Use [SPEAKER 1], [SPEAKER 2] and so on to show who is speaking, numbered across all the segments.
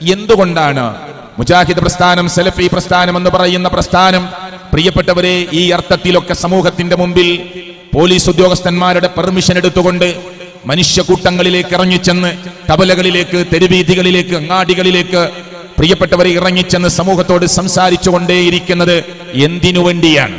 [SPEAKER 1] എന്തുകൊണ്ടാണ് മുജാഹിദ് പ്രസ്ഥാനം സലഫി പ്രസ്ഥാനം എന്ന് പറയുന്ന പ്രസ്ഥാനം പ്രിയപ്പെട്ടവരെ ഈ അർത്ഥത്തിലൊക്കെ സമൂഹത്തിന്റെ മുമ്പിൽ പോലീസ് ഉദ്യോഗസ്ഥന്മാരുടെ പെർമിഷൻ എടുത്തുകൊണ്ട് മനുഷ്യക്കൂട്ടങ്ങളിലേക്ക് ഇറങ്ങിച്ചെന്ന് കവലകളിലേക്ക് തെരുവീഥികളിലേക്ക് അങ്ങാടികളിലേക്ക് പ്രിയപ്പെട്ടവരെ ഇറങ്ങിച്ചെന്ന് സമൂഹത്തോട് സംസാരിച്ചു കൊണ്ടേയിരിക്കുന്നത് എന്തിനു വേണ്ടിയാണ്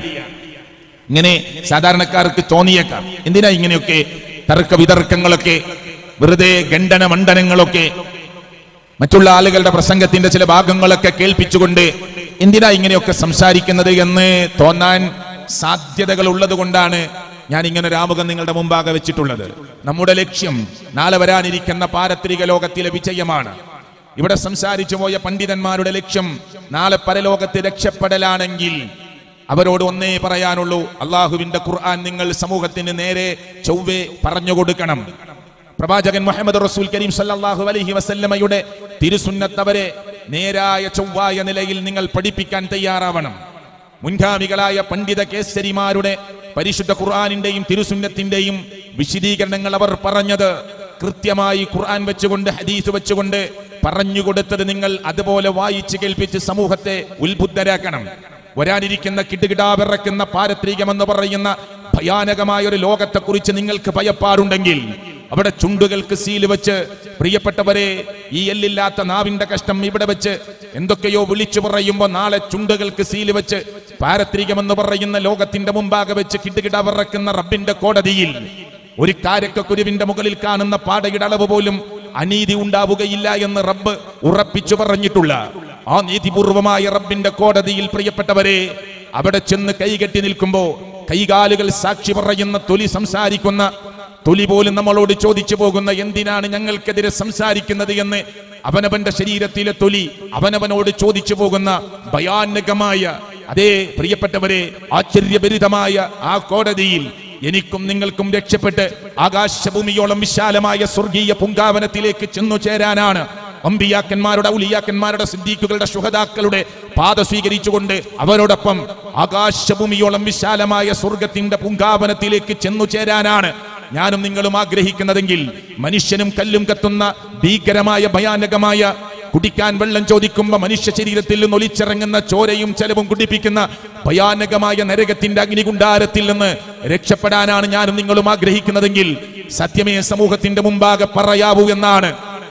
[SPEAKER 1] ഇങ്ങനെ സാധാരണക്കാർക്ക് തോന്നിയേക്കാം എന്തിനാ ഇങ്ങനെയൊക്കെ തർക്ക വിതർക്കങ്ങളൊക്കെ വെറുതെ ഗണ്ഡന മണ്ഡനങ്ങളൊക്കെ മറ്റുള്ള ആളുകളുടെ പ്രസംഗത്തിന്റെ ചില ഭാഗങ്ങളൊക്കെ കേൾപ്പിച്ചുകൊണ്ട് എന്തിനാ ഇങ്ങനെയൊക്കെ സംസാരിക്കുന്നത് എന്ന് തോന്നാൻ സാധ്യതകൾ ഉള്ളത് കൊണ്ടാണ് ഞാൻ ഇങ്ങനെ ഒരു ആമുഖം നിങ്ങളുടെ മുമ്പാകെ വെച്ചിട്ടുള്ളത് നമ്മുടെ ലക്ഷ്യം നാളെ വരാനിരിക്കുന്ന പാരത്രിക ലോകത്തിലെ വിജയമാണ് ഇവിടെ സംസാരിച്ചു പോയ പണ്ഡിതന്മാരുടെ ലക്ഷ്യം നാളെ പരലോകത്ത് രക്ഷപ്പെടലാണെങ്കിൽ അവരോട് ഒന്നേ പറയാനുള്ളൂ അള്ളാഹുവിന്റെ ഖുർആൻ നിങ്ങൾ സമൂഹത്തിന് നേരെ ചൊവ്വെ പറഞ്ഞു കൊടുക്കണം പ്രവാചകൻ മുഹമ്മദ് റസൂൽ കരീം സല്ലല്ലാഹു അലൈഹി വസല്ലമയുടെ തിരുസുന്നത്തവരെ നേരായ ചൊവ്വായ നിലയിൽ നിങ്ങൾ പഠിപ്പിക്കാൻ തയ്യാറാവണം മുൻഗാമികളായ പണ്ഡിത കേസരിമാരുടെ പരിശുദ്ധ ഖുർആാനിന്റെയും തിരുസുന്നത്തിന്റെയും വിശദീകരണങ്ങൾ അവർ പറഞ്ഞത് കൃത്യമായി ഖുർആൻ വെച്ചുകൊണ്ട് ഹദീസ് വെച്ചുകൊണ്ട് പറഞ്ഞുകൊടുത്തത് നിങ്ങൾ അതുപോലെ വായിച്ച് കേൾപ്പിച്ച് സമൂഹത്തെ ഉത്ബുദ്ധരാക്കണം വരാനിരിക്കുന്ന കിടുകിടാവിറക്കുന്ന പാരത്രികമെന്ന് പറയുന്ന ഭയാനകമായ ഒരു ലോകത്തെക്കുറിച്ച് നിങ്ങൾക്ക് ഭയപ്പാടുണ്ടെങ്കിൽ അവിടെ ചുണ്ടുകൾക്ക് സീല് വെച്ച് പ്രിയപ്പെട്ടവരെ ഈ എല്ലില്ലാത്ത നാവിന്റെ കഷ്ടം ഇവിടെ വെച്ച് എന്തൊക്കെയോ വിളിച്ചു പറയുമ്പോൾ നാളെ ചുണ്ടുകൾക്ക് സീല് വെച്ച് പാരത്രികമെന്ന് പറയുന്ന ലോകത്തിന്റെ മുമ്പാകെ വെച്ച് കിടുകിടാവിറക്കുന്ന റബ്ബിന്റെ കോടതിയിൽ ഒരു കാരക്കുരുവിന്റെ മുകളിൽ കാണുന്ന പാടയുടെ അളവ് പോലും അനീതി ഉണ്ടാവുകയില്ല എന്ന് റബ്ബ് ഉറപ്പിച്ചു പറഞ്ഞിട്ടുള്ള ആ നീതിപൂർവമായ റബ്ബിന്റെ കോടതിയിൽ പ്രിയപ്പെട്ടവരെ അവിടെ ചെന്ന് കൈകെട്ടി നിൽക്കുമ്പോ കൈകാലുകൾ സാക്ഷി പറയുന്ന തൊലി സംസാരിക്കുന്ന തൊലി പോലും നമ്മളോട് ചോദിച്ചു പോകുന്ന എന്തിനാണ് ഞങ്ങൾക്കെതിരെ സംസാരിക്കുന്നത് എന്ന് അവനവന്റെ ശരീരത്തിലെ തൊലി അവനവനോട് ചോദിച്ചു പോകുന്ന ഭയാനകമായ അതേ പ്രിയപ്പെട്ടവരെ ആശ്ചര്യഭരിതമായ ആ കോടതിയിൽ എനിക്കും നിങ്ങൾക്കും രക്ഷപ്പെട്ട് ആകാശഭൂമിയോളം വിശാലമായ സ്വർഗീയ പുങ്കാവനത്തിലേക്ക് ചെന്നു ചേരാനാണ് അമ്പിയാക്കന്മാരുടെ ഔലിയാക്കന്മാരുടെ സിദ്ദീഖുകളുടെ ശുഹതാക്കളുടെ പാത സ്വീകരിച്ചുകൊണ്ട് അവരോടൊപ്പം ആകാശഭൂമിയോളം വിശാലമായ സ്വർഗത്തിന്റെ പുങ്കാവനത്തിലേക്ക് ചെന്നു ചേരാനാണ് ഞാനും നിങ്ങളും ആഗ്രഹിക്കുന്നതെങ്കിൽ മനുഷ്യനും കല്ലും കത്തുന്ന ഭീകരമായ ഭയാനകമായ കുടിക്കാൻ വെള്ളം ചോദിക്കുമ്പോൾ മനുഷ്യ ശരീരത്തിൽ നിന്ന് ഒലിച്ചിറങ്ങുന്ന ചോരയും ചെലവും കുടിപ്പിക്കുന്ന ഭയാനകമായ നരകത്തിന്റെ അഗ്നികുണ്ടാരത്തിൽ നിന്ന് രക്ഷപ്പെടാനാണ് ഞാനും നിങ്ങളും ആഗ്രഹിക്കുന്നതെങ്കിൽ സത്യമേ സമൂഹത്തിന്റെ മുമ്പാകെ പറയാവൂ എന്നാണ്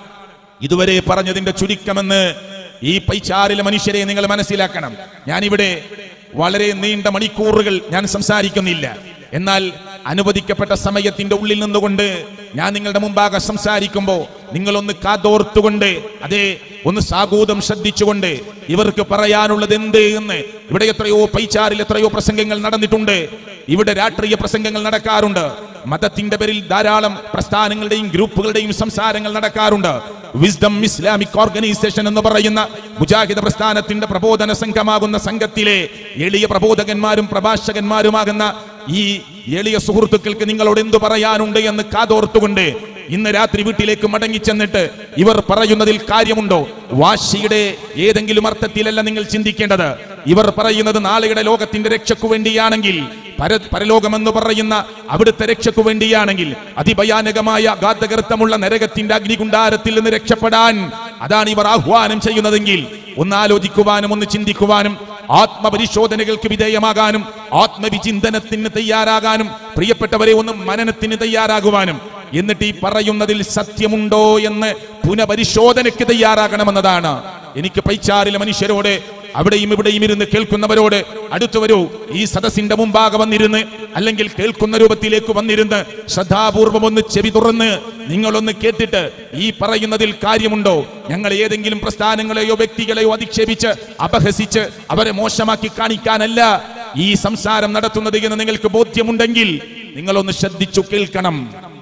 [SPEAKER 1] ഇതുവരെ പറഞ്ഞതിന്റെ ചുരുക്കമെന്ന് ഈ പൈച്ചാറിലെ മനുഷ്യരെ നിങ്ങൾ മനസ്സിലാക്കണം ഞാനിവിടെ വളരെ നീണ്ട മണിക്കൂറുകൾ ഞാൻ സംസാരിക്കുന്നില്ല എന്നാൽ അനുവദിക്കപ്പെട്ട സമയത്തിന്റെ ഉള്ളിൽ നിന്നുകൊണ്ട് ഞാൻ നിങ്ങളുടെ മുമ്പാകെ സംസാരിക്കുമ്പോൾ നിങ്ങളൊന്ന് കാതോർത്തുകൊണ്ട് അതെ ഒന്ന് സാഗൂതം ശ്രദ്ധിച്ചുകൊണ്ട് ഇവർക്ക് പറയാനുള്ളത് എന്ത് എന്ന് ഇവിടെ എത്രയോ പൈച്ചാറിൽ എത്രയോ പ്രസംഗങ്ങൾ നടന്നിട്ടുണ്ട് ഇവിടെ രാഷ്ട്രീയ പ്രസംഗങ്ങൾ നടക്കാറുണ്ട് മതത്തിന്റെ പേരിൽ ധാരാളം പ്രസ്ഥാനങ്ങളുടെയും ഗ്രൂപ്പുകളുടെയും സംസാരങ്ങൾ നടക്കാറുണ്ട് വിസ്ഡം ഇസ്ലാമിക് ഓർഗനൈസേഷൻ എന്ന് പറയുന്ന മുജാഹിദ പ്രസ്ഥാനത്തിന്റെ പ്രബോധന സംഘമാകുന്ന സംഘത്തിലെ എളിയ പ്രബോധകന്മാരും പ്രഭാഷകന്മാരുമാകുന്ന ഈ എളിയ സുഹൃത്തുക്കൾക്ക് നിങ്ങളോട് എന്തു പറയാനുണ്ട് എന്ന് കാതോർത്തുകൊണ്ട് ഇന്ന് രാത്രി വീട്ടിലേക്ക് മടങ്ങി ചെന്നിട്ട് ഇവർ പറയുന്നതിൽ കാര്യമുണ്ടോ വാശിയുടെ ഏതെങ്കിലും അർത്ഥത്തിലല്ല നിങ്ങൾ ചിന്തിക്കേണ്ടത് ഇവർ പറയുന്നത് നാളെയുടെ ലോകത്തിന്റെ രക്ഷയ്ക്കു വേണ്ടിയാണെങ്കിൽ പര പരലോകമെന്ന് പറയുന്ന അവിടുത്തെ രക്ഷയ്ക്കു വേണ്ടിയാണെങ്കിൽ അതിഭയാനകമായ അഗാധകൃത്തമുള്ള നരകത്തിന്റെ അഗ്നികുണ്ടാരത്തിൽ നിന്ന് രക്ഷപ്പെടാൻ അതാണ് ഇവർ ആഹ്വാനം ചെയ്യുന്നതെങ്കിൽ ഒന്ന് ആലോചിക്കുവാനും ഒന്ന് ചിന്തിക്കുവാനും ആത്മപരിശോധനകൾക്ക് വിധേയമാകാനും ആത്മവിചിന്തനത്തിന് തയ്യാറാകാനും പ്രിയപ്പെട്ടവരെ ഒന്ന് മനനത്തിന് തയ്യാറാകുവാനും എന്നിട്ട് ഈ പറയുന്നതിൽ സത്യമുണ്ടോ എന്ന് പുനഃപരിശോധനയ്ക്ക് തയ്യാറാകണമെന്നതാണ് എനിക്ക് പൈച്ചാറിലെ മനുഷ്യരോട് അവിടെയും ഇവിടെയും ഇരുന്ന് കേൾക്കുന്നവരോട് അടുത്തു വരൂ ഈ സദസ്സിന്റെ മുമ്പാകെ വന്നിരുന്ന് അല്ലെങ്കിൽ കേൾക്കുന്ന രൂപത്തിലേക്ക് വന്നിരുന്ന് ശ്രദ്ധാപൂർവം ഒന്ന് ചെവി തുറന്ന് നിങ്ങളൊന്ന് കേട്ടിട്ട് ഈ പറയുന്നതിൽ കാര്യമുണ്ടോ ഞങ്ങൾ ഏതെങ്കിലും പ്രസ്ഥാനങ്ങളെയോ വ്യക്തികളെയോ അധിക്ഷേപിച്ച് അപഹസിച്ച് അവരെ മോശമാക്കി കാണിക്കാനല്ല ഈ സംസാരം നടത്തുന്നത് എന്ന് നിങ്ങൾക്ക് ബോധ്യമുണ്ടെങ്കിൽ നിങ്ങളൊന്ന് ശ്രദ്ധിച്ചു കേൾക്കണം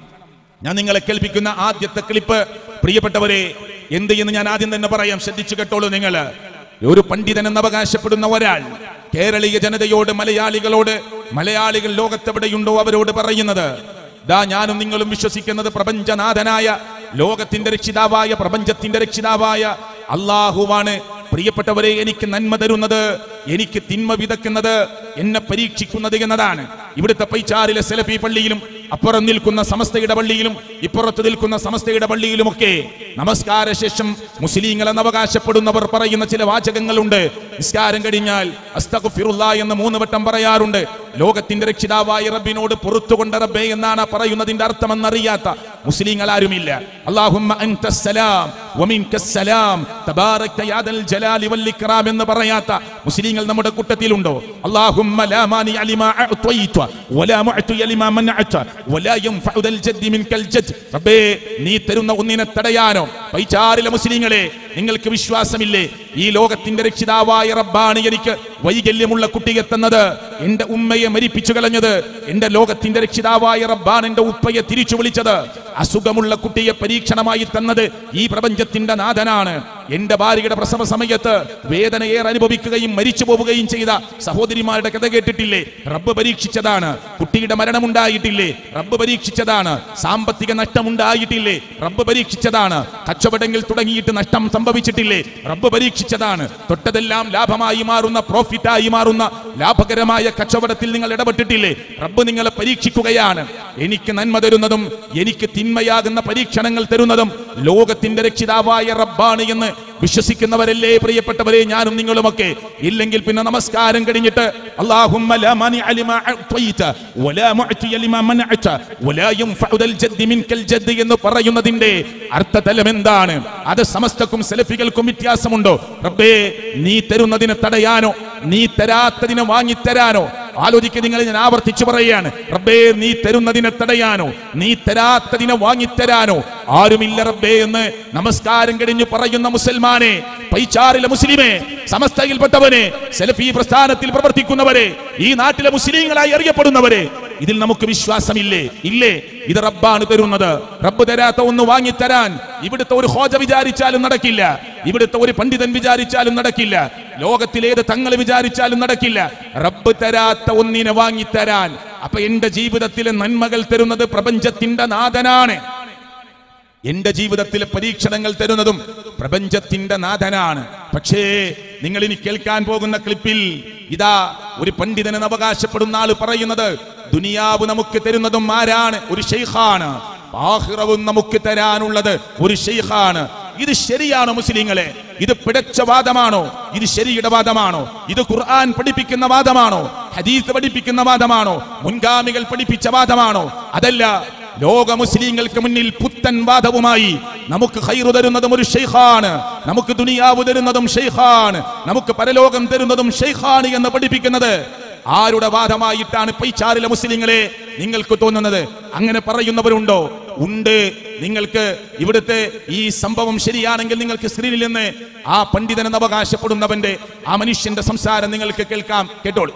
[SPEAKER 1] ഞാൻ നിങ്ങളെ കേൾപ്പിക്കുന്ന ആദ്യത്തെ ക്ലിപ്പ് പ്രിയപ്പെട്ടവരെ എന്ത് എന്ന് ഞാൻ ആദ്യം തന്നെ പറയാം ശ്രദ്ധിച്ചു കേട്ടോളൂ നിങ്ങൾ ഒരു പണ്ഡിതൻ എന്ന് അവകാശപ്പെടുന്ന ഒരാൾ കേരളീയ ജനതയോട് മലയാളികളോട് മലയാളികൾ ലോകത്തെവിടെയുണ്ടോ അവരോട് പറയുന്നത് ദാ ഞാനും നിങ്ങളും വിശ്വസിക്കുന്നത് പ്രപഞ്ചനാഥനായ ലോകത്തിന്റെ രക്ഷിതാവായ പ്രപഞ്ചത്തിന്റെ രക്ഷിതാവായ അള്ളാഹുവാണ് പ്രിയപ്പെട്ടവരെ എനിക്ക് നന്മ തരുന്നത് എനിക്ക് തിന്മ വിതക്കുന്നത് എന്നെ പരീക്ഷിക്കുന്നത് എന്നതാണ് ഇവിടുത്തെ പൈച്ചാറിലെ സെലഫി പള്ളിയിലും അപ്പുറം നിൽക്കുന്ന സമസ്തയുടെ പള്ളിയിലും ഇപ്പുറത്ത് നിൽക്കുന്ന സമസ്തയുടെ പള്ളിയിലുമൊക്കെ നമസ്കാര ശേഷം മുസ്ലിങ്ങൾ എന്ന് അവകാശപ്പെടുന്നവർ പറയുന്ന ചില വാചകങ്ങളുണ്ട് നിസ്കാരം കഴിഞ്ഞാൽ അസ്തഗ്ഫിറുല്ലാ എന്ന് മൂന്ന് വട്ടം പറയാറുണ്ട് ലോകത്തിന്റെ രക്ഷിതാവായ റബ്ബിനോട് പുറത്തുകൊണ്ട റബ്ബേ എന്നാണ് പറയുന്നതിന്റെ അർത്ഥമെന്നറിയാത്ത മുസ്ലിങ്ങൾ ആരുമില്ല അല്ലാഹുമ്മ അൻതസ്സലാം വമിൻകസ്സലാം തബാറക്ത യാദൽ ജലാലി വൽ ഇക്റാം എന്ന് പറയാത്ത മുസ്ലിങ്ങൾ നമ്മുടെ കൂട്ടത്തിലുണ്ടോ അല്ലാഹുമ്മ ലാ മാനി അലിമാ അഅ്തൈത വലാ മുഅ്തി അലിമാ മനഅത വലാ യൻഫഉ ദൽ ജദ്ദി മിൻകൽ ജദ് റബ്ബേ നീ തരുന്ന ഒന്നിനെ തടയാനോ പൈച്ചാറിലെ മുസ്ലിങ്ങളെ നിങ്ങൾക്ക് വിശ്വാസമില്ലേ ഈ ലോകത്തിന്റെ രക്ഷിതാവായ റബ്ബാണ് എനിക്ക് വൈകല്യമുള്ള കുട്ടിയെ തന്നത് എന്റെ ഉമ്മയെ മരിപ്പിച്ചു കളഞ്ഞത് എന്റെ ലോകത്തിന്റെ രക്ഷിതാവായ റബ്ബാണ് എന്റെ ഉപ്പയെ തിരിച്ചു വിളിച്ചത് അസുഖമുള്ള കുട്ടിയെ പരീക്ഷണമായി തന്നത് ഈ പ്രപഞ്ചത്തിന്റെ നാഥനാണ് എന്റെ ഭാര്യയുടെ പ്രസവ സമയത്ത് വേദനയേറെ അനുഭവിക്കുകയും മരിച്ചു പോവുകയും ചെയ്ത സഹോദരിമാരുടെ കഥ കേട്ടിട്ടില്ലേ റബ്ബ് പരീക്ഷിച്ചതാണ് കുട്ടിയുടെ മരണമുണ്ടായിട്ടില്ലേ റബ്ബ് പരീക്ഷിച്ചതാണ് സാമ്പത്തിക നഷ്ടമുണ്ടായിട്ടില്ലേ റബ്ബ് പരീക്ഷിച്ചതാണ് കച്ചവടങ്ങൾ തുടങ്ങിയിട്ട് നഷ്ടം സംഭവിച്ചിട്ടില്ലേ റബ്ബ് പരീക്ഷിച്ചതാണ് തൊട്ടതെല്ലാം ലാഭമായി മാറുന്ന പ്രോഫിറ്റായി മാറുന്ന ലാഭകരമായ കച്ചവടത്തിൽ നിങ്ങൾ ഇടപെട്ടിട്ടില്ലേ റബ്ബ് നിങ്ങളെ പരീക്ഷിക്കുകയാണ് എനിക്ക് നന്മ തരുന്നതും എനിക്ക് തിന്മയാകുന്ന പരീക്ഷണങ്ങൾ തരുന്നതും ലോകത്തിന്റെ രക്ഷിതാവായ റബ്ബാണ് എന്ന് വിശ്വസിക്കുന്നവരല്ലേ പ്രിയപ്പെട്ടവരെ ഞാനും നിങ്ങളുമൊക്കെ ഇല്ലെങ്കിൽ പിന്നെ നമസ്കാരം കഴിഞ്ഞിട്ട് അല്ലാഹുമ്മ ലാ മാനിഅ ലിമാ അഅ്തൈത വലാ മുഅ്തിയ ലിമാ മനഅത വലാ യൻഫഉ ദൽ ജദ്ദി മിൻകൽ ജദ്ദ് എന്ന് പറയുന്നതിന്റെ അർത്ഥതലം എന്താണ് അത് സമസ്തക്കും സെലഫികൾക്കും വ്യത്യാസമുണ്ടോ റബ്ബേ നീ തരുന്നതിനെ തടയാനോ നീ തരാത്തതിനെ വാങ്ങിത്തരാനോ ആലോചിക്കുക നിങ്ങൾ ഞാൻ ആവർത്തിച്ചു പറയുകയാണ് റബ്ബേ നീ തരുന്നതിനെ തടയാനോ നീ തരാത്തതിനെ വാങ്ങിത്തരാനോ ആരുമില്ല റബ്ബേ എന്ന് നമസ്കാരം കഴിഞ്ഞു പറയുന്ന മുസൽമാനെ പൈച്ചാറിലെ മുസ്ലിമേ സമസ്തയിൽപ്പെട്ടവനെ സെലഫി പ്രസ്ഥാനത്തിൽ പ്രവർത്തിക്കുന്നവരെ ഈ നാട്ടിലെ മുസ്ലിങ്ങളായി അറിയപ്പെടുന്നവരെ ഇതിൽ നമുക്ക് വിശ്വാസമില്ലേ ഇല്ലേ ഇത് റബ്ബാണ് തരുന്നത് റബ്ബ് തരാത്ത ഒന്ന് വാങ്ങിത്തരാൻ ഇവിടുത്തെ ഒരു ഹോജ വിചാരിച്ചാലും നടക്കില്ല ഇവിടുത്തെ ഒരു പണ്ഡിതൻ വിചാരിച്ചാലും നടക്കില്ല ലോകത്തിലേത് തങ്ങൾ വിചാരിച്ചാലും നടക്കില്ല റബ്ബ് തരാത്ത ഒന്നിനെ വാങ്ങിത്തരാൻ അപ്പൊ എന്റെ ജീവിതത്തിലെ നന്മകൾ തരുന്നത് പ്രപഞ്ചത്തിന്റെ നാഥനാണ് എന്റെ ജീവിതത്തിലെ പരീക്ഷണങ്ങൾ തരുന്നതും പ്രപഞ്ചത്തിന്റെ നാഥനാണ് പക്ഷേ നിങ്ങൾ ഇനി കേൾക്കാൻ പോകുന്ന ക്ലിപ്പിൽ ഇതാ ഒരു പണ്ഡിതനെന്ന് അവകാശപ്പെടുന്ന ആള് പറയുന്നത് ദുനിയാവ് നമുക്ക് തരുന്നതും ആരാണ് ഒരു ഷെയ്ഖാണ് ആഹിറവും നമുക്ക് തരാനുള്ളത് ഒരു ഷെയ്ഖാണ് ഇത് ശരിയാണോ മുസ്ലിങ്ങളെ ഇത് പിടച്ച വാദമാണോ ഇത് ശരിയുടെ വാദമാണോ ഇത് ഖുർആൻ പഠിപ്പിക്കുന്ന വാദമാണോ ഹദീസ് പഠിപ്പിക്കുന്ന വാദമാണോ മുൻഗാമികൾ പഠിപ്പിച്ച വാദമാണോ അതല്ല ലോക മുസ്ലിങ്ങൾക്ക് മുന്നിൽ പുത്തൻ വാദവുമായി നമുക്ക് ഹൈറു തരുന്നതും ഒരു ഷെയ്ഖാണ് നമുക്ക് ദുനിയാവ് തരുന്നതും ഷെയ്ഖാണ് നമുക്ക് പരലോകം തരുന്നതും ഷെയ്ഖാണ് എന്ന് പഠിപ്പിക്കുന്നത് ആരുടെ വാദമായിട്ടാണ് പൈച്ചാറിലെ മുസ്ലിങ്ങളെ നിങ്ങൾക്ക് തോന്നുന്നത് അങ്ങനെ പറയുന്നവരുണ്ടോ ഉണ്ട് നിങ്ങൾക്ക് ഇവിടുത്തെ ഈ സംഭവം ശരിയാണെങ്കിൽ നിങ്ങൾക്ക് സ്ക്രീനിൽ നിന്ന് ആ പണ്ഡിതനെന്ന് അവകാശപ്പെടുന്നവന്റെ ആ മനുഷ്യന്റെ സംസാരം നിങ്ങൾക്ക് കേൾക്കാം കേട്ടോളൂ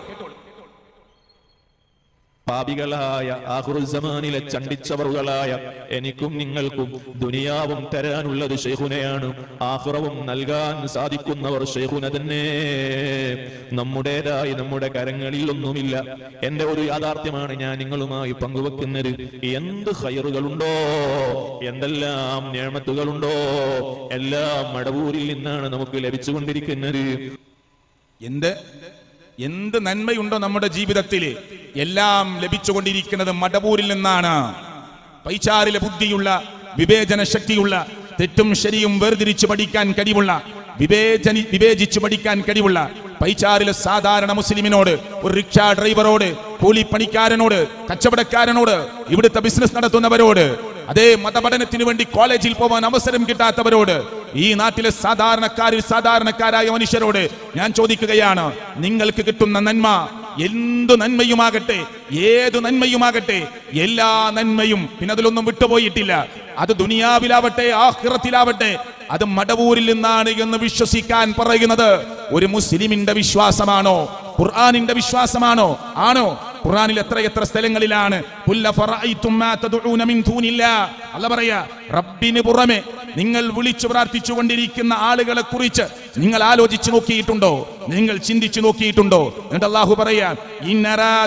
[SPEAKER 2] പാപികളായ ആഹുറുസമാനിലെ ചണ്ടിച്ചവറുകളായ എനിക്കും നിങ്ങൾക്കും ദുനിയാവും തരാനുള്ളത് ഷെയ്ഖുനയാണ് ആഹുറവും നൽകാൻ സാധിക്കുന്നവർ ഷെയ്ഖുന തന്നെ നമ്മുടേതായി നമ്മുടെ കരങ്ങളിൽ ഒന്നുമില്ല എന്റെ ഒരു യാഥാർത്ഥ്യമാണ് ഞാൻ നിങ്ങളുമായി പങ്കുവെക്കുന്നത് എന്ത് ഹയറുകളുണ്ടോ എന്തെല്ലാം നേമത്തുകളുണ്ടോ എല്ലാം മടവൂരിൽ നിന്നാണ് നമുക്ക് ലഭിച്ചുകൊണ്ടിരിക്കുന്നത്
[SPEAKER 1] എന്ത് എന്ത് നന്മയുണ്ടോ നമ്മുടെ ജീവിതത്തിൽ എല്ലാം ലഭിച്ചുകൊണ്ടിരിക്കുന്നത് മടവൂരിൽ നിന്നാണ് പൈച്ചാറിലെ ബുദ്ധിയുള്ള വിവേചന ശക്തിയുള്ള തെറ്റും ശരിയും വേർതിരിച്ചു പഠിക്കാൻ കഴിവുള്ള വിവേചനി വിവേചിച്ചു പഠിക്കാൻ കഴിവുള്ള പൈച്ചാറിലെ സാധാരണ മുസ്ലിമിനോട് ഒരു റിക്ഷ ഡ്രൈവറോട് കൂലിപ്പണിക്കാരനോട് കച്ചവടക്കാരനോട് ഇവിടുത്തെ ബിസിനസ് നടത്തുന്നവരോട് അതേ മതപഠനത്തിന് വേണ്ടി കോളേജിൽ പോവാൻ അവസരം കിട്ടാത്തവരോട് ഈ നാട്ടിലെ സാധാരണക്കാരിൽ സാധാരണക്കാരായ മനുഷ്യരോട് ഞാൻ ചോദിക്കുകയാണ് നിങ്ങൾക്ക് കിട്ടുന്ന നന്മ എന്തു നന്മയുമാകട്ടെ ഏതു നന്മയുമാകട്ടെ എല്ലാ നന്മയും പിന്നെ അതിലൊന്നും വിട്ടുപോയിട്ടില്ല അത് ദുനിയാവിലാവട്ടെ ആഹ്റത്തിലാവട്ടെ അത് മടവൂരിൽ നിന്നാണ് എന്ന് വിശ്വസിക്കാൻ പറയുന്നത് ഒരു മുസ്ലിമിന്റെ വിശ്വാസമാണോ ഖുർആാനിന്റെ വിശ്വാസമാണോ ആണോ ഖുർആനിൽ എത്ര എത്ര സ്ഥലങ്ങളിലാണ് "ഖുൽ അഫറഅയ്തും മാ തദ്ഊന മിൻ ദൂനില്ലാ" അല്ല പറയാ റബ്ബിന് പുറമെ നിങ്ങൾ വിളിച്ചു പ്രാർത്ഥിച്ചു കൊണ്ടിരിക്കുന്ന ആളുകളെ കുറിച്ച് നിങ്ങൾ ആലോചിച്ചു നോക്കിയിട്ടുണ്ടോ നിങ്ങൾ ചിന്തിച്ചു നോക്കിയിട്ടുണ്ടോ എന്നിട്ട് അള്ളാഹു പറയാ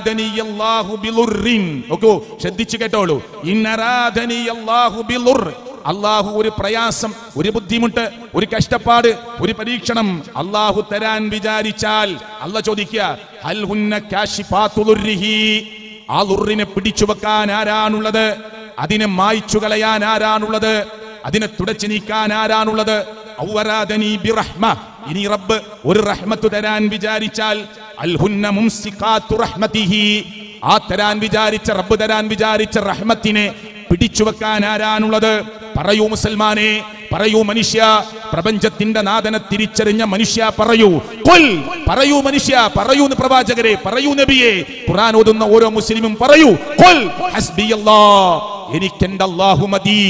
[SPEAKER 1] ഇന്നറാദനിയല്ലാഹു ബിളുറിൻ നോക്കൂ ശ്രദ്ധിച്ചു കേട്ടോളൂ ഇന്നറാദനിയല്ലാഹു ബിളുർ അള്ളാഹു ഒരു പ്രയാസം ഒരു ബുദ്ധിമുട്ട് ഒരു കഷ്ടപ്പാട് ഒരു പരീക്ഷണം അള്ളാഹു തരാൻ വിചാരിച്ചാൽ അല്ല ചോദിക്കുക ഹൽ ഹുന്ന കാശിഫാത്തു ദുർരിഹി. ആ ലുറിനെ പിടിച്ചു വെക്കാൻ ആരാണുള്ളത് അതിനെ മായ്ച്ചു കളയാൻ ആരാണുള്ളത് അതിനെ തുടച്ചു നീക്കാൻ ആരാണുള്ളത് ഔവറാദനി ബിറഹ്മ. ഇനി റബ്ബ് ഒരു റഹ്മത്ത് തരാൻ വിചാരിച്ചാൽ അൽഹുന്ന മുംസിഖാത്തു റഹ്മതിഹി. ആ തരാൻ വിചാരിച്ച റബ്ബ് തരാൻ വിചാരിച്ച റഹ്മത്തിനെ പിടിച്ചു വെക്കാൻ ആരാണുള്ളത് പറയൂ മുസൽമാനെ പറയൂ മനുഷ്യ പ്രപഞ്ചത്തിന്റെ നാഥനെ തിരിച്ചറിഞ്ഞ മനുഷ്യ പറയൂ കൊൽ പറയൂ മനുഷ്യ പറയൂ എന്ന് പ്രവാചകരെ പറയൂ നബിയെ ഖുർആൻ ഓതുന്ന ഓരോ മുസ്ലിമും പറയൂ കൊൽ ഹസ്ബിയല്ലാ എനിക്കെന്റെ അല്ലാഹു മതി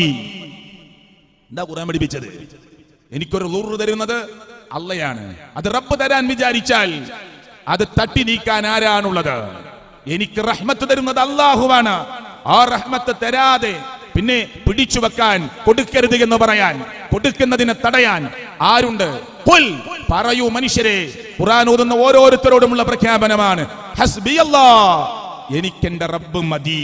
[SPEAKER 1] എന്താ ഖുർആൻ പഠിപ്പിച്ചത് എനിക്കൊരു ലൂറ് തരുന്നത് അള്ളയാണ് അത് റബ്ബ് തരാൻ വിചാരിച്ചാൽ അത് തട്ടി നീക്കാൻ ആരാണുള്ളത് എനിക്ക് റഹ്മത്ത് തരുന്നത് അള്ളാഹുവാണ് ആ റഹ്മത്ത് തരാതെ പിന്നെ പിടിച്ചു വെക്കാൻ കൊടുക്കരുത് എന്ന് പറയാൻ കൊടുക്കുന്നതിനെ തടയാൻ ആരുണ്ട് പുൽ പറയൂ മനുഷ്യരെ ഖുർആൻ ഓതുന്ന ഓരോരുത്തരോടുമുള്ള പ്രഖ്യാപനമാണ് ഹസ്ബിയല്ലാ എനിക്കെന്റെ റബ്ബ് മതി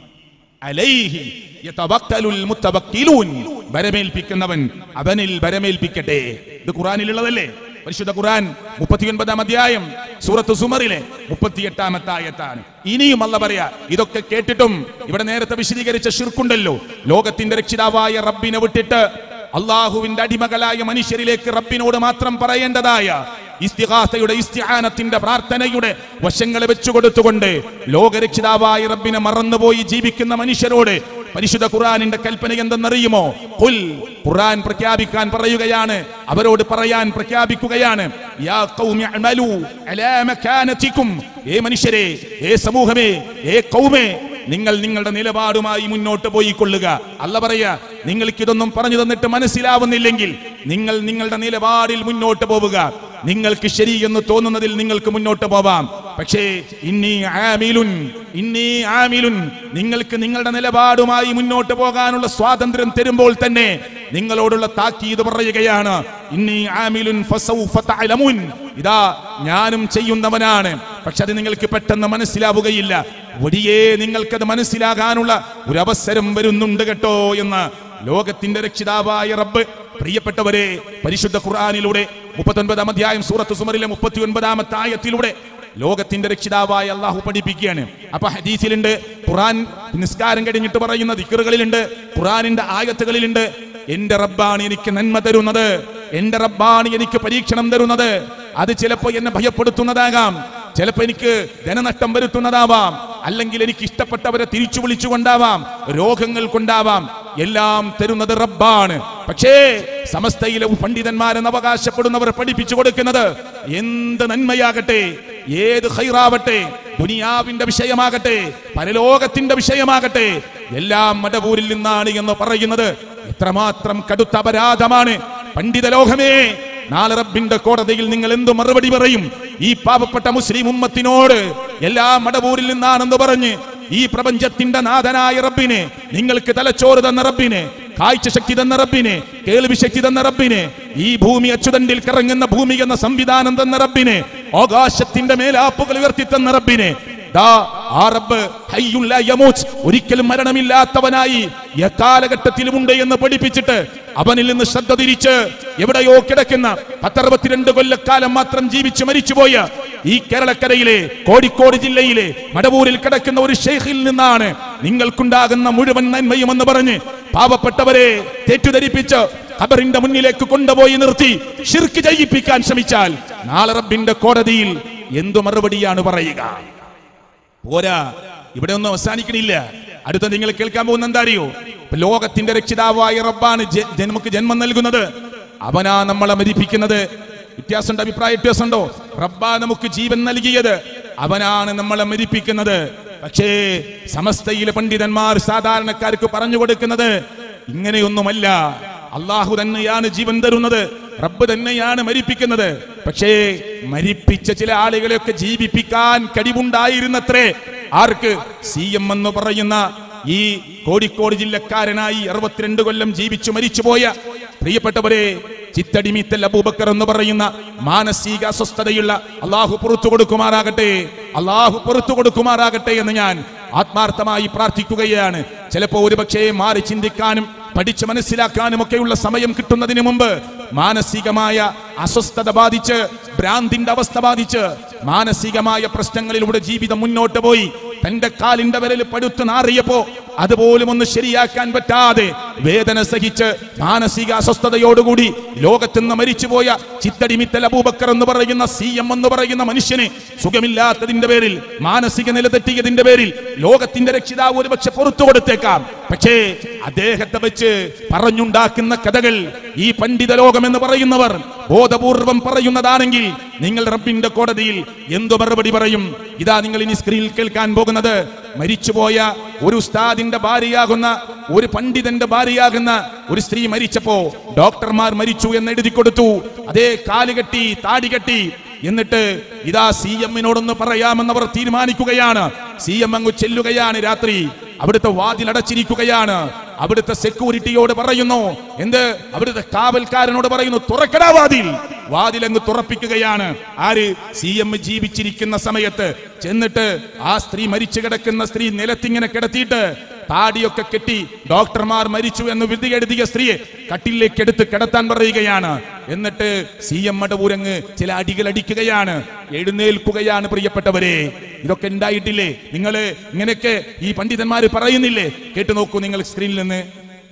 [SPEAKER 1] അലൈഹി യതവക്കലുൽ മുത്തവക്കിലൂൻ ബരമേൽപ്പിക്കുന്നവൻ അവനിൽ ബരമേൽപ്പിക്കട്ടെ ഇത് ഖുറാനിലുള്ളതല്ലേ പരിശുദ്ധ ഖുർആൻ മുപ്പത്തിയൊൻപതാം അധ്യായം സൂറത്ത് സുമറിലെ മുപ്പത്തിയെട്ടാമത്തെ ആയത്താണ് ഇനിയും അല്ല പറയാ ഇതൊക്കെ കേട്ടിട്ടും ഇവിടെ നേരത്തെ വിശദീകരിച്ച ഷിർക്കുണ്ടല്ലോ ലോകത്തിന്റെ രക്ഷിതാവായ റബ്ബിനെ വിട്ടിട്ട് അള്ളാഹുവിന്റെ അടിമകളായ മനുഷ്യരിലേക്ക് റബ്ബിനോട് മാത്രം പറയേണ്ടതായ ഇസ്തിഹാസയുടെ ഇസ്തിഹാനത്തിന്റെ പ്രാർത്ഥനയുടെ വശങ്ങളെ വെച്ചുകൊടുത്തുകൊണ്ട് ലോകരക്ഷിതാവായ റബ്ബിനെ മറന്നുപോയി ജീവിക്കുന്ന മനുഷ്യരോട് പരിശുദ്ധ ഖുർആനിന്റെ കൽപ്പന എന്തെന്നറിയുമോ കുൽ ഖുർആൻ പ്രഖ്യാപിക്കാൻ പറയുകയാണ് അവരോട് പറയാൻ പ്രഖ്യാപിക്കുകയാണ് യാ ഖൗമി അമലു അലാ മകാനതികും ഏ മനുഷ്യരെ ഏ സമൂഹമേ ഏ കൗമേ നിങ്ങൾ നിങ്ങളുടെ നിലപാടുമായി മുന്നോട്ട് പോയിക്കൊള്ളുക അല്ല പറയാ നിങ്ങൾക്ക് ഇതൊന്നും പറഞ്ഞു തന്നിട്ട് മനസ്സിലാവുന്നില്ലെങ്കിൽ നിങ്ങൾ നിങ്ങളുടെ നിലപാടിൽ മുന്നോട്ട് പോവുക നിങ്ങൾക്ക് ശരിയെന്ന് തോന്നുന്നതിൽ നിങ്ങൾക്ക് മുന്നോട്ട് പോവാം പക്ഷേ ഇന്നീ ആമിലുൻ ഇന്നീ ആമിലുൻ നിങ്ങൾക്ക് നിങ്ങളുടെ നിലപാടുമായി മുന്നോട്ട് പോകാനുള്ള സ്വാതന്ത്ര്യം തരുമ്പോൾ തന്നെ നിങ്ങളോടുള്ള താക്കീത് പറയുകയാണ് ഇന്നീ ആമിലുൻ ഫസൗഫ തഅലമുൻ ഇതാ ഞാനും ചെയ്യുന്നവനാണ് പക്ഷെ അത് നിങ്ങൾക്ക് പെട്ടെന്ന് മനസ്സിലാവുകയില്ല ഒടിയേ നിങ്ങൾക്കത് മനസ്സിലാകാനുള്ള ഒരു അവസരം വരുന്നുണ്ട് കേട്ടോ എന്ന് ലോകത്തിന്റെ രക്ഷിതാവായ റബ്ബ് പ്രിയപ്പെട്ടവരെ പരിശുദ്ധ ഖുർആനിലൂടെ മുപ്പത്തൊൻപതാം അധ്യായം സൂറത്ത് സുമറിലെ മുപ്പത്തി ഒൻപതാമത്തെ ആയത്തിലൂടെ ലോകത്തിന്റെ രക്ഷിതാവായ അള്ളാഹു പഠിപ്പിക്കുകയാണ് അപ്പൊ ഹദീസിലുണ്ട് ഖുർആൻ നിസ്കാരം കഴിഞ്ഞിട്ട് പറയുന്ന ദിക്കറുകളിലുണ്ട് ഖുർആനിന്റെ ആയത്തുകളിലുണ്ട് എന്റെ റബ്ബാണ് എനിക്ക് നന്മ തരുന്നത് എന്റെ റബ്ബാണ് എനിക്ക് പരീക്ഷണം തരുന്നത് അത് ചിലപ്പോ എന്നെ ഭയപ്പെടുത്തുന്നതാകാം ചിലപ്പോ എനിക്ക് ധനനഷ്ടം വരുത്തുന്നതാവാം അല്ലെങ്കിൽ എനിക്ക് ഇഷ്ടപ്പെട്ടവരെ തിരിച്ചു വിളിച്ചുകൊണ്ടാവാം രോഗങ്ങൾ കൊണ്ടാവാം എല്ലാം തരുന്നത് റബ്ബാണ് പക്ഷേ സമസ്തയിലെ പണ്ഡിതന്മാരെന്ന് അവകാശപ്പെടുന്നവർ പഠിപ്പിച്ചു കൊടുക്കുന്നത് എന്ത് നന്മയാകട്ടെ ഏത് ഹൈറാവട്ടെ ദുനിയാവിന്റെ വിഷയമാകട്ടെ പരലോകത്തിന്റെ വിഷയമാകട്ടെ എല്ലാം മടവൂരിൽ നിന്നാണ് എന്ന് പറയുന്നത് എത്രമാത്രം കടുത്ത അപരാധമാണ് പണ്ഡിത ലോകമേ നാളെ റബ്ബിന്റെ കോടതിയിൽ നിങ്ങൾ എന്ത് മറുപടി പറയും ഈ പാവപ്പെട്ട മുസ്ലിം ഉമ്മത്തിനോട് എല്ലാം മടവൂരിൽ നിന്നാണെന്ന് പറഞ്ഞ് ഈ പ്രപഞ്ചത്തിന്റെ നാഥനായ റബ്ബിനെ നിങ്ങൾക്ക് തലച്ചോറ് തന്ന റബ്ബിനെ കാഴ്ച ശക്തി തന്ന റബ്ബിനെ കേൾവി ശക്തി തന്ന റബ്ബിനെ ഈ ഭൂമി അച്ചുതണ്ടിൽ കറങ്ങുന്ന ഭൂമി എന്ന സംവിധാനം തന്ന റബ്ബിനെ ആകാശത്തിന്റെ മേലാപ്പുകൾ ഉയർത്തി തന്ന റബ്ബിനെ ദാ ആ റബ്ബ് ഹയ്യുൽ ലാ യമൂത്ത്, ഒരിക്കലും മരണമില്ലാത്തവനായി എക്കാലഘട്ടത്തിലുമുണ്ട് എന്ന് പഠിപ്പിച്ചിട്ട് അവനിൽ നിന്ന് ശ്രദ്ധ തിരിച്ച് എവിടെയോ കിടക്കുന്ന പത്തറുപത്തിരണ്ട് കൊല്ലക്കാലം മാത്രം ജീവിച്ച് മരിച്ചുപോയ ഈ കേരളക്കരയിലെ കോഴിക്കോട് ജില്ലയിലെ മടവൂരിൽ കിടക്കുന്ന ഒരു ഷെയ്ഖിൽ നിന്നാണ് നിങ്ങൾക്കുണ്ടാകുന്ന മുഴുവൻ നന്മയും എന്ന് പറഞ്ഞ് പാവപ്പെട്ടവരെ തെറ്റുധരിപ്പിച്ച് ഖബറിന്റെ മുന്നിലേക്ക് കൊണ്ടുപോയി നിർത്തി ഷിർക്ക് ചെയ്യിപ്പിക്കാൻ ശ്രമിച്ചാൽ നാളെ റബ്ബിന്റെ കോടതിയിൽ എന്തു മറുപടിയാണ് പറയുക പോരാ ഇവിടെ ഒന്നും അവസാനിക്കണില്ല അടുത്ത നിങ്ങൾ കേൾക്കാൻ പോകുന്ന എന്താ അറിയോ ഇപ്പൊ ലോകത്തിന്റെ രക്ഷിതാവായ റബ്ബാണ് ജ- ജ- നമുക്ക് ജന്മം നൽകുന്നത് അവനാ നമ്മളെ മരിപ്പിക്കുന്നത് വ്യത്യാസമുണ്ട് അഭിപ്രായ വ്യത്യാസമുണ്ടോ റബ്ബാ നമുക്ക് ജീവൻ നൽകിയത് അവനാണ് നമ്മളെ മരിപ്പിക്കുന്നത് പക്ഷേ സമസ്തയിലെ പണ്ഡിതന്മാർ സാധാരണക്കാർക്ക് പറഞ്ഞു കൊടുക്കുന്നത് ഇങ്ങനെയൊന്നുമല്ല അള്ളാഹു തന്നെയാണ് ജീവൻ തരുന്നത് റബ്ബ് തന്നെയാണ് മരിപ്പിക്കുന്നത് പക്ഷേ മരിപ്പിച്ച ചില ആളുകളെയൊക്കെ ജീവിപ്പിക്കാൻ കഴിവുണ്ടായിരുന്നത്രേ ആർക്ക് സി എം എന്ന് പറയുന്ന ഈ കോഴിക്കോട് ജില്ലക്കാരനായി അറുപത്തിരണ്ട് കൊല്ലം ജീവിച്ചു മരിച്ചുപോയ പ്രിയപ്പെട്ടവരെ ചിത്തടിമീത്തൽ അബൂബക്കർ എന്ന് പറയുന്ന മാനസിക അസ്വസ്ഥതയുള്ള അള്ളാഹു പുറത്തു കൊടുക്കുമാറാകട്ടെ അള്ളാഹു പുറത്തു കൊടുക്കുമാറാകട്ടെ എന്ന് ഞാൻ ആത്മാർത്ഥമായി പ്രാർത്ഥിക്കുകയാണ് ചിലപ്പോ ഒരുപക്ഷേ മാറി ചിന്തിക്കാനും പഠിച്ച് മനസ്സിലാക്കാനും ഒക്കെയുള്ള സമയം കിട്ടുന്നതിന് മുമ്പ് മാനസികമായ അസ്വസ്ഥത ബാധിച്ച് ഭ്രാന്തിന്റെ അവസ്ഥ ബാധിച്ച് മാനസികമായ പ്രശ്നങ്ങളിലൂടെ ജീവിതം മുന്നോട്ട് പോയി തന്റെ കാലിന്റെ വിരൽ പടുത്ത് നാറിയപ്പോ അതുപോലും ഒന്ന് ശരിയാക്കാൻ പറ്റാതെ വേദന സഹിച്ച് മാനസിക അസ്വസ്ഥതയോടുകൂടി ലോകത്തുനിന്ന് മരിച്ചുപോയ ചിത്തടിമിത്തൽ അബൂബക്കർ എന്ന് പറയുന്ന സി എം എന്ന് പറയുന്ന മനുഷ്യന് സുഖമില്ലാത്തതിന്റെ പേരിൽ മാനസിക നില തെറ്റിയതിന്റെ പേരിൽ ലോകത്തിന്റെ രക്ഷിതാവ് ഒരുപക്ഷെ പുറത്തു കൊടുത്തേക്കാം പക്ഷേ അദ്ദേഹത്തെ വെച്ച് പറഞ്ഞുണ്ടാക്കുന്ന കഥകൾ ഈ പണ്ഡിത ലോകം എന്ന് പറയുന്നവർ ബോധപൂർവം പറയുന്നതാണെങ്കിൽ നിങ്ങൾ റബ്ബിന്റെ കോടതിയിൽ എന്തു മറുപടി പറയും ഇതാ നിങ്ങൾ ഇനി സ്ക്രീനിൽ കേൾക്കാൻ പോകുന്നത് മരിച്ചുപോയ ഒരു ഉസ്താദിന്റെ ഭാര്യയാകുന്ന ഒരു പണ്ഡിതന്റെ ഭാര്യയാകുന്ന ഒരു സ്ത്രീ മരിച്ചപ്പോ ഡോക്ടർമാർ മരിച്ചു എന്ന് എഴുതി കൊടുത്തു അതേ കാലുകെട്ടി താടി കെട്ടി എന്നിട്ട് ഇതാ സി എമ്മിനോടൊന്ന് പറയാമെന്നവർ തീരുമാനിക്കുകയാണ് സി എം അങ്ങ് ചെല്ലുകയാണ് രാത്രി അവിടുത്തെ വാതിലടച്ചിരിക്കുകയാണ് അവിടുത്തെ സെക്യൂരിറ്റിയോട് പറയുന്നു എന്ത് അവിടുത്തെ കാവൽക്കാരനോട് പറയുന്നു തുറക്കടാ വാതിൽ വാതിലങ്ങ് തുറപ്പിക്കുകയാണ് ആര് സി എം ജീവിച്ചിരിക്കുന്ന സമയത്ത് ചെന്നിട്ട് ആ സ്ത്രീ മരിച്ചു കിടക്കുന്ന സ്ത്രീ നിലത്തിങ്ങനെ കിടത്തിയിട്ട് താടിയൊക്കെ കെട്ടി ഡോക്ടർമാർ മരിച്ചു എന്ന് വിധി എഴുതിയ സ്ത്രീയെ കട്ടിലേക്ക് എടുത്ത് കിടത്താൻ പറയുകയാണ് എന്നിട്ട് സി എം മടവൂരങ്ങ് ചില അടികൾ അടിക്കുകയാണ് എഴുന്നേൽക്കുകയാണ് പ്രിയപ്പെട്ടവരെ ഇതൊക്കെ ഉണ്ടായിട്ടില്ലേ നിങ്ങൾ ഇങ്ങനെയൊക്കെ ഈ പണ്ഡിതന്മാർ പറയുന്നില്ലേ കേട്ടു നോക്കൂ നിങ്ങൾ സ്ക്രീനിൽ നിന്ന്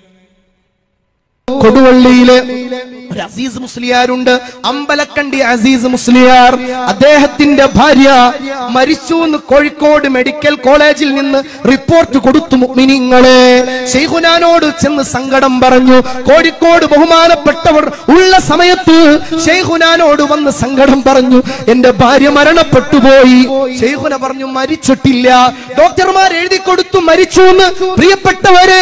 [SPEAKER 3] കൊടുവള്ളിയിലെ ഒരു അസീസ് മുസ്ലിയാരുണ്ട് അമ്പലക്കണ്ടി അസീസ് മുസ്ലിയാർ അദ്ദേഹത്തിന്റെ ഭാര്യ മരിച്ചു എന്ന് കോഴിക്കോട് മെഡിക്കൽ കോളേജിൽ നിന്ന് റിപ്പോർട്ട് കൊടുത്തു മുഅ്മിനീങ്ങളെ ഷെയ്ഖുനാനോട് ചെന്ന് സങ്കടം പറഞ്ഞു കോഴിക്കോട് ബഹുമാനപ്പെട്ടവർ ഉള്ള സമയത്ത് ഷെയ്ഖുനാനോട് വന്ന് സങ്കടം പറഞ്ഞു എന്റെ ഭാര്യ മരണപ്പെട്ടു പോയി ഷെയ്ഖുന പറഞ്ഞു മരിച്ചിട്ടില്ല ഡോക്ടർമാർ എഴുതി കൊടുത്തു മരിച്ചു എന്ന് പ്രിയപ്പെട്ടവരെ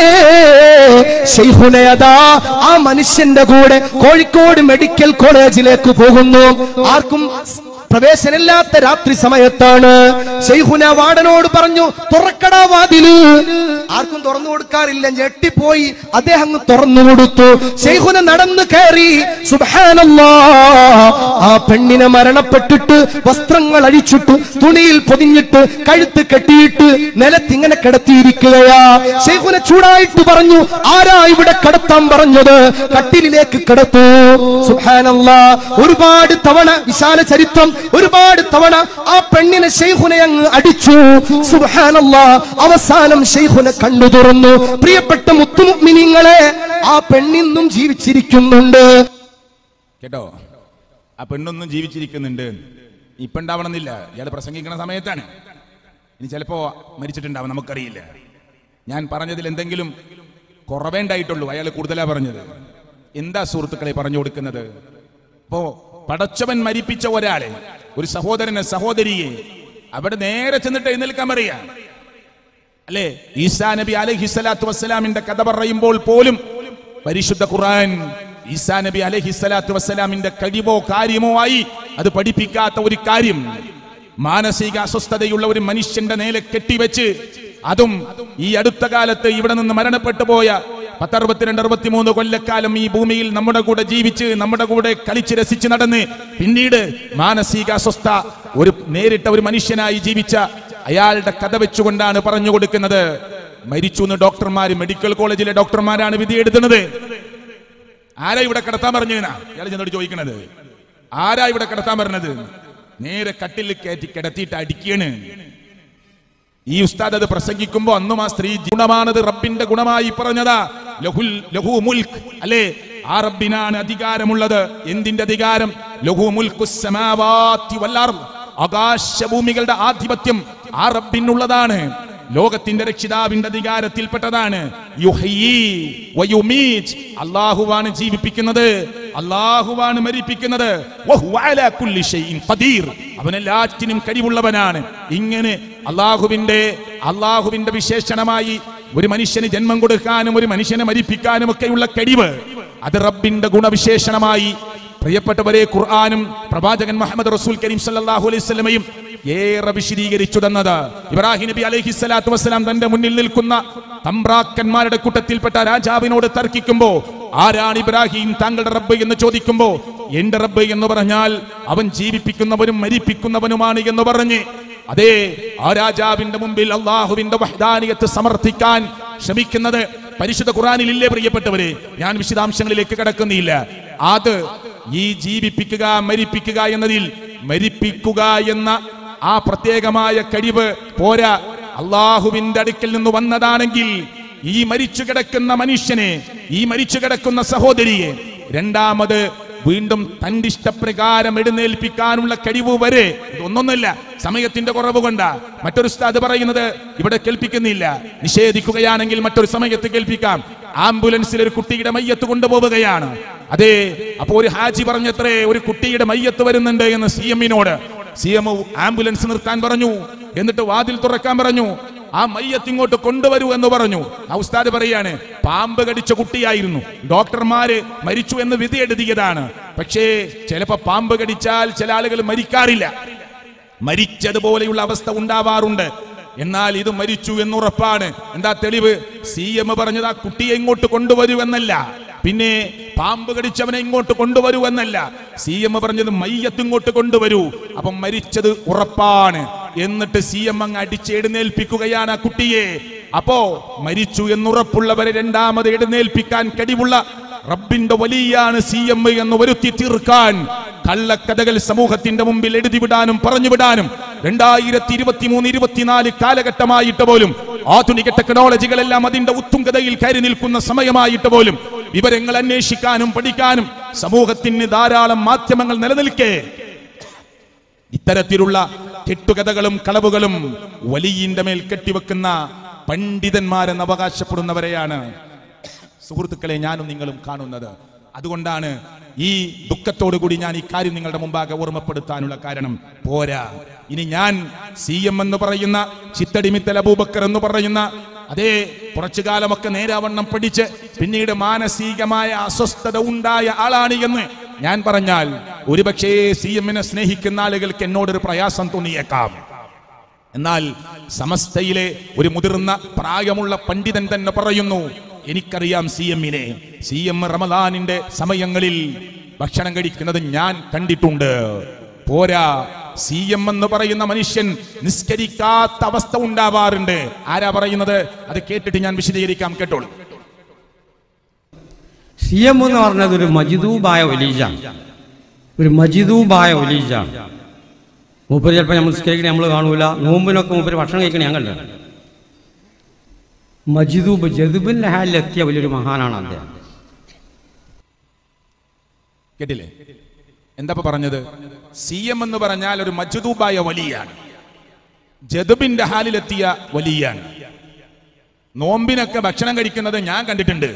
[SPEAKER 3] ഷെയ്ഖുനയതാ ആ മനുഷ്യന്റെ കൂടെ കോഴിക്കോട് മെഡിക്കൽ കോളേജിലേക്ക് പോകുന്നു ആർക്കും പ്രവേശനമില്ലാത്ത രാത്രി സമയത്താണ് ഷെയ്ഖുന വാടനോട് പറഞ്ഞു തുറക്കടാ വാതില് ആർക്കും തുറന്നു കൊടുക്കാറില്ല ഞെട്ടിപ്പോയി അദ്ദേഹം അങ്ങ് തുറന്നു കൊടുത്തു ഷെയ്ഖുന നടന്നു കയറി സുബ്ഹാനല്ലാ ആ പെണ്ണിനെ മരണപ്പെട്ടിട്ട് വസ്ത്രങ്ങൾ അഴിച്ചിട്ട് തുണിയിൽ പൊതിഞ്ഞിട്ട് കഴുത്ത് കെട്ടിയിട്ട് നിലത്തിങ്ങനെ കിടത്തിയിരിക്കുകയാ ഷെയ്ഖുന ചൂടായിട്ട് പറഞ്ഞു ആരാ ഇവിടെ കിടത്താൻ പറഞ്ഞത് കട്ടിലിലേക്ക് കിടത്തു സുബ്ഹാനല്ലാ ഒരുപാട് തവണ വിശാല ചരിത്രം ഒരുപാട് തവണ ആ പെണ്ണിനെ ഷെയ്ഖുനെ അങ്ങ് അടിച്ചു സുബ്ഹാനല്ലാ അവസാനം ഷെയ്ഖുനെ കണ്ണു തുറന്നു പ്രിയപ്പെട്ട മുത്തുമുഗ്മിനിങ്ങളെ ആ പെണ്ണിന്നും ജീവിച്ചിരിക്കുന്നുണ്ട്
[SPEAKER 1] കേട്ടോ ആ പെണ്ണൊന്നും ജീവിച്ചിരിക്കുന്നുണ്ട് ഇപ്പൊ ഉണ്ടാവണമെന്നില്ല ഇയാൾ പ്രസംഗിക്കുന്ന സമയത്താണ് ഇനി ചിലപ്പോ മരിച്ചിട്ടുണ്ടാവും നമുക്കറിയില്ല ഞാൻ പറഞ്ഞതിൽ എന്തെങ്കിലും കുറവേണ്ടായിട്ടുള്ളൂ അയാൾ കൂടുതലാ പറഞ്ഞത് എന്താ സുഹൃത്തുക്കളെ പറഞ്ഞു കൊടുക്കുന്നത് ഇപ്പോ പടച്ചവൻ മരിപ്പിച്ച ഒരാളെ ഒരു സഹോദരനെ സഹോദരിയെ അവിടെ നേരെ ചെന്നിട്ട് എഴുന്നേൽക്കാൻ പറയാ അല്ലേ ഈസാ നബി അലൈഹി സ്വലാത്തു വസ്സലാമിന്റെ കഥ പറയുമ്പോൾ പോലും പരിശുദ്ധ ഖുർആൻ ഈസാ നബി അലൈഹി സ്വലാത്തു വസ്സലാമിന്റെ കഴിവോ കാര്യമോ ആയി അത് പഠിപ്പിക്കാത്ത ഒരു കാര്യം മാനസിക അസ്വസ്ഥതയുള്ള ഒരു മനുഷ്യന്റെ നേരെ കെട്ടിവെച്ച് അതും ഈ അടുത്ത കാലത്ത് ഇവിടെ നിന്ന് മരണപ്പെട്ടു പോയ പത്തറുപത്തിരണ്ട് അറുപത്തിമൂന്ന് കൊല്ലക്കാലം ഈ ഭൂമിയിൽ നമ്മുടെ കൂടെ ജീവിച്ച് നമ്മുടെ കൂടെ കളിച്ച് രസിച്ച് നടന്ന് പിന്നീട് മാനസിക അസ്വസ്ഥ ഒരു നേരിട്ട ഒരു മനുഷ്യനായി ജീവിച്ച അയാളുടെ കഥ വെച്ചുകൊണ്ടാണ് പറഞ്ഞു കൊടുക്കുന്നത് മരിച്ചു എന്ന് ഡോക്ടർമാർ മെഡിക്കൽ കോളേജിലെ ഡോക്ടർമാരാണ് വിധി എഴുതുന്നത് ആരാ ഇവിടെ കിടത്താൻ പറഞ്ഞു ഇയാൾ ചെന്നോട് ചോദിക്കണത് ആരാ ഇവിടെ കിടത്താൻ പറഞ്ഞത് നേരെ കട്ടിൽ കയറ്റി കിടത്തിയിട്ട് അടിക്കാണ് ഈ ഉസ്താദ് അത് പ്രസംഗിക്കുമ്പോ അന്നും ആ സ്ത്രീ ഗുണമാണത് റബ്ബിന്റെ ഗുണമായി പറഞ്ഞതാ ലഹുൽ ലഹു മുൽക്ക് അല്ലേ ആ റബ്ബിനാണ് അധികാരമുള്ളത് എന്തിന്റെ അധികാരം ലഹു മുൽക്കു സമാവാത്തി വല്ലാർദ് ആകാശഭൂമികളുടെ ആധിപത്യം ആ റബ്ബിനുള്ളതാണ് ലോകത്തിന്റെ രക്ഷിതാവിന്റെ അധികാരത്തിൽപ്പെട്ടതാണ് യുഹ്യീ വയുമീറ്റ്. അള്ളാഹുവാണ് ജീവിപ്പിക്കുന്നത് അള്ളാഹുവാണ് മരിപ്പിക്കുന്നത് വഹുവ അലാ കുല്ലി ഷൈഇൻ ഖദീർ. അവൻ എല്ലാറ്റിനും കഴിവുള്ളവനാണ് ഇങ്ങനെ അള്ളാഹുവിന്റെ അള്ളാഹുവിന്റെ വിശേഷണമായി ഒരു മനുഷ്യന് ജന്മം കൊടുക്കാനും ഒരു മനുഷ്യനെ മരിപ്പിക്കാനും ഒക്കെയുള്ള കഴിവ് അത് റബ്ബിന്റെ ഗുണവിശേഷണമായി പ്രിയപ്പെട്ടവരെ ഖുർആാനും പ്രവാചകൻ മുഹമ്മദ് റസൂൽ കരീം സല്ലല്ലാഹു അലൈഹി വസല്ലമയും ഏറെ വിശദീകരിച്ചു തന്നത് ഇബ്രാഹിം നബി അലൈഹി സ്വലാത്തു വസ്സലാം തന്റെ മുന്നിൽ നിൽക്കുന്ന തമ്പ്രാക്കന്മാരുടെ കൂട്ടത്തിൽപ്പെട്ട രാജാവിനോട് തർക്കിക്കുമ്പോ ആരാണ് ഇബ്രാഹിം താങ്കളുടെ റബ്ബ് എന്ന് ചോദിക്കുമ്പോ എന്റെ റബ്ബ് എന്ന് പറഞ്ഞാൽ അവൻ ജീവിപ്പിക്കുന്നവനും മരിപ്പിക്കുന്നവനുമാണ് എന്ന് പറഞ്ഞ് അതേ ആ രാജാവിന്റെ മുമ്പിൽ അള്ളാഹുവിന്റെ വഹദാനിയത്ത് സമർത്ഥിക്കാൻ ശ്രമിക്കുന്നത് പരിശുദ്ധ ഖുറാനിലില്ലേ പ്രിയപ്പെട്ടവരെ ഞാൻ വിശദാംശങ്ങളിലേക്ക് കടക്കുന്നില്ല അത് ഈ ജീവിപ്പിക്കുക മരിപ്പിക്കുക എന്നതിൽ മരിപ്പിക്കുക എന്ന ആ പ്രത്യേകമായ കഴിവ് പോരാ അള്ളാഹുവിന്റെ അടുക്കൽ നിന്ന് വന്നതാണെങ്കിൽ ഈ മരിച്ചു കിടക്കുന്ന മനുഷ്യനെ ഈ മരിച്ചു കിടക്കുന്ന സഹോദരിയെ രണ്ടാമത് വീണ്ടും തന്റെ ഇഷ്ടപ്രകാരം എഴുന്നേൽപ്പിക്കാനുള്ള കഴിവ് വരെ ഇതൊന്നൊന്നുമില്ല സമയത്തിന്റെ കുറവ് കൊണ്ടാ മറ്റൊരു ഉസ്താദ് പറയുന്നത് ഇവിടെ കേൾപ്പിക്കുന്നില്ല നിഷേധിക്കുകയാണെങ്കിൽ മറ്റൊരു സമയത്ത് കേൾപ്പിക്കാം ആംബുലൻസിൽ ഒരു കുട്ടിയുടെ മയ്യത്ത് കൊണ്ടുപോവുകയാണ് അതെ അപ്പോ ഒരു ഹാജി പറഞ്ഞത്രേ ഒരു കുട്ടിയുടെ മയ്യത്ത് വരുന്നുണ്ട് എന്ന് സി എമ്മിനോട് സി എം ആംബുലൻസ് നിർത്താൻ പറഞ്ഞു എന്നിട്ട് വാതിൽ തുറക്കാൻ പറഞ്ഞു ആ മയ്യത്ത് ഇങ്ങോട്ട് കൊണ്ടുവരൂ എന്ന് പറഞ്ഞു ആ ഉസ്താദ് പറയാണ് പാമ്പ് കടിച്ച കുട്ടിയായിരുന്നു ഡോക്ടർമാര് മരിച്ചു എന്ന് വിധി എഴുതിയതാണ് പക്ഷേ ചിലപ്പോ പാമ്പ് കടിച്ചാൽ ചില ആളുകൾ മരിക്കാറില്ല മരിച്ചതുപോലെയുള്ള അവസ്ഥ ഉണ്ടാവാറുണ്ട് എന്നാൽ ഇത് മരിച്ചു എന്നുറപ്പാണ് എന്താ തെളിവ് സി എം പറഞ്ഞത് ആ കുട്ടിയെ ഇങ്ങോട്ട് കൊണ്ടുവരൂ എന്നല്ല പിന്നെ പാമ്പ് കടിച്ചവനെ ഇങ്ങോട്ട് കൊണ്ടുവരൂ എന്നല്ല സി എം പറഞ്ഞത് മയ്യത്ത് ഇങ്ങോട്ട് കൊണ്ടുവരൂ അപ്പം മരിച്ചത് ഉറപ്പാണ് എന്നിട്ട് സി എം അങ്ങ് അടിച്ചെഴുന്നേൽപ്പിക്കുകയാണ് ആ കുട്ടിയെ അപ്പോ മരിച്ചു എന്നുറപ്പുള്ളവരെ രണ്ടാമത് എഴുന്നേൽപ്പിക്കാൻ കഴിവുള്ള റബ്ബിന്റെ വലിയാണ് സി എം എന്ന് വരുത്തി തീർക്കാൻ കള്ളക്കഥകൾ സമൂഹത്തിന്റെ മുമ്പിൽ എഴുതിവിടാനും പറഞ്ഞുവിടാനും രണ്ടായിരത്തി ഇരുപത്തി മൂന്ന് ഇരുപത്തിനാല് കാലഘട്ടമായിട്ട് പോലും ആധുനിക ടെക്നോളജികളെല്ലാം അതിന്റെ ഉത്തുംഗതയിൽ കയറി നിൽക്കുന്ന സമയമായിട്ട് പോലും വിവരങ്ങൾ അന്വേഷിക്കാനും പഠിക്കാനും സമൂഹത്തിന് ധാരാളം മാധ്യമങ്ങൾ നിലനിൽക്കേ ഇത്തരത്തിലുള്ള കെട്ടുകഥകളും കളവുകളും വലിയന്റെ മേൽ കെട്ടിവെക്കുന്ന പണ്ഡിതന്മാരെന്ന് അവകാശപ്പെടുന്നവരെയാണ് സുഹൃത്തുക്കളെ ഞാനും നിങ്ങളും കാണുന്നത് അതുകൊണ്ടാണ് ഈ ദുഃഖത്തോടു കൂടി ഞാൻ ഈ കാര്യം നിങ്ങളുടെ മുമ്പാകെ ഓർമ്മപ്പെടുത്താനുള്ള കാരണം പോരാ ഇനി ഞാൻ സി എം എന്ന് പറയുന്ന ചിത്തടിമിത്തൽ അബൂബക്കർ എന്ന് പറയുന്ന അതേ കുറച്ചു കാലമൊക്കെ നേരാവണ്ണം പഠിച്ച് പിന്നീട് മാനസികമായ അസ്വസ്ഥത ഉണ്ടായ ആളാണ് എന്ന് ഞാൻ പറഞ്ഞാൽ ഒരുപക്ഷേ സി എമ്മിനെ സ്നേഹിക്കുന്ന ആളുകൾക്ക് എന്നോടൊരു പ്രയാസം തോന്നിയേക്കാം എന്നാൽ സമസ്തയിലെ ഒരു മുതിർന്ന പ്രായമുള്ള പണ്ഡിതൻ തന്നെ പറയുന്നു എനിക്കറിയാം സി എമ്മിനെ സി എം റമദാനിന്റെ സമയങ്ങളിൽ ഭക്ഷണം കഴിക്കുന്നത് ഞാൻ കണ്ടിട്ടുണ്ട് പോരാ സി എം എന്ന് പറയുന്ന മനുഷ്യൻ നിസ്കരിക്കാത്ത അവസ്ഥ ഉണ്ടാവാറുണ്ട് ആരാ പറയുന്നത് അത് കേട്ടിട്ട് ഞാൻ വിശദീകരിക്കാം കേട്ടോളൂ
[SPEAKER 4] സി എം എന്ന് പറഞ്ഞത് ഒരു മജിദൂബായ ഒലീജ ഒരു മജിദൂബായ ഒലീജ മൂപ്പര് ചിലപ്പോൾ നമ്മൾ നിസ്കരിക്കണേ നമ്മൾ കാണൂല നോമ്പിനൊക്കെ മൂപ്പര് ഭക്ഷണം കഴിക്കണേ ഞാൻ കണ്ടു മജിദൂബ് ജദുബിന്റെ ഹാലിലെത്തിയ വലിയൊരു മഹാനാണ് അദ്ദേഹം
[SPEAKER 1] കേട്ടില്ലേ എന്താ ഇപ്പൊ പറഞ്ഞത് സി എം എന്ന് പറഞ്ഞാൽ ഒരു മജ്ദൂബായ വലിയാണ് ജദുബിന്റെ ഹാലിലെത്തിയ വലിയാണ് നോമ്പിനൊക്കെ ഭക്ഷണം കഴിക്കുന്നത് ഞാൻ കണ്ടിട്ടുണ്ട്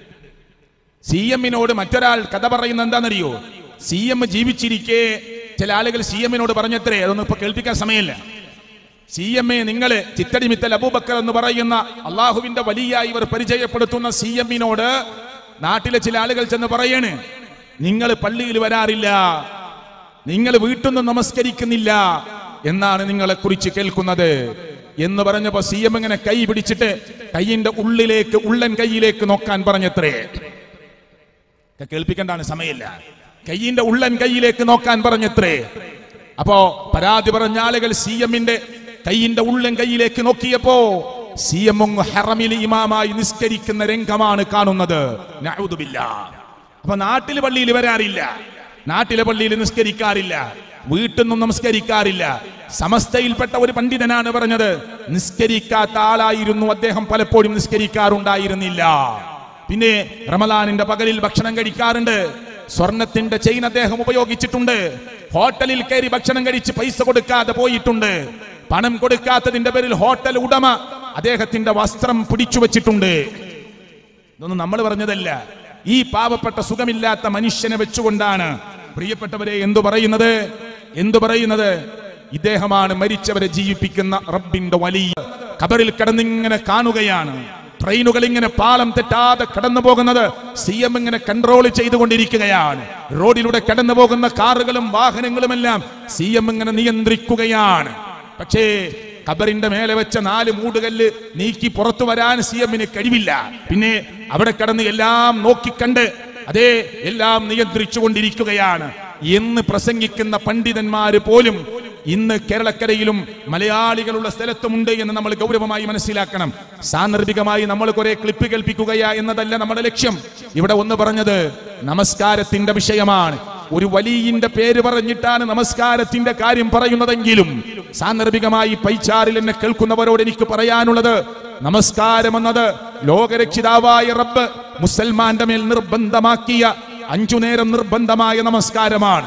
[SPEAKER 1] സി എമ്മിനോട് മറ്റൊരാൾ കഥ പറയുന്നത് എന്താണെന്നറിയോ സി എം ജീവിച്ചിരിക്കെ ചില ആളുകൾ സി എമ്മിനോട് പറഞ്ഞത്രേ അതൊന്നും ഇപ്പൊ കേൾപ്പിക്കാൻ സമയമില്ല സി എം എ നിങ്ങള് ചിത്തടിമിത്തൽ അബൂബക്കർ എന്ന് പറയുന്ന അള്ളാഹുവിന്റെ വലിയ ഇവർ പരിചയപ്പെടുത്തുന്ന സി എമ്മിനോട് നാട്ടിലെ ചില ആളുകൾ ചെന്ന് പറയാണ് നിങ്ങൾ പള്ളിയിൽ വരാറില്ല നിങ്ങൾ വീട്ടിൽ നിന്ന് നമസ്കരിക്കുന്നില്ല എന്നാണ് നിങ്ങളെ കുറിച്ച് കേൾക്കുന്നത് എന്ന് പറഞ്ഞപ്പോ സി എം ഇങ്ങനെ കൈ പിടിച്ചിട്ട് കൈയിന്റെ ഉള്ളിലേക്ക് ഉള്ളൻ കൈയിലേക്ക് നോക്കാൻ പറഞ്ഞത്രേ ഒക്കെ കേൾപ്പിക്കേണ്ടാണ് സമയമില്ല കയ്യിന്റെ ഉള്ളൻ കൈയിലേക്ക് നോക്കാൻ പറഞ്ഞത്രേ അപ്പോ പരാതി പറഞ്ഞ ആളുകൾ സി എമ്മിന്റെ കൈയിന്റെ ഉള്ളൻ കൈയിലേക്ക് നോക്കിയപ്പോ സി എം ഹറമിൽ ഇമാമായി നിസ്കരിക്കുന്ന രംഗമാണ് കാണുന്നത് നഅൂദുബില്ല. അപ്പൊ നാട്ടില് പള്ളിയിൽ വരാറില്ല നാട്ടിലെ പള്ളിയിൽ നിസ്കരിക്കാറില്ല വീട്ടിൽ നിന്നും നമസ്കരിക്കാറില്ല സമസ്തയിൽപ്പെട്ട ഒരു പണ്ഡിതനാണ് പറഞ്ഞത് നിസ്കരിക്കാത്ത ആളായിരുന്നു അദ്ദേഹം പലപ്പോഴും നിസ്കരിക്കാറുണ്ടായിരുന്നില്ല പിന്നെ റമദാനിന്റെ പകലിൽ ഭക്ഷണം കഴിക്കാറുണ്ട് സ്വർണത്തിന്റെ ചെയിൻ അദ്ദേഹം ഉപയോഗിച്ചിട്ടുണ്ട് ഹോട്ടലിൽ കയറി ഭക്ഷണം കഴിച്ച് പൈസ കൊടുക്കാതെ പോയിട്ടുണ്ട് പണം കൊടുക്കാത്തതിന്റെ പേരിൽ ഹോട്ടൽ ഉടമ അദ്ദേഹത്തിന്റെ വസ്ത്രം പിടിച്ചു വച്ചിട്ടുണ്ട് ഇതൊന്നും നമ്മൾ പറഞ്ഞതല്ല ഈ പാവപ്പെട്ട സുഖമില്ലാത്ത മനുഷ്യനെ വെച്ചുകൊണ്ടാണ് പ്രിയപ്പെട്ടവരെ എന്തു പറയുന്നത് എന്തു പറയുന്നത് ഇദ്ദേഹമാണ് മരിച്ചവരെ ജീവിപ്പിക്കുന്ന റബ്ബിന്റെ വലിയ ഖബറിൽ കിടന്നിങ്ങനെ കാണുകയാണ് ട്രെയിനുകൾ ഇങ്ങനെ പാളം തെറ്റാതെ കടന്നു പോകുന്നത് സി എം ഇങ്ങനെ കൺട്രോൾ ചെയ്തുകൊണ്ടിരിക്കുകയാണ് റോഡിലൂടെ കടന്നു പോകുന്ന കാറുകളും വാഹനങ്ങളുമെല്ലാം സി എം ഇങ്ങനെ നിയന്ത്രിക്കുകയാണ് പക്ഷേ ഖബറിന്റെ മേലെ വെച്ച നാല് മൂടുകല്ല് നീക്കി പുറത്തു വരാൻ സി എമ്മിന് കഴിവില്ല പിന്നെ അവിടെ കടന്ന് എല്ലാം നോക്കിക്കണ്ട് അതേ എല്ലാം നിയന്ത്രിച്ചു കൊണ്ടിരിക്കുകയാണ് എന്ന് പ്രസംഗിക്കുന്ന പണ്ഡിതന്മാര് പോലും ഇന്ന് കേരളക്കരയിലും മലയാളികളുള്ള സ്ഥലത്തുമുണ്ട് എന്ന് നമ്മൾ ഗൗരവമായി മനസ്സിലാക്കണം സാന്ദർഭികമായി നമ്മൾ കുറെ ക്ലിപ്പ് കേൾപ്പിക്കുകയാ എന്നതല്ല നമ്മുടെ ലക്ഷ്യം ഇവിടെ ഒന്ന് പറഞ്ഞത് നമസ്കാരത്തിന്റെ വിഷയമാണ് ഒരു വലിയന്റെ പേര് പറഞ്ഞിട്ടാണ് നമസ്കാരത്തിന്റെ കാര്യം പറയുന്നതെങ്കിലും സാന്ദർഭികമായി പൈച്ചാറിൽ എന്നെ കേൾക്കുന്നവരോട് എനിക്ക് പറയാനുള്ളത് നമസ്കാരം എന്നത് ലോകരക്ഷിതാവായ റബ്ബ് മുസൽമാന്റെ മേൽ നിർബന്ധമാക്കിയ അഞ്ചു നേരം നിർബന്ധമായ നമസ്കാരമാണ്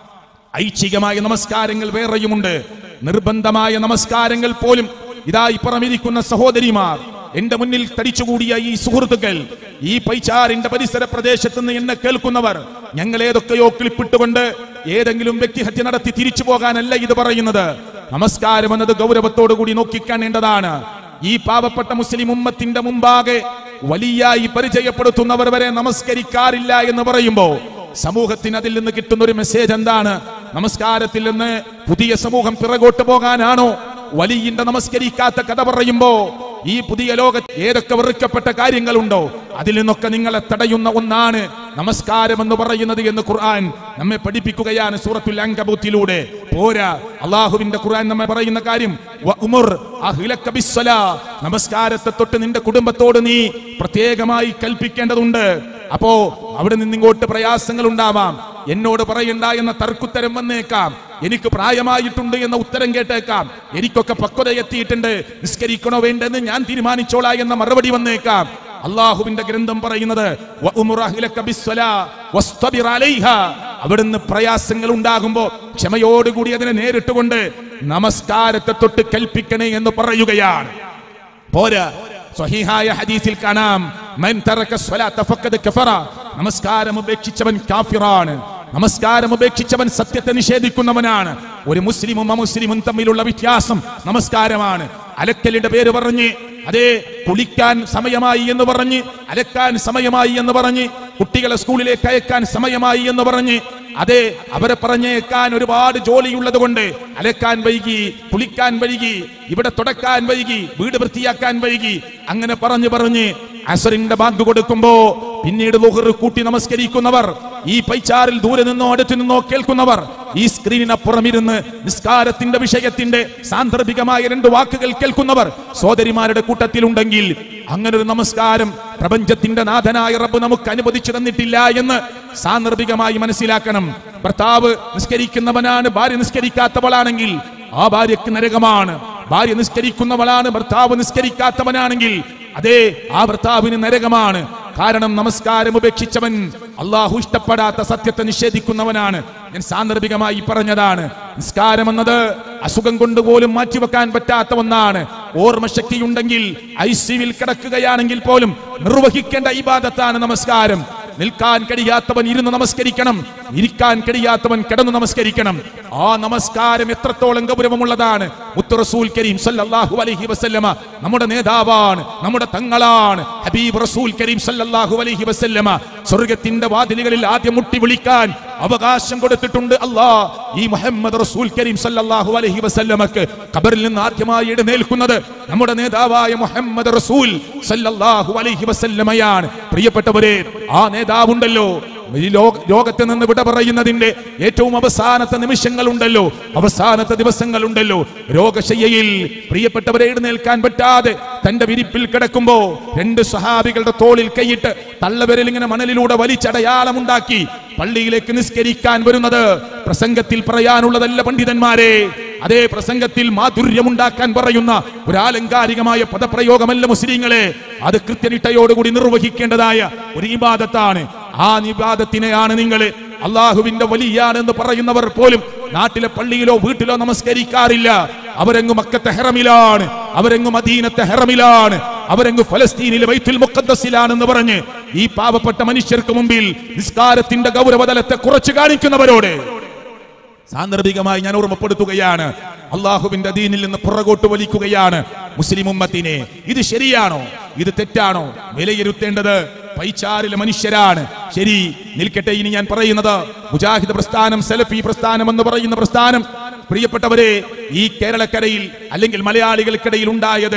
[SPEAKER 1] ഐച്ഛികമായ നമസ്കാരങ്ങൾ വേറെയുമുണ്ട് നിർബന്ധമായ നമസ്കാരങ്ങൾ പോലും ഇതാ ഇപ്പുറമിരിക്കുന്ന സഹോദരിമാർ എന്റെ മുന്നിൽ തടിച്ചുകൂടിയ ഈ സുഹൃത്തുക്കൾ ഈ പൈച്ചാറിന്റെ പരിസര പ്രദേശത്ത് നിന്ന് എന്നെ കേൾക്കുന്നവർ ഞങ്ങൾ ഏതൊക്കെയോ ക്ലിപ്പിട്ടുകൊണ്ട് ഏതെങ്കിലും വ്യക്തിഹത്യ നടത്തി തിരിച്ചു പോകാനല്ല ഇത് പറയുന്നത് നമസ്കാരം എന്നത് ഗൗരവത്തോടു കൂടി നോക്കിക്കാണേണ്ടതാണ് ഈ പാവപ്പെട്ട മുസ്ലിം ഉമ്മത്തിന്റെ മുമ്പാകെ വലിയായി പരിചയപ്പെടുത്തുന്നവർ വരെ നമസ്കരിക്കാറില്ല എന്ന് പറയുമ്പോ സമൂഹത്തിന് അതിൽ നിന്ന് കിട്ടുന്ന ഒരു മെസ്സേജ് എന്താണ് നമസ്കാരത്തിൽ നിന്ന് പുതിയ സമൂഹം പിറകോട്ട് പോകാനാണോ വലിയന്റെ നമസ്കരിക്കാത്ത കഥ പറയുമ്പോ ഈ പുതിയ ലോകത്ത് ഏതൊക്കെ വെറുക്കപ്പെട്ട കാര്യങ്ങളുണ്ടോ അതിൽ നിന്നൊക്കെ നിങ്ങളെ തടയുന്ന ഒന്നാണ് നമസ്കാരം എന്ന് പറയുന്നത് എന്ന് ഖുർആൻ നമ്മെ പഠിപ്പിക്കുകയാണ് സൂറത്തുൽ അങ്കബൂത്തിലൂടെ പോരാ അള്ളാഹുവിന്റെ ഖുർആൻ നമ്മെ പറയുന്ന കാര്യം വ ഉമുർ അഹ്ലക ബിസ്സലാ. നമസ്കാരത്തെ തൊട്ട് നിന്റെ കുടുംബത്തോട് നീ പ്രത്യേകമായി കൽപ്പിക്കേണ്ടതുണ്ട് അപ്പോ അവിടെ നിന്ന് ഇങ്ങോട്ട് പ്രയാസങ്ങൾ ഉണ്ടാവാം എന്നോട് പറയണ്ട എന്ന തർക്കുത്തരം വന്നേക്കാം എനിക്ക് പ്രായമായിട്ടുണ്ട് എന്ന ഉത്തരം കേട്ടേക്കാം എനിക്കൊക്കെ പക്വത എത്തിയിട്ടുണ്ട് നിസ്കരിക്കണോ വേണ്ടെന്ന് ഞാൻ തീരുമാനിച്ചോളാ എന്ന മറുപടി വന്നേക്കാം അള്ളാഹുവിന്റെ ഗ്രന്ഥം പറയുന്നത് "വ ഉമുർ അഹ്ലക ബിസ്സലാ വസ്തബിർ അലൈഹാ." അവിടുന്ന് പ്രയാസങ്ങൾ ഉണ്ടാകുമ്പോ ക്ഷമയോടുകൂടി അതിനെ നേരിട്ടുകൊണ്ട് നമസ്കാരത്തെ തൊട്ട് കൽപ്പിക്കണേ എന്ന് പറയുകയാണ് പോരാ സ്വഹീഹായ ഹദീസിൽ കാണാം മൻ തറക സ്വലാത്ത ഫഖദ് കഫറ നമസ്കാരം ഉപേക്ഷിച്ചവൻ കാഫിറാണ് നമസ്കാരം ഉപേക്ഷിച്ചവൻ സത്യത്തെ നിഷേധിക്കുന്നവനാണ് ഒരു മുസ്ലിമും അമുസ്ലിമും തമ്മിലുള്ള വ്യത്യാസം നമസ്കാരമാണ് അലക്കലിന്റെ പേര് പറഞ്ഞ് അതേ കുളിക്കാൻ സമയമായി എന്ന് പറഞ്ഞ് അലക്കാൻ സമയമായി എന്ന് പറഞ്ഞ് കുട്ടികളെ സ്കൂളിലേക്ക് അയക്കാൻ സമയമായി എന്ന് പറഞ്ഞ് അതെ അവരെ പറഞ്ഞേക്കാൻ ഒരുപാട് ജോലിയുള്ളത് കൊണ്ട് അലക്കാൻ വൈകി കുളിക്കാൻ വൈകി ഇവിടെ തുടക്കാൻ വൈകി വീട് വൃത്തിയാക്കാൻ വൈകി അങ്ങനെ പറഞ്ഞു പറഞ്ഞ് അസറിന്റെ ബാങ്ക് കൊടുക്കുമ്പോ പിന്നീട് ലുഹർ കൂട്ടി നമസ്കരിക്കുന്നവർ ഈ പൈച്ചാറിൽ ദൂരെ നിന്നോ അടുത്തു നിന്നോ കേൾക്കുന്നവർ ഈ സ്ക്രീനിനപ്പുറം ഇരുന്ന് നിസ്കാരത്തിന്റെ വിഷയത്തിന്റെ സാന്ദർഭികമായ രണ്ട് വാക്കുകൾ കേൾക്കുന്നവർ സോദരിമാരുടെ കൂട്ടത്തിലുണ്ടെങ്കിൽ അങ്ങനെ ഒരു നമസ്കാരം പ്രപഞ്ചത്തിന്റെ നാഥനായ റബ്ബ് നമുക്ക് അനുവദിച്ചു തന്നിട്ടില്ല എന്ന് സാന്ദർഭികമായി മനസ്സിലാക്കണം ഭർത്താവ് നിസ്കരിക്കുന്നവനാണ് ഭാര്യ നിസ്കരിക്കാത്തവളാണെങ്കിൽ ആ ഭാര്യക്ക് നരകമാണ് ഭാര്യ നിസ്കരിക്കുന്നവളാണ് ഭർത്താവ് നിസ്കരിക്കാത്തവനാണെങ്കിൽ അതേ ആ ഭർത്താവിന് നരകമാണ് കാരണം നമസ്കാരം ഉപേക്ഷിച്ചവൻ അള്ളാഹു ഇഷ്ടപ്പെടാത്ത സത്യത്തെ നിഷേധിക്കുന്നവനാണ് ഞാൻ സാന്ദർഭികമായി പറഞ്ഞതാണ് നിസ്കാരം എന്നത് അസുഖം കൊണ്ട് പോലും മാറ്റിവെക്കാൻ പറ്റാത്ത ഒന്നാണ് ഓർമ്മശക്തിയുണ്ടെങ്കിൽ ഐ സിവിൽ കിടക്കുകയാണെങ്കിൽ പോലും നിർവഹിക്കേണ്ട ഇബാദത്താണ് നമസ്കാരം നിൽക്കാൻ കഴിയാത്തവൻ ഇരുന്ന് നമസ്കരിക്കണം ഇരിക്കാൻ കഴിയാത്തവൻ കിടന്ന് നമസ്കരിക്കണം ആ നമസ്കാരം എത്രത്തോളം ഗൗരവമുള്ളതാണ് മുത്തു റസൂൽ കരീം സല്ലല്ലാഹു അലൈഹി വസല്ലമ നമ്മുടെ നേതാവാണ് നമ്മുടെ തങ്ങളാണ് ഹബീബ് റസൂൽ കരീം സല്ലല്ലാഹു അലൈഹി വസല്ലമ സ്വർഗത്തിന്റെ വാതിലുകളിൽ ആദ്യം മുട്ടി വിളിക്കാൻ അവകാശം കൊടുത്തിട്ടുണ്ട് അല്ലാ ഈ മുഹമ്മദ് റസൂൽ കരീം സല്ലല്ലാഹു അലൈഹി വസല്ലമക്ക് ഖബറിൽ നിന്ന് ആദ്യമായി എഴുന്നേൽക്കുന്നത് നമ്മുടെ നേതാവായ മുഹമ്മദ് റസൂൽ സല്ലല്ലാഹു അലൈഹി വസല്ലമയാണ് പ്രിയപ്പെട്ടവരെ ആ നേതാവുണ്ടല്ലോ ഈ ലോക- ലോകത്ത് നിന്ന് വിട പറയുന്നതിന്റെ ഏറ്റവും അവസാനത്തെ നിമിഷങ്ങളുണ്ടല്ലോ അവസാനത്തെ ദിവസങ്ങളുണ്ടല്ലോ രോഗശയ്യയിൽ പ്രിയപ്പെട്ടവരെ എഴുന്നേൽക്കാൻ പറ്റാതെ തന്റെ വിരിപ്പിൽ കിടക്കുമ്പോ രണ്ട് സഹാബികളുടെ തോളിൽ കൈയിട്ട് തള്ളവരിൽ ഇങ്ങനെ മണലിലൂടെ വലിച്ചടയാളമുണ്ടാക്കി പള്ളിയിലേക്ക് നിസ്കരിക്കാൻ വരുന്നത് പ്രസംഗത്തിൽ പറയാനുള്ളതല്ല പണ്ഡിതന്മാരെ അതേ പ്രസംഗത്തിൽ മാധുര്യമുണ്ടാക്കാൻ പറയുന്ന ഒരു ആലങ്കാരികമായ പദപ്രയോഗമല്ല മുസ്ലിങ്ങളെ അത് കൃത്യനിഷ്ഠയോടുകൂടി നിർവഹിക്കേണ്ടതായ ഒരു ഇബാദത്താണ് ആ നിബാദത്തിനെയാണ് നിങ്ങൾ അള്ളാഹുവിന്റെ വലിയാണെന്ന് പറയുന്നവർ പോലും നാട്ടിലെ പള്ളിയിലോ വീട്ടിലോ നമസ്കരിക്കാറില്ല അവരെങ്ങും മക്കത്തെ ഹെറമിലാണ് അവരെങ്ങും മദീനത്തെ ഹെറമിലാണ് അവരെങ്ങും ഫലസ്തീനിലെ വൈത്തുൽ മുഖദ്ദസിലാണെന്ന് പറഞ്ഞ് ഈ പാവപ്പെട്ട മനുഷ്യർക്ക് മുമ്പിൽ നിസ്കാരത്തിന്റെ ഗൗരവതലത്തെ കുറച്ച് കാണിക്കുന്നവരോട് സാന്ദർഭികമായി ഞാൻ ഓർമ്മപ്പെടുത്തുകയാണ് അള്ളാഹുവിന്റെ ദീനിൽ നിന്ന് പുറകോട്ട് വലിക്കുകയാണ് മുസ്ലിം ഉമ്മത്തിനെ ഇത് ശരിയാണോ ഇത് തെറ്റാണോ വിലയിരുത്തേണ്ടത് പൈച്ചാറിലെ മനുഷ്യരാണ് ശരി നിൽക്കട്ടെ ഇനി ഞാൻ പറയുന്നത് മുജാഹിദ് പ്രസ്ഥാനം സലഫി പ്രസ്ഥാനം എന്ന് പറയുന്ന പ്രസ്ഥാനം പ്രിയപ്പെട്ടവരെ ഈ കേരളക്കരയിൽ അല്ലെങ്കിൽ മലയാളികൾക്കിടയിൽ ഉണ്ടായത്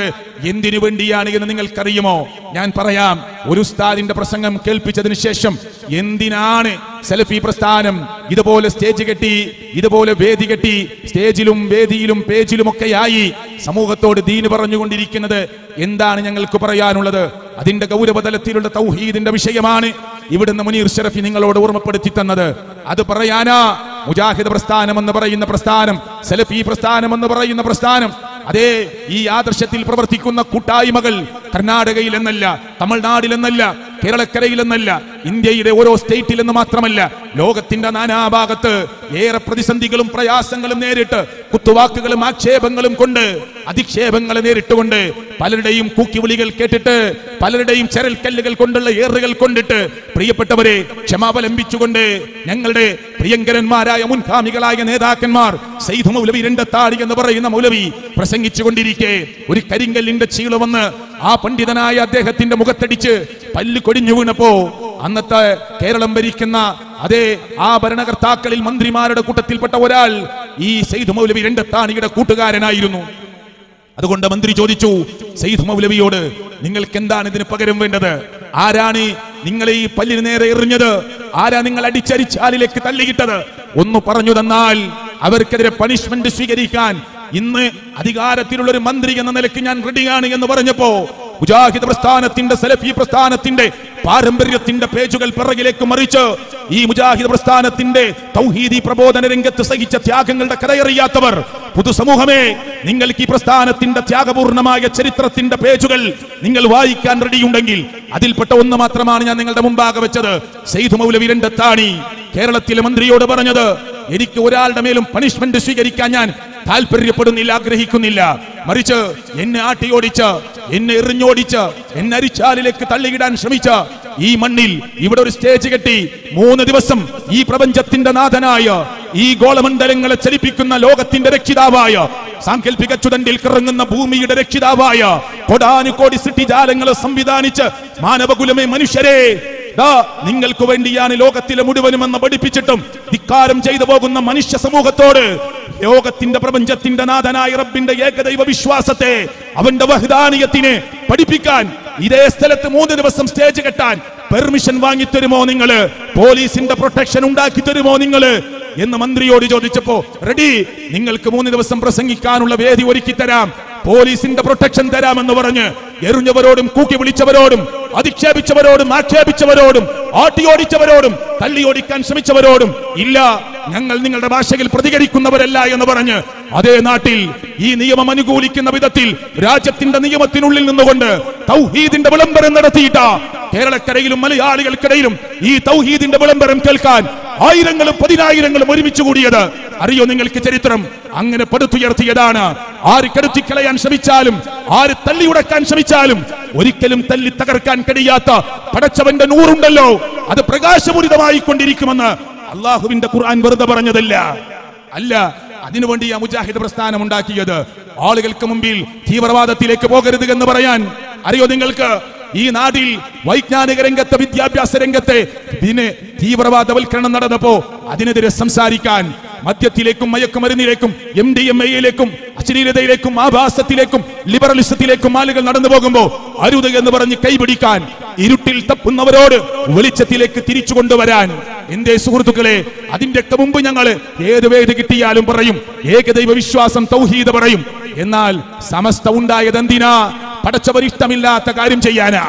[SPEAKER 1] എന്തിനു വേണ്ടിയാണ് എന്ന് നിങ്ങൾക്കറിയുമോ ഞാൻ പറയാം ഒരു ഉസ്താദിന്റെ പ്രസംഗം കേൾപ്പിച്ചതിന് ശേഷം എന്തിനാണ് സെൽഫി പ്രസ്ഥാനം ഇതുപോലെ സ്റ്റേജ് കെട്ടി ഇതുപോലെ വേദി കെട്ടി സ്റ്റേജിലും വേദിയിലും പേജിലും ഒക്കെയായി സമൂഹത്തോട് ദീന് പറഞ്ഞുകൊണ്ടിരിക്കുന്നത് എന്താണ് ഞങ്ങൾക്ക് പറയാനുള്ളത് അതിന്റെ ഗൗരവതലത്തിലുള്ള തൗഹീദിന്റെ വിഷയമാണ് ഇവിടുന്ന് മുനീർ ഷറഫി നിങ്ങളോട് ഓർമ്മപ്പെടുത്തി തന്നത് അത് പറയാനാ മുജാഹിദ് പ്രസ്ഥാനം എന്ന് പറയുന്ന പ്രസ്ഥാനം സെലഫി പ്രസ്ഥാനം എന്ന് പറയുന്ന പ്രസ്ഥാനം അതേ ഈ ആദർശത്തിൽ പ്രവർത്തിക്കുന്ന കൂട്ടായ്മകൾ കർണാടകയിൽ എന്നല്ല തമിഴ്നാടിലെന്നല്ല കേരളക്കരയിലെന്നല്ല ഇന്ത്യയുടെ ഓരോ സ്റ്റേറ്റിൽ എന്ന് മാത്രമല്ല ലോകത്തിന്റെ നാനാഭാഗത്ത് ഏറെ പ്രതിസന്ധികളും പ്രയാസങ്ങളും നേരിട്ട് കുത്തുവാക്കുകളും ആക്ഷേപങ്ങളും കൊണ്ട് അധിക്ഷേപങ്ങളെ നേരിട്ടുകൊണ്ട് പലരുടെയും കൂക്കിവിളികൾ കേട്ടിട്ട് പലരുടെയും ചെരൽക്കല്ലുകൾ കൊണ്ടുള്ള ഏറുകൾ കൊണ്ടിട്ട് പ്രിയപ്പെട്ടവരെ ക്ഷമാവലംബിച്ചുകൊണ്ട് ഞങ്ങളുടെ പ്രിയങ്കരന്മാരായ മുൻഗാമികളായ നേതാക്കന്മാർ സെയ്ദ് മൗലവി രണ്ടത്താടി എന്ന് പറയുന്ന മൗലവി പ്രസംഗിച്ചുകൊണ്ടിരിക്കെ ഒരു കരിങ്കല്ലിന്റെ ചീള വന്ന് ആ പണ്ഡിതനായ അദ്ദേഹത്തിന്റെ മുഖത്തടിച്ച് പല്ല് കൊടിഞ്ഞു വീണപ്പോ അന്നത്തെ കേരളം ഭരിക്കുന്ന അതേ ആ ഭരണകർത്താക്കളിൽ മന്ത്രിമാരുടെ കൂട്ടത്തിൽപ്പെട്ട ഒരാൾ ഈ സെയ്ദ് മൗലവി രണ്ടത്താണിയുടെ കൂട്ടുകാരനായിരുന്നു അതുകൊണ്ട് മന്ത്രി ചോദിച്ചു സെയ്ദ് മൗലവിയോട് നിങ്ങൾക്ക് എന്താണ് ഇതിന് പകരം വേണ്ടത് ആരാണ് നിങ്ങളെ ഈ പല്ലിന് നേരെ എറിഞ്ഞത് ആരാ നിങ്ങൾ അടിച്ചരിച്ചാലിലേക്ക് തള്ളിയിട്ടത് ഒന്ന് പറഞ്ഞു തന്നാൽ അവർക്കെതിരെ പണിഷ്മെന്റ് സ്വീകരിക്കാൻ ഇന്ന് അധികാരത്തിലുള്ള ഒരു മന്ത്രി എന്ന നിലയ്ക്ക് ഞാൻ റെഡിയാണ് എന്ന് പറഞ്ഞപ്പോ മുജാഹിദ് പ്രസ്ഥാനത്തിന്റെ സലഫി പ്രസ്ഥാനത്തിന്റെ പാരമ്പര്യത്തിന്റെ പേജുകൾ പിറകിലേക്ക് മറിച്ച് ഈ മുജാഹിദ് പ്രസ്ഥാനത്തിന്റെ തൗഹീദി പ്രബോധന രംഗത്ത് സഹിച്ച ത്യാഗങ്ങളുടെ കഥയറിയാത്തവർ പൊതുസമൂഹമേ നിങ്ങൾക്ക് ഈ പ്രസ്ഥാനത്തിന്റെ ത്യാഗപൂർണമായ ചരിത്രത്തിന്റെ പേജുകൾ നിങ്ങൾ വായിക്കാൻ റെഡിയുണ്ടെങ്കിൽ അതിൽപ്പെട്ട ഒന്ന് മാത്രമാണ് ഞാൻ നിങ്ങളുടെ മുമ്പാകെ വെച്ചത് സെയ്ദ് മൗലവി രണ്ടത്താണി കേരളത്തിലെ മന്ത്രിയോട് പറഞ്ഞത് എനിക്ക് ഒരാളുടെ മേലും പണിഷ്മെന്റ് സ്വീകരിക്കാൻ ഞാൻ താല്പര്യപ്പെടുന്നില്ല ആഗ്രഹിക്കുന്നില്ല മറിച്ച് എന്നെ ആട്ടിയോടിച്ച് എന്നെ എറിഞ്ഞോടിച്ച് എന്നെ അരിച്ചാലിലേക്ക് തള്ളിയിടാൻ ശ്രമിച്ച ഈ മണ്ണിൽ ഇവിടെ ഒരു സ്റ്റേജ് കെട്ടി മൂന്ന് ദിവസം ഈ പ്രപഞ്ചത്തിന്റെ നാഥനായ ഈ ഗോളമണ്ഡലങ്ങളെ ചലിപ്പിക്കുന്ന ലോകത്തിന്റെ രക്ഷിതാവായ സാങ്കല്പിക ചുടണ്ടിൽ കിറങ്ങുന്ന ഭൂമിയുടെ രക്ഷിതാവായ കൊടാനുകോടി സൃഷ്ടിജാലങ്ങളെ സംവിധാനിച്ച് മാനവകുലമേ മനുഷ്യരെ ദാ നിങ്ങൾക്ക് വേണ്ടിയാണ് ലോകത്തിലെ മുഴുവനുമെന്ന് പഠിപ്പിച്ചിട്ടും ധിക്കാരം ചെയ്തു പോകുന്ന മനുഷ്യ സമൂഹത്തോട് ലോകത്തിന്റെ പ്രപഞ്ചത്തിന്റെ നാഥനായ റബ്ബിന്റെ ഏകദൈവ വിശ്വാസത്തെ അവന്റെ വഹദാനിയത്തിനെ പഠിപ്പിക്കാൻ ഇതേ സ്ഥലത്ത് മൂന്ന് ദിവസം സ്റ്റേജ് കെട്ടാൻ പെർമിഷൻ വാങ്ങി തരുമോ നിങ്ങള് പോലീസിന്റെ പ്രൊട്ടക്ഷൻ ഉണ്ടാക്കി തരുമോ നിങ്ങള് എന്ന് മന്ത്രിയോട് ചോദിച്ചപ്പോ റെഡി നിങ്ങൾക്ക് മൂന്ന് ദിവസം പ്രസംഗിക്കാനുള്ള വേദി ഒരുക്കി തരാം പോലീസിന്റെ പ്രൊട്ടക്ഷൻ തരാമെന്ന് പറഞ്ഞ് എറിഞ്ഞവരോടും കൂക്കി വിളിച്ചവരോടും അധിക്ഷേപിച്ചവരോടും ആക്ഷേപിച്ചവരോടും ആട്ടിയോടിച്ചവരോടും തള്ളിയോടിക്കാൻ ശ്രമിച്ചവരോടും ഇല്ല ഞങ്ങൾ നിങ്ങളുടെ ഭാഷയിൽ പ്രതികരിക്കുന്നവരല്ല എന്ന് പറഞ്ഞ് അതേ നാട്ടിൽ ഈ നിയമം അനുകൂലിക്കുന്ന വിധത്തിൽ രാജ്യത്തിന്റെ നിയമത്തിനുള്ളിൽ നിന്നുകൊണ്ട് തൗഹീദിന്റെ വിളംബരം നടത്തിയിട്ട കേരളക്കരയിലും മലയാളികൾക്കിടയിലും ഈ തൗഹീദിന്റെ വിളംബരം കേൾക്കാൻ ആയിരങ്ങളും പതിനായിരങ്ങളും ഒരുമിച്ച് കൂടിയത് അറിയോ നിങ്ങൾക്ക് ചരിത്രം അങ്ങനെ പടുത്തുയർത്തിയതാണ് ആര് കെടുത്തിക്കളയാൻ ശ്രമിച്ചാലും ആര് തല്ലിയുടക്കാൻ ശ്രമിച്ചാലും ഒരിക്കലും തല്ലി തകർക്കാൻ കഴിയാത്ത പടച്ചവന്റെ നൂറുണ്ടല്ലോ അത് പ്രകാശപൂരിതമായി കൊണ്ടിരിക്കുമെന്ന് അള്ളാഹുവിന്റെ ഖുർആൻ വെറുതെ പറഞ്ഞതല്ല അല്ല അതിനുവേണ്ടി ആ മുജാഹിദ് പ്രസ്ഥാനം ഉണ്ടാക്കിയത് ആളുകൾക്ക് മുമ്പിൽ തീവ്രവാദത്തിലേക്ക് പോകരുത് എന്ന് പറയാൻ അറിയോ നിങ്ങൾക്ക് ഈ നാട്ടിൽ വൈജ്ഞാനിക രംഗത്തെ വിദ്യാഭ്യാസ രംഗത്തെ പിന്നെ തീവ്രവാദവൽക്കരണം നടന്നപ്പോ അതിനെതിരെ സംസാരിക്കാൻ മദ്യത്തിലേക്കും മയക്കുമരുന്നിലേക്കും എം ഡി എം എയിലേക്കും അശ്ലീലതയിലേക്കും ആഭാസത്തിലേക്കും ലിബറലിസത്തിലേക്കും ആളുകൾ നടന്നു പോകുമ്പോ അരുത് എന്ന് പറഞ്ഞ് കൈപിടിക്കാൻ ഇരുട്ടിൽ തപ്പുന്നവരോട് വെളിച്ചത്തിലേക്ക് തിരിച്ചു കൊണ്ടുവരാൻ എന്റെ സുഹൃത്തുക്കളെ അതിന്റെയൊക്കെ മുമ്പ് ഞങ്ങൾ ഏത് വേദി കിട്ടിയാലും പറയും ഏകദൈവ വിശ്വാസം തൗഹീദ് പറയും എന്നാൽ സമസ്ത ഉണ്ടായത് എന്തിനാ പടച്ചവർ ഇഷ്ടമില്ലാത്ത കാര്യം ചെയ്യാനാ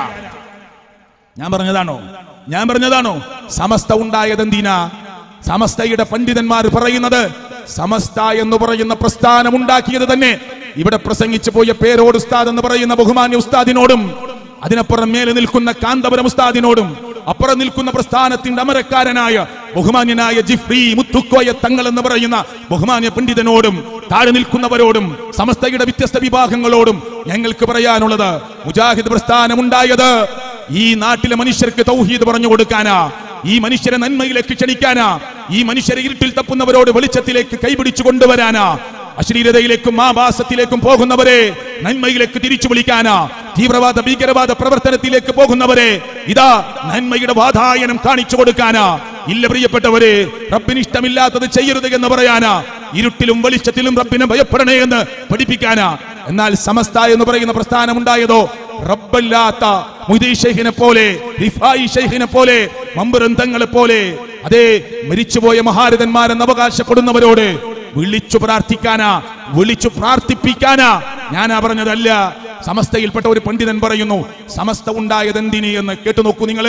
[SPEAKER 1] ഞാൻ പറഞ്ഞതാണോ ഞാൻ പറഞ്ഞതാണോ സമസ്ത ഉണ്ടായത് എന്തിനാ സമസ്തയുടെ പണ്ഡിതന്മാർ പറയുന്നത് സമസ്ത എന്ന് പറയുന്ന പ്രസ്ഥാനം ഉണ്ടാക്കിയത് തന്നെ ഇവിടെ പ്രസംഗിച്ചു പോയ പേരോട് ഉസ്താദ് എന്ന് പറയുന്ന ബഹുമാന്യ ഉസ്താദിനോടും അതിനപ്പുറം മേലെ നിൽക്കുന്ന കാന്തപുരം ഉസ്താദിനോടും അപ്പുറം നിൽക്കുന്ന പ്രസ്ഥാനത്തിന്റെ അമരക്കാരനായ ബഹുമാന്യനായ ജിഫ്രി മുത്തുക്കോയ തങ്ങൾ എന്ന് പറയുന്ന ബഹുമാന്യ പണ്ഡിതനോടും താഴെ നിൽക്കുന്നവരോടും സമസ്തയുടെ വ്യത്യസ്ത വിഭാഗങ്ങളോടും ഞങ്ങൾക്ക് പറയാനുള്ളത് മുജാഹിദ് പ്രസ്ഥാനം ഉണ്ടായത് ഈ നാട്ടിലെ മനുഷ്യർക്ക് തൗഹീദ് പറഞ്ഞു കൊടുക്കാനാ ഈ മനുഷ്യരെ നന്മയിലേക്ക് ക്ഷണിക്കാനാ ഈ മനുഷ്യരെ ഇരുട്ടിൽ തപ്പുന്നവരോട് വെളിച്ചത്തിലേക്ക് കൈപിടിച്ചു കൊണ്ടുവരാനാ അശ്ലീലതയിലേക്കും ആഭാസത്തിലേക്കും പോകുന്നവരെ നന്മയിലേക്ക് തിരിച്ചു വിളിക്കാനാ തീവ്രവാദ ഭീകരവാദ പ്രവർത്തനത്തിലേക്ക് പോകുന്നവരെ ഇതാ നന്മയുടെ വാതായനം കാണിച്ചു കൊടുക്കാനാ ഇല്ല പ്രിയപ്പെട്ടവരെ റബ്ബിന് ഇഷ്ടമില്ലാത്തത് ചെയ്യരുത് എന്ന് പറയാനാ ഇരുട്ടിലും വെളിച്ചത്തിലും റബ്ബിനെ ഭയപ്പെടണേ എന്ന് പഠിപ്പിക്കാനാ എന്നാൽ സമസ്ത എന്ന് പറയുന്ന പ്രസ്ഥാനം ഉണ്ടായതോ റബ്ബല്ലാത്ത മുദീ ഷെയ്ഖിനെ പോലെ റിഫായി ഷെയ്ഖിനെ പോലെ മമ്പുരന്തങ്ങളെ പോലെ അതേ മരിച്ചുപോയ മഹാരഥന്മാരെന്ന് അവകാശപ്പെടുന്നവരോട് വിളിച്ചു പ്രാർത്ഥിക്കാനാ വിളിച്ചു പ്രാർത്ഥിപ്പിക്കാനാ ഞാനാ പറഞ്ഞതല്ല സമസ്തയിൽപ്പെട്ട ഒരു പണ്ഡിതൻ പറയുന്നു സമസ്ത ഉണ്ടായത് എന്തിന് എന്ന് കേട്ടു നോക്കൂ നിങ്ങള്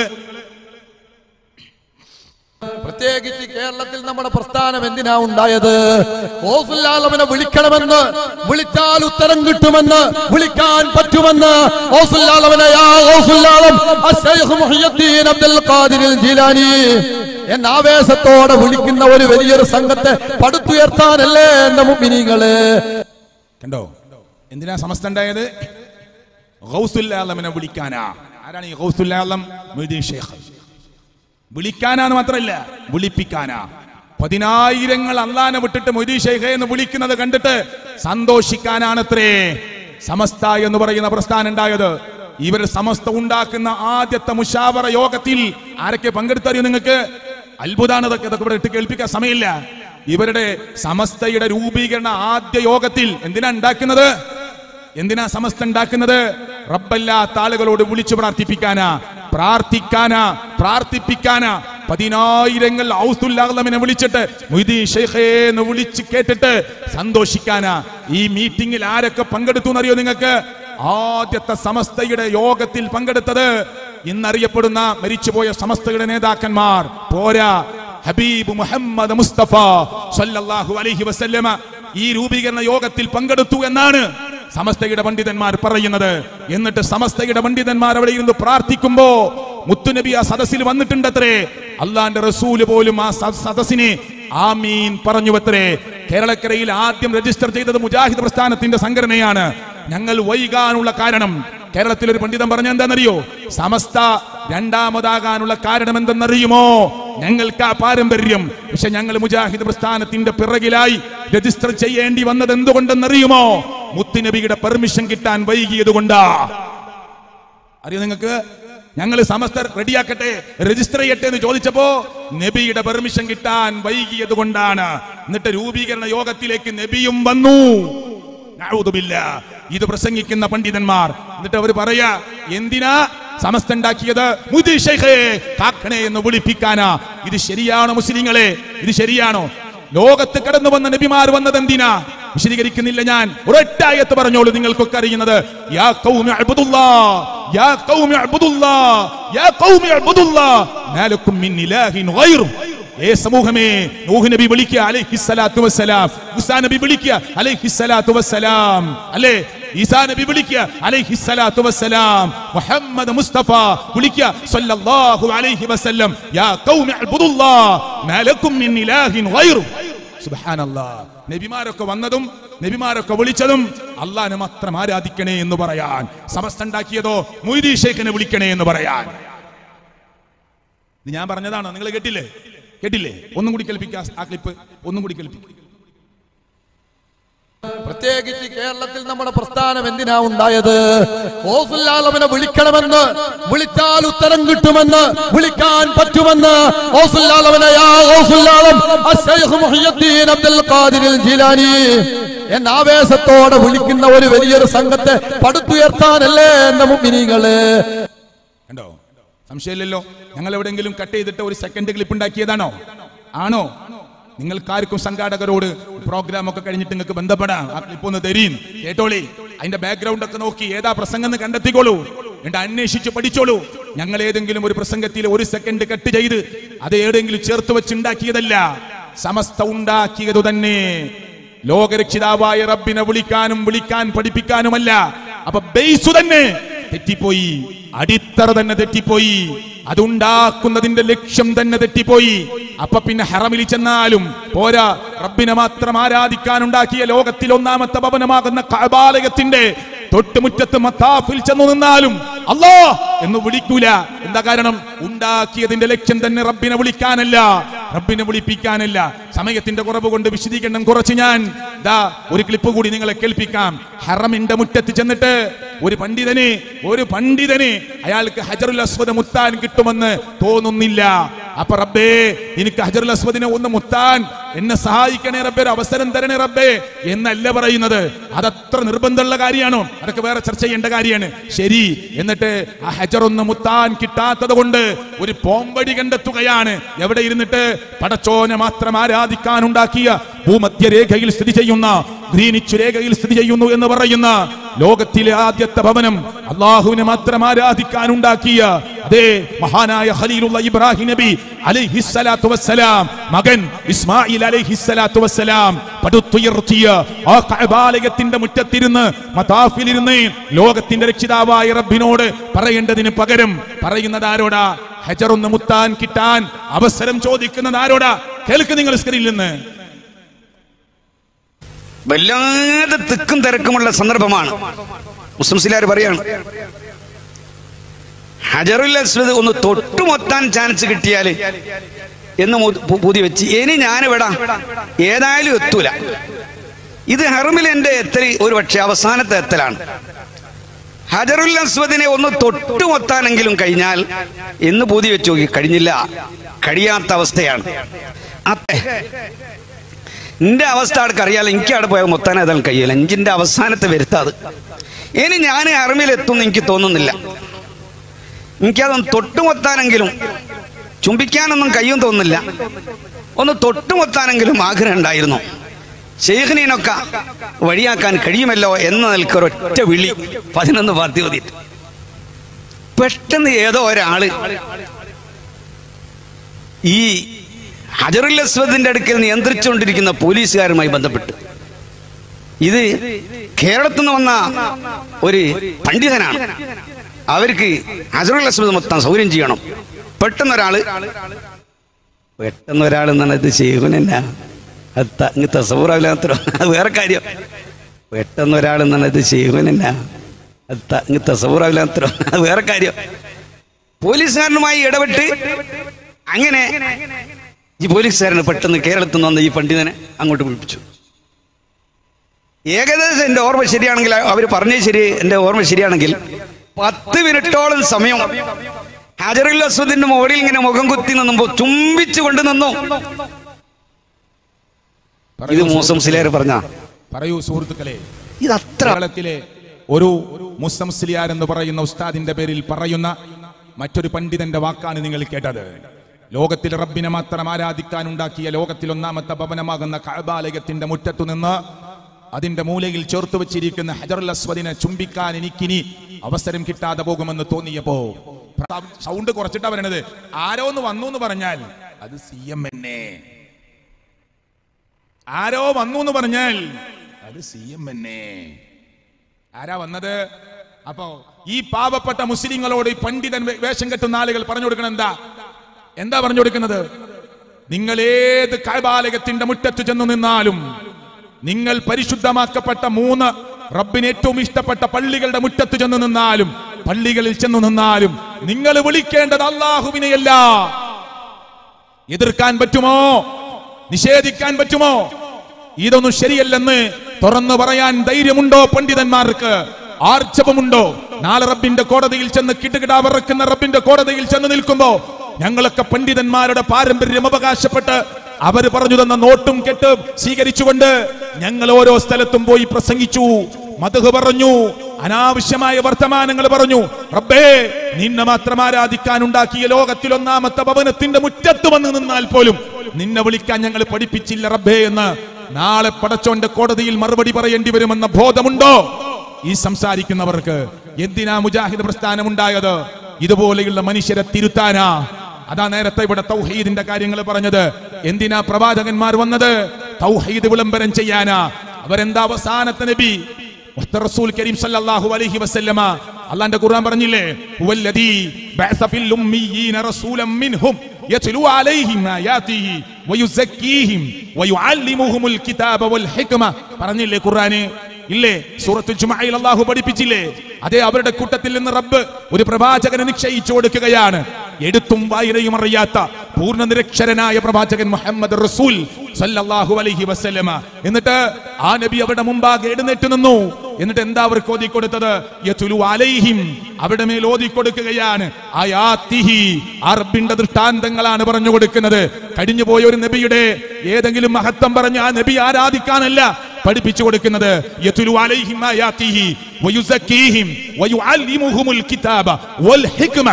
[SPEAKER 5] പ്രത്യേകിച്ച് കേരളത്തിൽ നമ്മുടെ പ്രസ്ഥാനം എന്തിനാ ഉണ്ടായത് ഓസുല്ലാലവനെ വിളിക്കണമെന്ന് വിളിച്ചാൽ ഉത്തരം കിട്ടുമെന്ന് വിളിക്കാൻ പറ്റുമെന്ന് ഓസുല്ലാലവനെ യാ ഓസുല്ലാലം അശ്ശൈഖ് മുഹിയുദ്ദീൻ അബ്ദുൽ ഖാദിർ ജീലാനി എന്ന ആവേശത്തോടെ വിളിക്കുന്ന ഒരു വലിയൊരു സംഘത്തെ പടുത്തുയർത്താനല്ലേ എന്റെ മുമ്പിനിങ്ങള്
[SPEAKER 1] കണ്ടോ എന്തിനാ സമസ്ത ഉണ്ടായത് ഗൗസുല്ലാലമിനെ വിളിക്കാനാ ആരാണ് ഈ ഗൗസുല്ലാലം മൊയ്തീൻ ഷേഖ് വിളിക്കാനാന്ന് മാത്രമല്ല വിളിപ്പിക്കാനാ പതിനായിരങ്ങൾ അള്ളാനെ വിട്ടിട്ട് മൊയ്തീൻ ഷേഖ് എന്ന് വിളിക്കുന്നത് കണ്ടിട്ട് സന്തോഷിക്കാനാണത്രേ സമസ്ത എന്ന് പറയുന്ന പ്രസ്ഥാനം ഉണ്ടായത് ഇവർ സമസ്ത ഉണ്ടാക്കുന്ന ആദ്യത്തെ മുഷാവറ യോഗത്തിൽ ആരൊക്കെ പങ്കെടുത്തറിയോ നിങ്ങൾക്ക് അത്ഭുതമാണ് ഇതൊക്കെ ഇതൊക്കെ ഇവിടെ ഇട്ട് കേൾപ്പിക്കാൻ സമയമില്ല ഇവരുടെ സമസ്തയുടെ രൂപീകരണ ആദ്യ യോഗത്തിൽ എന്തിനാ ഉണ്ടാക്കുന്നത് എന്തിനാ സമസ്ത ഉണ്ടാക്കുന്നത് റബ്ബല്ലാത്ത ആളുകളോട് വിളിച്ചു പ്രാർത്ഥിപ്പിക്കാനാ പ്രാർത്ഥിക്കാനാ പ്രാർത്ഥിപ്പിക്കാനാ പതിനായിരങ്ങൾ ഔസുല്ലാഹ്ലമിനെ വിളിച്ചിട്ട് മൊയ്തീൻ ഷെയ്ഖേ എന്ന് വിളിച്ച് കേട്ടിട്ട് സന്തോഷിക്കാനാ ഈ മീറ്റിംഗിൽ ആരൊക്കെ പങ്കെടുത്തു എന്നറിയോ നിങ്ങൾക്ക് ആദ്യത്തെ സമസ്തയുടെ യോഗത്തിൽ പങ്കെടുത്തത് ഇന്നറിയപ്പെടുന്ന മരിച്ചുപോയ സമസ്തയുടെ നേതാക്കന്മാർ പോരാ ഹബീബ് മുഹമ്മദ് മുസ്തഫ സല്ലല്ലാഹു അലൈഹി വസല്ലമ ഈ രൂപീകരണ യോഗത്തിൽ പങ്കെടുത്തു എന്നാണ് സമസ്തയുടെ പണ്ഡിതന്മാർ പറയുന്നത് എന്നിട്ട് സമസ്തയുടെ പണ്ഡിതന്മാർ അവിടെ ഇരുന്ന് പ്രാർത്ഥിക്കുമ്പോ മുത്തുനബി ആ സദസ്സിൽ വന്നിട്ടുണ്ടത്രേ അള്ളാന്റെ റസൂല് പോലും ആ സ- സദസ്സിനെ ആമീൻ പറഞ്ഞുവത്രേ കേരളക്കരയിൽ ആദ്യം രജിസ്റ്റർ ചെയ്തത് മുജാഹിദ് പ്രസ്ഥാനത്തിന്റെ സംഘടനയാണ് ഞങ്ങൾ വൈകാനുള്ള കാരണം കേരളത്തിൽ ഒരു പണ്ഡിതൻ പറഞ്ഞ എന്താണെന്നറിയോ സമസ്ത രണ്ടാമതാകാനുള്ള കാരണം എന്തെന്നറിയുമോ ഞങ്ങൾക്ക് ആ പാരമ്പര്യം പക്ഷെ ഞങ്ങൾ മുജാഹിദ് പ്രസ്ഥാനത്തിന്റെ പിറകിലായി രജിസ്റ്റർ ചെയ്യേണ്ടി വന്നത് എന്തുകൊണ്ടെന്നറിയുമോ മുത്തുനബിയുടെ പെർമിഷൻ കിട്ടാൻ വൈകിയത് കൊണ്ടാ അറിയോ നിങ്ങൾക്ക് ഞങ്ങൾ സമസ്ത റെഡിയാക്കട്ടെ രജിസ്റ്റർ ചെയ്യട്ടെ എന്ന് ചോദിച്ചപ്പോ നബിയുടെ പെർമിഷൻ കിട്ടാൻ വൈകിയത് കൊണ്ടാണ് എന്നിട്ട് രൂപീകരണ യോഗത്തിലേക്ക് നബിയും വന്നു നഊദുബില്ല. ഇത് പ്രസംഗിക്കുന്ന പണ്ഡിതന്മാർ എന്നിട്ട് അവർ പറയാ എന്തിനാ സമസ്ത ഉണ്ടാക്കിയത് മുദി ശൈഖേ കാക്കണേ എന്ന് വിളിപ്പിക്കാനാ ഇത് ശരിയാണോ മുസ്ലിങ്ങളെ ഇത് ശരിയാണോ ലോകത്ത് കടന്നു വന്ന നബിമാർ വന്നത് എന്തിനാ വിശദീകരിക്കുന്നില്ല ഞാൻ ഒരൊറ്റ ആയത്ത് പറഞ്ഞോളൂ നിങ്ങൾക്കൊക്കെ അറിയുന്നത് യാ ഖൗമി അബ്ദുല്ലാ യാ ഖൗമി അബ്ദുല്ലാ യാ ഖൗമി അബ്ദുല്ലാ മാലക്കും മിൻ ഇലാഹിൻ ഗൈറു ഏ സമൂഹമേ നൂഹ് നബി വിളിക്കുക അലൈഹിസ്സലാത്തു വസ്സലാം മുസാ നബി വിളിക്കുക അലൈഹിസ്സലാത്തു വസ്സലാം അല്ലേ ഈസാ നബി വിളിക്കുക അലൈഹിസ്സലാത്തു വസ്സലാം മുഹമ്മദ് മുസ്തഫ വിളിക്കുക സല്ലല്ലാഹു അലൈഹി വസല്ലം യാ ഖൗമി അബ്ദുല്ലാ മാലക്കും മിൻ ഇലാഹിൻ ഗൈറു സുബ്ഹാനല്ലാ നബിമാരൊക്കെ വന്നതും നബിമാരൊക്കെ വിളിച്ചതും അള്ളാഹിനെ മാത്രം ആരാധിക്കണേ എന്ന് പറയാൻ സമസ്ത ഉണ്ടാക്കിയതോ മൊയ്തീ ഷേഖിനെ വിളിക്കണേ എന്ന് പറയാൻ ഇത് ഞാൻ പറഞ്ഞതാണോ നിങ്ങൾ കേട്ടില്ലേ കേട്ടില്ലേ ഒന്നും കൂടി കേൾപ്പിക്കാം ആ ക്ലിപ്പ് ഒന്നും കൂടി കേൾപ്പിക്കാം
[SPEAKER 5] പ്രത്യേകിച്ച് കേരളത്തിൽ നമ്മുടെ പ്രസ്ഥാനം എന്തിനാ ഉണ്ടായത് ഓസുല്ലാലവനെ വിളിക്കണമെന്ന് വിളിച്ചാൽ ഉത്തരം കിട്ടുമെന്ന് വിളിക്കാൻ പറ്റുമെന്ന് ഓസുല്ലാലവനെ യാ ഓസുല്ലാലം അശ്ശൈഖ് മുഹിയുദ്ദീൻ അബ്ദുൽ ഖാദിർ ജീലാനി എന്ന ആവേശത്തോടെ വിളിക്കുന്ന ഒരു വലിയൊരു സംഘത്തെ പടുത്തുയർത്താനല്ലേ എന്റെ മുമ്പിനിങ്ങള്
[SPEAKER 1] കണ്ടോ സംശയമില്ലല്ലോ ഞങ്ങൾ എവിടെയെങ്കിലും കട്ട് ചെയ്തിട്ട് ഒരു സെക്കൻഡ് ക്ലിപ്പ് ഉണ്ടാക്കിയതാണോ ആണോ നിങ്ങൾക്കാർക്കും സംഘാടകരോട് പ്രോഗ്രാം ഒക്കെ കഴിഞ്ഞിട്ട് നിങ്ങൾക്ക് ബന്ധപ്പെടാം ആ ക്ലിപ്പ് ഒന്ന് തരീൻ കേട്ടോളി അതിന്റെ ബാക്ക്ഗ്രൗണ്ട് ഒക്കെ നോക്കി ഏതാ പ്രസംഗം എന്ന് കണ്ടെത്തിക്കോളൂ എന്നിട്ട് അന്വേഷിച്ച് പഠിച്ചോളൂ ഞങ്ങൾ ഏതെങ്കിലും ഒരു പ്രസംഗത്തിൽ ഒരു സെക്കൻഡ് കട്ട് ചെയ്ത് അത് ഏതെങ്കിലും ചേർത്ത് വെച്ചുണ്ടാക്കിയതല്ല സമസ്ത ഉണ്ടാക്കിയതു തന്നെ ലോകരക്ഷിതാവായ റബ്ബിനെ വിളിക്കാനും വിളിക്കാൻ പഠിപ്പിക്കാനുമല്ല അപ്പൊ ബേസു തന്നെ തെറ്റിപ്പോയി അടിത്തറ തന്നെ തെറ്റിപ്പോയി അതുണ്ടാക്കുന്നതിന്റെ ലക്ഷ്യം തന്നെ തെറ്റിപ്പോയി അപ്പൊ പിന്നെ ഹറമിൽ ചെന്നാലും പോരാ റബ്ബിനെ മാത്രം ആരാധിക്കാൻ ഉണ്ടാക്കിയ ലോകത്തിൽ ഒന്നാമത്തെ ഭവനമാകുന്ന കബാലയത്തിന്റെ തൊട്ടുമുറ്റത്ത് മത്താഫിൽ ചെന്നു നിന്നാലും അല്ലോ എന്ന് വിളിക്കൂല എന്താ കാരണം ഉണ്ടാക്കിയതിന്റെ ലക്ഷ്യം തന്നെ റബ്ബിനെ വിളിക്കാനല്ല റബ്ബിനെ വിളിപ്പിക്കാനല്ല സമയത്തിന്റെ കുറവ് കൊണ്ട് വിശദീകരണം കുറച്ച് ഞാൻ ദാ ഒരു ക്ലിപ്പ് കൂടി നിങ്ങളെ കേൾപ്പിക്കാം ഹറമിന്റെ മുറ്റത്ത് ചെന്നിട്ട് ഒരു പണ്ഡിതന് ഒരു പണ്ഡിതന് അയാൾക്ക് ഹജറുൽ അസ്വദ മുത്താൻ കിട്ടുമെന്ന് തോന്നുന്നില്ല അപ്പൊ റബ്ബേ എനിക്ക് ഹജറുൽ അസ്വദിനെ ഒന്ന് മുത്താൻ എന്നെ സഹായിക്കണേ റബ്ബേ ഒരു അവസരം തരണേ റബ്ബേ എന്നല്ല പറയുന്നത് അതത്ര നിർബന്ധമുള്ള കാര്യമാണോ അതൊക്കെ വേറെ ചർച്ച ചെയ്യേണ്ട കാര്യമാണ് ശരി എന്നിട്ട് ആ ഹജർ ഒന്ന് മുത്താൻ കിട്ടാത്തത് കൊണ്ട് ഒരു പോംവഴി കണ്ടെത്തുകയാണ് എവിടെ ഇരുന്നിട്ട് പടച്ചോനെ മാത്രം ആരാധിക്കാൻ ഉണ്ടാക്കിയ ഭൂമധ്യരേഖയിൽ സ്ഥിതി ചെയ്യുന്ന ഗ്രീനിച്ച് രേഖയിൽ സ്ഥിതി ചെയ്യുന്നു എന്ന് പറയുന്ന ലോകത്തിലെ ആദ്യത്തെ ഭവനം അള്ളാഹുവിനെ മാത്രം ആരാധിക്കാൻ ഉണ്ടാക്കിയ അതേ മഹാനായ ഖലീലുള്ള ഇബ്രാഹിം നബി അലൈഹിസ്സലാത്തു വസ്സലാം മകൻ ഇസ്മായിൽ അലൈഹിസ്സലാത്തു വസ്സലാം പടുത്തുയർത്തിയ ആ കഅബാലയത്തിന്റെ മുറ്റത്തിരുന്ന് മതാഫിലിരുന്ന് ലോകത്തിന്റെ രക്ഷിതാവായ റബ്ബിനോട് പറയേണ്ടതിന് പകരം പറയുന്നത് ആരോടാ ഹജറൊന്ന് മുത്താൻ കിട്ടാൻ അവസരം ചോദിക്കുന്നത് ആരോടാ കേൾക്ക് നിങ്ങൾ സ്ക്രീനിൽ നിന്ന്
[SPEAKER 6] വല്ലാതെ തിക്കും തിരക്കുമുള്ള സന്ദർഭമാണ് മുസ്ലിംസിലാർ പറയാണ് ഹജറുൽ അസ്വദ് ഒന്ന് തൊട്ടുമൊത്താൻ ചാൻസ് കിട്ടിയാൽ എന്ന് മു- പു- പൂതി വെച്ച് ഇനി ഞാൻ വിടാം ഏതായാലും എത്തൂല ഇത് ഹെറമിൽ എന്റെ എത്തൽ ഒരു പക്ഷേ അവസാനത്തെ എത്തലാണ് ഹജറുൽ അസ്വദിനെ ഒന്ന് തൊട്ടുമൊത്താനെങ്കിലും കഴിഞ്ഞാൽ എന്ന് പൂതി വെച്ച് നോക്കി കഴിഞ്ഞില്ല കഴിയാത്ത അവസ്ഥയാണ് അതെ എന്റെ അവസ്ഥ ആൾക്ക് അറിയാലോ എനിക്ക് അവിടെ പോയാൽ മൊത്താൻ ഏതായാലും കഴിയില്ല എഞ്ചിന്റെ അവസാനത്തെ വരുത്താത് ഇനി ഞാൻ അറമിൽ എത്തും എനിക്ക് തോന്നുന്നില്ല എനിക്കതൊന്ന് തൊട്ടുമൊത്താനെങ്കിലും ചുംബിക്കാനൊന്നും കയ്യും തോന്നുന്നില്ല ഒന്ന് തൊട്ടുമൊത്താനെങ്കിലും ആഗ്രഹം ഉണ്ടായിരുന്നു ഷെയ്ഖിനൊക്കെ വഴിയാക്കാൻ കഴിയുമല്ലോ എന്ന നിൽക്കൊരൊറ്റ വിളി പതിനൊന്ന് പാർട്ടി ഓതിയിട്ട് പെട്ടെന്ന് ഏതോ ഒരാള് ഈ ഹജറുൽ അസ്വദിന്റെ അടുക്കൽ നിയന്ത്രിച്ചുകൊണ്ടിരിക്കുന്ന പോലീസുകാരുമായി ബന്ധപ്പെട്ട് ഇത് കേരളത്തിൽ നിന്ന് വന്ന ഒരു പണ്ഡിതനാണ് അവർക്ക് ഹജറുൽ അസ്വദ് മൊത്തം സൗകര്യം ചെയ്യണം പെട്ടെന്നൊരാള് പെട്ടെന്നൊരാൾ എന്നാണ് ഇത് ചെയ്യുന്ന അങ്ങ് തസവൂറാവില്ലാത്ത അത് വേറെ കാര്യം പെട്ടെന്നൊരാൾ എന്നാണ് ഇത് ചെയ്യുന്ന അങ്ങ് തസവൂറാവില്ലാത്ത അത് വേറെ കാര്യം പോലീസുകാരനുമായി ഇടപെട്ട് അങ്ങനെ ഈ പോലീസുകാരന് പെട്ടെന്ന് കേരളത്തിൽ നിന്ന് വന്ന ഈ പണ്ഡിതനെ അങ്ങോട്ട് വിളിപ്പിച്ചു ഏകദേശം എന്റെ ഓർമ്മ ശരിയാണെങ്കിൽ അവർ പറഞ്ഞത് ശരി എന്റെ ഓർമ്മ ശരിയാണെങ്കിൽ പത്ത് മിനിറ്റോളം സമയം ഹജറുൽ അസ്വദിന്റെ മുകളിൽ ഇങ്ങനെ മുഖം കുത്തി നിന്നുമ്പോ ചുംബിച്ചു കൊണ്ട് നിന്നു ഇത് മൂസം സിലേർ പറഞ്ഞ
[SPEAKER 1] പറയൂ സുഹൃത്തുക്കളെ
[SPEAKER 6] ഇത് അത്ര
[SPEAKER 1] കേരളത്തിലെ ഒരു മുസ്ലിം സ്ലിയാർ എന്ന് പറയുന്ന ഉസ്താദിന്റെ പേരിൽ പറയുന്ന മറ്റൊരു പണ്ഡിതന്റെ വാക്കാണ് നിങ്ങൾ കേട്ടത് ലോകത്തിൽ റബ്ബിനെ മാത്രം ആരാധിക്കാൻ ഉണ്ടാക്കിയ ലോകത്തിൽ ഒന്നാമത്തെ ഭവനമാകുന്ന കഅബാലയത്തിന്റെ മുറ്റത്തു നിന്ന് അതിന്റെ മൂലയിൽ ചേർത്ത് വെച്ചിരിക്കുന്ന ഹജറുൽ അസ്വദിനെ ചുംബിക്കാൻ എനിക്കിനി അവസരം കിട്ടാതെ പോകുമെന്ന് തോന്നിയപ്പോ സൗണ്ട് കുറച്ചിട്ടാ പറയണത് ആരോ ഒന്ന് വന്നു എന്ന് പറഞ്ഞാൽ അത് സി എം എന്നെ ആരോ വന്നു എന്ന് പറഞ്ഞാൽ അത് സി എം എന്നെ ആരാ വന്നത് അപ്പോ ഈ പാവപ്പെട്ട മുസ്ലിങ്ങളോട് ഈ പണ്ഡിതൻ വേ- വേഷം കെട്ടുന്ന ആളുകൾ പറഞ്ഞു കൊടുക്കണം എന്താ എന്താ പറഞ്ഞു കൊടുക്കുന്നത് നിങ്ങൾ ഏത് കൈബാലകത്തിന്റെ മുറ്റത്ത് ചെന്ന് നിന്നാലും നിങ്ങൾ പരിശുദ്ധമാക്കപ്പെട്ട മൂന്ന് റബ്ബിന് ഏറ്റവും ഇഷ്ടപ്പെട്ട പള്ളികളുടെ മുറ്റത്ത് ചെന്ന് നിന്നാലും പള്ളികളിൽ ചെന്ന് നിന്നാലും നിങ്ങൾ വിളിക്കേണ്ടത് അള്ളാഹുവിനെയല്ല എതിർക്കാൻ പറ്റുമോ നിഷേധിക്കാൻ പറ്റുമോ ഇതൊന്നും ശരിയല്ലെന്ന് തുറന്നു പറയാൻ ധൈര്യമുണ്ടോ പണ്ഡിതന്മാർക്ക് ആർജവമുണ്ടോ നാളെ റബ്ബിന്റെ കോടതിയിൽ ചെന്ന് കിടുകിടാ വിറക്കുന്ന റബ്ബിന്റെ കോടതിയിൽ ചെന്ന് നിൽക്കുമ്പോ ഞങ്ങളൊക്കെ പണ്ഡിതന്മാരുടെ പാരമ്പര്യം അവകാശപ്പെട്ട് അവര് പറഞ്ഞു തന്ന നോട്ടും കെട്ട് സ്വീകരിച്ചുകൊണ്ട് ഞങ്ങൾ ഓരോ സ്ഥലത്തും പോയി പ്രസംഗിച്ചു മതഹ് പറഞ്ഞു അനാവശ്യമായ വർത്തമാനങ്ങൾ പറഞ്ഞു റബ്ബേ നിന്നെ മാത്രം ആരാധിക്കാൻ ഉണ്ടാക്കിയ ലോകത്തിൽ ഒന്നാമത്തെ ഭവനത്തിന്റെ മുറ്റത്ത് വന്ന് നിന്നാൽ പോലും നിന്നെ വിളിക്കാൻ ഞങ്ങൾ പഠിപ്പിച്ചില്ല റബ്ബേ എന്ന് നാളെ പടച്ചോന്റെ കോടതിയിൽ മറുപടി പറയേണ്ടി വരുമെന്ന ബോധമുണ്ടോ ഈ സംസാരിക്കുന്നവർക്ക് എന്തിനാ മുജാഹിദ് പ്രസ്ഥാനം ഉണ്ടായത് ഇതുപോലെയുള്ള മനുഷ്യരെ തിരുത്താനാ അതാ നേരത്തെ ഇവിടെ തൗഹീദിന്റെ കാര്യങ്ങൾ പറഞ്ഞത് എന്തിനാ പ്രവാചകന്മാർ വന്നത് തൗഹീദ് വിളംബരം ചെയ്യാനാ അവരെന്താ അവസാനത്തെ നബി മുഹ്തർ റസൂൽ കരീം സല്ലല്ലാഹു അലൈഹി വസല്ലമ അല്ലാഹുവിന്റെ ഖുർആൻ പറഞ്ഞില്ലേ ഹുവല്ലദീ ബഅസ ഫിൽ ഉമ്മീയീന റസൂലൻ മിൻഹും യത്ലു അലൈഹിം ആയാതിഹി വയുസക്കീഹിം വയുഅല്ലിമുഹുമുൽ കിതാബ വൽ ഹിക്മ പറഞ്ഞില്ലേ ഖുർആന് ഇല്ലേ സൂറത്ത് ജുമഅയിൽ അല്ലാഹു പഠിപ്പിച്ചില്ലേ അതേ അവരുടെ കൂട്ടത്തിൽ നിന്ന് റബ്ബ് ഒരു പ്രവാചകനെ നിശ്ചയിച്ചു കൊടുക്കുകയാണ് എടുത്തും വായനയും അറിയാത്ത പൂർണ്ണ നിരക്ഷരനായ പ്രവാചകൻ മുഹമ്മദ് റസൂൽ സല്ലല്ലാഹു അലൈഹി വസല്ലമ എന്നിട്ട് ആ നബി അവിടെ മുമ്പാകെ എഴുന്നേറ്റ് നിന്നു എന്നിട്ട് എന്താ അവർക്ക് ഓതി കൊടുത്തത് യതുലു അലൈഹിം അവിടെ മേൽ ഓതി കൊടുക്കുകയാണ് ആയാത്തിഹി അറബിന്റെ ദൃഷ്ടാന്തങ്ങളാണ് പറഞ്ഞു കൊടുക്കുന്നത് കഴിഞ്ഞു പോയ ഒരു നബിയുടെ ഏതെങ്കിലും മഹത്വം പറഞ്ഞ് ആ നബി ആരാധിക്കാനല്ല പഠിപ്പിച്ചു കൊടുക്കുന്നത് യതുലു അലൈഹിം ആയാത്തിഹി വയുസക്കീഹിം വയുഅല്ലിമുഹുമുൽ കിതാബ വൽ ഹിക്മ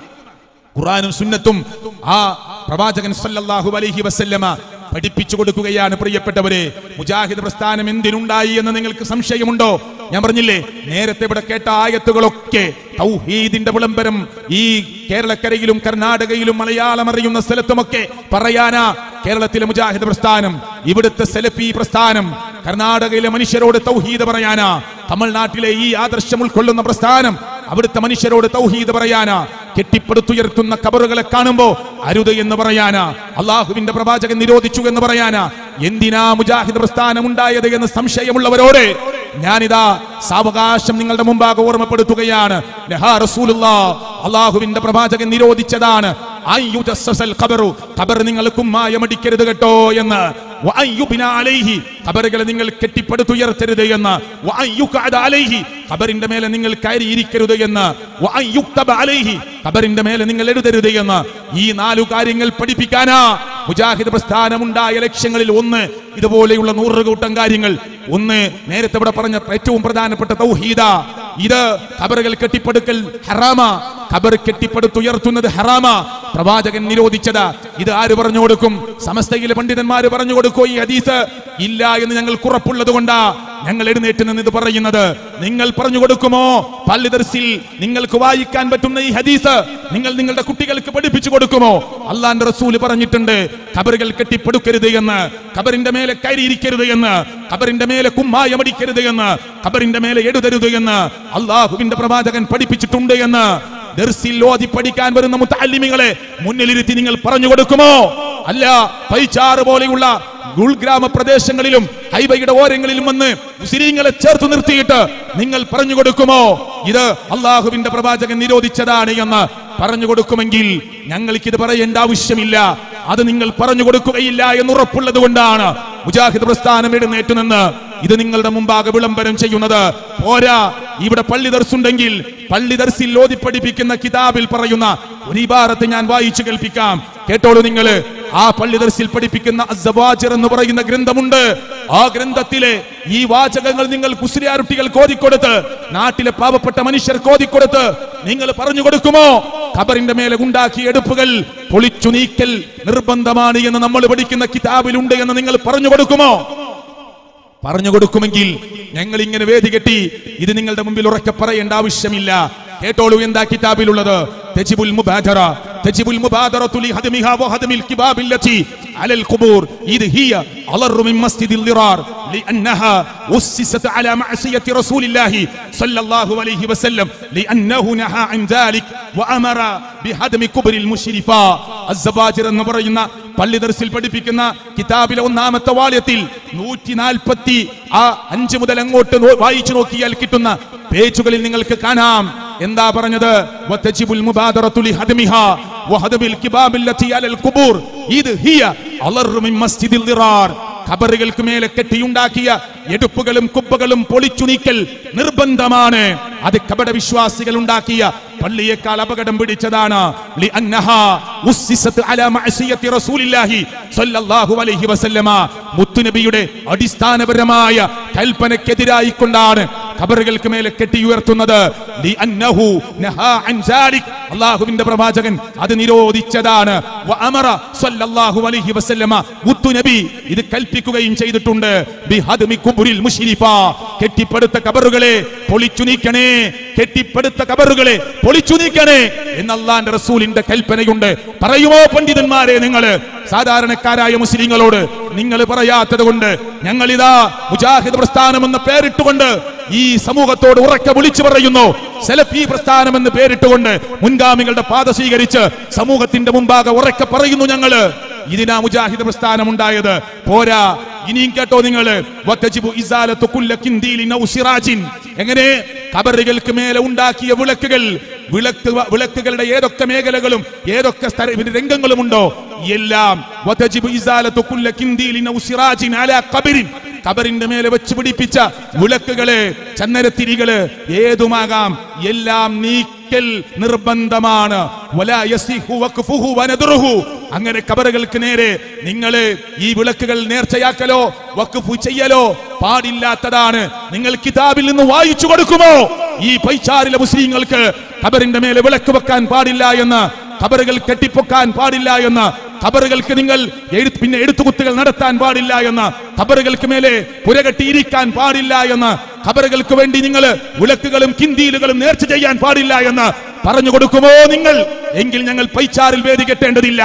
[SPEAKER 1] ഖുറാനും സുന്നത്തും ആ പ്രവാചകൻ സല്ലല്ലാഹു അലൈഹി വസല്ലമ പഠിപ്പിച്ചു കൊടുക്കുകയാണ് പ്രിയപ്പെട്ടവരെ മുജാഹിദ് പ്രസ്ഥാനം എന്തിനുണ്ടായി എന്ന് നിങ്ങൾക്ക് സംശയമുണ്ടോ ഞാൻ പറഞ്ഞില്ലേ നേരത്തെ ഇവിടെ കേട്ട ആയത്തുകളൊക്കെ തൗഹീദിന്റെ വിളംബരം ഈ കേരളക്കരയിലും കർണാടകയിലും മലയാളം അറിയുന്ന സ്ഥലത്തുമൊക്കെ പറയാനാ കേരളത്തിലെ മുജാഹിദ് പ്രസ്ഥാനം ഇവിടുത്തെ സെലഫി പ്രസ്ഥാനം കർണാടകയിലെ മനുഷ്യരോട് തൗഹീദ് പറയാനാ തമിഴ്നാട്ടിലെ ഈ ആദർശം ഉൾക്കൊള്ളുന്ന പ്രസ്ഥാനം അവിടുത്തെ മനുഷ്യരോട് തൗഹീദ് പറയാനാ കെട്ടിപ്പടുത്തുയർത്തുന്ന കബറുകളെ കാണുമ്പോ അരുത് എന്ന് പറയാനാ അള്ളാഹുവിന്റെ പ്രവാചകൻ നിരോധിച്ചു എന്ന് പറയാനാ എന്തിനാ മുജാഹിദ് പ്രസ്ഥാനം ഉണ്ടായത് എന്ന് സംശയമുള്ളവരോട് ഞാനിതാ സാവകാശം നിങ്ങളുടെ മുമ്പാകെ ഓർമ്മപ്പെടുത്തുകയാണ് നഹാ റസൂലുള്ളാ, അള്ളാഹുവിന്റെ പ്രവാചകൻ നിരോധിച്ചതാണ് അൻ യുജസ്സസൽ ഖബറു. ഖബർ നിങ്ങൾ കുമ്മായമടിക്കരുത് കേട്ടോ എന്ന് വഅൻ യുബ്ന അലൈഹി. ഖബറുകളെ നിങ്ങൾ കെട്ടിപ്പടുത്തുയർത്തരുത് എന്ന് വഅൻ യുഖഅദ അലൈഹി. ഖബറിന്റെ മേലെ നിങ്ങൾ കയറിയിരിക്കരുത് എന്ന് വഅൻ യുക്തബ അലൈഹി. ഖബറിന്റെ മേലെ നിങ്ങൾ എഴുതരുത് എന്ന് ഈ നാലു കാര്യങ്ങൾ പഠിപ്പിക്കാനാ മുജാഹിദ് പ്രസ്ഥാനമുണ്ടായ ലക്ഷ്യങ്ങളിൽ ഒന്ന് ഇതുപോലെയുള്ള നൂറുകൂട്ടം കാര്യങ്ങൾ ഒന്ന് നേരത്തെ ഇവിടെ പറഞ്ഞ ഏറ്റവും പ്രധാനപ്പെട്ട തൗഹീദ ഇത് ഖബറുകൾ കെട്ടിപ്പടുക്കൽ ഹറാമ ഖബർ കെട്ടിപ്പടുത്തുയർത്തുന്നത് ഹറാമ പ്രവാചകൻ നിരോധിച്ചത് ഇത് ആര് പറഞ്ഞു കൊടുക്കും സമസ്തയിലെ പണ്ഡിതന്മാര് പറഞ്ഞു കൊടുക്കോ ഈ ഹദീസ് ഇല്ല എന്ന് ഞങ്ങൾക്ക് ഉറപ്പുള്ളത് കൊണ്ടാ ഞങ്ങൾ എഴുന്നേറ്റ് നിന്ന് ഇത് പറയുന്നത് നിങ്ങൾ പറഞ്ഞു കൊടുക്കുമോ പള്ളി ദർസിൽ നിങ്ങൾക്ക് വായിക്കാൻ പറ്റുന്ന ഈ ഹദീസ് നിങ്ങൾ നിങ്ങളുടെ കുട്ടികൾക്ക് പഠിപ്പിച്ചു കൊടുക്കുമോ അള്ളാന്റെ റസൂല് പറഞ്ഞിട്ടുണ്ട് ഖബറുകൾ കെട്ടിപ്പടുക്കരുത് എന്ന് ഖബറിന്റെ മേലെ കയറിയിരിക്കരുത് എന്ന് ഖബറിന്റെ മേലെ കുമ്മായമടിക്കരുത് എന്ന് ഖബറിന്റെ മേലെ എഴുതരുത് എന്ന് അള്ളാഹുവിന്റെ പ്രവാചകൻ പഠിപ്പിച്ചിട്ടുണ്ട് എന്ന് ദർസിൽ ഓതി പഠിക്കാൻ വരുന്ന മുത്തല്ലിമികളെ മുന്നിലിരുത്തി നിങ്ങൾ പറഞ്ഞു കൊടുക്കുമോ അല്ല പൈച്ചാറ് പോലെയുള്ള ഉൾഗ്രാമ പ്രദേശങ്ങളിലും ഹൈവയുടെ ഓരങ്ങളിലും വന്ന് മുസ്ലിങ്ങളെ ചേർത്ത് നിർത്തിയിട്ട് നിങ്ങൾ പറഞ്ഞു കൊടുക്കുമോ ഇത് അള്ളാഹുവിന്റെ പ്രവാചകൻ നിരോധിച്ചതാണ് എന്ന് പറഞ്ഞു കൊടുക്കുമെങ്കിൽ ഞങ്ങൾക്ക് ഇത് പറയേണ്ട ആവശ്യമില്ല അത് നിങ്ങൾ പറഞ്ഞു കൊടുക്കുകയില്ല എന്ന് ഉറപ്പുള്ളത് കൊണ്ടാണ് മുജാഹിദ് പ്രസ്ഥാനം എഴുന്നേറ്റ് നിന്ന് ഇത് നിങ്ങളുടെ മുമ്പാകെ വിളംബരം ചെയ്യുന്നത് പോരാ ഇവിടെ പള്ളി ദർസുണ്ടെങ്കിൽ പള്ളി ദർസിൽ ഓതി പഠിപ്പിക്കുന്ന കിതാബിൽ പറയുന്ന ഒരു ഇബാറത്ത് ഞാൻ വായിച്ചു കേൾപ്പിക്കാം കേട്ടോളൂ നിങ്ങൾ ആ പള്ളി ദർസിൽ പഠിപ്പിക്കുന്ന അസ്സവാജിർ എന്ന് പറയുന്ന ഗ്രന്ഥമുണ്ട് ആ ഗ്രന്ഥത്തിലെ ഈ വാചകങ്ങൾ നിങ്ങൾ കുസ്രിയാരുട്ടികൾ കോതിക്കൊടുത്ത് നാട്ടിലെ പാവപ്പെട്ട മനുഷ്യർ കോതിക്കൊടുത്ത് നിങ്ങൾ പറഞ്ഞു കൊടുക്കുമോ ഖബറിന്റെ മേലെ ഉണ്ടാക്കിയ എടുപ്പുകൾ പൊളിച്ചു നീക്കൽ നിർബന്ധമാണ് എന്ന് നമ്മൾ പഠിക്കുന്ന കിതാബിലുണ്ട് എന്ന് നിങ്ങൾ പറഞ്ഞു കൊടുക്കുമോ പറഞ്ഞു കൊടുക്കുമെങ്കിൽ ഞങ്ങൾ ഇങ്ങനെ വേദി കെട്ടി ഇത് നിങ്ങളുടെ മുമ്പിൽ ഉറക്കെ പറയേണ്ട ആവശ്യമില്ല കേട്ടോളൂ എന്താ കിതാബിലുള്ളത് തജിബുൽ മുബാദറ തജിബുൽ മുബാദറത്തു ലിഹദ്മിഹാ വഹദ്മിൽ കിബാബില്ലതി അലൽ ഖുബൂർ ഇത് ഹിയ അളറു മിൻ മസ്ജിദിൽ ളിറാർ لأنها أسست على معصية رسول الله صلى الله عليه وسلم لأنه نهى عن ذلك وأمر بهدم قبر المشرفا الزواجر എന്ന് പറയുന്ന പള്ളി ദർസിൽ പഠിപ്പിക്കുന്ന കിതാബിലെ ഒന്നാമത്തെ വാള്യത്തിൽ നൂറ്റി നാൽപ്പത്തി ആ അഞ്ച് മുതൽ അങ്ങോട്ട് നോ- വായിച്ചു നോക്കിയാൽ കിട്ടുന്ന പേജുകളിൽ നിങ്ങൾക്ക് കാണാം എന്താ പറഞ്ഞത് വതജിബുൽ മുബാദറത്തു ലിഹദ്മിഹാ വഹദ്മിൽ കിബാബില്ലതി അലൽ ഖുബൂർ ഇത് ഹിയ അളറു മിൻ മസ്ജിദിൽ ളിറാർ ഖബറുകൾക്ക് മേലെ കെട്ടിയുണ്ടാക്കിയ എടുപ്പുകളും കുപ്പകളും പൊളിച്ചു നീക്കൽ നിർബന്ധമാണ് അത് കപട വിശ്വാസികൾ ഉണ്ടാക്കിയ പള്ളിയേക്കാൾ അപകടം പിടിച്ചതാണ് ലിഅന്നഹാ ഉസ്സിസത്ത് അലാ മഅസിയത്തി റസൂലില്ലാഹി സ്വല്ലല്ലാഹു അലൈഹി വസല്ലമ മുത്തുനബിയുടെ അടിസ്ഥാനപരമായ കൽപ്പനക്കെതിരായി കൊണ്ടാണ് ഖബറുകൾക്ക് മേലെ കെട്ടിയുയർത്തുന്നത് ലിഅന്നഹു നഹാ അൻ സാലിക് അല്ലാഹുവിന്റെ പ്രവാചകൻ അത് നിരോധിച്ചതാണ് വഅമറ സ്വല്ലല്ലാഹു അലൈഹി വസല്ലമ മുത്തുനബി ഇത് കൽപ്പിക്കുകയും ചെയ്തിട്ടുണ്ട് ബിഹദ്മി ഖുബുരിൽ മുശ്രിഫ കെട്ടിപ്പടുത്ത കബറുകളെ പൊളിച്ചു നീക്കണേ കെട്ടിപ്പടുത്ത കബറുകളെ പൊളിച്ചു നീക്കണേ എന്ന് അള്ളാന്റെ റസൂലിന്റെ കൽപ്പനയുണ്ട് പറയുമോ പണ്ഡിതന്മാരെ നിങ്ങള് സാധാരണക്കാരായ മുസ്ലിങ്ങളോട് നിങ്ങൾ പറയാത്തത് കൊണ്ട് ഞങ്ങൾ ഇതാ മുജാഹിദ് പ്രസ്ഥാനം എന്ന പേരിട്ടുകൊണ്ട് ഈ സമൂഹത്തോട് ഉറക്കെ വിളിച്ചു പറയുന്നു സെലഫി പ്രസ്ഥാനം എന്ന് പേരിട്ടുകൊണ്ട് മുൻഗാമികളുടെ പാത സ്വീകരിച്ച് സമൂഹത്തിന്റെ മുമ്പാകെ ഉറക്കെ പറയുന്നു ഞങ്ങള് ഇതിനാ മുജാഹിദ് പ്രസ്ഥാനം ഉണ്ടായത് പോരാ ഇനിയും കേട്ടോ നിങ്ങൾ എങ്ങനെ കബറുകൾക്ക് മേലെ ഉണ്ടാക്കിയ വിളക്കുകൾ വിളക്ക് വിളക്കുകളുടെ ഏതൊക്കെ മേഖലകളും ഏതൊക്കെ സ്ഥല രംഗങ്ങളും ഉണ്ടോ എല്ലാം വതജിബു ഇസാലത്തു കുല്ല കിന്ദീലിൻ ഔ സിറാജിൻ അലാ ഖബറിൻ കബറിന്റെ മേലെ വെച്ച് പിടിപ്പിച്ച വിളക്കുകള് ചന്ദനത്തിരികള് ഏതുമാകാം എല്ലാം നീക്കൽ നിർബന്ധമാണ് വലാ യസിഹു വഖഫുഹു വനദറുഹു. അങ്ങനെ കബറുകൾക്ക് നേരെ നിങ്ങള് ഈ വിളക്കുകൾ നേർച്ചയാക്കലോ വഖഫ് ചെയ്യലോ പാടില്ലാത്തതാണ് നിങ്ങൾ കിതാബിൽ നിന്ന് വായിച്ചു കൊടുക്കുമോ ഈ പൈച്ചാരിലെ മുസ്ലിങ്ങൾക്ക് കബറിന്റെ മേലെ വിളക്ക് വെക്കാൻ പാടില്ല എന്ന് കബറുകൾ കെട്ടിപ്പൊക്കാൻ പാടില്ല എന്ന് ഖബറുകൾക്ക് നിങ്ങൾ എഴു- പിന്നെ എഴുത്തുകുത്തുകൾ നടത്താൻ പാടില്ല എന്ന് ഖബറുകൾക്ക് മേലെ പുരകെട്ടിയിരിക്കാൻ പാടില്ല എന്ന് ഖബറുകൾക്ക് വേണ്ടി നിങ്ങൾ വിളക്കുകളും കിന്തീലുകളും നേർച്ച ചെയ്യാൻ പാടില്ല എന്ന് പറഞ്ഞു കൊടുക്കുമോ നിങ്ങൾ എങ്കിൽ ഞങ്ങൾ പൈച്ചാറിൽ വേദി കെട്ടേണ്ടതില്ല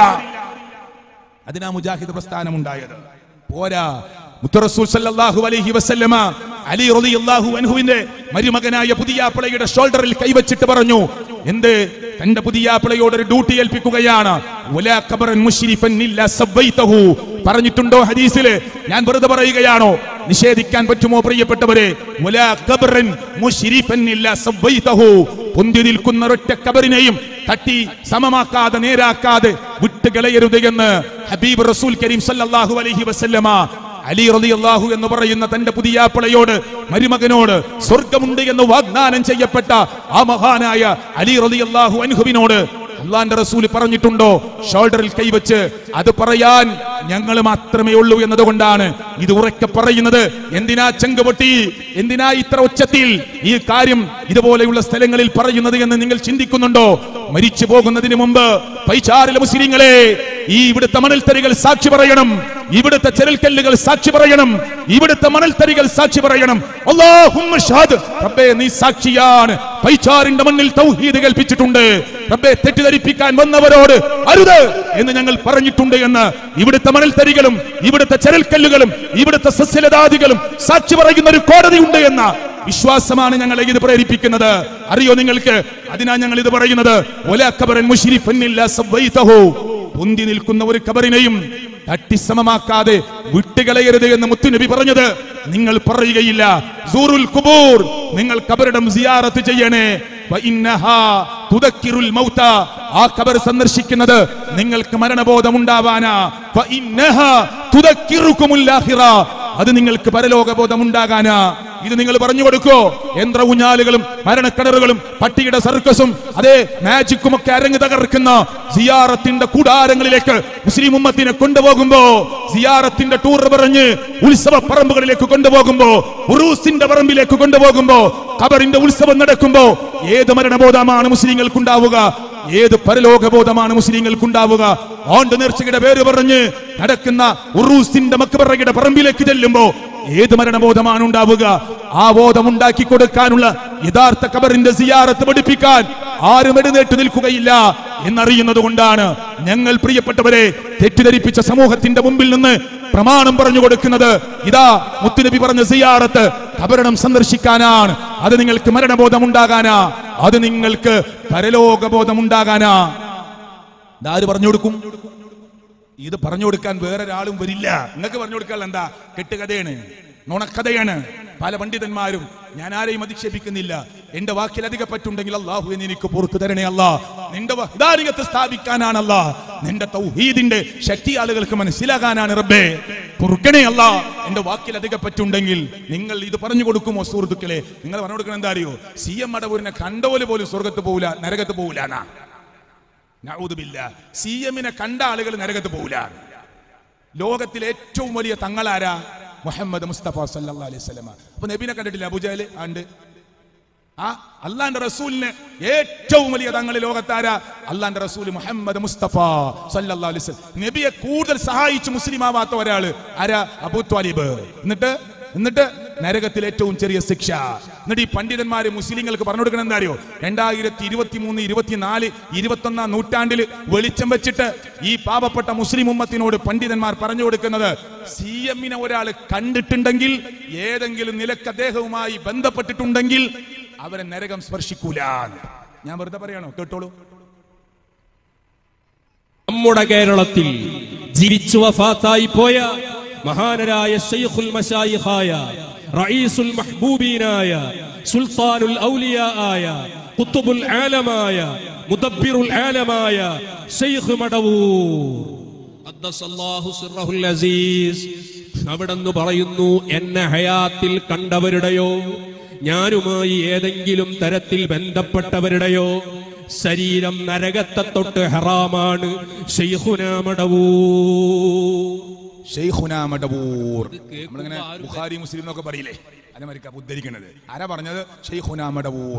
[SPEAKER 1] അതിനാ മുജാഹിദ് പ്രസ്ഥാനം ഉണ്ടായത് പോരാ മുത്തറസൂൽ സല്ലല്ലാഹു അലൈഹി വസല്ലമ അലി റളിയല്ലാഹു അൻഹുവിന്റെ മരുമകനായ പുതിയാപ്പിളയുടെ ഷോൾഡറിൽ കൈവച്ചിട്ട് പറഞ്ഞു എന്ത് തന്റെ പുതിയാപ്പിളയോട് ഒരു ഡ്യൂട്ടി ഏൽപ്പിക്കുകയാണ് വലാ ഖബറൻ മുശ്രിഫൻ ഇല്ലാ സബ്ബൈതഹു പറഞ്ഞിട്ടുണ്ടോ ഹദീസില് ഞാൻ വെറുതെ പറയുകയാണോ നിഷേധിക്കാൻ പറ്റുമോ പ്രിയപ്പെട്ടവരെ വലാ ഖബറൻ മുശ്രിഫൻ ഇല്ലാ സബ്ബൈതഹു പൊന്തി നിൽക്കുന്ന ഒരൊറ്റ കബറിനെയും തട്ടി സമമാക്കാതെ നേരാക്കാതെ വിട്ടുകളയരുത് എന്ന് ഹബീബ് റസൂൽ കരീം സല്ലല്ലാഹു അലൈഹി വസല്ലമ അലി റളിയല്ലാഹു എന്ന് പറയുന്ന തന്റെ പുതിയാപ്പിളയോട് മരുമകനോട് സ്വർഗമുണ്ട് എന്ന് വാഗ്ദാനം ചെയ്യപ്പെട്ട ആ മഹാനായ അലി റളിയല്ലാഹു അൻഹുവിനോട് അള്ളാന്റെ റസൂൽ പറഞ്ഞിട്ടുണ്ടോ ഷോൾഡറിൽ കൈവച്ച് അത് പറയാൻ ഞങ്ങൾ മാത്രമേ ഉള്ളൂ എന്നതുകൊണ്ടാണ് ഇത് ഉറക്കെ പറയുന്നത് എന്തിനാ ചെങ്കുപൊട്ടി എന്തിനാ ഇത്ര ഉച്ചത്തിൽ ഈ കാര്യം ഇതുപോലെയുള്ള സ്ഥലങ്ങളിൽ പറയുന്നത് എന്ന് നിങ്ങൾ ചിന്തിക്കുന്നുണ്ടോ മരിച്ചു പോകുന്നതിന് മുമ്പ് പൈച്ചാറിലെ മുസ്ലിങ്ങളെ ഈ ഇവിടുത്തെ മണൽത്തരികൾ സാക്ഷി പറയണം ഇവിടുത്തെ ചെരൽക്കല്ലുകൾ സാക്ഷി പറയണം ഇവിടുത്തെ മണൽത്തരികൾ സാക്ഷി പറയണം അല്ലാഹുമ്മ ഷാദ് റബ്ബേ നീ സാക്ഷിയാണ് പൈച്ചാറിന്റെ മണ്ണിൽ തൗഹീദ് കൽപ്പിച്ചിട്ടുണ്ട് റബ്ബേ തെറ്റിദ്ധരിപ്പിക്കാൻ വന്നവരോട് അരുത് എന്ന് ഞങ്ങൾ പറഞ്ഞിട്ടുണ്ട് എന്ന് ഇവിടുത്തെ മണൽത്തരികളും ഇവിടുത്തെ ചെരൽക്കല്ലുകളും ഇവിടുത്തെ സസ്യലതാദികളും സാക്ഷി പറയുന്ന ഒരു കോടതിയുണ്ട് എന്ന വിശ്വാസമാണ് ഞങ്ങളെ ഇത് പ്രേരിപ്പിക്കുന്നത് അറിയോ നിങ്ങൾക്ക് അതിനാ ഞങ്ങൾ ഇത് പറയുന്നത് ഒലാ ഖബറൻ മുശ്രിഫൻ ഇല്ലാ സവ്വൈതഹു. പൊന്തി നിൽക്കുന്ന ഒരു കബറിനെയും തട്ടിസമമാക്കാതെ വിട്ടുകളയരുത് എന്ന് മുത്തുനബി പറഞ്ഞത് നിങ്ങൾ പറയുകയില്ല സൂറുൽ കുബൂർ നിങ്ങൾ കബറിടം സിയാറത്ത് ചെയ്യണേ ഫഇന്നഹാ തുദക്കിറുൽ മൗത. ആ കബർ സന്ദർശിക്കുന്നത് നിങ്ങൾക്ക് മരണബോധം ഉണ്ടാവാനാ ഫഇന്നഹാ തുദക്കിറുകുമുൽ ആഖിറ. അത് നിങ്ങൾക്ക് പരലോകബോധം ഉണ്ടാകാനാ ഇത് നിങ്ങൾ പറഞ്ഞു കൊടുക്കോ യന്ത്ര ഊഞ്ഞാലുകളും മരണക്കിണറുകളും പട്ടിയുടെ സർക്കസും അതേ മാജിക്കും ഒക്കെ അരങ്ങ് തകർക്കുന്ന സിയാറത്തിന്റെ കൂടാരങ്ങളിലേക്ക് മുസ്ലിം ഉമ്മത്തിനെ കൊണ്ടുപോകുമ്പോ സിയാറത്തിന്റെ ടൂർ പറഞ്ഞ് ഉത്സവ പറമ്പുകളിലേക്ക് കൊണ്ടുപോകുമ്പോ ഉറൂസിന്റെ പറമ്പിലേക്ക് കൊണ്ടുപോകുമ്പോ ഖബറിന്റെ ഉത്സവം നടക്കുമ്പോ ഏത് മരണബോധമാണ് മുസ്ലിങ്ങൾക്കുണ്ടാവുക ഏത് പരലോകബോധമാണ് മുസ്ലിങ്ങൾക്കുണ്ടാവുക ആണ്ട് നേർച്ചയുടെ പേര് പറഞ്ഞ് നടക്കുന്ന ഉറൂസിന്റെ മക്ബറയുടെ പറമ്പിലേക്ക് ചെല്ലുമ്പോ ഏത് മരണബോധമാണ് ഉണ്ടാവുക ആ ബോധം ഉണ്ടാക്കി കൊടുക്കാനുള്ള യഥാർത്ഥ കബറിന്റെ സിയാറത്ത് പഠിപ്പിക്കാൻ ആരും എഴുന്നേറ്റ് നിൽക്കുകയില്ല എന്നറിയുന്നത് കൊണ്ടാണ് ഞങ്ങൾ പ്രിയപ്പെട്ടവരെ തെറ്റിദ്ധരിപ്പിച്ച സമൂഹത്തിന്റെ മുമ്പിൽ നിന്ന് പ്രമാണം പറഞ്ഞു കൊടുക്കുന്നത് ഇതാ മുത്തുനബി പറഞ്ഞ സിയാറത്ത് കബരണം സന്ദർശിക്കാനാണ് അത് നിങ്ങൾക്ക് മരണബോധം ഉണ്ടാകാനാ അത് നിങ്ങൾക്ക് പരലോകബോധം ഉണ്ടാകാനാ ഇതാര് പറഞ്ഞു കൊടുക്കും ഇത് പറഞ്ഞു കൊടുക്കാൻ വേറൊരാളും വരില്ല നിങ്ങൾക്ക് പറഞ്ഞു കൊടുക്കാൻ എന്താ കെട്ടുകഥയാണ് നുണക്കഥയാണ് പല പണ്ഡിതന്മാരും ഞാൻ ആരെയും അധിക്ഷേപിക്കുന്നില്ല എന്റെ വാക്കിൽ അധിക പറ്റുണ്ടെങ്കിൽ അള്ളാഹു എന്ന് എനിക്ക് പുറത്തു തരണേ അല്ലാ നിന്റെ ധാരികത്ത് സ്ഥാപിക്കാനാണല്ല നിന്റെ തൗഹീദിന്റെ ശക്തി ആളുകൾക്ക് മനസ്സിലാകാനാണ് റബ്ബേ കുറുക്കണേ അല്ല എന്റെ വാക്കിൽ അധിക പറ്റുണ്ടെങ്കിൽ നിങ്ങൾ ഇത് പറഞ്ഞു കൊടുക്കുമോ സുഹൃത്തുക്കളെ നിങ്ങൾ പറഞ്ഞു കൊടുക്കണം എന്താ അറിയോ സി എം മടവൂരിനെ കണ്ടോല് പോലും സ്വർഗത്ത് പോവില്ല നരകത്ത് പോവില്ലാന്നാ നഊദുബില്ല സി എമ്മിനെ കണ്ട ആളുകൾ നരകത്ത് പോവില്ല ലോകത്തിലെ ഏറ്റവും വലിയ തങ്ങളാരാ മുഹമ്മദ് മുസ്തഫ സല്ലല്ലാഹു അലൈഹി വസല്ലമ അപ്പൊ നബിനെ കണ്ടിട്ടില്ല അബുജാല് ആണ്ട് ആ അള്ളാന്റെ റസൂലിന് ഏറ്റവും വലിയ തങ്ങൾ ലോകത്താരാ അള്ളാന്റെ റസൂൽ മുഹമ്മദ് മുസ്തഫ സല്ലല്ലാഹു അലൈഹി വസല്ലം നബിയെ കൂടുതൽ സഹായിച്ച് മുസ്ലിം ആവാത്ത ഒരാള് ആരാ അബൂ ത്വാലിബ് എന്നിട്ട് എന്നിട്ട് നരകത്തിൽ ഏറ്റവും ചെറിയ ശിക്ഷ എന്നിട്ട് ഈ പണ്ഡിതന്മാര് മുസ്ലിങ്ങൾക്ക് പറഞ്ഞു കൊടുക്കണം എന്താ അറിയോ രണ്ടായിരത്തി ഇരുപത്തി മൂന്ന് ഇരുപത്തിനാല് ഇരുപത്തി ഒന്നാം നൂറ്റാണ്ടിൽ വെളിച്ചം വെച്ചിട്ട് ഈ പാവപ്പെട്ട മുസ്ലിം ഉമ്മത്തിനോട് പണ്ഡിതന്മാർ പറഞ്ഞു കൊടുക്കുന്നത് സി എമ്മിനെ ഒരാൾ കണ്ടിട്ടുണ്ടെങ്കിൽ ഏതെങ്കിലും നിലക്ക് അദ്ദേഹവുമായി ബന്ധപ്പെട്ടിട്ടുണ്ടെങ്കിൽ അവരെ നരകം സ്പർശിക്കൂല ഞാൻ വെറുതെ പറയാണോ കേട്ടോളൂ
[SPEAKER 7] നമ്മുടെ കേരളത്തിൽ ജീവിച്ചു വഫാത്തായി പോയ മഹാനരായ ഷെയ്ഖുൽ മശായിഖായ റഈസുൽ മഹ്ബൂബീനായ സുൽത്താനുൽ ഔലിയ ആയ കുത്തുബുൽ ആലമായ മുദബ്ബിറുൽ ആലമായ ഷെയ്ഖ് മടവൂർ ഖദ്ദസല്ലാഹു സിർറഹുൽ അസീസ് അവിടെന്ന് പറയുന്നു എന്നെ ഹയാത്തിൽ കണ്ടവരുടെയോ ഞാനുമായി ഏതെങ്കിലും തരത്തിൽ ബന്ധപ്പെട്ടവരുടെയോ ശരീരം നരകത്തെ തൊട്ട് ഹറാമാണ് ഷെയ്ഖുനാമടവൂ
[SPEAKER 1] ഷെയ്ഖുനാ മടവൂർ നമ്മളിങ്ങനെ ബുഖാരി മുസ്ലിം എന്നൊക്കെ പറയില്ലേ അതേമാതിരി ഉദ്ധരിക്കുന്നത് ആരാ പറഞ്ഞത് ഷെയ്ഖുനാ മടവൂർ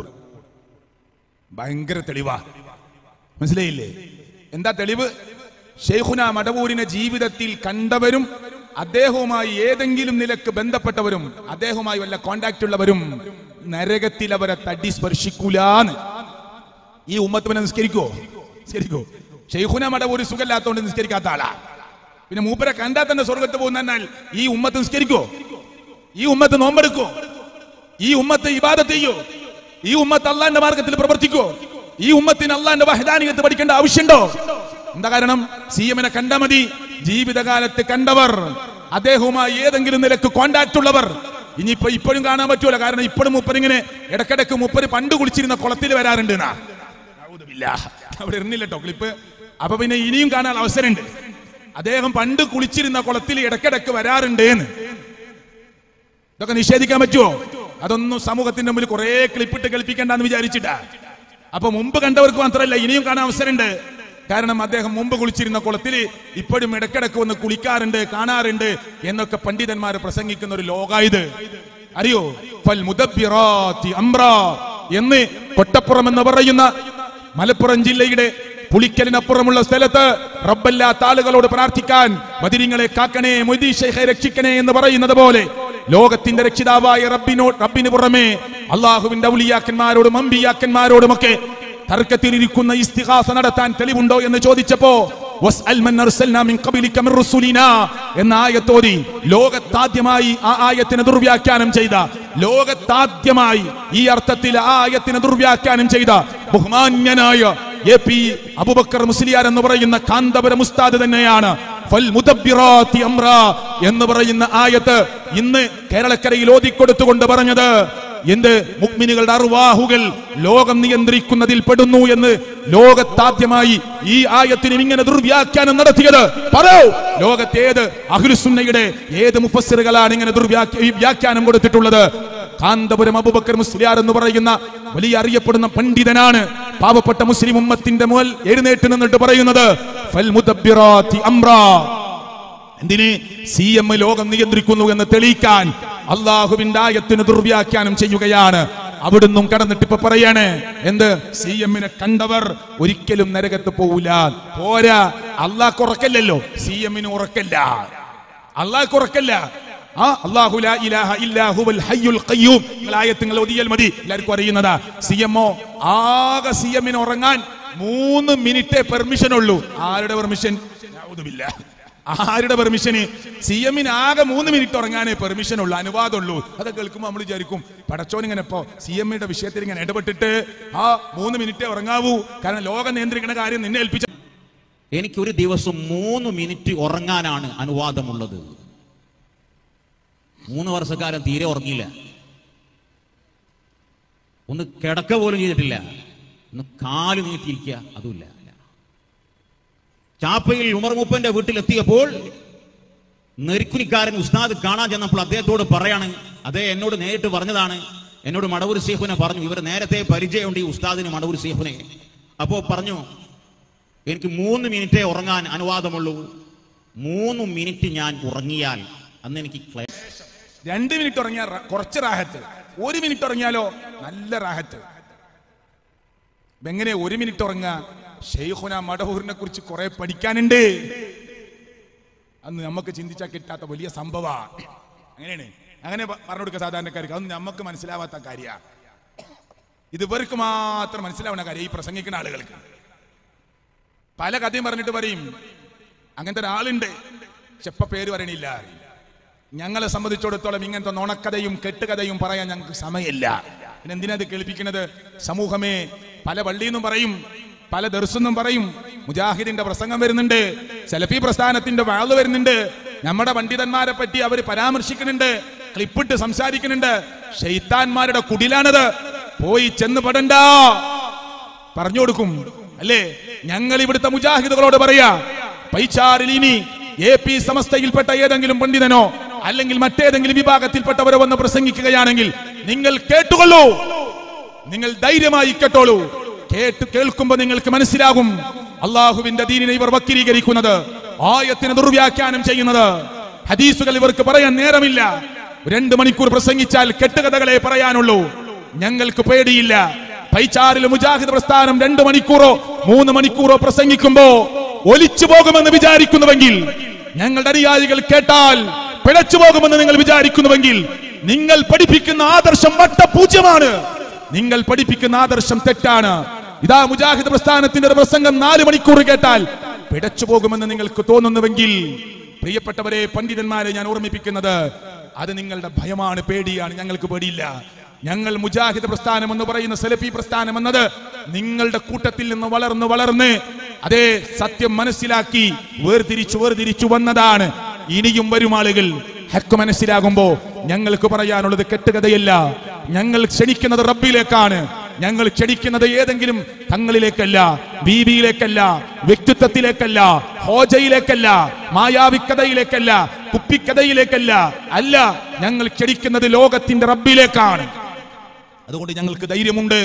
[SPEAKER 1] ഭയങ്കര തെളിവാ മനസ്സിലായില്ലേ എന്താ തെളിവ് ഷെയ്ഖുന മടവൂരിനെ ജീവിതത്തിൽ കണ്ടവരും അദ്ദേഹവുമായി ഏതെങ്കിലും നിലക്ക് ബന്ധപ്പെട്ടവരും അദ്ദേഹവുമായി വല്ല കോണ്ടാക്ട് ഉള്ളവരും നരകത്തിൽ അവരെ തടി സ്പർശിക്കൂലാന്ന് ഈ ഉമ്മത്ത് പിന്നെ നിസ്കരിക്കോ നിസ്കരിക്കോ ഷെയ്ഖുന മടവൂർ സുഖമില്ലാത്തോണ്ട് നിസ്കരിക്കാത്ത ആളാ പിന്നെ മൂപ്പരെ കണ്ടാൽ തന്നെ സ്വർഗത്ത് പോകുന്നാൽ ഈ ഉമ്മത്ത് നിസ്കരിക്കോ ഈ ഉമ്മത്ത് നോമ്പെടുക്കോ ഈ ഉമ്മത്ത് ഇബാദത്ത് ചെയ്യോ ഈ ഉമ്മത്ത് അള്ളാന്റെ മാർഗത്തിൽ പ്രവർത്തിക്കോ ഈ ഉമ്മത്തിന് അള്ളാന്റെ വഹദാനിയത്ത് പഠിക്കേണ്ട ആവശ്യമുണ്ടോ എന്താ കാരണം സി എമ്മിനെ കണ്ട മതി ജീവിതകാലത്ത് കണ്ടവർ അദ്ദേഹവുമായി ഏതെങ്കിലും നിലക്ക് കോണ്ടാക്ട് ഉള്ളവർ ഇനിയിപ്പോ ഇപ്പോഴും കാണാൻ പറ്റൂല കാരണം ഇപ്പോഴും മൂപ്പരിങ്ങനെ ഇടക്കിടക്ക് മൂപ്പര് പണ്ട് കുളിച്ചിരുന്ന കുളത്തിൽ വരാറുണ്ട് എന്നാ ഔദുബില്ലാ. അവിടെ ഇരുന്നില്ല കേട്ടോ ക്ലിപ്പ് അപ്പൊ പിന്നെ ഇനിയും കാണാൻ അവസരമുണ്ട് അദ്ദേഹം പണ്ട് കുളിച്ചിരുന്ന കുളത്തിൽ ഇടക്കിടക്ക് വരാറുണ്ട് എന്ന് ഇതൊക്കെ നിഷേധിക്കാൻ പറ്റുമോ അതൊന്നും സമൂഹത്തിന്റെ മുമ്പിൽ കുറെ ക്ലിപ്പിട്ട് കേൾപ്പിക്കണ്ടെന്ന് വിചാരിച്ചിട്ടാ അപ്പൊ മുമ്പ് കണ്ടവർക്ക് മാത്രമല്ല ഇനിയും കാണാൻ അവസരമുണ്ട് കാരണം അദ്ദേഹം മുമ്പ് കുളിച്ചിരുന്ന കുളത്തിൽ ഇപ്പോഴും ഇടക്കിടക്ക് വന്ന് കുളിക്കാറുണ്ട് കാണാറുണ്ട് എന്നൊക്കെ പണ്ഡിതന്മാർ പ്രസംഗിക്കുന്ന ഒരു ലോകായത് അറിയോ ഫൽ മുദബ്ബിറാത്തി അംറാ എന്ന് കൊട്ടപ്പുറം എന്ന് പറയുന്ന മലപ്പുറം ജില്ലയുടെ പുളിക്കലിനപ്പുറമുള്ള സ്ഥലത്ത് റബ്ബല്ലാത്ത ആളുകളോട് പ്രാർത്ഥിക്കാൻ മതിരിങ്ങളെ കാക്കണേ മൊയ്തീ ശൈഖെ രക്ഷിക്കണേ എന്ന് പറയുന്നത് പോലെ ലോകത്തിന്റെ രക്ഷിതാവായ റബ്ബിനോ റബ്ബിന് പുറമെ അള്ളാഹുവിന്റെ ഔലിയാക്കന്മാരോടും അമ്പിയാക്കന്മാരോടുമൊക്കെ തർക്കത്തിലിരിക്കുന്ന ഇസ്തിഹാസ നടത്താൻ തെളിവുണ്ടോ എന്ന് ചോദിച്ചപ്പോ വസ്അൽ മൻ അർസൽനാ മിൻ ഖബലിക മിൻ റുസുലിനാ എന്ന ആയത്തോതി ലോകത്താദ്യമായി ആ ആയത്തിന് ദുർവ്യാഖ്യാനം ചെയ്ത ലോകത്താദ്യമായി ഈ അർത്ഥത്തിൽ ആ ആയത്തിന് ദുർവ്യാഖ്യാനം ചെയ്ത ബഹുമാന്യനായ എ പി അബുബക്കർ മുസ്ലിയാർ എന്ന് പറയുന്ന കാന്തപുരം ഉസ്താദ് തന്നെയാണ് ഫൽ മുദബ്ബിറാത്തി അംറ എന്ന് പറയുന്ന ആയത്ത് ഇന്ന് കേരളക്കരയിൽ ഓതിക്കൊടുത്തുകൊണ്ട് പറഞ്ഞത് എന്ത് മുക്മിനുകളുടെ അറുവാഹുകൾ ലോകം നിയന്ത്രിക്കുന്നതിൽ പെടുന്നു എന്ന് ലോകത്താദ്യമായി ഈ ആയത്തിന് ഇങ്ങനെ ദുർവ്യാഖ്യാനം നടത്തിയത് പറയൂ ലോകത്തേത് അഖിലുസുന്നയുടെ ഏത് മുഫസ്സിറുകളാണ് ഇങ്ങനെ ദുർവ്യാഖ്യ ഈ വ്യാഖ്യാനം കൊടുത്തിട്ടുള്ളത് കാന്തപുരം അബുബക്കർ മുസ്ലിയാർ എന്ന് പറയുന്ന വലിയ അറിയപ്പെടുന്ന പണ്ഡിതനാണ് പാവപ്പെട്ട മുസ്ലിം ഉമ്മത്തിന്റെ മുതൽ എഴുന്നേറ്റ് നിന്നിട്ട് പറയുന്നത് ഫൽ മുദബ്ബിറാത്തി അംറാ എന്തിന് സി എം ലോകം നിയന്ത്രിക്കുന്നു എന്ന് തെളിയിക്കാൻ അള്ളാഹുവിന്റെ ആയത്തിന് ദുർവ്യാഖ്യാനം ചെയ്യുകയാണ് അവിടുന്നും കടന്നിട്ട് ഇപ്പൊ പറയാണ് എന്ത് സി എമ്മിനെ കണ്ടവർ ഒരിക്കലും നരകത്ത് പോവില്ല പോരാ അള്ളാഹ് ഉറക്കല്ലല്ലോ സി എമ്മിന് ഉറക്കല്ല അള്ളാഹ് ഉറക്കല്ല ആ അല്ലാഹു ലാ ഇലാഹ ഇല്ലാ ഹുവൽ ഹയ്യുൽ ഖയ്യൂം നിങ്ങൾ ആയത്ത് നിങ്ങൾ ഓതിയാൽ മതി എല്ലാവർക്കും അറിയുന്നതാ സി എമ്മോ ആകെ സി എമ്മിന് ഉറങ്ങാൻ മൂന്ന് മിനിറ്റേ പെർമിഷൻ ഉള്ളൂ ആരുടെ പെർമിഷൻ ആരുടെ പെർമിഷന് സി എമ്മിന് ആകെ മൂന്ന് മിനിറ്റ് ഉറങ്ങാനേ പെർമിഷൻ ഉള്ളൂ അനുവാദമുള്ളൂ അത് കേൾക്കുമ്പോൾ നമ്മൾ വിചാരിക്കും പടച്ചോൻ ഇങ്ങനെ ഇപ്പോ സി എമ്മിന്റെ വിഷയത്തിൽ ഇങ്ങനെ ഇടപെട്ടിട്ട് ആ മൂന്ന് മിനിറ്റേ ഉറങ്ങാവൂ കാരണം ലോകം നിയന്ത്രിക്കുന്ന കാര്യം നിന്നെ ഏൽപ്പിച്ച
[SPEAKER 8] എനിക്ക് ഒരു ദിവസം മൂന്ന് മിനിറ്റ് ഉറങ്ങാനാണ് അനുവാദമുള്ളത് മൂന്ന് വർഷക്കാലം തീരെ ഉറങ്ങിയില്ല ഒന്ന് കിടക്ക പോലും ചെയ്തിട്ടില്ല ഒന്ന് കാല് നീട്ടിയിരിക്കുക അതുമില്ല ചാപ്പയിൽ ഉമർ മൂപ്പന്റെ വീട്ടിലെത്തിയപ്പോൾ നെരിക്കുനിക്കാരൻ ഉസ്താദ് കാണാൻ ചെന്നപ്പോൾ അദ്ദേഹത്തോട് പറയാണ് അതേ എന്നോട് നേരിട്ട് പറഞ്ഞതാണ് എന്നോട് മടവൂർ സീഫിനെ പറഞ്ഞു ഇവർ നേരത്തെ പരിചയമുണ്ട് ഈ ഉസ്താദിന് മടവൂർ സീഫിനെ അപ്പോ പറഞ്ഞു എനിക്ക് മൂന്ന് മിനിറ്റേ ഉറങ്ങാൻ അനുവാദമുള്ളൂ മൂന്ന് മിനിറ്റ് ഞാൻ ഉറങ്ങിയാൽ അന്ന് എനിക്ക് ക്ലേ-
[SPEAKER 1] രണ്ട് മിനിറ്റ് ഉറങ്ങിയാൽ റ- കുറച്ച് റാഹത്ത് ഒരു മിനിറ്റ് ഉറങ്ങിയാലോ നല്ല റാഹത്ത് എങ്ങനെ ഒരു മിനിറ്റ് ഉറങ്ങുക ഷെയ്ഖുന മടഹൂറിനെ കുറിച്ച് കുറെ പഠിക്കാനുണ്ട് അന്ന് നമുക്ക് ചിന്തിച്ചാൽ കിട്ടാത്ത വലിയ സംഭവ അങ്ങനെയാണ് അങ്ങനെ പ- പറഞ്ഞു കൊടുക്കുക സാധാരണക്കാർക്ക് അതൊന്നും നമുക്ക് മനസ്സിലാവാത്ത കാര്യ ഇത് ഇവർക്ക് മാത്രം മനസ്സിലാവുന്ന കാര്യം ഈ പ്രസംഗിക്കുന്ന ആളുകൾക്ക് പല കഥയും പറഞ്ഞിട്ട് പറയും അങ്ങനത്തെ ഒരാളുണ്ട് ചെപ്പ പേര് പറയണില്ല ഞങ്ങളെ സംബന്ധിച്ചിടത്തോളം ഇങ്ങനത്തെ നുണക്കഥയും കെട്ടുകഥയും പറയാൻ ഞങ്ങൾക്ക് സമയമില്ല പിന്നെ എന്തിനാ ഇത് കേൾപ്പിക്കുന്നത് സമൂഹമേ പല പള്ളിയെന്നും പറയും പല ദർശനം പറയും മുജാഹിദിന്റെ പ്രസംഗം വരുന്നുണ്ട് സെലഫി പ്രസ്ഥാനത്തിന്റെ വാള് വരുന്നുണ്ട് നമ്മുടെ പണ്ഡിതന്മാരെ പറ്റി അവർ പരാമർശിക്കുന്നുണ്ട് ക്ലിപ്പിട്ട് സംസാരിക്കുന്നുണ്ട് ഷെയ്ത്താന്മാരുടെ കുടിലാണത് പോയി ചെന്ന് പെടണ്ട പറഞ്ഞു കൊടുക്കും അല്ലേ ഞങ്ങൾ ഇവിടുത്തെ മുജാഹിദുകളോട് പറയാ പൈച്ചാറിൽ ഇനി എ പി സമസ്തയിൽപ്പെട്ട ഏതെങ്കിലും പണ്ഡിതനോ അല്ലെങ്കിൽ മറ്റേതെങ്കിലും വിഭാഗത്തിൽപ്പെട്ടവരോ വന്ന് പ്രസംഗിക്കുകയാണെങ്കിൽ നിങ്ങൾ കേട്ടുകൊള്ളൂ നിങ്ങൾ ധൈര്യമായി കേട്ടോളൂ കേട്ട് കേൾക്കുമ്പോ നിങ്ങൾക്ക് മനസ്സിലാകും അള്ളാഹുവിന്റെ ദീനിനെ ഇവർ വക്കീകരിക്കുന്നത് ആയത്തിന് ദുർവ്യാഖ്യാനം ചെയ്യുന്നത് ഹദീസുകൾ ഇവർക്ക് പറയാൻ നേരമില്ല രണ്ട് മണിക്കൂർ പ്രസംഗിച്ചാൽ കെട്ടുകഥകളെ പറയാനുള്ളൂ ഞങ്ങൾക്ക് പേടിയില്ല പൈച്ചാറിൽ മുജാഹിദ് പ്രസ്ഥാനം രണ്ട് മണിക്കൂറോ മൂന്ന് മണിക്കൂറോ പ്രസംഗിക്കുമ്പോ ഒലിച്ചു പോകുമെന്ന് വിചാരിക്കുന്നുവെങ്കിൽ ഞങ്ങളുടെ അനുയായികൾ കേട്ടാൽ പിഴച്ചു പോകുമെന്ന് നിങ്ങൾ വിചാരിക്കുന്നുവെങ്കിൽ നിങ്ങൾ പഠിപ്പിക്കുന്ന ആദർശം വട്ടപൂജ്യമാണ് നിങ്ങൾ പഠിപ്പിക്കുന്ന ആദർശം തെറ്റാണ് ഇതാ മുജാഹിദ് പ്രസ്ഥാനത്തിന്റെ ഒരു പ്രസംഗം നാല് മണിക്കൂർ കേട്ടാൽ പിടച്ചു പോകുമെന്ന് നിങ്ങൾക്ക് തോന്നുന്നുവെങ്കിൽ പ്രിയപ്പെട്ടവരെ പണ്ഡിതന്മാരെ ഞാൻ ഓർമ്മിപ്പിക്കുന്നത് അത് നിങ്ങളുടെ ഭയമാണ് പേടിയാണ് ഞങ്ങൾക്ക് പേടിയില്ല ഞങ്ങൾ മുജാഹിദ് പ്രസ്ഥാനം എന്ന് പറയുന്ന സെലഫി പ്രസ്ഥാനം എന്നത് നിങ്ങളുടെ കൂട്ടത്തിൽ നിന്ന് വളർന്ന് വളർന്ന് അതേ സത്യം മനസ്സിലാക്കി വേർതിരിച്ചു വേർതിരിച്ചു വന്നതാണ് ഇനിയും വരും ആളുകൾ ഹക്ക് മനസ്സിലാകുമ്പോ ഞങ്ങൾക്ക് പറയാനുള്ളത് കെട്ടുകഥയല്ല ഞങ്ങൾ ക്ഷണിക്കുന്നത് റബ്ബിലേക്കാണ് ഞങ്ങൾ ക്ഷണിക്കുന്നത് ഏതെങ്കിലും തങ്ങളിലേക്കല്ല ബീബിയിലേക്കല്ല വ്യക്തിത്വത്തിലേക്കല്ല ഹോജയിലേക്കല്ല മായാവിക്കഥയിലേക്കല്ല കുപ്പിക്കഥയിലേക്കല്ല അല്ല ഞങ്ങൾ ക്ഷണിക്കുന്നത് ലോകത്തിന്റെ റബ്ബിലേക്കാണ് അതുകൊണ്ട് ഞങ്ങൾക്ക് ധൈര്യമുണ്ട്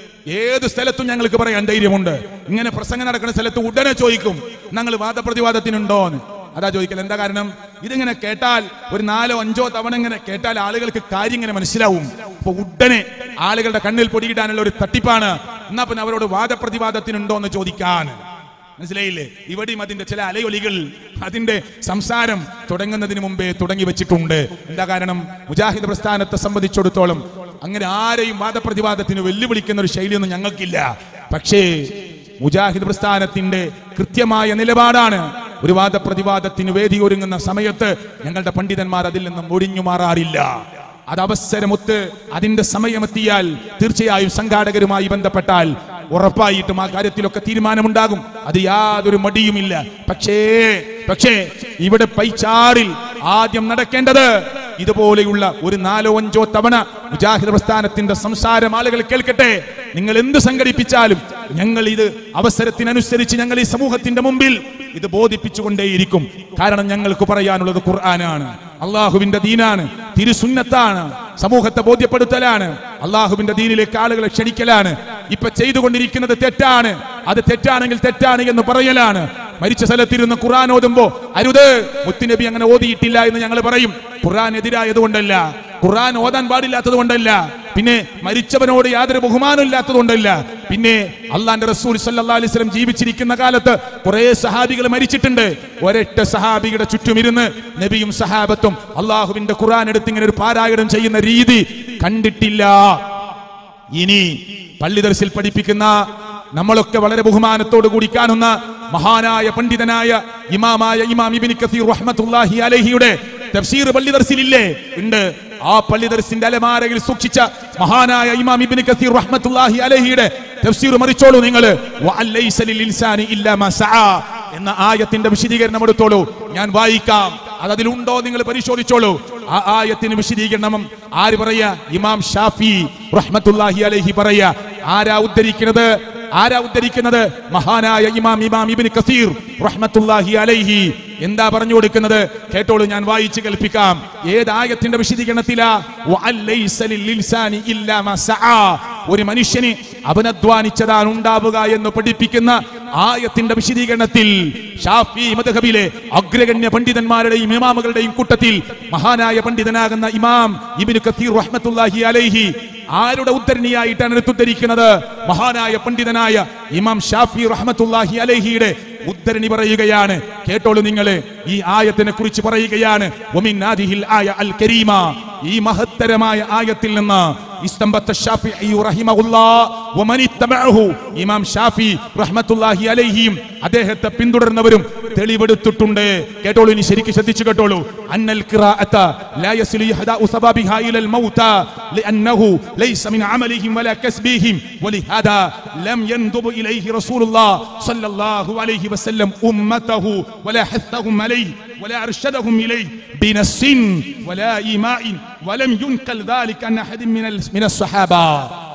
[SPEAKER 1] ഏത് സ്ഥലത്തും ഞങ്ങൾക്ക് പറയാൻ ധൈര്യമുണ്ട് ഇങ്ങനെ പ്രസംഗം നടക്കുന്ന സ്ഥലത്ത് ഉടനെ ചോദിക്കും ഞങ്ങൾ വാദപ്രതിവാദത്തിനുണ്ടോന്ന് അതാ ചോദിക്കൽ എന്താ കാരണം ഇതിങ്ങനെ കേട്ടാൽ ഒരു നാലോ അഞ്ചോ തവണ ഇങ്ങനെ കേട്ടാൽ ആളുകൾക്ക് കാര്യം ഇങ്ങനെ മനസ്സിലാവും അപ്പൊ ഉടനെ ആളുകളുടെ കണ്ണിൽ പൊടിയിടാനുള്ള ഒരു തട്ടിപ്പാണ് എന്നാ പിന്നെ അവരോട് വാദപ്രതിവാദത്തിനുണ്ടോ എന്ന് ചോദിക്കാൻ മനസ്സിലായില്ലേ ഇവിടെയും അതിന്റെ ചില അലയൊലികൾ അതിന്റെ സംസാരം തുടങ്ങുന്നതിന് മുമ്പേ തുടങ്ങി വെച്ചിട്ടുണ്ട് എന്താ കാരണം മുജാഹിദ് പ്രസ്ഥാനത്തെ സംബന്ധിച്ചിടത്തോളം അങ്ങനെ ആരെയും വാദപ്രതിവാദത്തിന് വെല്ലുവിളിക്കുന്ന ഒരു ശൈലിയൊന്നും ഞങ്ങൾക്കില്ല പക്ഷേ മുജാഹിദ് പ്രസ്ഥാനത്തിന്റെ കൃത്യമായ നിലപാടാണ് ഒരു വാദപ്രതിവാദത്തിന് വേദി ഒരുങ്ങുന്ന സമയത്ത് ഞങ്ങളുടെ പണ്ഡിതന്മാർ അതിൽ നിന്നും ഒഴിഞ്ഞു മാറാറില്ല അത് അവസരമൊത്ത് അതിന്റെ സമയമെത്തിയാൽ തീർച്ചയായും സംഘാടകരുമായി ബന്ധപ്പെട്ടാൽ ഉറപ്പായിട്ടും ആ കാര്യത്തിലൊക്കെ തീരുമാനമുണ്ടാകും അത് യാതൊരു മടിയുമില്ല പക്ഷേ പക്ഷേ ഇവിടെ പൈച്ചാറിൽ ആദ്യം നടക്കേണ്ടത് ഇതുപോലെയുള്ള ഒരു നാലോ അഞ്ചോ തവണ മുജാഹിദ് പ്രസ്ഥാനത്തിന്റെ സംസാരം ആളുകൾ കേൾക്കട്ടെ നിങ്ങൾ എന്ത് സംഘടിപ്പിച്ചാലും ഞങ്ങൾ ഇത് അവസരത്തിനനുസരിച്ച് ഞങ്ങൾ ഈ സമൂഹത്തിന്റെ മുമ്പിൽ ഇത് ബോധിപ്പിച്ചുകൊണ്ടേയിരിക്കും കാരണം ഞങ്ങൾക്ക് പറയാനുള്ളത് ഖുർആനാണ് അള്ളാഹുവിന്റെ ദീനാണ് തിരുസുന്നത്താണ് സമൂഹത്തെ ബോധ്യപ്പെടുത്തലാണ് അള്ളാഹുവിന്റെ ദീനിലേക്ക് ആളുകളെ ക്ഷണിക്കലാണ് ഇപ്പൊ ചെയ്തുകൊണ്ടിരിക്കുന്നത് തെറ്റാണ് അത് തെറ്റാണെങ്കിൽ തെറ്റാണ് എന്ന് പറയലാണ് മരിച്ച സ്ഥലത്തിരുന്ന് ഖുർആൻ ഓതുമ്പോ അരുത് മുത്തുനബി അങ്ങനെ ഓതിയിട്ടില്ല എന്ന് ഞങ്ങൾ പറയും ഖുർആൻ എതിരായത് കൊണ്ടല്ല ഖുർആൻ ഓതാൻ പാടില്ലാത്തത് കൊണ്ടല്ല പിന്നെ മരിച്ചവനോട് യാതൊരു ബഹുമാനം ഇല്ലാത്തത് കൊണ്ടല്ല പിന്നെ അള്ളാന്റെ റസൂൽ സല്ലല്ലാഹു അലൈഹി വസല്ലം ജീവിച്ചിരിക്കുന്ന കാലത്ത് കുറെ സഹാബികൾ മരിച്ചിട്ടുണ്ട് ഒരൊറ്റ സഹാബിയുടെ ചുറ്റുമിരുന്ന് നബിയും സഹാബത്തും അള്ളാഹുവിന്റെ ഖുർആൻ എടുത്ത് ഇങ്ങനെ ഒരു പാരായണം ചെയ്യുന്ന രീതി കണ്ടിട്ടില്ല ഇനി പള്ളി ദർസിൽ പഠിപ്പിക്കുന്ന നമ്മളൊക്കെ വളരെ ബഹുമാനത്തോടു കൂടി കാണുന്ന മഹാനായ പണ്ഡിതനായ ഇമാമായ ഇമാം ഇബ്നു കസീർ റഹ്മത്തുള്ളാഹി അലൈഹിയുടെ തഫ്സീർ പള്ളി ദർസിലില്ലേ ഉണ്ട് ആ പള്ളി ദർസിന്റെ അലമാരയിൽ സൂക്ഷിച്ച മഹാനായ ഇമാം ഇബ്നു കസീർ റഹ്മത്തുള്ളാഹി അലൈഹിയുടെ തഫ്സീർ മറിച്ചോളൂ നിങ്ങൾ വഅല്ലൈസ ലിൽ ഇൻസാനി ഇല്ലാ മാ സആ എന്ന ആയത്തിന്റെ വിശദീകരണം എടുത്തോളൂ ഞാൻ വായിക്കാം അത് അതിലുണ്ടോ നിങ്ങൾ പരിശോധിച്ചോളൂ ആ ആയത്തിന് വിശദീകരണം ആര് പറയാ ഇമാം ഷാഫി റഹ്മത്തുല്ലാഹി അലൈഹി പറയാ ആരാ ഉദ്ധരിക്കുന്നത് ആരാ ഉദ്ധരിക്കുന്നത് മഹാനായ ഇമാം ഇമാം ഇബ്നു കസീർ റഹ്മത്തുല്ലാഹി അലൈഹി എന്താ പറഞ്ഞു കൊടുക്കുന്നത് കേട്ടോളൂ ഞാൻ വായിച്ച് കേൾപ്പിക്കാം ഏത് ആയത്തിന്റെ വിശദീകരണത്തിലാ വഅല്ലൈസ ലിൽ ഇൻസാനി ഇല്ലാ മാ സആ ഒരു മനുഷ്യന് അവനധ്വാനിച്ചതാണ് ഉണ്ടാവുക എന്ന് പഠിപ്പിക്കുന്ന ആയത്തിന്റെ വിശദീകരണത്തിൽ ഷാഫി മദ്ഹബിലെ അഗ്രഗണ്യ പണ്ഡിതന്മാരുടെയും ഇമാമുകളുടെയും കൂട്ടത്തിൽ മഹാനായ പണ്ഡിതനാകുന്ന ഇമാം ഇബ്നു കസീർ റഹ്മത്തുള്ളാഹി അലൈഹി ആരുടെ ഉദ്ധരണിയായിട്ടാണ് എടുത്തുദ്ധരിക്കുന്നത് മഹാനായ പണ്ഡിതനായ ഇമാം ഷാഫി റഹ്മത്തുള്ളാഹി അലൈഹിയുടെ ഉദ്ധരണി പറയുകയാണ് കേട്ടോളൂ നിങ്ങൾ ഈ ആയത്തിനെ കുറിച്ച് പറയുകയാണ് വമിൻ നാദിഹിൽ ആയ അൽ കരീമ ഈ മഹത്തരമായ ആയത്തിൽ നിന്ന് استنبط الشافعي رحمه الله ومن اتبعه ഇമാം ഷാഫി റഹ്മത്തുള്ളാഹി അലൈഹിയും അദ്ദേഹത്തെ പിന്തുടർന്നവരും തെളിവെടുത്തിട്ടുണ്ട് കേട്ടോളൂ ഇനി ശരിക്കും ശ്രദ്ധിച്ചു കേട്ടോളൂ അന്നൽ ഖിറാഅത ലാ യസ്ലി ഹദാഉ സബാബിഹാ ഇലൽ മൗത لانه ليس من عملهم ولا كسبهم ولهذا لم يندب اليه رسول الله صلى الله عليه وسلم امته ولا حثهم عليه ولا ارشدهم اليه بنص ولا ايماء ولم ينقل ذلك عن احد من ال- من الصحابه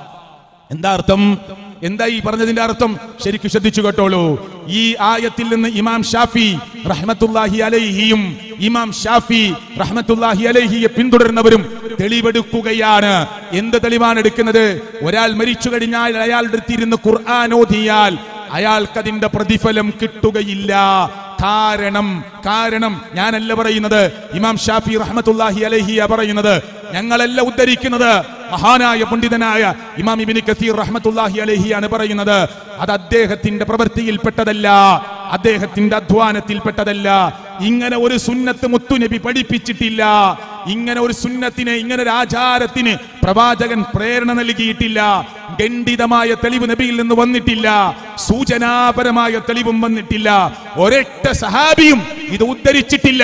[SPEAKER 1] എന്താ അർത്ഥം എന്താ ഈ പറഞ്ഞതിന്റെ അർത്ഥം ശരിക്കും ശ്രദ്ധിച്ചു കേട്ടോളൂ ഈ ആയത്തിൽ നിന്ന് ഇമാം ഷാഫി റഹ്മത്തുല്ലാഹി അലൈഹിയും ഇമാം ഷാഫി റഹ്മത്തുല്ലാഹി അലൈഹിയെ പിന്തുടരുന്നവരും തെളിവെടുക്കുകയാണ് എന്ത് തെളിവാണ് എടുക്കുന്നത് ഒരാൾ മരിച്ചു കഴിഞ്ഞാൽ അയാളുടെ അടുത്തിരുന്ന് ഖുർആൻ ഓതിയാൽ അയാൾക്കതിന്റെ പ്രതിഫലം കിട്ടുകയില്ല കാരണം കാരണം ഞാനല്ല പറയുന്നത് ഇമാം ഷാഫി റഹ്മത്തുല്ലാഹി അലഹിയ പറയുന്നത് ഞങ്ങളല്ല ഉദ്ധരിക്കുന്നത് മഹാനായ പണ്ഡിതനായ ഇമാം ഇബിന് കസീർ റഹ്മത്തുല്ലാഹി അലഹിയാണ് പറയുന്നത് അത് അദ്ദേഹത്തിന്റെ പ്രവൃത്തിയിൽപ്പെട്ടതല്ല അദ്ദേഹത്തിന്റെ അധ്വാനത്തിൽപ്പെട്ടതല്ല ഇങ്ങനെ ഒരു സുന്നത്ത് മുത്തുനബി പഠിപ്പിച്ചിട്ടില്ല ഇങ്ങനെ ഒരു സുന്നത്തിന് ഇങ്ങനെ ഒരു ആചാരത്തിന് പ്രവാചകൻ പ്രേരണ നൽകിയിട്ടില്ല ഖണ്ഡിതമായ തെളിവ് നബിയിൽ നിന്ന് വന്നിട്ടില്ല സൂചനാപരമായ തെളിവും വന്നിട്ടില്ല ഒരൊറ്റ സഹാബിയും ഇത് ഉദ്ധരിച്ചിട്ടില്ല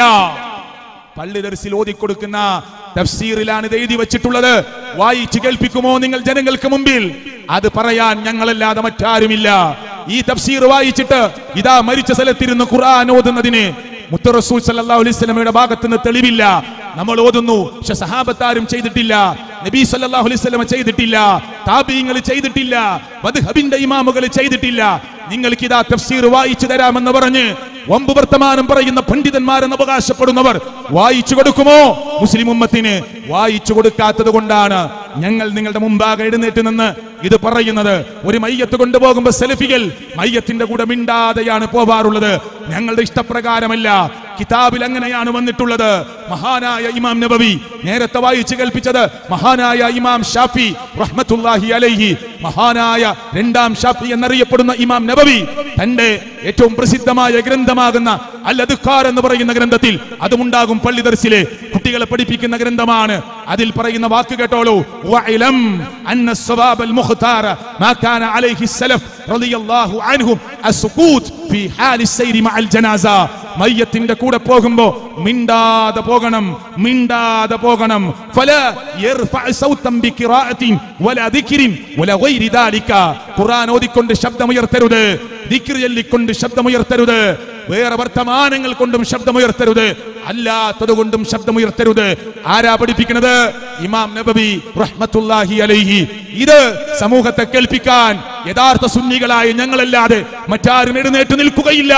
[SPEAKER 1] പള്ളി ദർസിൽ ഓതിക്കൊടുക്കുന്ന തഫ്സീറിലാണ് ഇത് എഴുതി വെച്ചിട്ടുള്ളത് വായിച്ചു കേൾപ്പിക്കുമോ നിങ്ങൾ ജനങ്ങൾക്ക് മുമ്പിൽ അത് പറയാൻ ഞങ്ങളല്ലാതെ മറ്റാരുമില്ല ഈ തഫ്സീർ വായിച്ചിട്ട് ഇതാ മരിച്ച സ്ഥലത്തിരുന്ന് ഖുർആൻ ഓതുന്നതിന് മുത്ത റസൂൽ സല്ലല്ലാഹു അലൈഹി വസല്ലമയുടെ ഭാഗത്ത് നിന്ന് തെളിവില്ല നമ്മൾ ഓതുന്നു പക്ഷെ സഹാബത്താരും ചെയ്തിട്ടില്ല നബി സല്ലല്ലാഹു അലൈഹി വസല്ലമ ചെയ്തിട്ടില്ല താബീങ്ങൾ ചെയ്തിട്ടില്ല മദ്ഹബിന്റെ ഇമാമുകൾ ചെയ്തിട്ടില്ല നിങ്ങൾക്ക് ഇതാ തഫ്സീർ വായിച്ചു തരാമെന്ന് പറഞ്ഞ് വമ്പ് വർത്തമാനം പറയുന്ന പണ്ഡിതന്മാരെന്ന് അവകാശപ്പെടുന്നവർ വായിച്ചു കൊടുക്കുമോ മുസ്ലിം ഉമ്മത്തിന് വായിച്ചു കൊടുക്കാത്തത് കൊണ്ടാണ് ഞങ്ങൾ നിങ്ങളുടെ മുമ്പാകെ എഴുന്നേറ്റ് നിന്ന് ഇത് പറയുന്നത് ഒരു മയ്യത്ത് കൊണ്ടുപോകുമ്പോൾ സെൽഫികൾ മയ്യത്തിന്റെ കൂടെ മിണ്ടാതെയാണ് പോവാറുള്ളത് ഞങ്ങളുടെ ഇഷ്ടപ്രകാരമല്ല കിതാബിൽ അങ്ങനെയാണ് വന്നിട്ടുള്ളത് മഹാനായ ഇമാം നബവി നേരത്തെ വായിച്ചു കേൾപ്പിച്ചത് മഹാനായ ഇമാം ഷാഫി റഹ്മത്തുല്ലാഹി അലൈഹി മഹാനായ രണ്ടാം ഷാഫി എന്നറിയപ്പെടുന്ന ഇമാം നബവി തന്റെ ഏറ്റവും പ്രസിദ്ധമായ ഗ്രന്ഥമാകുന്ന അൽ അദ്കാർ എന്ന് പറയുന്ന ഗ്രന്ഥത്തിൽ അതുമുണ്ടാകും പള്ളി ദർസിലെ കുട്ടികളെ പഠിപ്പിക്കുന്ന ഗ്രന്ഥമാണ് അതിൽ പറയുന്ന വാക്ക് കേട്ടോളൂ വഅലം അന്ന الصواب المختار ما كان عليه السلف رضي الله عنهم السكوت في حال السير مع الجنازه മയ്യത്തിന്റെ കൂടെ പോകുമ്പോ മിണ്ടാതെ പോകണം മിണ്ടാതെ പോകണം فلا يرفع صوتا بقراءة ولا ذكر ولا غير ذلك ഖുർആൻ ഓതിക്കൊണ്ട് ശബ്ദമുയർത്തരുത് ദിക്ർ ചൊല്ലിക്കൊണ്ട് ശബ്ദമുയർത്തരുത് വേറെ വർത്തമാനങ്ങൾ കൊണ്ടും ശബ്ദമുയർത്തരുത് അല്ലാത്തത് കൊണ്ടും ശബ്ദമുയർത്തരുത് ആരാ പഠിപ്പിക്കുന്നത് ഇമാം നബവി റഹ്മത്തുല്ലാഹി അലൈഹി ഇത് സമൂഹത്തെ കേൾപ്പിക്കാൻ യഥാർത്ഥ സുന്നികളായ ഞങ്ങളല്ലാതെ മറ്റാരും എഴുന്നേറ്റ് നിൽക്കുകയില്ല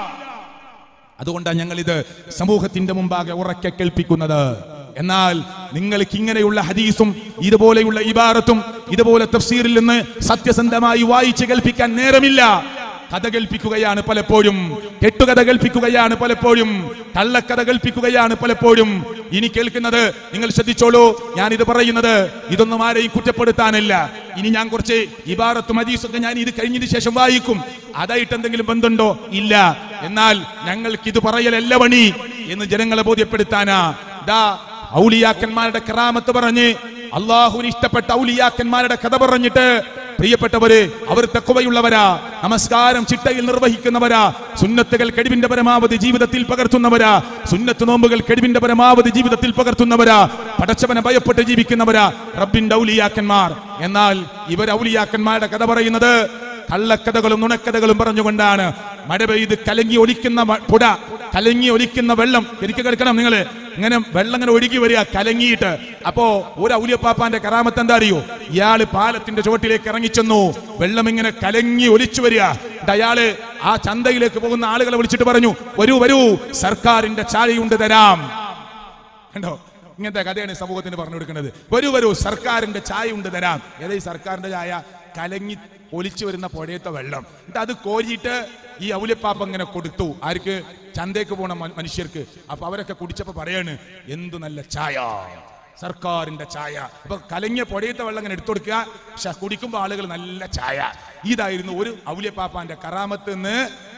[SPEAKER 1] അതുകൊണ്ടാണ് ഞങ്ങൾ ഇത് സമൂഹത്തിന്റെ മുമ്പാകെ ഉറക്കെ കേൾപ്പിക്കുന്നത് എന്നാൽ നിങ്ങൾക്ക് ഇങ്ങനെയുള്ള ഹദീസും ഇതുപോലെയുള്ള ഇബാറത്തും ഇതുപോലെ തഫ്സീറിൽ നിന്ന് സത്യസന്ധമായി വായിച്ച് കേൾപ്പിക്കാൻ നേരമില്ല കഥ കേൾപ്പിക്കുകയാണ് പലപ്പോഴും കെട്ടുകഥ കേൾപ്പിക്കുകയാണ് പലപ്പോഴും കള്ളക്കഥ കേൾപ്പിക്കുകയാണ് പലപ്പോഴും ഇനി കേൾക്കുന്നത് നിങ്ങൾ ശ്രദ്ധിച്ചോളൂ ഞാൻ ഇത് പറയുന്നത് ഇതൊന്നും ആരെയും കുറ്റപ്പെടുത്താനല്ല ഇനി ഞാൻ കുറച്ച് ഇബാറത്തും ഹദീസൊക്കെ ഞാൻ ഇത് കഴിഞ്ഞതിന് ശേഷം വായിക്കും അതായിട്ട് എന്തെങ്കിലും ബന്ധമുണ്ടോ ഇല്ല എന്നാൽ ഞങ്ങൾക്ക് ഇത് പറയലല്ല പണി എന്ന് ജനങ്ങളെ ബോധ്യപ്പെടുത്താനാ ദാ ഔലിയാക്കന്മാരുടെ കറാമത്ത് പറഞ്ഞ് അള്ളാഹുവിന് ഇഷ്ടപ്പെട്ട ഔലിയാക്കന്മാരുടെ കഥ പറഞ്ഞിട്ട് പ്രിയപ്പെട്ടവര് അവർ തക്കവയുള്ളവരാ നമസ്കാരം ചിട്ടയിൽ നിർവഹിക്കുന്നവരാ സുന്നത്തുകൾ കഴിവിന്റെ പരമാവധി ജീവിതത്തിൽ പകർത്തുന്നവരാ സുന്നത്ത് നോമ്പുകൾ കഴിവിന്റെ പരമാവധി ജീവിതത്തിൽ പകർത്തുന്നവരാ പടച്ചവനെ ഭയപ്പെട്ട് ജീവിക്കുന്നവരാ റബ്ബിന്റെ ഔലിയാക്കന്മാർ എന്നാൽ ഇവർ ഔലിയാക്കന്മാരുടെ കഥ പറയുന്നത് കള്ളക്കഥകളും നുണക്കഥകളും പറഞ്ഞുകൊണ്ടാണ് മഴ പെയ്ത് കലങ്ങി ഒലിക്കുന്ന മ- പുഴ കലങ്ങി ഒലിക്കുന്ന വെള്ളം ശരിക്കും കേൾക്കണം നിങ്ങൾ ഇങ്ങനെ വെള്ളം ഇങ്ങനെ ഒഴുകി വരിക കലങ്ങിയിട്ട് അപ്പോ ഒരു ഔലിയപ്പാപ്പാന്റെ കറാമത്ത് എന്താ അറിയോ ഇയാള് പാലത്തിന്റെ ചുവട്ടിലേക്ക് ഇറങ്ങിച്ചെന്നു വെള്ളം ഇങ്ങനെ കലങ്ങി ഒലിച്ചു വരിക എന്നിട്ട് അയാള് ആ ചന്തയിലേക്ക് പോകുന്ന ആളുകളെ വിളിച്ചിട്ട് പറഞ്ഞു വരൂ വരൂ സർക്കാരിന്റെ ചായയുണ്ട് തരാം കണ്ടോ ഇങ്ങനത്തെ കഥയാണ് സമൂഹത്തിന് പറഞ്ഞു കൊടുക്കുന്നത് വരൂ വരൂ സർക്കാരിന്റെ ചായ ഉണ്ട് തരാം ഏതാ ഈ സർക്കാരിന്റെ ചായ കലങ്ങി ഒലിച്ചു വരുന്ന പുഴയത്തെ വെള്ളം എന്നിട്ട് അത് കോരിയിട്ട് ഈ ഔലിപ്പാപ്പ ഇങ്ങനെ കൊടുത്തു ആർക്ക് ചന്തയ്ക്ക് പോണ മ- മനുഷ്യർക്ക് അപ്പൊ അവരൊക്കെ കുടിച്ചപ്പോ പറയാണ് എന്ത് നല്ല ചായ സർക്കാരിന്റെ ചായ അപ്പൊ കലങ്ങിയ പുഴയത്തെ വെള്ളം ഇങ്ങനെ എടുത്തു കൊടുക്കുക പക്ഷെ കുടിക്കുമ്പോൾ ആളുകൾ നല്ല ചായ ഇതായിരുന്നു ഒരു ഔലിയപ്പാപ്പാന്റെ കറാമത്ത് നിന്ന്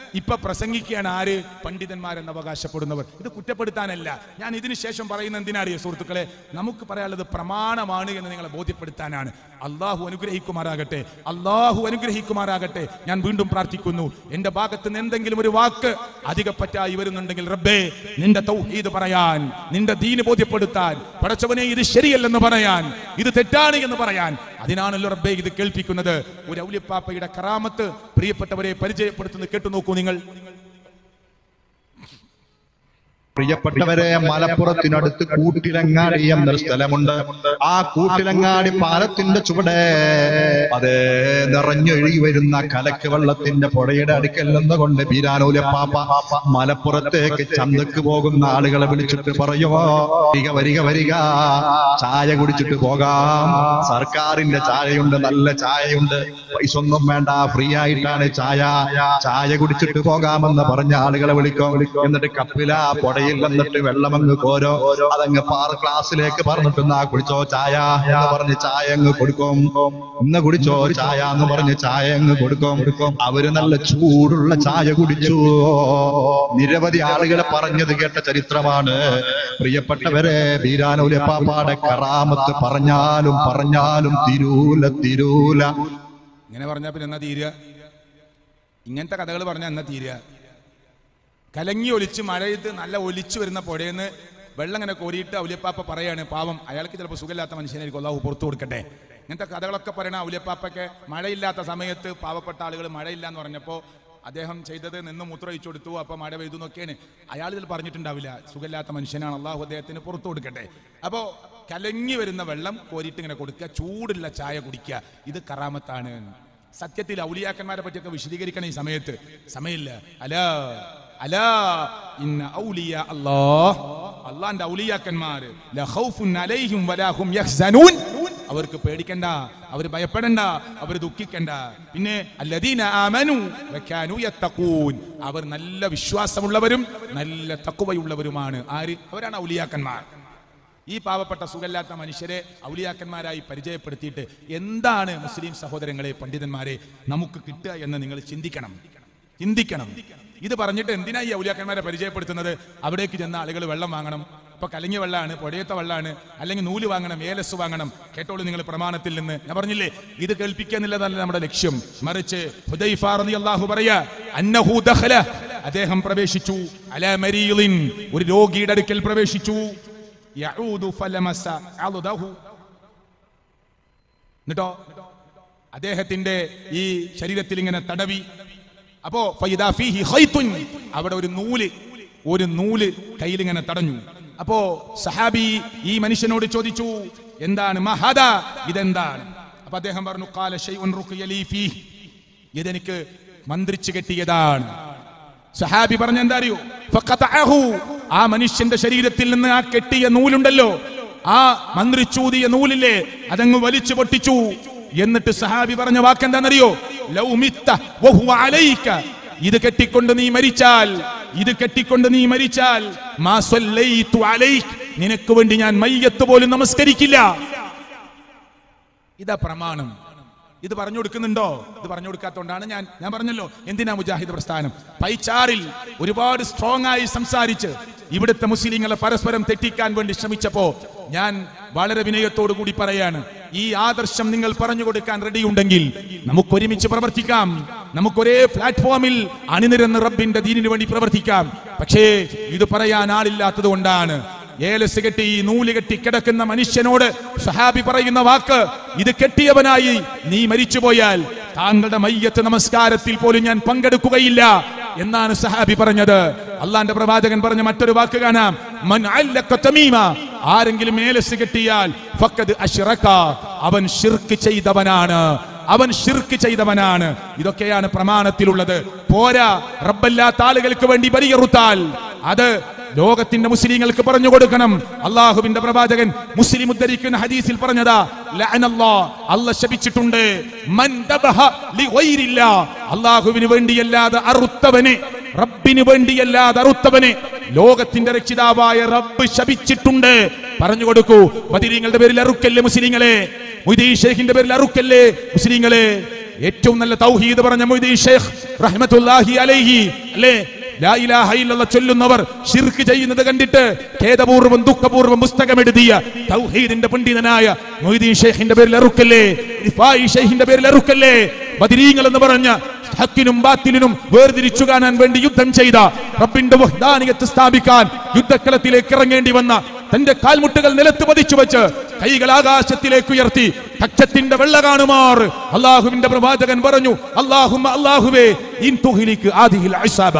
[SPEAKER 1] ഇപ്പൊ പ്രസംഗിക്കുകയാണ് ആര് പണ്ഡിതന്മാരെന്ന് അവകാശപ്പെടുന്നവർ ഇത് കുറ്റപ്പെടുത്താനല്ല ഞാൻ ഇതിനു ശേഷം പറയുന്ന എന്തിനറിയോ സുഹൃത്തുക്കളെ നമുക്ക് പറയാനുള്ളത് പ്രമാണമാണ് എന്ന് നിങ്ങളെ ബോധ്യപ്പെടുത്താനാണ് അള്ളാഹു അനുഗ്രഹിക്കുമാറാകട്ടെ അള്ളാഹു അനുഗ്രഹിക്കുമാറാകട്ടെ ഞാൻ വീണ്ടും പ്രാർത്ഥിക്കുന്നു എന്റെ ഭാഗത്ത് നിന്ന് എന്തെങ്കിലും ഒരു വാക്ക് അധികപ്പറ്റായി വരുന്നുണ്ടെങ്കിൽ റബ്ബേ നിന്റെ തൗഹീദ് പറയാൻ നിന്റെ ദീന് ബോധ്യപ്പെടുത്താൻ പടച്ചവനെ ഇത് ശരിയല്ലെന്ന് പറയാൻ ഇത് തെറ്റാണ് എന്ന് പറയാൻ അതിനാണല്ലോ റബ്ബേ ഇത് കേൾപ്പിക്കുന്നത് ഒരു ഔലിപ്പാപ്പയുടെ കറാമത്ത് പ്രിയപ്പെട്ടവരെ പരിചയപ്പെടുത്തുന്നത് കേട്ടു നോക്കൂ നിങ്ങൾ
[SPEAKER 9] പ്രിയപ്പെട്ടവരെ മലപ്പുറത്തിനടുത്ത് കൂട്ടിലങ്ങാടി എന്നൊരു സ്ഥലമുണ്ട് ആ കൂട്ടിലങ്ങാടി പാലത്തിന്റെ ചുവടെ അതേ നിറഞ്ഞൊഴുകി വരുന്ന കലക്ക് വെള്ളത്തിന്റെ പുഴയുടെ അടുക്കൽ നിന്നുകൊണ്ട് ബീരാനൂല പാപ്പ മലപ്പുറത്തേക്ക് ചന്തക്ക് പോകുന്ന ആളുകളെ വിളിച്ചിട്ട് പറയുമോ വരിക വരിക വരിക ചായ കുടിച്ചിട്ട് പോകാം സർക്കാരിന്റെ ചായയുണ്ട് നല്ല ചായയുണ്ട് പൈസ ഒന്നും വേണ്ട ഫ്രീ ആയിട്ടാണ് ചായ ചായ കുടിച്ചിട്ട് പോകാമെന്ന് പറഞ്ഞ ആളുകളെ വിളിക്കും എന്നിട്ട് കപ്പില പുഴയിൽ വന്നിട്ട് വെള്ളമങ്ങ് കോരോ അതങ്ങ് പാറ ക്ലാസ്സിലേക്ക് പറഞ്ഞിട്ട് എന്നാ കുടിച്ചോ ചായ എന്ന് പറഞ്ഞ് ചായ അങ്ങ് കൊടുക്കും ഇന്ന് കുടിച്ചോ ചായ എന്ന് പറഞ്ഞ് ചായ അങ്ങ് കൊടുക്കും അവര് നല്ല ചൂടുള്ള ചായ കുടിച്ചു നിരവധി ആളുകളെ പറഞ്ഞത് കേട്ട ചരിത്രമാണ് പ്രിയപ്പെട്ടവരെ ബീരാനൂലപ്പാപ്പാടെ കറാമത്ത് പറഞ്ഞാലും പറഞ്ഞാലും തിരൂല തിരൂല
[SPEAKER 1] ഇങ്ങനെ പറഞ്ഞാൽ പിന്നെ എന്നാ തീരുക ഇങ്ങനത്തെ കഥകൾ പറഞ്ഞാൽ എന്നാ തീരുക കലങ്ങി ഒലിച്ച് മഴയത്ത് നല്ല ഒലിച്ചു വരുന്ന പുഴയെന്ന് വെള്ളം ഇങ്ങനെ കോരിയിട്ട് ഔലിയപ്പാപ്പ പറയാണ് പാവം അയാൾക്ക് ചിലപ്പോൾ സുഖമില്ലാത്ത മനുഷ്യനായിരിക്കും അള്ളാഹു പുറത്തു കൊടുക്കട്ടെ ഇങ്ങനത്തെ കഥകളൊക്കെ പറയണ ഔലിയപ്പാപ്പൊക്കെ മഴയില്ലാത്ത സമയത്ത് പാവപ്പെട്ട ആളുകൾ മഴയില്ല എന്ന് പറഞ്ഞപ്പോൾ അദ്ദേഹം ചെയ്തത് നിന്ന് മൂത്രമൊഴിച്ചു കൊടുത്തു അപ്പോൾ മഴ പെയ്തു എന്നൊക്കെയാണ് അയാൾ ഇതിൽ പറഞ്ഞിട്ടുണ്ടാവില്ല സുഖമില്ലാത്ത മനുഷ്യനാണ് അള്ളാഹു അദ്ദേഹത്തിന് പുറത്തു കൊടുക്കട്ടെ അപ്പോൾ കലങ്ങി വരുന്ന വെള്ളം കോരിയിട്ട് ഇങ്ങനെ കൊടുക്കുക ചൂടുള്ള ചായ കുടിക്കുക ഇത് കറാമത്താണ് സത്യത്തിൽ ഔലിയാക്കന്മാരെ പറ്റിയൊക്കെ വിശദീകരിക്കണം ഈ സമയത്ത് സമയമില്ല അലാ അലാ ഇന്ന ഔലിയ അല്ലാഹ് അള്ളാന്റെ ഔലിയാക്കന്മാർ ലഖൗഫുൻ അലൈഹിം വലാഹും യഹ്സനൂൻ അവർക്ക് പേടിക്കണ്ട അവർ ഭയപ്പെടണ്ട അവർ ദുഃഖിക്കണ്ട പിന്നെ അല്ലദീന ആമനു വകാനു യത്തഖൂൻ അവർ നല്ല വിശ്വാസമുള്ളവരും നല്ല തഖ്വയുള്ളവരുമാണ് ആര് അവരാണ് ഔലിയാക്കന്മാർ ഈ പാവപ്പെട്ട സുഖമില്ലാത്ത മനുഷ്യരെ ഔലിയാക്കന്മാരായി പരിചയപ്പെടുത്തിയിട്ട് എന്താണ് മുസ്ലിം സഹോദരങ്ങളെ പണ്ഡിതന്മാരെ നമുക്ക് കിട്ടുക എന്ന് നിങ്ങൾ ചിന്തിക്കണം ചിന്തിക്കണം ഇത് പറഞ്ഞിട്ട് എന്തിനാ ഈ ഔലിയാക്കന്മാരെ പരിചയപ്പെടുത്തുന്നത് അവിടേക്ക് ചെന്ന ആളുകൾ വെള്ളം വാങ്ങണം ഇപ്പൊ കലങ്ങിയ വെള്ളമാണ് പുഴയത്തെ വെള്ളമാണ് അല്ലെങ്കിൽ നൂല് വാങ്ങണം ഏലസ് വാങ്ങണം കേട്ടോളൂ നിങ്ങൾ പ്രമാണത്തിൽ നിന്ന് ഞാൻ പറഞ്ഞില്ലേ ഇത് കേൾപ്പിക്കുക എന്നുള്ളതല്ല നമ്മുടെ ലക്ഷ്യം മറിച്ച് ഹുദൈഫ റളിയല്ലാഹു പറയാ അന്നഹു ദഖല അദ്ദേഹം പ്രവേശിച്ചു അലാ മരീലിൻ ഒരു രോഗിയുടെ അടുക്കൽ പ്രവേശിച്ചു യഊദു ഫലമസ അളുദഹു എന്നിട്ടോ അദ്ദേഹത്തിന്റെ ഈ ശരീരത്തിൽ ഇങ്ങനെ തടവി അപ്പോ ഫൈദാ ഫീഹി ഖൈത്തുൻ അവിടെ ഒരു നൂല് ഒരു നൂല് കയ്യിൽ ഇങ്ങനെ തടഞ്ഞു അപ്പോ സഹാബി ഈ മനുഷ്യനോട് ചോദിച്ചു എന്താണ് മഹദ ഇതെന്താണ് അപ്പൊ അദ്ദേഹം പറഞ്ഞു ഖാല ശൈഉൻ റുഖിയ ലീ ഫീഹ് ഇതെനിക്ക് മന്ത്രിച്ചു കെട്ടിയതാണ് സഹാബി പറഞ്ഞ എന്താ അറിയോ ഫഖതഅഹു ആ മനുഷ്യന്റെ ശരീരത്തിൽ നിന്ന് ആ കെട്ടിയ നൂലുണ്ടല്ലോ ആ മന്ത്രിച്ചൂതിയ നൂലില്ലേ അതങ്ങ് വലിച്ചു പൊട്ടിച്ചു എന്നിട്ട് സഹാബി പറഞ്ഞ വാക്കെന്താണെന്നറിയോ ലൗ മിത്ത വഹുവ അലൈക ഇത് കെട്ടിക്കൊണ്ട് നീ മരിച്ചാൽ ഇത് കെട്ടിക്കൊണ്ട് നീ മരിച്ചാൽ മാ സ്വല്ലൈതു അലൈക് നിനക്ക് വേണ്ടി ഞാൻ മയ്യത്ത് പോലും നമസ്കരിക്കില്ല ഇതാ പ്രമാണം ഇത് പറഞ്ഞു കൊടുക്കുന്നുണ്ടോ ഇത് പറഞ്ഞു കൊടുക്കാത്തോണ്ടാണ് ഞാൻ ഞാൻ പറഞ്ഞല്ലോ എന്തിനാ മുജാഹിദ് പ്രസ്ഥാനം പൈച്ചാറിൽ ഒരുപാട് സ്ട്രോങ് ആയി സംസാരിച്ച് ഇവിടുത്തെ മുസ്ലിങ്ങളെ പരസ്പരം തെറ്റിക്കാൻ വേണ്ടി ശ്രമിച്ചപ്പോ ഞാൻ വളരെ വിനയത്തോടു കൂടി പറയാണ് ഈ ആദർശം നിങ്ങൾ പറഞ്ഞു കൊടുക്കാൻ റെഡിയുണ്ടെങ്കിൽ നമുക്ക് ഒരുമിച്ച് പ്രവർത്തിക്കാം നമുക്കൊരേ പ്ലാറ്റ്ഫോമിൽ അണിനിരന്ന് റബ്ബിന്റെ ദീനിനു വേണ്ടി പ്രവർത്തിക്കാം പക്ഷേ ഇത് പറയാൻ ആളില്ലാത്തത് കൊണ്ടാണ് ഏലസ് കെട്ടി ഈ നൂല് കെട്ടി കിടക്കുന്ന മനുഷ്യനോട് സഹാബി പറയുന്ന വാക്ക് ഇത് കെട്ടിയവനായി നീ മരിച്ചുപോയാൽ താങ്കളുടെ മയ്യത്ത് നമസ്കാരത്തിൽ പോലും ഞാൻ പങ്കെടുക്കുകയില്ല എന്നാണ് സഹാബി പറഞ്ഞത് അള്ളാന്റെ പ്രവാചകൻ പറഞ്ഞ മറ്റൊരു വാക്ക് കാണാം മൻ അല്ലക തമീമ ആരെങ്കിലും ഏലസ് കെട്ടിയാൽ ഫഖദ് അശ്റക അവൻ ഷിർക്ക് ചെയ്തവനാണ് അവൻ ഷിർക്ക് ചെയ്തവനാണ് ഇതൊക്കെയാണ് പ്രമാണത്തിലുള്ളത് പോരാ റബ്ബല്ലാത്ത ആളുകൾക്ക് വേണ്ടി ബലിയറുത്താൽ അത് ലോകത്തിന്റെ മുസ്ലിങ്ങൾക്ക് പറഞ്ഞു കൊടുക്കണം അള്ളാഹുവിന്റെ പ്രവാചകൻ മുസ്ലിം ഉദ്ധരിക്കുന്ന ഹദീസിൽ പറഞ്ഞതാ ലഅനല്ലാ അല്ല ശപിച്ചിട്ടുണ്ട് മൻ ദബഹ ലിഗൈരില്ല അള്ളാഹുവിന് വേണ്ടിയല്ലാതെ അറുത്തവനെ റബ്ബിന് വേണ്ടിയല്ലാതെ അറുത്തവനെ ലോകത്തിന്റെ രക്ഷിതാവായ റബ്ബ് ശപിച്ചിട്ടുണ്ട് പറഞ്ഞു കൊടുക്കൂ ബദിരീങ്ങളുടെ പേരിൽ അറുക്കല്ലേ മുസ്ലിങ്ങളെ മൊയ്തീൻ ഷേഖിന്റെ പേരിൽ അറുക്കല്ലേ മുസ്ലിങ്ങളെ ഏറ്റവും നല്ല തൗഹീദ് പറഞ്ഞ മൊയ്തീൻ ഷേഖ് റഹ്മത്തുല്ലാഹി അലൈഹി അല്ലേ ലാ ഇലാഹ ഇല്ലല്ലാഹ് ചൊല്ലുന്നവർ ഷിർക്ക് ചെയ്യുന്നത് കണ്ടിട്ട് ഖേദപൂർവ്വം ദുഃഖപൂർവ്വം പുസ്തകം എഴുതിയ തൗഹീദിന്റെ പണ്ഡിതനായ മൊയ്തീൻ ഷെയ്ഖിന്റെ പേരിൽ എറുക്കല്ലേ റിഫായി ഷെയ്ഖിന്റെ പേരിൽ എറുക്കല്ലേ ബദരീങ്ങൾ എന്ന് പറഞ്ഞ ഹക്കിനും ബാത്തിലിനും വേർതിരിച്ചു കാണാൻ വേണ്ടി യുദ്ധം ചെയ്ത റബ്ബിന്റെ വഹ്ദാനിയത്ത് സ്ഥാപിക്കാൻ യുദ്ധക്കളത്തിലേക്ക് ഇറങ്ങേണ്ടി വന്ന തന്റെ കാൽമുട്ടുകൾ നിലത്ത് പതിച്ചു വെച്ച് കൈകൾ ആകാശത്തിലേക്ക് ഉയർത്തി കക്ഷത്തിന്റെ വെള്ള കാണുമാർ അള്ളാഹുവിന്റെ പ്രവാചകൻ പറഞ്ഞു അള്ളാഹുമ്മ അള്ളാഹുവേ ഇൻ തുഹിലിക്ക് ആദിഹിൽ അസാബ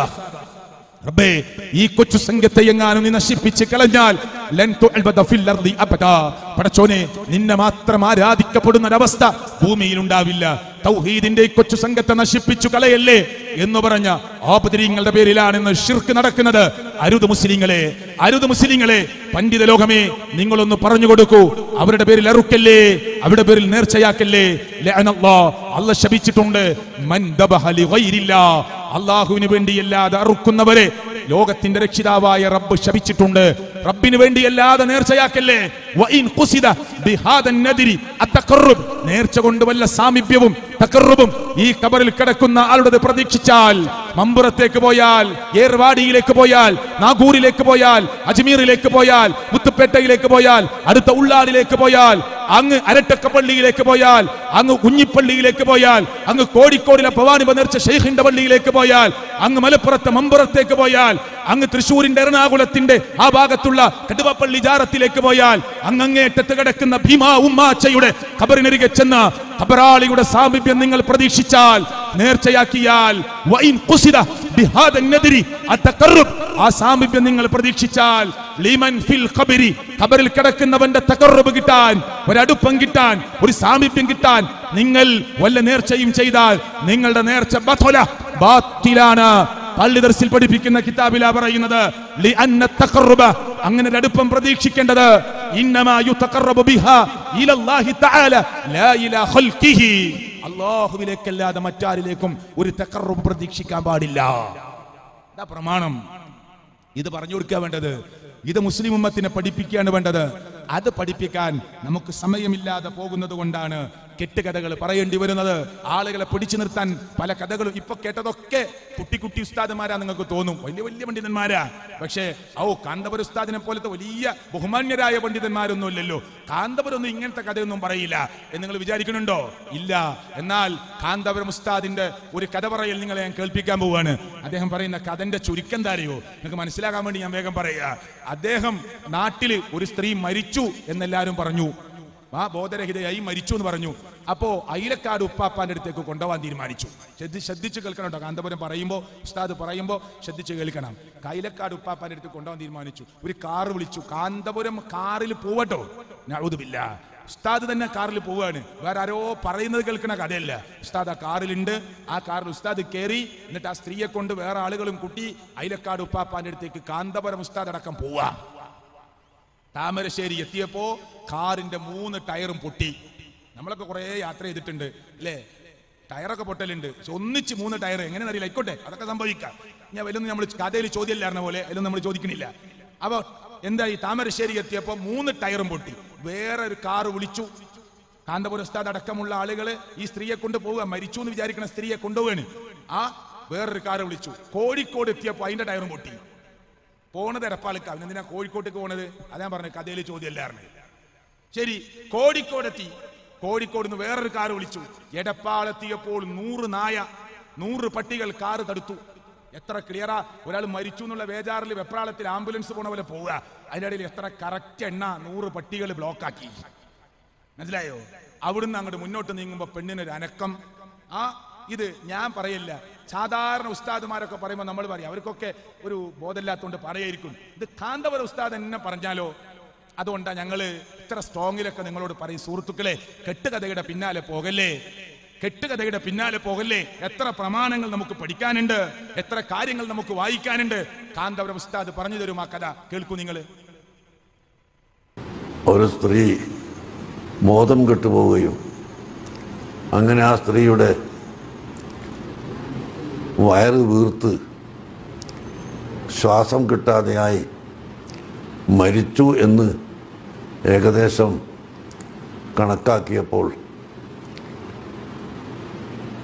[SPEAKER 1] റബ്ബേ ഈ കൊച്ചു സംഘത്തെ എങ്ങാനും നീ നശിപ്പിച്ച് കളഞ്ഞാൽ ലൻ തുഅ്ബദ ഫിൽ അർദി അബദാ പടച്ചോനെ നിന്നെ മാത്രം ആരാധിക്കപ്പെടുന്ന ഒരവസ്ഥ ഭൂമിയിൽ ഉണ്ടാവില്ല തൗഹീദിന്റെ ഈ കൊച്ചു സംഘത്തെ നശിപ്പിച്ചു കളയല്ലേ എന്ന് പറഞ്ഞ ആപതിരിങ്ങളുടെ പേരിലാണ് ഇന്ന് ഷിർക്ക് നടക്കുന്നത് അരുത് മുസ്ലിങ്ങളെ അരുത് മുസ്ലിങ്ങളെ പണ്ഡിത ലോകമേ നിങ്ങളൊന്ന് പറഞ്ഞു കൊടുക്കൂ അവരുടെ പേരിൽ അറുക്കല്ലേ അവരുടെ പേരിൽ നേർച്ചയാക്കല്ലേ ലഅനല്ലാ അല്ല ശപിച്ചിട്ടുണ്ട് മൻ ദബഹ ലിഗൈരില്ലാ അള്ളാഹുവിന് വേണ്ടിയല്ലാതെ അറുക്കുന്നവരെ ലോകത്തിന്റെ രക്ഷിതാവായ റബ്ബ് ശപിച്ചിട്ടുണ്ട് റബ്ബിന് വേണ്ടിയല്ലാതെ നേർച്ചയാക്കല്ലേ വഇൻ ഖുസിദ ബിഹാദൻ നദിരി അത്തഖറുബ് നേർച്ച കൊണ്ട് വല്ല സാമീപ്യവും തഖറുബും ഈ കബറിൽ കിടക്കുന്ന ആളുടെ പ്രതീക്ഷിച്ചാൽ മമ്പുറത്തേക്ക് പോയാൽ ഏർവാടിയിലേക്ക് പോയാൽ നാഗൂരിലേക്ക് പോയാൽ അജ്മീറിലേക്ക് പോയാൽ മുത്തുപേട്ടയിലേക്ക് പോയാൽ അടുത്ത ഉള്ളാടിലേക്ക് പോയാൽ അങ്ങ് അരട്ടക്കപ്പള്ളിയിലേക്ക് പോയാൽ അങ്ങ് കുഞ്ഞിപ്പള്ളിയിലേക്ക് പോയാൽ അങ്ങ് കോഴിക്കോടിലെ ഭവാനി നേർച്ച ഷെയ്ഖിന്റെ പള്ളിയിലേക്ക് പോയാൽ അങ്ങ് മലപ്പുറത്തെ മമ്പുറത്തേക്ക് പോയാൽ അങ്ങ് തൃശൂരിന്റെ എറണാകുളത്തിന്റെ ആ ഭാഗത്തുള്ള കടുവപ്പള്ളി ജാറത്തിലേക്ക് പോയാൽ അങ്ങേറ്റത്ത് കിടക്കുന്ന ഭീമാ ഉമ്മാച്ചയുടെ ഖബറിനരികെ ചെന്ന് ഖബറാളിയുടെ സാമീപ്യം നിങ്ങൾ പ്രതീക്ഷിച്ചാൽ നേർച്ചയാക്കിയാൽ വൈൻ ഖുസിദ ബിഹാദൻ നദിരി അത്തഖറുബ് ആ സാമീപ്യം നിങ്ങൾ പ്രതീക്ഷിച്ചാൽ ലിമൻ ഫിൽ ഖബരി ഖബറിൽ കിടക്കുന്നവന്റെ തഖറുബ് കിട്ടാൻ ഒരടുപ്പം കിട്ടാൻ ഒരു സാമീപ്യം കിട്ടാൻ നിങ്ങൾ വല്ല നേർച്ചയും ചെയ്താൽ നിങ്ങളുടെ നേർച്ച ബത്വല ബാത്തിലാണ് പള്ളി ദർസിൽ പഠിപ്പിക്കുന്ന കിതാബിലാ പറയുന്നത് ലി അന്ന തഖറുബ അങ്ങനെ ഒരു അടുപ്പം പ്രതീക്ഷിക്കേണ്ടത് ഇന്നമാ യുതഖറബു ബിഹാ ഇലല്ലാഹി തആല ലാ ഇലാ ഖൽഖിഹി അല്ലാഹുവിലേക്കല്ലാതെ മറ്റാരിലേക്കും ഒരു തഖറുബ് പ്രതീക്ഷിക്കാൻ പാടില്ല ഇതാ പ്രമാണം ഇത് പറഞ്ഞു കൊടുക്കുക വേണ്ടത് ഇത് മുസ്ലിം ഉമ്മത്തിനെ പഠിപ്പിക്കുകയാണ് വേണ്ടത് അത് പഠിപ്പിക്കാൻ നമുക്ക് സമയമില്ലാതെ പോകുന്നത് കൊണ്ടാണ് കെട്ടുകഥകൾ പറയേണ്ടി വരുന്നത് ആളുകളെ പിടിച്ചു നിർത്താൻ പല കഥകളും ഇപ്പൊ കേട്ടതൊക്കെ കുട്ടി കുട്ടി ഉസ്താദന്മാരാ നിങ്ങൾക്ക് തോന്നും വലിയ വലിയ പണ്ഡിതന്മാരാ പക്ഷേ ഓ കാന്തപുര ഉസ്താദിനെ പോലത്തെ വലിയ ബഹുമാന്യരായ പണ്ഡിതന്മാരൊന്നും ഇല്ലല്ലോ കാന്തപുരൊന്നും ഇങ്ങനത്തെ കഥയൊന്നും പറയില്ല എന്ന് നിങ്ങൾ വിചാരിക്കുന്നുണ്ടോ ഇല്ല എന്നാൽ കാന്തപുരം ഉസ്താദിന്റെ ഒരു കഥ പറയൽ നിങ്ങളെ ഞാൻ കേൾപ്പിക്കാൻ പോവാണ് അദ്ദേഹം പറയുന്ന കഥന്റെ ചുരുക്കം എന്താ അറിയോ നിങ്ങൾക്ക് മനസ്സിലാകാൻ വേണ്ടി ഞാൻ വേഗം പറയുക അദ്ദേഹം നാട്ടില് ഒരു സ്ത്രീ മരിച്ചു എന്നെല്ലാരും പറഞ്ഞു ആ ബോധരഹിതയായി മരിച്ചു എന്ന് പറഞ്ഞു അപ്പോ അയിലക്കാട് ഉപ്പാപ്പാന്റെ അടുത്തേക്ക് കൊണ്ടുപോകാൻ തീരുമാനിച്ചു ശ്രദ്ധി ശ്രദ്ധിച്ച് കേൾക്കണം കേട്ടോ കാന്തപുരം പറയുമ്പോൾ ഉസ്താദ് പറയുമ്പോൾ ശ്രദ്ധിച്ച് കേൾക്കണം കൈലക്കാട് ഉപ്പാപ്പാന്റെ അടുത്ത് കൊണ്ടുപോകാൻ തീരുമാനിച്ചു ഒരു കാറ് വിളിച്ചു കാന്തപുരം കാറിൽ പോവട്ടോ നഴുതുമില്ല ഉസ്താദ് തന്നെ കാറിൽ പോവുകയാണ് വേറെ ആരോ പറയുന്നത് കേൾക്കണ കഥയല്ല ഉസ്താദ് ആ കാറിലുണ്ട് ആ കാറിൽ ഉസ്താദ് കയറി എന്നിട്ട് ആ സ്ത്രീയെ കൊണ്ട് വേറെ ആളുകളും കുട്ടി അയിലക്കാട് ഉപ്പാപ്പാന്റെ അടുത്തേക്ക് കാന്തപുരം ഉസ്താദ് അടക്കം പോവാ താമരശ്ശേരി എത്തിയപ്പോ കാറിന്റെ മൂന്ന് ടയറും പൊട്ടി നമ്മളൊക്കെ കുറേ യാത്ര ചെയ്തിട്ടുണ്ട് അല്ലേ ടയറൊക്കെ പൊട്ടലുണ്ട് പക്ഷെ ഒന്നിച്ച് മൂന്ന് ടയർ എങ്ങനെ അറിയില്ല ആയിക്കോട്ടെ അതൊക്കെ സംഭവിക്കാം ഞാൻ വല്ലൊന്നും നമ്മൾ കഥയിൽ ചോദ്യമില്ലായിരുന്ന പോലെ അതിലൊന്നും നമ്മൾ ചോദിക്കണില്ല അപ്പൊ എന്തായി താമരശ്ശേരി എത്തിയപ്പോ മൂന്ന് ടയറും പൊട്ടി വേറെ ഒരു കാറ് വിളിച്ചു കാന്തപുരം ഉസ്താദ് അടക്കമുള്ള ആളുകൾ ഈ സ്ത്രീയെ കൊണ്ട് പോവുക മരിച്ചു എന്ന് വിചാരിക്കുന്ന സ്ത്രീയെ കൊണ്ടുപോവാണ് ആ വേറൊരു കാറ് വിളിച്ചു കോഴിക്കോട് എത്തിയപ്പോ അതിന്റെ ടയറും പൊട്ടി പോണത് എടപ്പാളിക്ക എന്തിനാ കോഴിക്കോട്ടേക്ക് പോണത് അതാ പറഞ്ഞത് കഥയിൽ ചോദ്യമല്ലായിരുന്നു ശരി കോഴിക്കോടെത്തി കോഴിക്കോട് നിന്ന് വേറൊരു കാറ് വിളിച്ചു എടപ്പാളെത്തിയപ്പോൾ നൂറ് നായ നൂറ് പട്ടികൾ കാറ് തടുത്തു എത്ര ക്ലിയറാ ഒരാൾ മരിച്ചു എന്നുള്ള വേജാറിൽ വെപ്രാളത്തിൽ ആംബുലൻസ് പോണ പോലെ പോവുക അതിന്റെ ഇടയിൽ എത്ര കറക്റ്റ് എണ്ണ നൂറ് പട്ടികൾ ബ്ലോക്കാക്കി മനസ്സിലായോ അവിടുന്ന് അങ്ങോട്ട് മുന്നോട്ട് നീങ്ങുമ്പോ പെണ്ണിനൊരു അനക്കം ആ ഇത് ഞാൻ പറയില്ല സാധാരണ ഉസ്താദുമാരൊക്കെ പറയുമ്പോൾ നമ്മൾ പറയും അവർക്കൊക്കെ ഒരു ബോധമില്ലാത്തതുകൊണ്ട് പറയായിരിക്കും ഇത് കാന്തപുര ഉസ്താദ് എന്നെ പറഞ്ഞാലോ അതുകൊണ്ടാണ് ഞങ്ങൾ ഇത്ര സ്ട്രോങ്ങിലൊക്കെ നിങ്ങളോട് പറയും സുഹൃത്തുക്കളെ കെട്ടുകഥയുടെ പിന്നാലെ പോകല്ലേ കെട്ടുകഥയുടെ പിന്നാലെ പോകല്ലേ എത്ര പ്രമാണങ്ങൾ നമുക്ക് പഠിക്കാനുണ്ട് എത്ര കാര്യങ്ങൾ നമുക്ക് വായിക്കാനുണ്ട് കാന്തപുരം ഉസ്താദ് പറഞ്ഞു തരും ആ കഥ കേൾക്കൂ നിങ്ങൾ
[SPEAKER 10] ഒരു സ്ത്രീ ബോധം കെട്ടുപോവുകയും അങ്ങനെ ആ സ്ത്രീയുടെ വയറ് വീർത്ത് ശ്വാസം കിട്ടാതെയായി മരിച്ചു എന്ന് ഏകദേശം കണക്കാക്കിയപ്പോൾ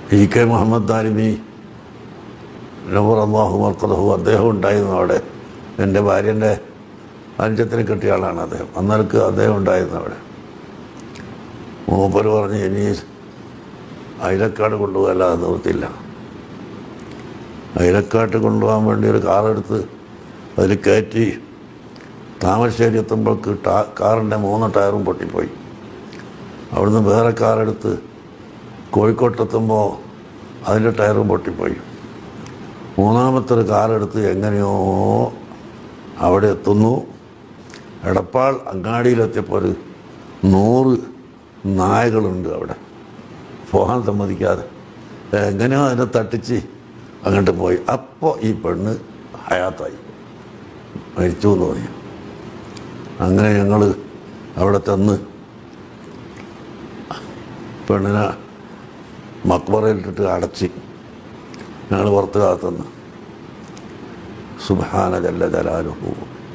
[SPEAKER 10] ഇ കെ മുഹമ്മദ് ദാരിമി നബർ അള്ളാഹു മർക്കലഹു അദ്ദേഹം ഉണ്ടായിരുന്നു അവിടെ എൻ്റെ ഭാര്യൻ്റെ അനുജത്തിന് കിട്ടിയ ആളാണ് അദ്ദേഹം അന്നേരക്ക് അദ്ദേഹം ഉണ്ടായിരുന്നു അവിടെ മൂപ്പര് പറഞ്ഞ് ഇനി അയിലക്കാട് കൊണ്ടുപോകല്ലാതെ നിവൃത്തില്ല അയിലക്കാട്ട് കൊണ്ടുപോകാൻ വേണ്ടി ഒരു കാറെടുത്ത് അതിൽ കയറ്റി താമരശ്ശേരി എത്തുമ്പോഴേക്ക് ടാ കാറിൻ്റെ മൂന്ന് ടയറും പൊട്ടിപ്പോയി അവിടുന്ന് വേറെ കാറെടുത്ത് കോഴിക്കോട്ടെത്തുമ്പോൾ അതിൻ്റെ ടയറും പൊട്ടിപ്പോയി മൂന്നാമത്തെ ഒരു കാറെടുത്ത് എങ്ങനെയോ അവിടെ എത്തുന്നു എടപ്പാൾ അങ്ങാടിയിലെത്തിയപ്പോൾ ഒരു നൂറ് നായകളുണ്ട് അവിടെ പോകാൻ സമ്മതിക്കാതെ എങ്ങനെയോ അതിനെ തട്ടിച്ച് അങ്ങോട്ട് പോയി അപ്പോൾ ഈ പെണ്ണ് ഹയാത്തായി മരിച്ചു എന്ന് പറഞ്ഞു അങ്ങനെ ഞങ്ങൾ അവിടെ ചെന്ന് പെണ്ണിനെ മക്ബറയിലിട്ടിട്ട് അടച്ച് ഞങ്ങൾ പുറത്ത് കാത്തുനിന്ന് സുബാന ജല്ല ജലാലുഹു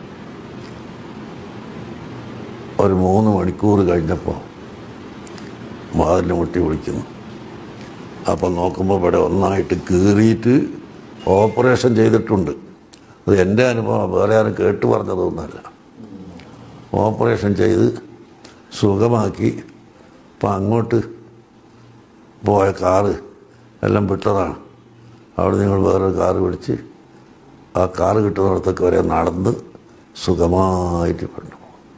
[SPEAKER 10] ഒരു മൂന്ന് മണിക്കൂർ കഴിഞ്ഞപ്പോൾ വാതിലിന് മുട്ടി വിളിക്കുന്നു അപ്പം നോക്കുമ്പോൾ ഇവിടെ ഒന്നായിട്ട് കീറിയിട്ട് ഓപ്പറേഷൻ ചെയ്തിട്ടുണ്ട് അത് എൻ്റെ അനുഭവം വേറെ ആരും കേട്ട് പറഞ്ഞതൊന്നുമല്ല ഓപ്പറേഷൻ ചെയ്ത് സുഖമാക്കി അപ്പം അങ്ങോട്ട് പോയ കാറ് എല്ലാം വിട്ടതാണ് അവിടെ നിങ്ങൾ വേറൊരു കാറ് പിടിച്ച് ആ കാറ് കിട്ടുന്നിടത്തൊക്കെ വരെ നടന്ന് സുഖമായിട്ട് പെണ്ണു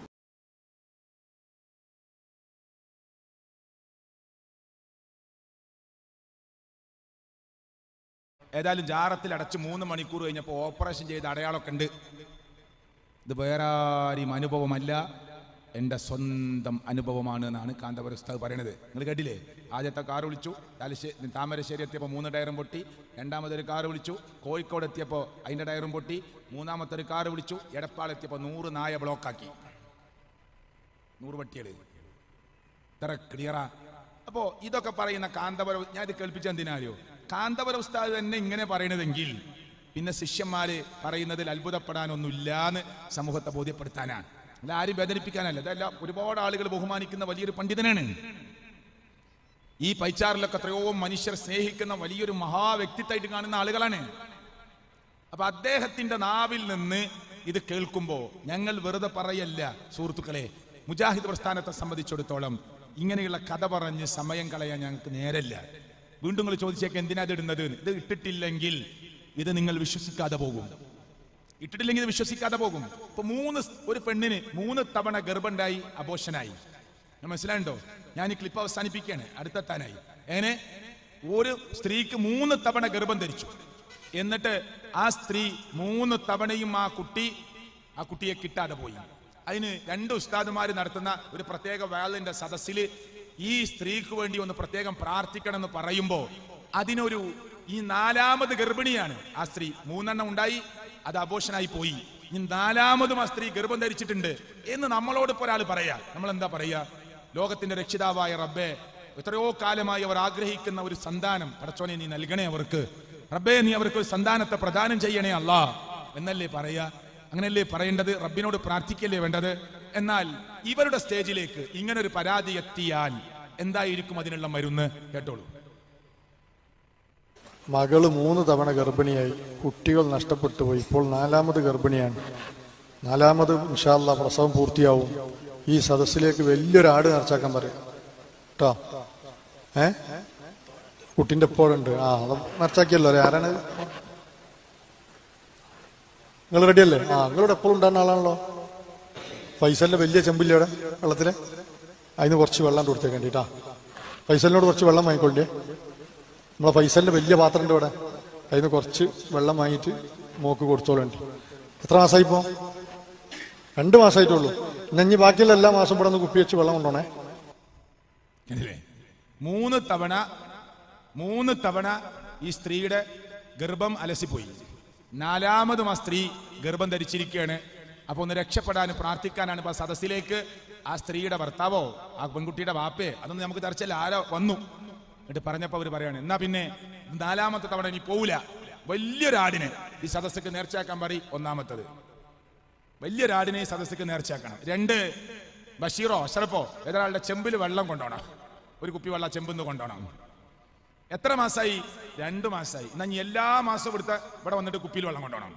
[SPEAKER 1] ഏതായാലും ജാറത്തിൽ അടച്ച് മൂന്ന് മണിക്കൂർ കഴിഞ്ഞപ്പോൾ ഓപ്പറേഷൻ ചെയ്ത അടയാളമൊക്കെ ഉണ്ട് ഇത് വേറെ ആരും അനുഭവമല്ല എൻ്റെ സ്വന്തം അനുഭവമാണ് എന്നാണ് കാന്തപുര ഉസ്താദ് പറയണത് നിങ്ങൾ കേട്ടില്ലേ ആദ്യത്തെ കാർ വിളിച്ചു തലശ്ശേരി താമരശ്ശേരി എത്തിയപ്പോൾ മൂന്ന് ടയറും പൊട്ടി രണ്ടാമതൊരു കാർ വിളിച്ചു കോഴിക്കോട് എത്തിയപ്പോൾ അതിൻ്റെ ടയറും പൊട്ടി മൂന്നാമത്തെ ഒരു കാർ വിളിച്ചു എടപ്പാൾ എത്തിയപ്പോൾ നൂറ് നായ ബ്ലോക്കാക്കി നൂറ് പട്ടികൾ ഇത്ര ക്ലിയറാ അപ്പോ ഇതൊക്കെ പറയുന്ന കാന്തപുര ഞാൻ ഇത് കേൾപ്പിച്ച എന്തിനായോ കാന്തപുര ഉസ്താദ് തന്നെ ഇങ്ങനെ പറയണതെങ്കിൽ പിന്നെ ശിഷ്യന്മാര് പറയുന്നതിൽ അത്ഭുതപ്പെടാനൊന്നുമില്ലാന്ന് സമൂഹത്തെ ബോധ്യപ്പെടുത്താനാണ് അല്ല ആരും വേദനിപ്പിക്കാനല്ല അതല്ല ഒരുപാട് ആളുകൾ ബഹുമാനിക്കുന്ന വലിയൊരു പണ്ഡിതനാണ് ഈ പൈച്ചാറിലൊക്കെ എത്രയോ മനുഷ്യർ സ്നേഹിക്കുന്ന വലിയൊരു മഹാവ്യക്തിത്വമായിട്ട് കാണുന്ന ആളുകളാണ് അപ്പൊ അദ്ദേഹത്തിന്റെ നാവിൽ നിന്ന് ഇത് കേൾക്കുമ്പോ ഞങ്ങൾ വെറുതെ പറയല്ല സുഹൃത്തുക്കളെ മുജാഹിദ് പ്രസ്ഥാനത്തെ സംബന്ധിച്ചിടത്തോളം ഇങ്ങനെയുള്ള കഥ പറഞ്ഞ് സമയം കളയാൻ ഞങ്ങൾക്ക് നേരല്ല വീണ്ടും നിങ്ങൾ ചോദിച്ചേക്ക് എന്തിനാ ഇത് ഇടുന്നത് ഇത് ഇട്ടിട്ടില്ലെങ്കിൽ ഇത് നിങ്ങൾ വിശ്വസിക്കാതെ പോകും ഇട്ടിട്ടില്ലെങ്കിൽ ഇത് വിശ്വസിക്കാതെ പോകും ഇപ്പൊ മൂന്ന് സ്- ഒരു പെണ്ണിന് മൂന്ന് തവണ ഗർഭമുണ്ടായി അബോഷനായി ഞാൻ മനസ്സിലായുണ്ടോ ഞാൻ ഈ ക്ലിപ്പ് അവസാനിപ്പിക്കുകയാണ് അടുത്തെത്താനായി എങ്ങനെ ഒരു സ്ത്രീക്ക് മൂന്ന് തവണ ഗർഭം ധരിച്ചു എന്നിട്ട് ആ സ്ത്രീ മൂന്ന് തവണയും ആ കുട്ടി ആ കുട്ടിയെ കിട്ടാതെ പോയി അതിന് രണ്ട് ഉസ്താദുമാർ നടത്തുന്ന ഒരു പ്രത്യേക വേളിന്റെ സദസ്സിൽ ഈ സ്ത്രീക്ക് വേണ്ടി ഒന്ന് പ്രത്യേകം പ്രാർത്ഥിക്കണം എന്ന് പറയുമ്പോൾ അതിനൊരു ഈ നാലാമത് ഗർഭിണിയാണ് ആ സ്ത്രീ മൂന്നെണ്ണം ഉണ്ടായി അത് അബോഷനായി പോയി ഇനി നാലാമതും ആ സ്ത്രീ ഗർഭം ധരിച്ചിട്ടുണ്ട് എന്ന് നമ്മളോട് ഇപ്പോൾ ഒരാൾ പറയാ നമ്മൾ എന്താ പറയാ ലോകത്തിന്റെ രക്ഷിതാവായ റബ്ബെ എത്രയോ കാലമായി അവർ ആഗ്രഹിക്കുന്ന ഒരു സന്താനം പടച്ചോനെ നീ നൽകണേ അവർക്ക് റബ്ബെ നീ അവർക്ക് ഒരു സന്താനത്തെ പ്രദാനം ചെയ്യണേ അല്ലാ എന്നല്ലേ പറയാ അങ്ങനെയല്ലേ പറയേണ്ടത് റബ്ബിനോട് പ്രാർത്ഥിക്കല്ലേ വേണ്ടത് എന്നാൽ ഇവരുടെ സ്റ്റേജിലേക്ക് ഇങ്ങനെ ഒരു പരാതി എത്തിയാൽ എന്തായിരിക്കും അതിനുള്ള മരുന്ന് കേട്ടോളൂ
[SPEAKER 11] മകള് മൂന്ന് തവണ ഗർഭിണിയായി കുട്ടികൾ നഷ്ടപ്പെട്ടു പോയി ഇപ്പോൾ നാലാമത് ഗർഭിണിയാണ് നാലാമത് ഇൻഷാല്ല പ്രസവം പൂർത്തിയാവും ഈ സദസ്സിലേക്ക് വലിയൊരു ആട് നിറച്ചാക്കാൻ പറയാം കേട്ടോ ഏ കുട്ടിന്റെ എപ്പോഴുണ്ട് ആ അത് നിറച്ചാക്കിയല്ലോ അല്ലേ ആരാണ് നിങ്ങൾ റെഡിയല്ലേ ആ നിങ്ങളിവിടെ എപ്പോഴും ഉണ്ടാകുന്ന ആളാണല്ലോ ഫൈസലിന്റെ വലിയ ചെമ്പില്ലേ അവിടെ വെള്ളത്തില് അതിന് കുറച്ച് വെള്ളം കൊടുത്തേക്കേണ്ടി കേട്ടാ ഫൈസലിനോട് കുറച്ച് വെള്ളം വാങ്ങിക്കൊണ്ടേ നമ്മളെ ഫൈസലിന്റെ വലിയ പാത്രം ഉണ്ട് ഇവിടെ അതിന് കുറച്ച് വെള്ളം വാങ്ങിയിട്ട് മോക്ക് കൊടുത്തോളുണ്ട് എത്ര മാസമായി ഇപ്പോ രണ്ട് മാസമായിട്ടുള്ളൂ ഇന്ന് ഇനി ബാക്കിയുള്ള എല്ലാ മാസം ഇവിടെ നിന്ന് കുപ്പി വെച്ച് വെള്ളം കൊണ്ടോണേ
[SPEAKER 1] കണ്ടില്ലേ? മൂന്ന് തവണ മൂന്ന് തവണ ഈ സ്ത്രീയുടെ ഗർഭം അലസിപ്പോയി നാലാമതും ആ സ്ത്രീ ഗർഭം ധരിച്ചിരിക്കുകയാണ് അപ്പൊ ഒന്ന് രക്ഷപ്പെടാൻ പ്രാർത്ഥിക്കാനാണ് ഇപ്പൊ ആ സദസ്സിലേക്ക് ആ സ്ത്രീയുടെ ഭർത്താവോ ആ പെൺകുട്ടിയുടെ വാപ്പേ അതൊന്നും നമുക്ക് ചർച്ചയിൽ ആരോ വന്നു എന്നിട്ട് പറഞ്ഞപ്പോ അവർ പറയാണ് എന്നാ പിന്നെ നാലാമത്തെ തവണ ഇനി പോവില്ല വലിയൊരാടിനെ ഈ സദസ്സക്ക് നേർച്ചയാക്കാൻ പറയും ഒന്നാമത്തത് വലിയൊരാടിനെ ഈ സദസ്സക്ക് നേർച്ചയാക്കണം രണ്ട് ബഷീറോ അഷറഫോ ഏതൊരാളുടെ ചെമ്പിൽ വെള്ളം കൊണ്ടോണം ഒരു കുപ്പി വെള്ളം ചെമ്പിന്ന് കൊണ്ടോണം എത്ര മാസമായി രണ്ടു മാസമായി എന്നാ ഇനി എല്ലാ മാസവും ഇവിടുത്തെ ഇവിടെ വന്നിട്ട് കുപ്പിയിൽ വെള്ളം കൊണ്ടുപോകണം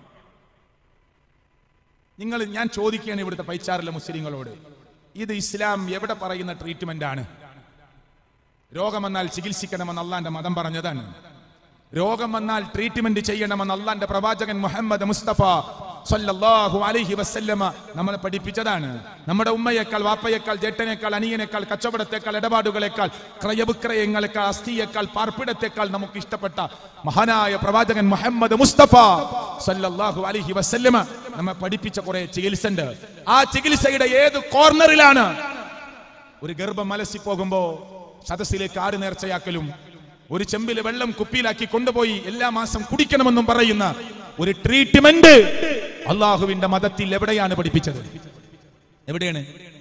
[SPEAKER 1] നിങ്ങൾ ഞാൻ ചോദിക്കുകയാണ് ഇവിടുത്തെ പൈച്ചാറിലെ മുസ്ലിങ്ങളോട് ഇത് ഇസ്ലാം എവിടെ പറയുന്ന ട്രീറ്റ്മെന്റ് ആണ് രോഗം വന്നാൽ ചികിത്സിക്കണമെന്ന് അള്ളാന്റെ മതം പറഞ്ഞതാണ് രോഗം വന്നാൽ ട്രീറ്റ്മെന്റ് ചെയ്യണമെന്ന് അള്ളാന്റെ പ്രവാചകൻ മുഹമ്മദ് മുസ്തഫ സല്ലല്ലാഹു അലൈഹി വസല്ലമ നമ്മളെ പഠിപ്പിച്ചതാണ് നമ്മുടെ ഉമ്മയേക്കാൾ വാപ്പയേക്കാൾ ജേട്ടനേക്കാൾ അനിയനേക്കാൾ കച്ചവടത്തെക്കാൾ ഇടപാടുകളെക്കാൾ ക്രയവിക്രയങ്ങളെക്കാൾ അസ്ഥിയേക്കാൾ പാർപ്പിടത്തെക്കാൾ നമുക്ക് ഇഷ്ടപ്പെട്ട മഹാനായ പ്രവാചകൻ മുഹമ്മദ് മുസ്തഫ സല്ലല്ലാഹു അലൈഹി വസല്ലമ നമ്മെ പഠിപ്പിച്ച കുറെ ചികിത്സ ഉണ്ട് ആ ചികിത്സയുടെ ഏത് കോർണറിലാണ് ഒരു ഗർഭം അലസി പോകുമ്പോ സദസ്സിലേക്ക് ആട് നേർച്ചയാക്കലും ഒരു ചെമ്പില് വെള്ളം കുപ്പിയിലാക്കി കൊണ്ടുപോയി എല്ലാ മാസം കുടിക്കണമെന്നും പറയുന്ന ഒരു ട്രീറ്റ്മെന്റ് അള്ളാഹുവിന്റെ മതത്തിൽ എവിടെയാണ് പഠിപ്പിച്ചത് എവിടെയാണ്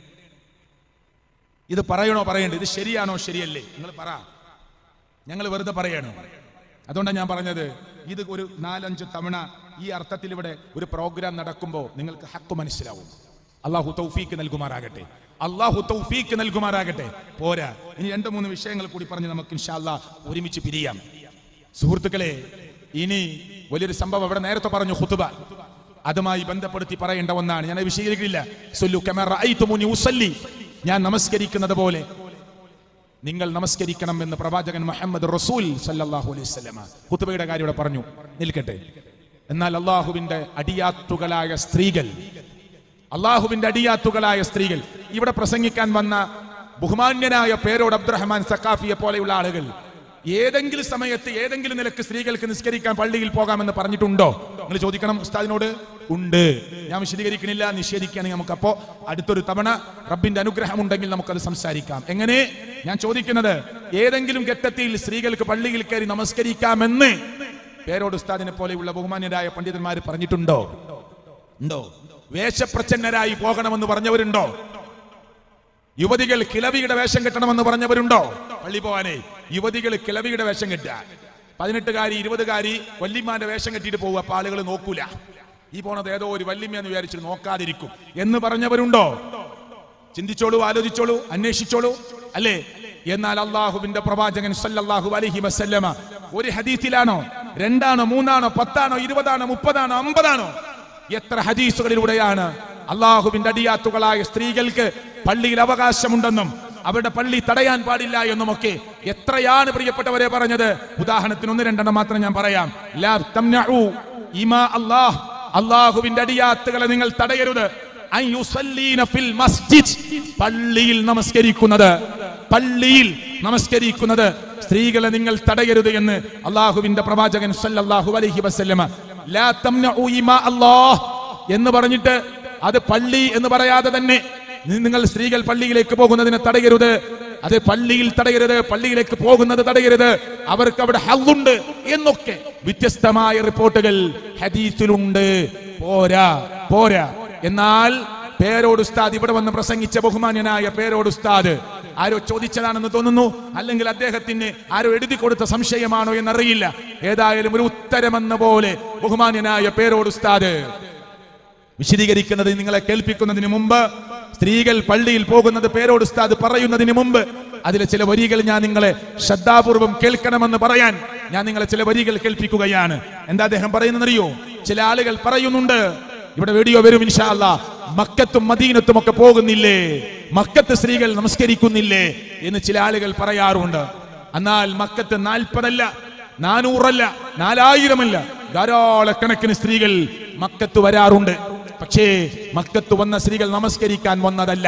[SPEAKER 1] ഇത് പറയണോ പറയണ്ടേ ഇത് ശരിയാണോ ശരിയല്ലേ നിങ്ങൾ പറ ഞങ്ങൾ വെറുതെ പറയണോ അതുകൊണ്ടാണ് ഞാൻ പറഞ്ഞത് ഇത് ഒരു നാലഞ്ച് തവണ ഈ അർത്ഥത്തിൽ ഇവിടെ ഒരു പ്രോഗ്രാം നടക്കുമ്പോൾ നിങ്ങൾക്ക് ഹക്ക് മനസ്സിലാവും അള്ളാഹു തൗഫീക്ക് നൽകുമാറാകട്ടെ അള്ളാഹു തൗഫീക്ക് നൽകുമാറാകട്ടെ പോരാ ഇനി രണ്ട് മൂന്ന് വിഷയങ്ങൾ കൂടി പറഞ്ഞ് നമുക്ക് ഇൻഷാല്ല ഒരുമിച്ച് പിരിയാം സുഹൃത്തുക്കളെ ഇനി വലിയൊരു സംഭവം ഇവിടെ നേരത്തെ പറഞ്ഞു ഹുത്തുബ അതുമായി ബന്ധപ്പെടുത്തി പറയേണ്ട ഒന്നാണ് ഞാൻ അത് വിശദീകരിക്കില്ല സൊല്ലു കമ റഅയ്തുമുനി ഉസല്ലി ഞാൻ നമസ്കരിക്കുന്നത് പോലെ നിങ്ങൾ നമസ്കരിക്കണം എന്ന് പ്രവാചകൻ മുഹമ്മദ് റസൂൽ സല്ലല്ലാഹു അലൈഹി വസല്ലമ ഹുത്തുബയുടെ കാര്യം ഇവിടെ പറഞ്ഞു നിൽക്കട്ടെ എന്നാൽ അള്ളാഹുവിന്റെ അടിയാത്തുകളായ സ്ത്രീകൾ അള്ളാഹുവിന്റെ അടിയാത്തുകളായ സ്ത്രീകൾ ഇവിടെ പ്രസംഗിക്കാൻ വന്ന ബഹുമാന്യനായ പേരോട് അബ്ദുറഹ്മാൻ സക്കാഫിയെ പോലെയുള്ള ആളുകൾ ഏതെങ്കിലും സമയത്ത് ഏതെങ്കിലും നിലക്ക് സ്ത്രീകൾക്ക് നിസ്കരിക്കാൻ പള്ളിയിൽ പോകാമെന്ന് പറഞ്ഞിട്ടുണ്ടോ നിങ്ങൾ ചോദിക്കണം ഉസ്താദിനോട് ഉണ്ട് ഞാൻ വിശദീകരിക്കണില്ല നിഷേധിക്കുകയാണെങ്കിൽ നമുക്ക് അപ്പോ അടുത്തൊരു തവണ റബ്ബിന്റെ അനുഗ്രഹം ഉണ്ടെങ്കിൽ നമുക്കത് സംസാരിക്കാം എങ്ങനെ ഞാൻ ചോദിക്കുന്നത് ഏതെങ്കിലും ഘട്ടത്തിൽ സ്ത്രീകൾക്ക് പള്ളിയിൽ കയറി നമസ്കരിക്കാമെന്ന് പേരോട് ഉസ്താദിനെ പോലെയുള്ള ബഹുമാന്യരായ പണ്ഡിതന്മാർ പറഞ്ഞിട്ടുണ്ടോ ഉണ്ടോ വേഷപ്രച്ഛന്നരായി പോകണമെന്ന് പറഞ്ഞവരുണ്ടോ യുവതികൾ കിളവിയുടെ വേഷം കെട്ടണമെന്ന് പറഞ്ഞവരുണ്ടോ പള്ളി പോവാനേ യുവതികൾ കിളവിയുടെ വേഷം കെട്ടുക പതിനെട്ടുകാരി ഇരുപതുകാരി വല്യമ്മാന്റെ വേഷം കെട്ടിയിട്ട് പോകുക അപ്പൊ ആളുകൾ നോക്കൂല ഈ പോണത് ഏതോ ഒരു വല്യമ്മയെന്ന് വിചാരിച്ചിട്ട് നോക്കാതിരിക്കും എന്ന് പറഞ്ഞവരുണ്ടോ ചിന്തിച്ചോളൂ ആലോചിച്ചോളൂ അന്വേഷിച്ചോളൂ അല്ലേ എന്നാൽ അള്ളാഹുവിന്റെ പ്രവാചകൻ സല്ലല്ലാഹു അലൈഹി വസല്ലമ ഒരു ഹദീസിലാണോ രണ്ടാണോ മൂന്നാണോ പത്താണോ ഇരുപതാണോ മുപ്പതാണോ അമ്പതാണോ എത്ര ഹദീസുകളിലൂടെയാണ് അള്ളാഹുവിന്റെ അടിയാത്തുകളായ സ്ത്രീകൾക്ക് പള്ളിയിൽ അവകാശമുണ്ടെന്നും അവരുടെ പള്ളി തടയാൻ പാടില്ല എന്നുമൊക്കെ എത്രയാണ് പ്രിയപ്പെട്ടവരെ പറഞ്ഞത് ഉദാഹരണത്തിന് ഒന്ന് രണ്ടെണ്ണം മാത്രം ഞാൻ പറയാം ലാ തംനഉ ഇമാ അല്ലാഹ് അള്ളാഹുവിന്റെ അടിയാത്തുകളെ നിങ്ങൾ തടയരുത് അൻ യുസല്ലീന ഫിൽ മസ്ജിദ് പള്ളിയിൽ നമസ്കരിക്കുന്നത് പള്ളിയിൽ നമസ്കരിക്കുന്നത് സ്ത്രീകളെ നിങ്ങൾ തടയരുത് എന്ന് അള്ളാഹുവിന്റെ പ്രവാചകൻ സല്ലല്ലാഹു അലൈഹി വസല്ലമ ലാ തംനഉ ഇമാ അല്ലാഹ് എന്ന് പറഞ്ഞിട്ട് അത് പള്ളി എന്ന് പറയാതെ തന്നെ നി- നിങ്ങൾ സ്ത്രീകൾ പള്ളിയിലേക്ക് പോകുന്നതിനെ തടയരുത് അത് പള്ളിയിൽ തടയരുത് പള്ളിയിലേക്ക് പോകുന്നത് തടയരുത് അവർക്ക് അവിടെ ഹല്ലുണ്ട് എന്നൊക്കെ വ്യത്യസ്തമായ റിപ്പോർട്ടുകൾ ഹദീസിലുണ്ട് പോരാ പോരാ എന്നാൽ പേരോട് ഉസ്താദ് ഇവിടെ വന്ന് പ്രസംഗിച്ച ബഹുമാന്യനായ പേരോട് ഉസ്താദ് ആരോ ചോദിച്ചതാണെന്ന് തോന്നുന്നു അല്ലെങ്കിൽ അദ്ദേഹത്തിന് ആരോ എഴുതി കൊടുത്ത സംശയമാണോ എന്നറിയില്ല ഏതായാലും ഒരു ഉത്തരമെന്ന പോലെ ബഹുമാന്യനായ പേരോട് ഉസ്താദ് വിശദീകരിക്കുന്നത് നിങ്ങളെ കേൾപ്പിക്കുന്നതിന് മുമ്പ് സ്ത്രീകൾ പള്ളിയിൽ പോകുന്നത് പേരോട് ഉസ്താദ് പറയുന്നതിന് മുമ്പ് അതിലെ ചില വരികൾ ഞാൻ നിങ്ങളെ ശ്രദ്ധാപൂർവം കേൾക്കണമെന്ന് പറയാൻ ഞാൻ നിങ്ങളെ ചില വരികൾ കേൾപ്പിക്കുകയാണ് എന്താ അദ്ദേഹം പറയുന്നറിയോ ചില ആളുകൾ പറയുന്നുണ്ട് ഇവിടെ വീഡിയോ വരും ഇൻഷാ അല്ലാ മക്കത്തും മദീനത്തും ഒക്കെ പോകുന്നില്ലേ മക്കത്ത് സ്ത്രീകൾ നമസ്കരിക്കുന്നില്ലേ എന്ന് ചില ആളുകൾ പറയാറുണ്ട് എന്നാൽ മക്കത്ത് നാൽപ്പതല്ല നാനൂറല്ല നാലായിരമല്ല ധാരാളക്കണക്കിന് സ്ത്രീകൾ മക്കത്ത് വരാറുണ്ട് പക്ഷേ മക്കത്ത് വന്ന സ്ത്രീകൾ നമസ്കരിക്കാൻ വന്നതല്ല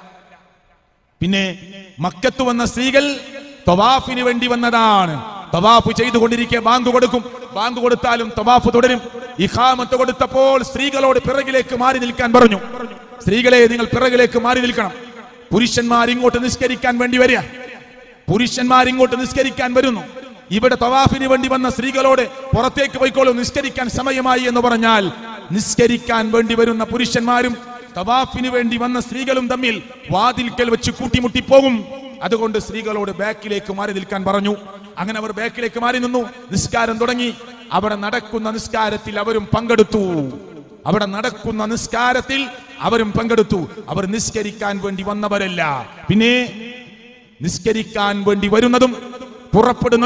[SPEAKER 1] പിന്നെ മക്കത്ത് വന്ന സ്ത്രീകൾ തവാഫിന് വേണ്ടി വന്നതാണ് തവാഫ് ചെയ്തുകൊണ്ടിരിക്കെ ബാങ്ക് കൊടുക്കും ബാങ്ക് കൊടുത്താലും തവാഫ് തുടരും ഇഖാമത്ത് കൊടുത്തപ്പോൾ സ്ത്രീകളോട് പിറകിലേക്ക് മാറി നിൽക്കാൻ പറഞ്ഞു സ്ത്രീകളെ നിങ്ങൾ പിറകിലേക്ക് മാറി നിൽക്കണം പുരുഷന്മാർ ഇങ്ങോട്ട് നിസ്കരിക്കാൻ വേണ്ടി വരിക പുരുഷന്മാർ ഇങ്ങോട്ട് നിസ്കരിക്കാൻ വരുന്നു ഇവിടെ തവാഫിന് വേണ്ടി വന്ന സ്ത്രീകളോട് പുറത്തേക്ക് പോയിക്കോളൂ നിസ്കരിക്കാൻ സമയമായി എന്ന് പറഞ്ഞാൽ നിസ്കരിക്കാൻ വേണ്ടി വരുന്ന പുരുഷന്മാരും തവാഫിന് വേണ്ടി വന്ന സ്ത്രീകളും തമ്മിൽ വാതിൽക്കൽ വെച്ച് കൂട്ടിമുട്ടി പോകും അതുകൊണ്ട് സ്ത്രീകളോട് ബാക്കിലേക്ക് മാറി നിൽക്കാൻ പറഞ്ഞു അങ്ങനെ അവർ ബാക്കിലേക്ക് മാറി നിന്നു നിസ്കാരം തുടങ്ങി അവിടെ നടക്കുന്ന നിസ്കാരത്തിൽ അവരും പങ്കെടുത്തു അവിടെ നടക്കുന്ന നിസ്കാരത്തിൽ അവരും പങ്കെടുത്തു അവർ നിസ്കരിക്കാൻ വേണ്ടി വന്നവരല്ല പിന്നെ നിസ്കരിക്കാൻ വേണ്ടി വരുന്നതും പുറപ്പെടുന്നതും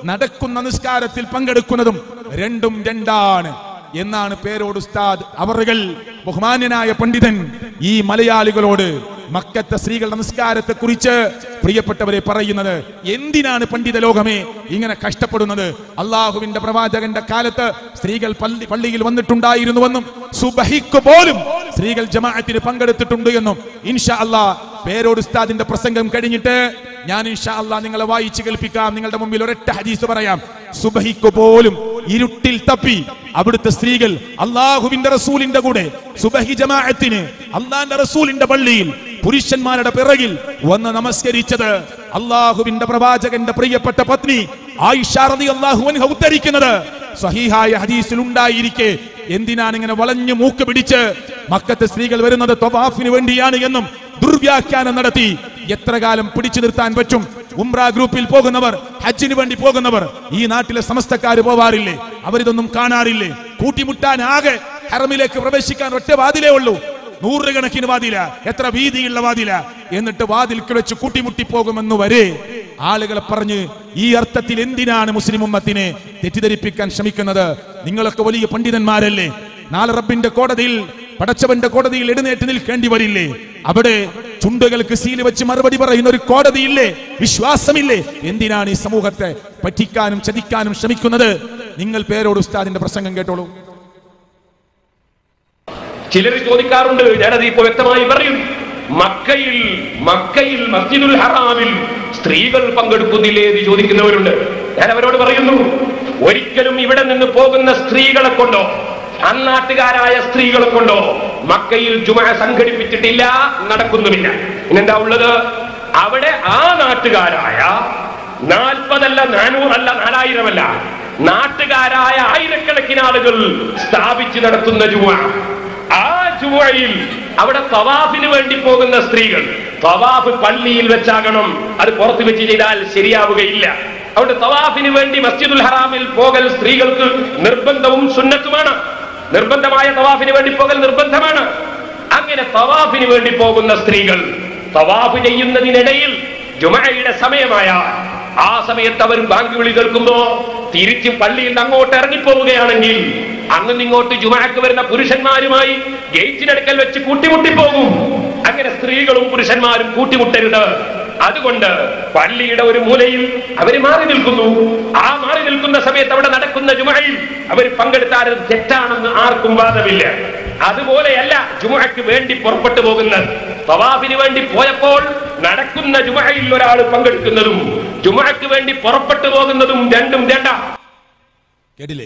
[SPEAKER 1] നടക്കുന്ന നിസ്കാരത്തിൽ പങ്കെടുക്കുന്നതും രണ്ടും രണ്ടാണ് എന്നാണ് പേരോട് ഉസ്താദ് അവറുകൾ ബഹുമാന്യനായ പണ്ഡിതൻ ഈ മലയാളികളോട് മക്കത്തെ സ്ത്രീകളുടെ നമസ്കാരത്തെ കുറിച്ച് പ്രിയപ്പെട്ടവരെ പറയുന്നത് എന്തിനാണ് പണ്ഡിത ലോകമേ ഇങ്ങനെ കഷ്ടപ്പെടുന്നത് അള്ളാഹുവിന്റെ പ്രവാചകന്റെ കാലത്ത് സ്ത്രീകൾ പള്ളി പള്ളിയിൽ വന്നിട്ടുണ്ടായിരുന്നുവെന്നും സുബഹിക്ക് പോലും സ്ത്രീകൾ ജമാഅത്തിന് പങ്കെടുത്തിട്ടുണ്ട് എന്നും ഇൻഷാ അല്ലാ പേരോട് ഉസ്താദിന്റെ പ്രസംഗം കഴിഞ്ഞിട്ട് ഞാൻ ഇൻഷാ അല്ലാ നിങ്ങളെ വായിച്ച് കേൾപ്പിക്കാം നിങ്ങളുടെ മുമ്പിൽ ഒരൊറ്റ ഹദീസ് പറയാം സുബഹിക്ക് പോലും ഇരുട്ടിൽ തപ്പി അവിടുത്തെ സ്ത്രീകൾ അള്ളാഹുവിന്റെ റസൂലിന്റെ കൂടെ സുബഹി ജമാഅത്തിന് അള്ളാന്റെ റസൂലിന്റെ പള്ളിയിൽ പുരുഷന്മാരുടെ പിറകിൽ വന്ന് നമസ്കരിച്ചത് അള്ളാഹുവിന്റെ പ്രവാചകന്റെ പ്രിയപ്പെട്ട പത്നി ആയിഷ റളിയല്ലാഹു അൻഹ ഉദ്ധരിക്കുന്നത് സഹീഹായ ഹദീസിൽ ഉണ്ടായിരിക്കെ എന്തിനാണ് ഇങ്ങനെ വളഞ്ഞു മൂക്ക് പിടിച്ച് മക്കത്തെ സ്ത്രീകൾ വരുന്നത് തൊവാഫിന് വേണ്ടിയാണ് എന്നും ദുർവ്യാഖ്യാനം നടത്തി എത്ര കാലം പിടിച്ചു നിർത്താൻ പറ്റും ഉംറ ഗ്രൂപ്പിൽ പോകുന്നവർ ഹജ്ജിന് വേണ്ടി പോകുന്നവർ ഈ നാട്ടിലെ സമസ്തക്കാര് പോവാറില്ലേ അവരിതൊന്നും കാണാറില്ലേ കൂട്ടിമുട്ടാൻ ആകെ ഹറമിലേക്ക് പ്രവേശിക്കാൻ ഒറ്റ വാതിലേ ഉള്ളൂ നൂറുകണക്കിന് വാതില എത്ര വീതിയുള്ള വാതില എന്നിട്ട് വാതിൽക്ക് വെച്ച് കൂട്ടിമുട്ടി പോകുമെന്ന് വരെ ആളുകളെ പറഞ്ഞ് ഈ അർത്ഥത്തിൽ എന്തിനാണ് മുസ്ലിം ഉമ്മത്തിനെ തെറ്റിദ്ധരിപ്പിക്കാൻ ശ്രമിക്കുന്നത് നിങ്ങളൊക്കെ വലിയ പണ്ഡിതന്മാരല്ലേ നാളെ റബ്ബിന്റെ കോടതിയിൽ പടച്ചവന്റെ കോടതിയിൽ എഴുന്നേറ്റ് നിൽക്കേണ്ടി വരില്ലേ അവിടെ ചുണ്ടുകൾക്ക് സീല് വെച്ച് മറുപടി പറയുന്ന ഒരു കോടതിയില്ലേ വിശ്വാസമില്ലേ എന്തിനാണ് ഈ സമൂഹത്തെ പറ്റിക്കാനും ചതിക്കാനും ശ്രമിക്കുന്നത് നിങ്ങൾ പേരോട് ഉസ്താദിന്റെ പ്രസംഗം കേട്ടോളൂ
[SPEAKER 12] ചിലർ ചോദിക്കാറുണ്ട് ഞാനത് ഇപ്പോ വ്യക്തമായി പറയും മക്കയിൽ മക്കയിൽ മസ്ജിദുൽ ഹറാമിൽ സ്ത്രീകൾ പങ്കെടുക്കുന്നില്ലേ എന്ന് ചോദിക്കുന്നവരുണ്ട് ഞാൻ അവരോട് പറയുന്നു ഒരിക്കലും ഇവിടെ നിന്ന് പോകുന്ന സ്ത്രീകളെ കൊണ്ടോ അന്നാട്ടുകാരായ സ്ത്രീകളെ കൊണ്ടോ മക്കയിൽ ജുമ സംഘടിപ്പിച്ചിട്ടില്ല നടക്കുന്നുമില്ല പിന്നെന്താ ഉള്ളത് അവിടെ ആ നാട്ടുകാരായ നാൽപ്പതല്ല നാനൂറല്ല നാലായിരമല്ല നാട്ടുകാരായ ആയിരക്കണക്കിന് ആളുകൾ സ്ഥാപിച്ചു നടത്തുന്ന ജുമ ആ ജുമയിൽ അവിടെ തവാഫിന് വേണ്ടി പോകുന്ന സ്ത്രീകൾ തവാഫ് പള്ളിയിൽ വെച്ചാകണം അത് പുറത്ത് വെച്ച് ചെയ്താൽ ശരിയാവുകയില്ല അവിടെ തവാഫിന് വേണ്ടി മസ്ജിദുൽ ഹറാമിൽ പോകൽ സ്ത്രീകൾക്ക് നിർബന്ധവും സുന്നത്തുമാണ് നിർബന്ധമായ തവാഫിന് വേണ്ടി പോകൽ നിർബന്ധമാണ് അങ്ങനെ തവാഫിന് വേണ്ടി പോകുന്ന സ്ത്രീകൾ തവാഫ് ചെയ്യുന്നതിനിടയിൽ ജുമയുടെ സമയമായ ആ സമയത്ത് അവർ ബാങ്ക് വിളി കേൾക്കുമ്പോ തിരിച്ച് പള്ളിയിൽ നിന്ന് അങ്ങോട്ട് ഇറങ്ങിപ്പോവുകയാണെങ്കിൽ അങ്ങ് ഇങ്ങോട്ട് ജുമാക്ക് വരുന്ന പുരുഷന്മാരുമായി ഗേറ്റിനടുക്കൽ വെച്ച് കൂട്ടിമുട്ടി പോകും അങ്ങനെ സ്ത്രീകളും പുരുഷന്മാരും കൂട്ടിമുട്ടരുത് അതുകൊണ്ട് പള്ളിയുടെ ഒരു മൂലയിൽ അവർ മാറി നിൽക്കുന്നു ആ മാറി നിൽക്കുന്ന സമയത്ത് അവിടെ നടക്കുന്ന ജുമയിൽ അവർ പങ്കെടുത്താൽ അത് തെറ്റാണെന്ന് ആർക്കും വാദമില്ല അതുപോലെയല്ല ജുമയ്ക്ക് വേണ്ടി പുറപ്പെട്ടു പോകുന്നത് തവാഫിന് വേണ്ടി പോയപ്പോൾ നടക്കുന്ന ജുമയിൽ ഒരാൾ പങ്കെടുക്കുന്നതും ജുമയ്ക്ക് വേണ്ടി പുറപ്പെട്ടു പോകുന്നതും രണ്ടും രണ്ടാ
[SPEAKER 1] കേട്ടില്ലേ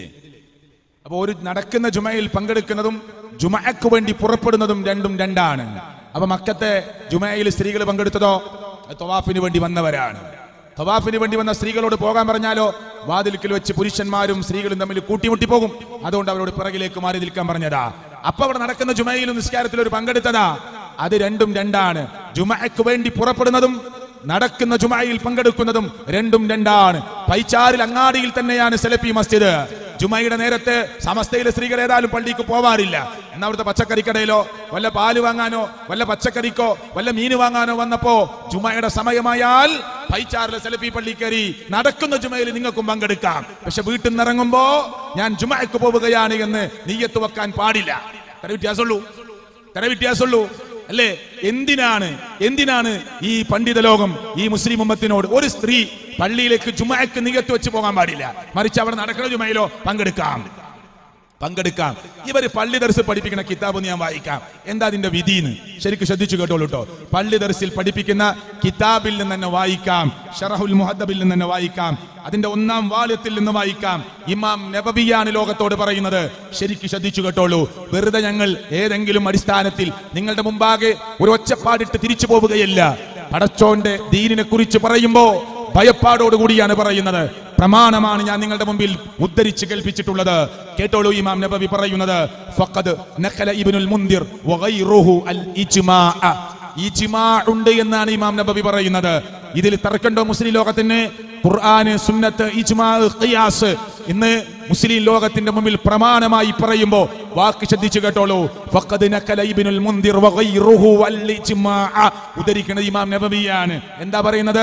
[SPEAKER 1] അപ്പൊ ഒരു നടക്കുന്ന ജുമയിൽ പങ്കെടുക്കുന്നതും ജുമയ്ക്ക് വേണ്ടി പുറപ്പെടുന്നതും രണ്ടും രണ്ടാണ് അപ്പൊ മക്കത്തെ ജുമയിൽ സ്ത്രീകൾ പങ്കെടുത്തതോ അത് തവാഫിന് വേണ്ടി വന്നവരാണ് തവാഫിന് വേണ്ടി വന്ന സ്ത്രീകളോട് പോകാൻ പറഞ്ഞാലോ വാതിൽക്കൽ വെച്ച് പുരുഷന്മാരും സ്ത്രീകളും തമ്മിൽ കൂട്ടിമുട്ടി പോകും അതുകൊണ്ട് അവരോട് പിറകിലേക്ക് മാറി നിൽക്കാൻ പറഞ്ഞതാ അപ്പൊ അവിടെ നടക്കുന്ന ജുമയിലും നിസ്കാരത്തിൽ ഒരു പങ്കെടുത്തതാ അത് രണ്ടും രണ്ടാണ് ജുമയ്ക്ക് വേണ്ടി പുറപ്പെടുന്നതും നടക്കുന്ന ജുമയിൽ പങ്കെടുക്കുന്നതും രണ്ടും രണ്ടാണ് പൈച്ചാറിൽ അങ്ങാടിയിൽ തന്നെയാണ് സെലഫി മസ്ജിദ് ജുമയുടെ നേരത്തെ സമസ്തയിലെ സ്ത്രീകൾ ഏതായാലും പള്ളിക്ക് പോവാറില്ല എന്നാ അവിടുത്തെ പച്ചക്കറിക്കടയിലോ വല്ല പാല് വാങ്ങാനോ വല്ല പച്ചക്കറിക്കോ വല്ല മീന് വാങ്ങാനോ വന്നപ്പോ ജുമയുടെ സമയമായാൽ പൈച്ചാറിലെ സെലഫി പള്ളി കയറി നടക്കുന്ന ജുമയിൽ നിങ്ങൾക്കും പങ്കെടുക്കാം പക്ഷെ വീട്ടിൽ നിന്ന് ഇറങ്ങുമ്പോ ഞാൻ ജുമയ്ക്ക് പോവുകയാണ് എന്ന് നീയത്ത് വെക്കാൻ പാടില്ല തര വ്യത്യാസമുള്ളൂ തര വ്യത്യാസമുള്ളൂ അല്ലേ എന്തിനാണ് എന്തിനാണ് ഈ പണ്ഡിത ലോകം ഈ മുസ്ലിം ഉമ്മത്തിനോട് ഒരു സ്ത്രീ പള്ളിയിലേക്ക് ജുമയ്ക്ക് നികത്ത് വെച്ച് പോകാൻ പാടില്ല മറിച്ച് അവിടെ നടക്കുന്ന ജുമയിലോ പങ്കെടുക്കാം പങ്കെടുക്കാം ഇവര് പള്ളി ദർസ് പഠിപ്പിക്കുന്ന കിതാബ് ഞാൻ വായിക്കാം എന്താ അതിന്റെ വിധിന്ന് ശരിക്കും ശ്രദ്ധിച്ചു കേട്ടോളൂ കേട്ടോ പള്ളി ദർസിൽ പഠിപ്പിക്കുന്ന കിതാബിൽ നിന്ന് തന്നെ വായിക്കാം ഷറഹുൽ മുഹദ്ദബിൽ നിന്ന് തന്നെ വായിക്കാം അതിന്റെ ഒന്നാം വാല്യത്തിൽ നിന്ന് വായിക്കാം ഇമാം നബബിയാണ് ലോകത്തോട് പറയുന്നത് ശരിക്കും ശ്രദ്ധിച്ചു കേട്ടോളൂ വെറുതെ ഞങ്ങൾ ഏതെങ്കിലും അടിസ്ഥാനത്തിൽ നിങ്ങളുടെ മുമ്പാകെ ഒരു ഒച്ചപ്പാടിട്ട് തിരിച്ചു പോവുകയില്ല പടച്ചോന്റെ ദീനിനെ കുറിച്ച് പറയുമ്പോ ഭയപ്പാടോടുകൂടിയാണ് പറയുന്നത് പ്രമാണമാണ് ഞാൻ നിങ്ങളുടെ മുമ്പിൽ ഉദ്ധരിച്ച് കേൾപ്പിച്ചിട്ടുള്ളത് കേട്ടോളൂ ഇമാം നബവി പറയുന്നത് ഫഖദ് നഖല ഇബ്നുൽ മുൻദിർ വഗൈറുഹു അൽ ഇജ്മാഅ ഇജ്മാ ഉണ്ട് എന്നാണ് ഇമാം നബവി പറയുന്നത് ഇതിൽ തർക്കണ്ടോ മുസ്ലിം ലോകത്തിന് ഖുർആന് സുന്നത്ത് ഇജ്മാ ഖിയാസ് ഇന്ന് മുസ്ലിം ലോകത്തിന്റെ മുമ്പിൽ പ്രമാണമായി പറയുമ്പോ വാക്ക് ശ്രദ്ധിച്ചു കേട്ടോളൂ ഫഖദ് നഖല ഇബ്നുൽ മുൻദിർ വഗൈറുഹു അൽ ഇജ്മാഅ ഉദ്ധരിക്കുന്നത് ഇമാം നബവിയാണ് എന്താ പറയുന്നത്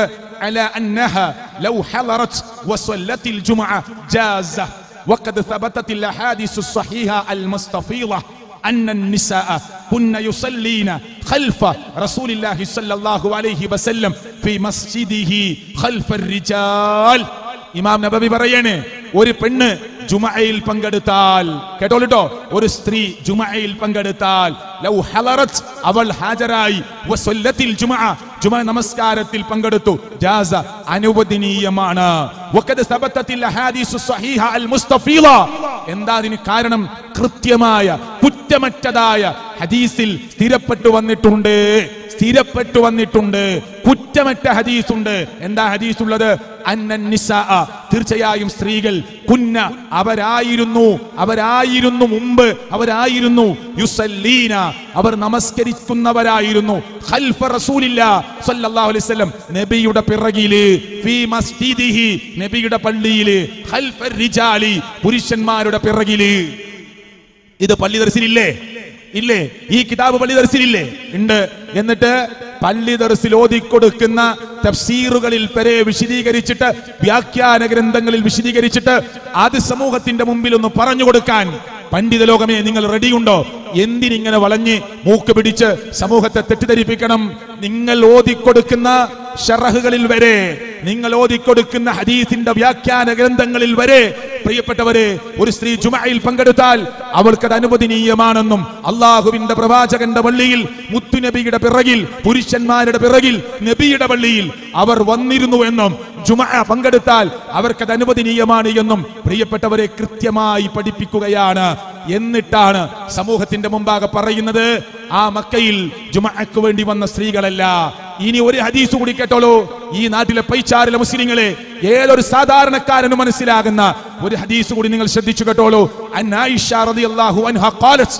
[SPEAKER 1] على أنها لو حضرت وصلت الجمعة جازة وقد ثبتت الأحاديث الصحيحة المستفيضة أن النساء كن يصلين خلف رسول الله صلى الله عليه وسلم في مسجده خلف الرجال ഇമാം നബവി പറയണേ ഒരു പെണ്ണ് ജുമയിൽ പങ്കെടുത്താൽ കേട്ടോളിട്ടോ ഒരു സ്ത്രീ ജുമയിൽ പങ്കെടുത്താൽ ലൗ ഹലറത്ത് അവൾ ഹാജരായി വസല്ലത്തിൽ ജുമഅ ജുമ നമസ്കാരത്തിൽ പങ്കെടുത്തു ജാസ അനുവദനീയമാണ് വഖദ് സബത്തത്തിൽ അഹാദീസു സ്വഹീഹ അൽ മുസ്തഫീല എന്താ അതിന് കാരണം കൃത്യമായ കുറ്റമറ്റതായ ഹദീസിൽ സ്ഥിരപ്പെട്ടു വന്നിട്ടുണ്ട് സ്ഥിരപ്പെട്ടു വന്നിട്ടുണ്ട് കുറ്റമറ്റ ഹദീസ് ഉണ്ട് എന്താ ഹദീസ് ഉള്ളത് അന്നൻ നിസാ തീർച്ചയായും സ്ത്രീകൾ കുന്ന അവരായിരുന്നു അവരായിരുന്നു മുമ്പ് അവരായിരുന്നു യുസല്ലീന അവർ നമസ്കരിക്കുന്നവരായിരുന്നു ഖൽഫ റസൂലില്ല സല്ലല്ലാഹു അലൈഹി വസല്ലം നബിയുടെ പിറകില് ഫീ മസ്ജിദിഹി നബിയുടെ പള്ളിയില് ഖൽഫ റിജാലി പുരുഷന്മാരുടെ പിറകില് ഇത് പള്ളി ദർശനില്ലേ ഇല്ലേ ഈ കിതാബ് പള്ളി ദർശനില്ലേ ഉണ്ട് എന്നിട്ട് പള്ളി ദർശിൽ ഓതിക്കൊടുക്കുന്ന തഫ്സീറുകളിൽ പെരെ വിശദീകരിച്ചിട്ട് വ്യാഖ്യാന ഗ്രന്ഥങ്ങളിൽ വിശദീകരിച്ചിട്ട് അത് സമൂഹത്തിന്റെ മുമ്പിൽ ഒന്ന് പറഞ്ഞു കൊടുക്കാൻ പണ്ഡിത ലോകമേ നിങ്ങൾ റെഡിയുണ്ടോ എന്തിനിങ്ങനെ വളഞ്ഞ് മൂക്ക് പിടിച്ച് സമൂഹത്തെ തെറ്റിദ്ധരിപ്പിക്കണം നിങ്ങൾ ഓതിക്കൊടുക്കുന്ന ഷറഹുകളിൽ വരെ നിങ്ങൾ ഓതിക്കൊടുക്കുന്ന ഹദീസിന്റെ വ്യാഖ്യാന ഗ്രന്ഥങ്ങളിൽ വരെ പ്രിയപ്പെട്ടവരെ ഒരു സ്ത്രീ ജുമയിൽ പങ്കെടുത്താൽ അവൾക്കത് അനുവദനീയമാണെന്നും അള്ളാഹുവിന്റെ പ്രവാചകന്റെ പള്ളിയിൽ മുത്തുനബിയുടെ പിറകിൽ പുരുഷന്മാരുടെ പിറകിൽ നബിയുടെ പള്ളിയിൽ അവർ വന്നിരുന്നു എന്നും ജുമ പങ്കെടുത്താൽ അവർക്കത് അനുവദനീയമാണ് എന്നും പ്രിയപ്പെട്ടവരെ കൃത്യമായി പഠിപ്പിക്കുകയാണ് എന്നിട്ടാണ് സമൂഹത്തിന്റെ മുമ്പാകെ പറയുന്നത് ആ മക്കയിൽ ജുമഅക്ക് വേണ്ടി വന്ന സ്ത്രീകളല്ല ഇനി ഒരു ഹദീസ് കൂടി കേട്ടോളൂ ഈ നാട്ടിലെ പൈച്ചാറിലെ മുസ്ലിങ്ങളെ ഏതൊരു സാധാരണക്കാരനും മനസ്സിലാകുന്ന ഒരു ഹദീസ് കൂടി നിങ്ങൾ ശ്രദ്ധിച്ചു കേട്ടോളൂ അൻ ആയിഷ റളിയല്ലാഹു അൻഹ ഖാലത്ത്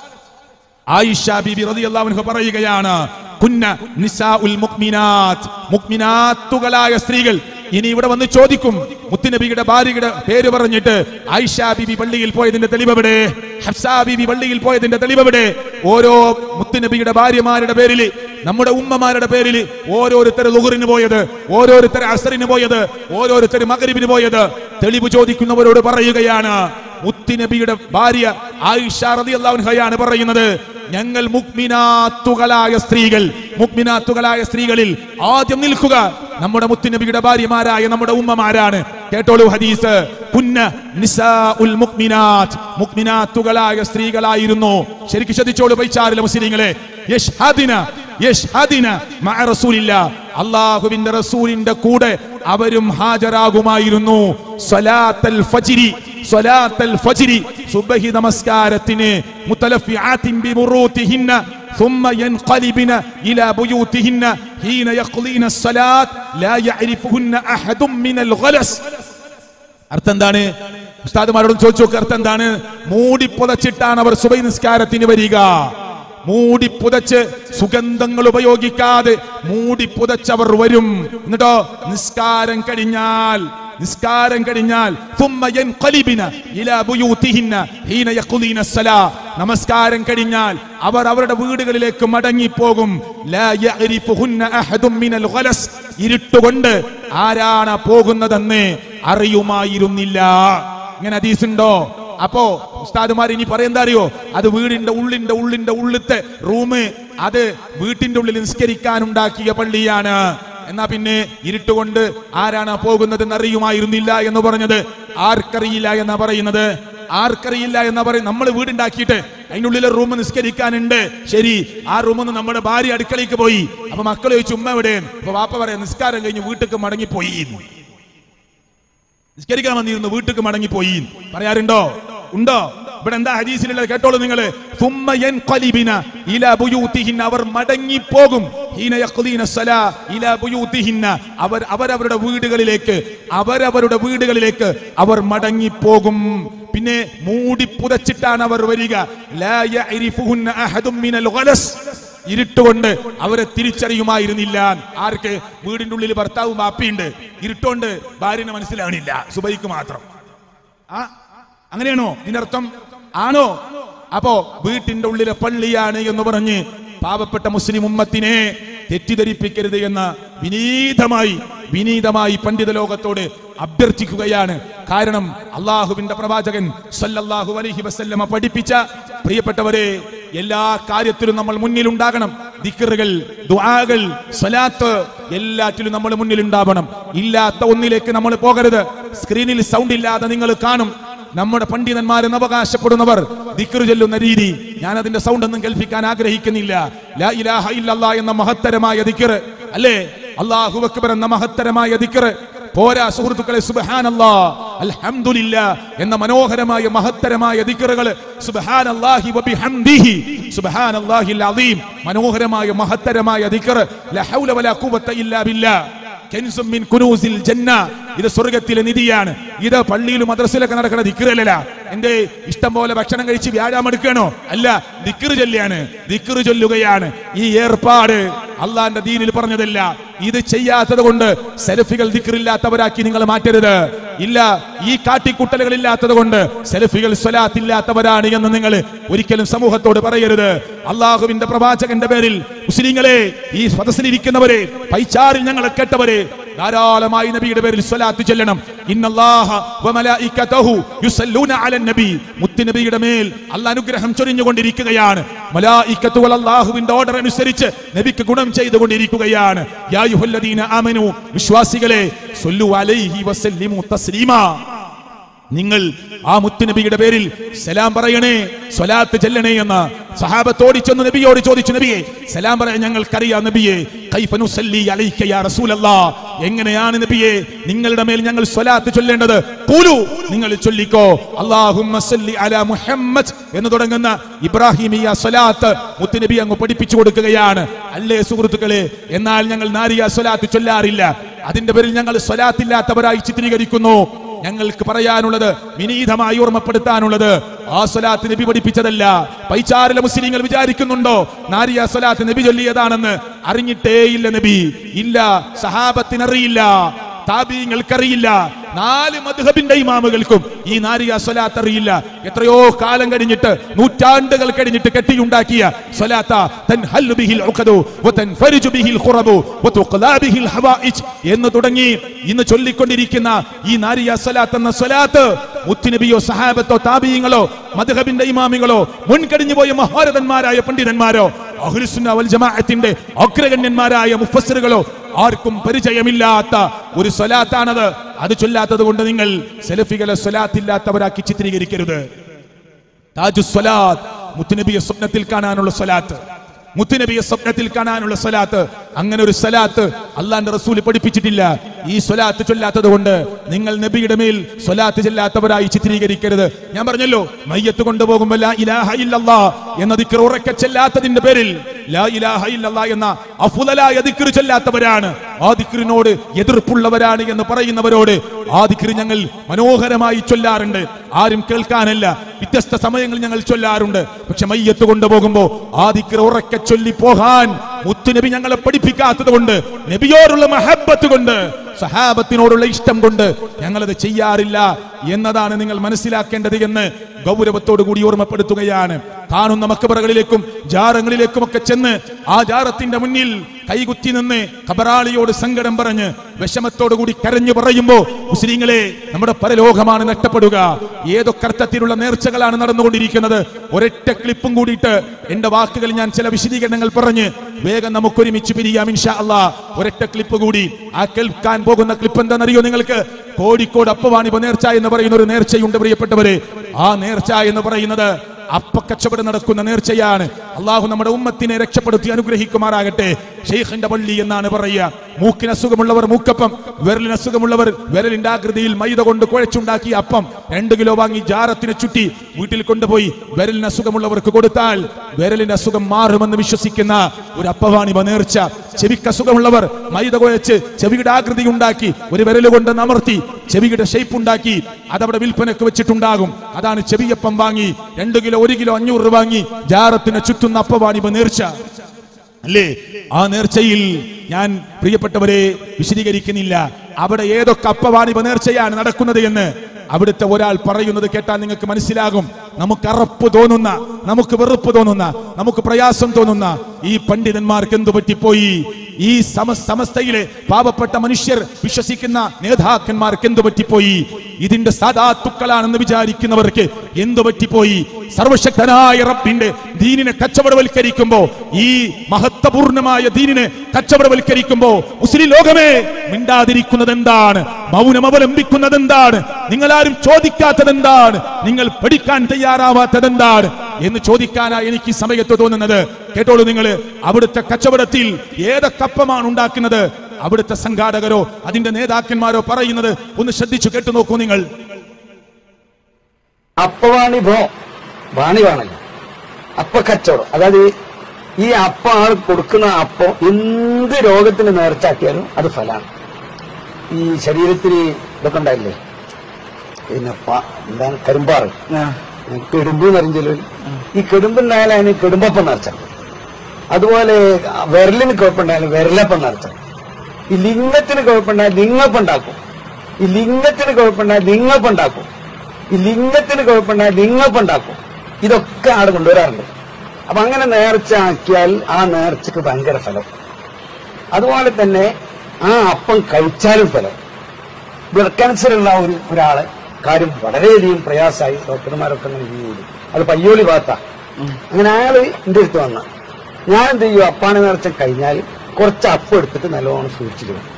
[SPEAKER 1] ആയിഷ ബീബി റളിയല്ലാഹു അൻഹ പറയുകയാണ് കുന്ന നിസാഉൽ മുഅ്മിനാത്ത് മുഅ്മിനാത്തുകളായ സ്ത്രീകൾ ഇനി ഇവിടെ വന്ന് ചോദിക്കും മുത്തുനബിയുടെ ഭാര്യയുടെ പേര് പറഞ്ഞിട്ട് ആയിഷ ബീബി പള്ളിയിൽ പോയതിന്റെ തെളിവെവിടെ ഹഫ്സ ബീബി പള്ളിയിൽ പോയതിന്റെ തെളിവെവിടെ ഓരോ മുത്തുനബിയുടെ ഭാര്യമാരുടെ പേരിൽ നമ്മുടെ ഉമ്മമാരുടെ പേരിൽ ഓരോരുത്തർ ലുഹറിന് പോയത് ഓരോരുത്തർ അസറിന് പോയത് ഓരോരുത്തർ മകരിബിന് പോയത് തെളിവ് ചോദിക്കുന്നവരോട് പറയുകയാണ് മുത്തുനബിയുടെ ഭാര്യ ആയിഷ റളിയല്ലാഹുഅൻഹയാണ് പറയുന്നത് ഞങ്ങൾ മുക്മിനാത്തുകളായ സ്ത്രീകൾ മുക്മിനാത്തുകളായ സ്ത്രീകളിൽ ആദ്യം നിൽക്കുക നമ്മുടെ മുത്തുനബിയുടെ ഭാര്യമാരായ നമ്മുടെ ഉമ്മമാരാണ് കേട്ടോളൂ ഹദീസ് പുന്ന നിസാഉൽ മുക്മിനാത്ത് മുക്മിനാത്തുകളായ സ്ത്രീകളായിരുന്നു ശരിക്കും ശ്രദ്ധിച്ചോളൂ പൈച്ചാറിലെ മുസ്ലിങ്ങളെ യഷ്ഹദിന യഷ്ഹദിന മഅ റസൂലില്ല അള്ളാഹുവിന്റെ റസൂലിന്റെ കൂടെ അവരും ഹാജരാകുമായിരുന്നു സ്വലാത്തൽ ഫജ്രി സ്വലാത്തൽ ഫജ്രി സുബ്ഹി നമസ്കാരത്തിന് മുത്തലഫിആത്തിൻ ബിമുറൂതിഹിന്ന ثم ينقلبن إلى بيوتهن حين يقضين الصلاة لا يعرفهن أحد من الغلس അർത്ഥം എന്താണ് ഉസ്താദുമാരോട് ചോദിച്ചു നോക്ക് അർത്ഥം എന്താണ് മൂടി പുതച്ചിട്ടാണ് അവർ സുബൈ നിസ്കാരത്തിന് വരിക മൂടി പുതച്ച് സുഗന്ധങ്ങൾ ഉപയോഗിക്കാതെ മൂടി പുതച്ചവർ വരും എന്നിട്ടോ നിസ്കാരം കഴിഞ്ഞാൽ നിസ്കാരം കഴിഞ്ഞാൽ ثم ينقلبن إلى بيوتهن حين يقضين الصلاة നമസ്കാരം കഴിഞ്ഞാൽ അവർ അവരുടെ വീടുകളിലേക്ക് മടങ്ങിപ്പോകും ലാ യഅരിഫുഹുന്ന അഹദും മിനൽ ഗലസ് ഇരുട്ടുകൊണ്ട് ആരാണ് പോകുന്നതെന്ന് അറിയുമായിരുന്നില്ല ഇങ്ങനെ ഹദീസ് ഉണ്ടോ അപ്പോ ഉസ്താദുമാർ ഇനി പറയുന്ന അറിയോ അത് വീടിന്റെ ഉള്ളിന്റെ ഉള്ളിന്റെ ഉള്ളിത്തെ റൂം അത് വീട്ടിന്റെ ഉള്ളിൽ നിസ്കരിക്കാൻ ഉണ്ടാക്കിയ പള്ളിയാണ് എന്നാ പിന്നെ ഇരുട്ടുകൊണ്ട് ആരാണ് പോകുന്നതെന്ന് അറിയുമായിരുന്നില്ല എന്ന് പറഞ്ഞത് ആർക്കറിയില്ല എന്നാ പറയുന്നത് ആർക്കറിയില്ല എന്നാ പറയും നമ്മൾ വീടുണ്ടാക്കിയിട്ട് അതിൻ്റെ ഉള്ളിലെ റൂം നിസ്കരിക്കാനുണ്ട് ശരി ആ റൂമിൽ നമ്മുടെ ഭാര്യ അടുക്കളയ്ക്ക് പോയി അപ്പൊ മക്കൾ ചോദിച്ചു ഉമ്മ എവിടെ അപ്പൊ വാപ്പ പറയാം നിസ്കാരം കഴിഞ്ഞ് വീട്ടിലേക്ക് മടങ്ങിപ്പോയി എന്ന്. നിസ്കരിക്കാൻ വന്നിരുന്നു വീട്ടിലേക്ക് മടങ്ങിപ്പോയി പറയാറുണ്ടോ ഉണ്ടോ ഇവിടെ എന്താ ഹദീസിലുള്ളത് കേട്ടോളൂ നിങ്ങള് ثم ينقلبن الى بيوتهن അവർ മടങ്ങി പോകും ഹീന യഖ്ദീന الصلاة الى بيوتهن അവർ അവരവരുടെ വീടുകളിലേക്ക് അവരവരുടെ വീടുകളിലേക്ക് അവർ മടങ്ങി പോകും പിന്നെ മൂടി പുതച്ചിട്ടാണ് അവർ വരിക ലാ യഅരിഫുഹുന്ന അഹദും മിനൽ ഗലസ് ഇരുട്ടുകൊണ്ട് അവരെ തിരിച്ചറിയുമായിരുന്നില്ല ആർക്ക് വീടിന്റെ ഉള്ളിൽ ഭർത്താവും ബാപ്പിയുണ്ട് ഇരുട്ടുകൊണ്ട് ഭാര്യനെ മനസ്സിലാവണില്ല സുബൈക്ക് മാത്രം ആ അങ്ങനെയാണോ ഇതിന്റെ അർത്ഥം ആണോ അപ്പോ വീട്ടിന്റെ ഉള്ളിലെ പള്ളിയാണ് എന്ന് പറഞ്ഞ് പാവപ്പെട്ട മുസ്ലിം ഉമ്മത്തിനെ തെറ്റിദ്ധരിപ്പിക്കരുത് എന്ന് വിനീതമായി വിനീതമായി പണ്ഡിത ലോകത്തോട് അഭ്യർത്ഥിക്കുകയാണ് കാരണം അള്ളാഹുവിന്റെ പ്രവാചകൻ സല്ലല്ലാഹു അലൈഹി വസല്ലമ പഠിപ്പിച്ച പ്രിയപ്പെട്ടവരെ എല്ലാ കാര്യത്തിലും നമ്മൾ മുന്നിലുണ്ടാകണം ദിക്കറുകൾ ദുആകൾ സ്വലാത്ത് എല്ലാറ്റിലും നമ്മൾ മുന്നിലുണ്ടാവണം ഇല്ലാത്ത ഒന്നിലേക്ക് നമ്മൾ പോകരുത് സ്ക്രീനിൽ സൗണ്ട് ഇല്ലാതെ നിങ്ങൾ കാണും നമ്മുടെ പണ്ഡിതന്മാരെന്ന് അവകാശപ്പെടുന്നവർ ദിക്റ് ചൊല്ലുന്ന രീതി ഞാൻ അതിന്റെ സൗണ്ട് ഒന്നും കേൾപ്പിക്കാൻ ആഗ്രഹിക്കുന്നില്ല ലാ ഇലാഹ ഇല്ലല്ലാ എന്ന മഹത്തരമായ ദിക്റ് അല്ലേ അല്ലാഹു അക്ബർ എന്ന മഹത്തരമായ ദിക്റ് പോരാ സുഹൃത്തുക്കളെ സുബ്ഹാനല്ലാ അൽഹംദുലില്ലാ എന്ന മനോഹരമായ മഹത്തരമായ ദിക്റുകൾ സുബ്ഹാനല്ലാഹി വബിഹംദിഹി സുബ്ഹാനല്ലാഹിൽ അദീം മനോഹരമായ മഹത്തരമായ ദിക്റ് ലാ ഹൗല വലാ ഖുവത ഇല്ലാ ബില്ലാ കെൻസും മിൻ കുനൂസിൽ ജന്ന ഇത് സ്വർഗത്തിലെ നിധിയാണ് ഇത് പള്ളിയിലും മദ്രസയിലൊക്കെ നടക്കുന്ന ദിക്കറല്ല എന്റെ ഇഷ്ടം പോലെ ഭക്ഷണം കഴിച്ച് വ്യാഴാം എടുക്കണോ അല്ല ദിക്കറ് ചൊല്ലിയാണ് ദിക്കറ് ചൊല്ലുകയാണ് ഈ ഏർപ്പാട് അള്ളാന്റെ ദീനിൽ പറഞ്ഞതല്ല ഇത് ചെയ്യാത്തത് കൊണ്ട് സെൽഫികൾ ദിക്കറില്ലാത്തവരാക്കി നിങ്ങൾ മാറ്റരുത് ഇല്ല ഈ കാട്ടിക്കുട്ടലുകൾ ഇല്ലാത്തത് കൊണ്ട് സെൽഫികൾ സ്വലാത്തില്ലാത്തവരാണ് എന്ന് നിങ്ങൾ ഒരിക്കലും സമൂഹത്തോട് പറയരുത് അള്ളാഹുവിന്റെ പ്രവാചകന്റെ പേരിൽ മുസ്ലിങ്ങളെ ഈ സദസ്സിലിരിക്കുന്നവരെ പൈച്ചാറിൽ ഞങ്ങൾ കേട്ടവരെ ധാരാളമായി നബിയുടെ പേരിൽ സ്വലാത്ത് ചെല്ലണം ഇന്നല്ലാഹ വമലായികതഹു യുസല്ലൂന അലൻ നബി മുത്തുനബിയുടെ മേൽ അല്ലാഹ് അനുഗ്രഹം ചൊരിഞ്ഞുകൊണ്ടിരിക്കുകയാണ് മലായികത്തുകൾ അല്ലാഹുവിന്റെ ഓർഡർ അനുസരിച്ച് നബിക്ക് ഗുണം ചെയ്തുകൊണ്ടിരിക്കുകയാണ് യാ അയ്യുഹല്ലദീന ആമനു വിശ്വാസികളെ സല്ലു അലൈഹി വസല്ലിമു തസ്ലീമാ നിങ്ങൾ ആ മുത്തുനബിയുടെ പേരിൽ സലാം പറയണേ സ്വലാത്ത് ചെല്ലണേ എന്ന് സഹാബത്തോടി ചെന്ന് നബിയോട് ചോദിച്ചു നബിയെ സലാം പറയാൻ ഞങ്ങൾക്കറിയാം നബിയെ കൈഫ നുസല്ലി അലൈക യാ റസൂലല്ലാ എങ്ങനെയാണ് നബിയെ നിങ്ങളുടെ മേൽ ഞങ്ങൾ സ്വലാത്ത് ചൊല്ലേണ്ടത് ഖൂലു നിങ്ങൾ ചൊല്ലിക്കോ അല്ലാഹുമ്മ സല്ലി അലാ മുഹമ്മദ് എന്ന് തുടങ്ങുന്ന ഇബ്രാഹിമിയ സ്വലാത്ത് മുത്തുനബി അങ്ങ് പഠിപ്പിച്ചു കൊടുക്കുകയാണ് അല്ലേ സുഹൃത്തുക്കളെ എന്നാൽ ഞങ്ങൾ നാരിയ സ്വലാത്ത് ചൊല്ലാറില്ല അതിന്റെ പേരിൽ ഞങ്ങൾ സ്വലാത്തില്ലാത്തവരായി ചിത്രീകരിക്കുന്നു ഞങ്ങൾക്ക് പറയാനുള്ളത് വിനീതമായി ഓർമ്മപ്പെടുത്താനുള്ളത് ആ സ്വലാത്ത് നബി പഠിപ്പിച്ചതല്ല പൈച്ചാറിലെ മുസ്ലിങ്ങൾ വിചാരിക്കുന്നുണ്ടോ നാരിയ സ്വലാത്ത് നബി ചൊല്ലിയതാണെന്ന് അറിഞ്ഞിട്ടേയില്ല നബി ഇല്ല സഹാബത്തിനറിയില്ല താബീങ്ങൾക്കറിയില്ല നാല് മധുഹബിന്റെ ഇമാമുകൾക്കും ഈ നാരിയ സ്വലാത്ത് അറിയില്ല എത്രയോ കാലം കഴിഞ്ഞിട്ട് നൂറ്റാണ്ടുകൾ കഴിഞ്ഞിട്ട് കെട്ടിയുണ്ടാക്കിയ സ്വലാത്ത തൻഹല്ലു ബിഹിൽ ഉഖദു വതൻഫരിജു ബിഹിൽ ഖുറബു വതുഖ്ലാ ബിഹിൽ ഹവായിജ് എന്ന് തുടങ്ങി ഇന്ന് ചൊല്ലിക്കൊണ്ടിരിക്കുന്ന ഈ നാരിയ സ്വലാത്ത് എന്ന സ്വലാത്ത് മുത്തുനബിയോ സഹാബത്തോ താബീങ്ങളോ മദ്ഹബിന്റെ ഇമാമികളോ മുൻകടിഞ്ഞു പോയ മഹാരഥന്മാരായ പണ്ഡിതന്മാരോ അഹ്ലുസുന്ന വൽ ജമാഅത്തിന്റെ അഗ്രഗണ്യന്മാരായ മുഫസ്സിറുകളോ ആർക്കും പരിചയമില്ലാത്ത ഒരു സ്വലാത്താണത് അത് ചൊല്ലാത്തത് കൊണ്ട് നിങ്ങൾ സെലഫികളെ സ്വലാത്തില്ലാത്തവരാക്കി ചിത്രീകരിക്കരുത് താജു സ്വലാത്ത് മുത്തുനബിയെ സ്വപ്നത്തിൽ കാണാനുള്ള സ്വലാത്ത് മുത്തുനബിയെ സ്വപ്നത്തിൽ കാണാനുള്ള സ്വലാത്ത് അങ്ങനെ ഒരു സ്വലാത്ത് അള്ളാന്റെ റസൂൽ പഠിപ്പിച്ചിട്ടില്ല ഈ സ്വലാത്ത് ചൊല്ലാത്തത് കൊണ്ട് നിങ്ങൾ നബിയുടെ മേൽ സ്വലാത്ത് ചെല്ലാത്തവരായി ചിത്രീകരിക്കരുത് ഞാൻ പറഞ്ഞല്ലോ മയ്യത്ത് കൊണ്ടുപോകുമ്പോൾ ലാ ഇലാഹ ഇല്ലല്ലാ എന്ന ദിക്ർ ഉറക്കെ ചെല്ലാത്തതിന്റെ പേരിൽ ലാ ഇലാഹ ഇല്ലല്ലാ എന്ന അഫുദലായ ദിക്ർ ചൊല്ലാത്തവരാണ് ആ ദിക്റിനോട് എതിർപ്പുള്ളവരാണ് എന്ന് പറയുന്നവരോട് ആ ദിക്ർ ഞങ്ങൾ മനോഹരമായി ചൊല്ലാറുണ്ട് ആരും കേൾക്കാനല്ല വ്യത്യസ്ത സമയങ്ങളിൽ ഞങ്ങൾ ചൊല്ലാറുണ്ട് പക്ഷെ മയ്യത്ത് കൊണ്ടുപോകുമ്പോ ആ ദിക്ർ ഉറക്കെ ചൊല്ലി പോകാൻ മുത്തുനബി ഞങ്ങളെ പഠിപ്പിക്കാത്തത് കൊണ്ട് നബിയോടുള്ള മഹബത്ത് കൊണ്ട് സഹാബത്തിനോടുള്ള ഇഷ്ടം കൊണ്ട് ഞങ്ങളത് ചെയ്യാറില്ല എന്നതാണ് നിങ്ങൾ മനസ്സിലാക്കേണ്ടത് എന്ന് ഗൗരവത്തോടു കൂടി ഓർമ്മപ്പെടുത്തുകയാണ് കാണുന്ന മക്കബറകളിലേക്കും ജാറങ്ങളിലേക്കും ഒക്കെ ചെന്ന് ആ ജാറത്തിന്റെ മുന്നിൽ കൈകുത്തി നിന്ന് കബറാളിയോട് സങ്കടം പറഞ്ഞ് വിഷമത്തോടു കൂടി കരഞ്ഞു പറയുമ്പോ മുസ്ലിങ്ങളെ നമ്മുടെ പരലോകമാണ് നഷ്ടപ്പെടുക ഏതൊക്കെ അർത്ഥത്തിലുള്ള നേർച്ചകളാണ് നടന്നുകൊണ്ടിരിക്കുന്നത് ഒരൊറ്റ ക്ലിപ്പും കൂടിയിട്ട് എന്റെ വാക്കുകൾ ഞാൻ ചില വിശദീകരണങ്ങൾ പറഞ്ഞ് വേഗം നമുക്ക് ഒരുമിച്ച് പിരിയാം ഇൻഷാ അല്ലാ ഒരൊറ്റ ക്ലിപ്പ് കൂടി ആ കേൾക്കാൻ പോകുന്ന ക്ലിപ്പ് എന്താണെന്നറിയോ നിങ്ങൾക്ക് കോഴിക്കോട് അപ്പവാണിപ നേർച്ച എന്ന് പറയുന്ന ഒരു നേർച്ചയുണ്ട് പ്രിയപ്പെട്ടവരെ ആ നേർച്ച എന്ന് പറയുന്നത് അപ്പക്കച്ചവടം നടക്കുന്ന നേർച്ചയാണ് അള്ളാഹു നമ്മുടെ ഉമ്മത്തിനെ രക്ഷപ്പെടുത്തി അനുഗ്രഹിക്കുമാറാകട്ടെ ഷെയ്ഖിന്റെ പള്ളി എന്നാണ് പറയുക മൂക്കിന് അസുഖമുള്ളവർ മൂക്കപ്പം വിരലിന് അസുഖമുള്ളവർ വിരലിന്റെ ആകൃതിയിൽ മൈദ കൊണ്ട് കുഴച്ചുണ്ടാക്കിയ അപ്പം രണ്ട് കിലോ വാങ്ങി ജാറത്തിന് ചുറ്റി വീട്ടിൽ കൊണ്ടുപോയി വിരലിന് അസുഖമുള്ളവർക്ക് കൊടുത്താൽ വിരലിന്റെ അസുഖം മാറുമെന്ന് വിശ്വസിക്കുന്ന ഒരു അപ്പവാണിപ നേർച്ച ചെവിക്ക് അസുഖമുള്ളവർ മൈദ കുഴച്ച് ചെവിയുടെ ആകൃതി ഉണ്ടാക്കി ഒരു വിരല് കൊണ്ട് നമർത്തി ചെവിയുടെ ഷേപ്പ് ഉണ്ടാക്കി അതവിടെ വിൽപ്പനക്ക് വെച്ചിട്ടുണ്ടാകും അതാണ് ചെവിയപ്പം വാങ്ങി രണ്ട് കിലോ ഒരു കിലോ അഞ്ഞൂറ് രൂപ വാങ്ങി ജാറത്തിന് ചുറ്റുന്ന അപ്പവാണിപ നേർച്ച അല്ലേ ആ നേർച്ചയിൽ ഞാൻ പ്രിയപ്പെട്ടവരെ വിശദീകരിക്കുന്നില്ല അവിടെ ഏതൊക്കെ അപ്പവാണിപ നേർച്ചയാണ് നടക്കുന്നത് എന്ന് അവിടുത്തെ ഒരാൾ പറയുന്നത് കേട്ടാൽ നിങ്ങൾക്ക് മനസ്സിലാകും നമുക്ക് അറപ്പ് തോന്നുന്ന നമുക്ക് വെറുപ്പ് തോന്നുന്ന നമുക്ക് പ്രയാസം തോന്നുന്ന ഈ പണ്ഡിതന്മാർക്ക് എന്തു പറ്റിപ്പോയി ഈ സമ സമസ്തയിലെ പാവപ്പെട്ട മനുഷ്യർ വിശ്വസിക്കുന്ന നേതാക്കന്മാർക്ക് എന്തു പറ്റിപ്പോയി ഇതിന്റെ സാധാത്തുക്കളാണെന്ന് വിചാരിക്കുന്നവർക്ക് എന്തു പറ്റിപ്പോയി സർവശക്തനായ റബ്ബിന്റെ ദീനിനെ കച്ചവടവൽക്കരിക്കുമ്പോ ഈ മഹത്വപൂർണമായ ദീനിനെ കച്ചവടവൽക്കരിക്കുമ്പോ മുസ്ലിം ലോകമേ മിണ്ടാതിരിക്കുന്നത് എന്താണ് മൗനം അവലംബിക്കുന്നത് എന്താണ് നിങ്ങൾ ആരും ചോദിക്കാത്തത് എന്താണ് നിങ്ങൾ പഠിക്കാൻ തയ്യാറാവാത്തത് എന്താണ് എന്ന് ചോദിക്കാനാ എനിക്ക് ഈ സമയത്ത് തോന്നുന്നത് കേട്ടോളൂ നിങ്ങൾ അവിടുത്തെ കച്ചവടത്തിൽ ഏതൊക്കെ അപ്പമാണ് ഉണ്ടാക്കുന്നത് അവിടുത്തെ സംഘാടകരോ അതിന്റെ നേതാക്കന്മാരോ പറയുന്നത് ഒന്ന് ശ്രദ്ധിച്ചു കേട്ടു നോക്കൂ നിങ്ങൾ
[SPEAKER 13] അപ്പവാണി ഭോ വാണി വാണല്ലോ അപ്പ കച്ചവടം അതായത് ഈ അപ്പ ആൾ കൊടുക്കുന്ന അപ്പം എന്ത് രോഗത്തിന് നേർച്ചാക്കിയാലും അത് ഫലാണ് ഈ ശരീരത്തിൽ ഇതൊക്കെ ഉണ്ടായില്ലേ പിന്നെ പ- എന്താണ് കരിമ്പാറ് കെടുമ്പ് എന്നറിഞ്ഞല്ലോ ഈ കെടുമ്പുണ്ടായാലും അതിന് കെടുമ്പപ്പം നേർച്ച അതുപോലെ വിരലിന് കുഴപ്പമുണ്ടായാലും വിരലപ്പം നേർച്ച ഈ ലിംഗത്തിന് കുഴപ്പമുണ്ടായാൽ ലിംഗപ്പം ഉണ്ടാക്കും ഈ ലിംഗത്തിന് കുഴപ്പമുണ്ടായാൽ ലിംഗപ്പം ഉണ്ടാക്കും ഈ ലിംഗത്തിന് കുഴപ്പമുണ്ടായാൽ ലിംഗപ്പം ഉണ്ടാക്കും ഇതൊക്കെ ആട് കൊണ്ടുവരാറുണ്ട് അപ്പൊ അങ്ങനെ നേർച്ച ആക്കിയാൽ ആ നേർച്ചക്ക് ഭയങ്കര ഫലം അതുപോലെ തന്നെ ആ അപ്പം കഴിച്ചാലും ഫലം ബ്ലഡ് ക്യാൻസർ ഉള്ള ഒരു ഒരാളെ കാര്യം വളരെയധികം പ്രയാസമായി ഡോക്ടർമാരൊക്കെ അങ്ങനെ ഇത് ചെയ്തു അത് പയ്യോളി ഭാഗത്താ അങ്ങനെ അയാള് എന്റെ അടുത്ത് വന്ന ഞാൻ എന്ത് ചെയ്യും അപ്പാനെ നേർച്ച കഴിഞ്ഞാൽ കുറച്ച് അപ്പം എടുത്തിട്ട് നല്ലോണം സൂക്ഷിച്ചിട്ട് വരും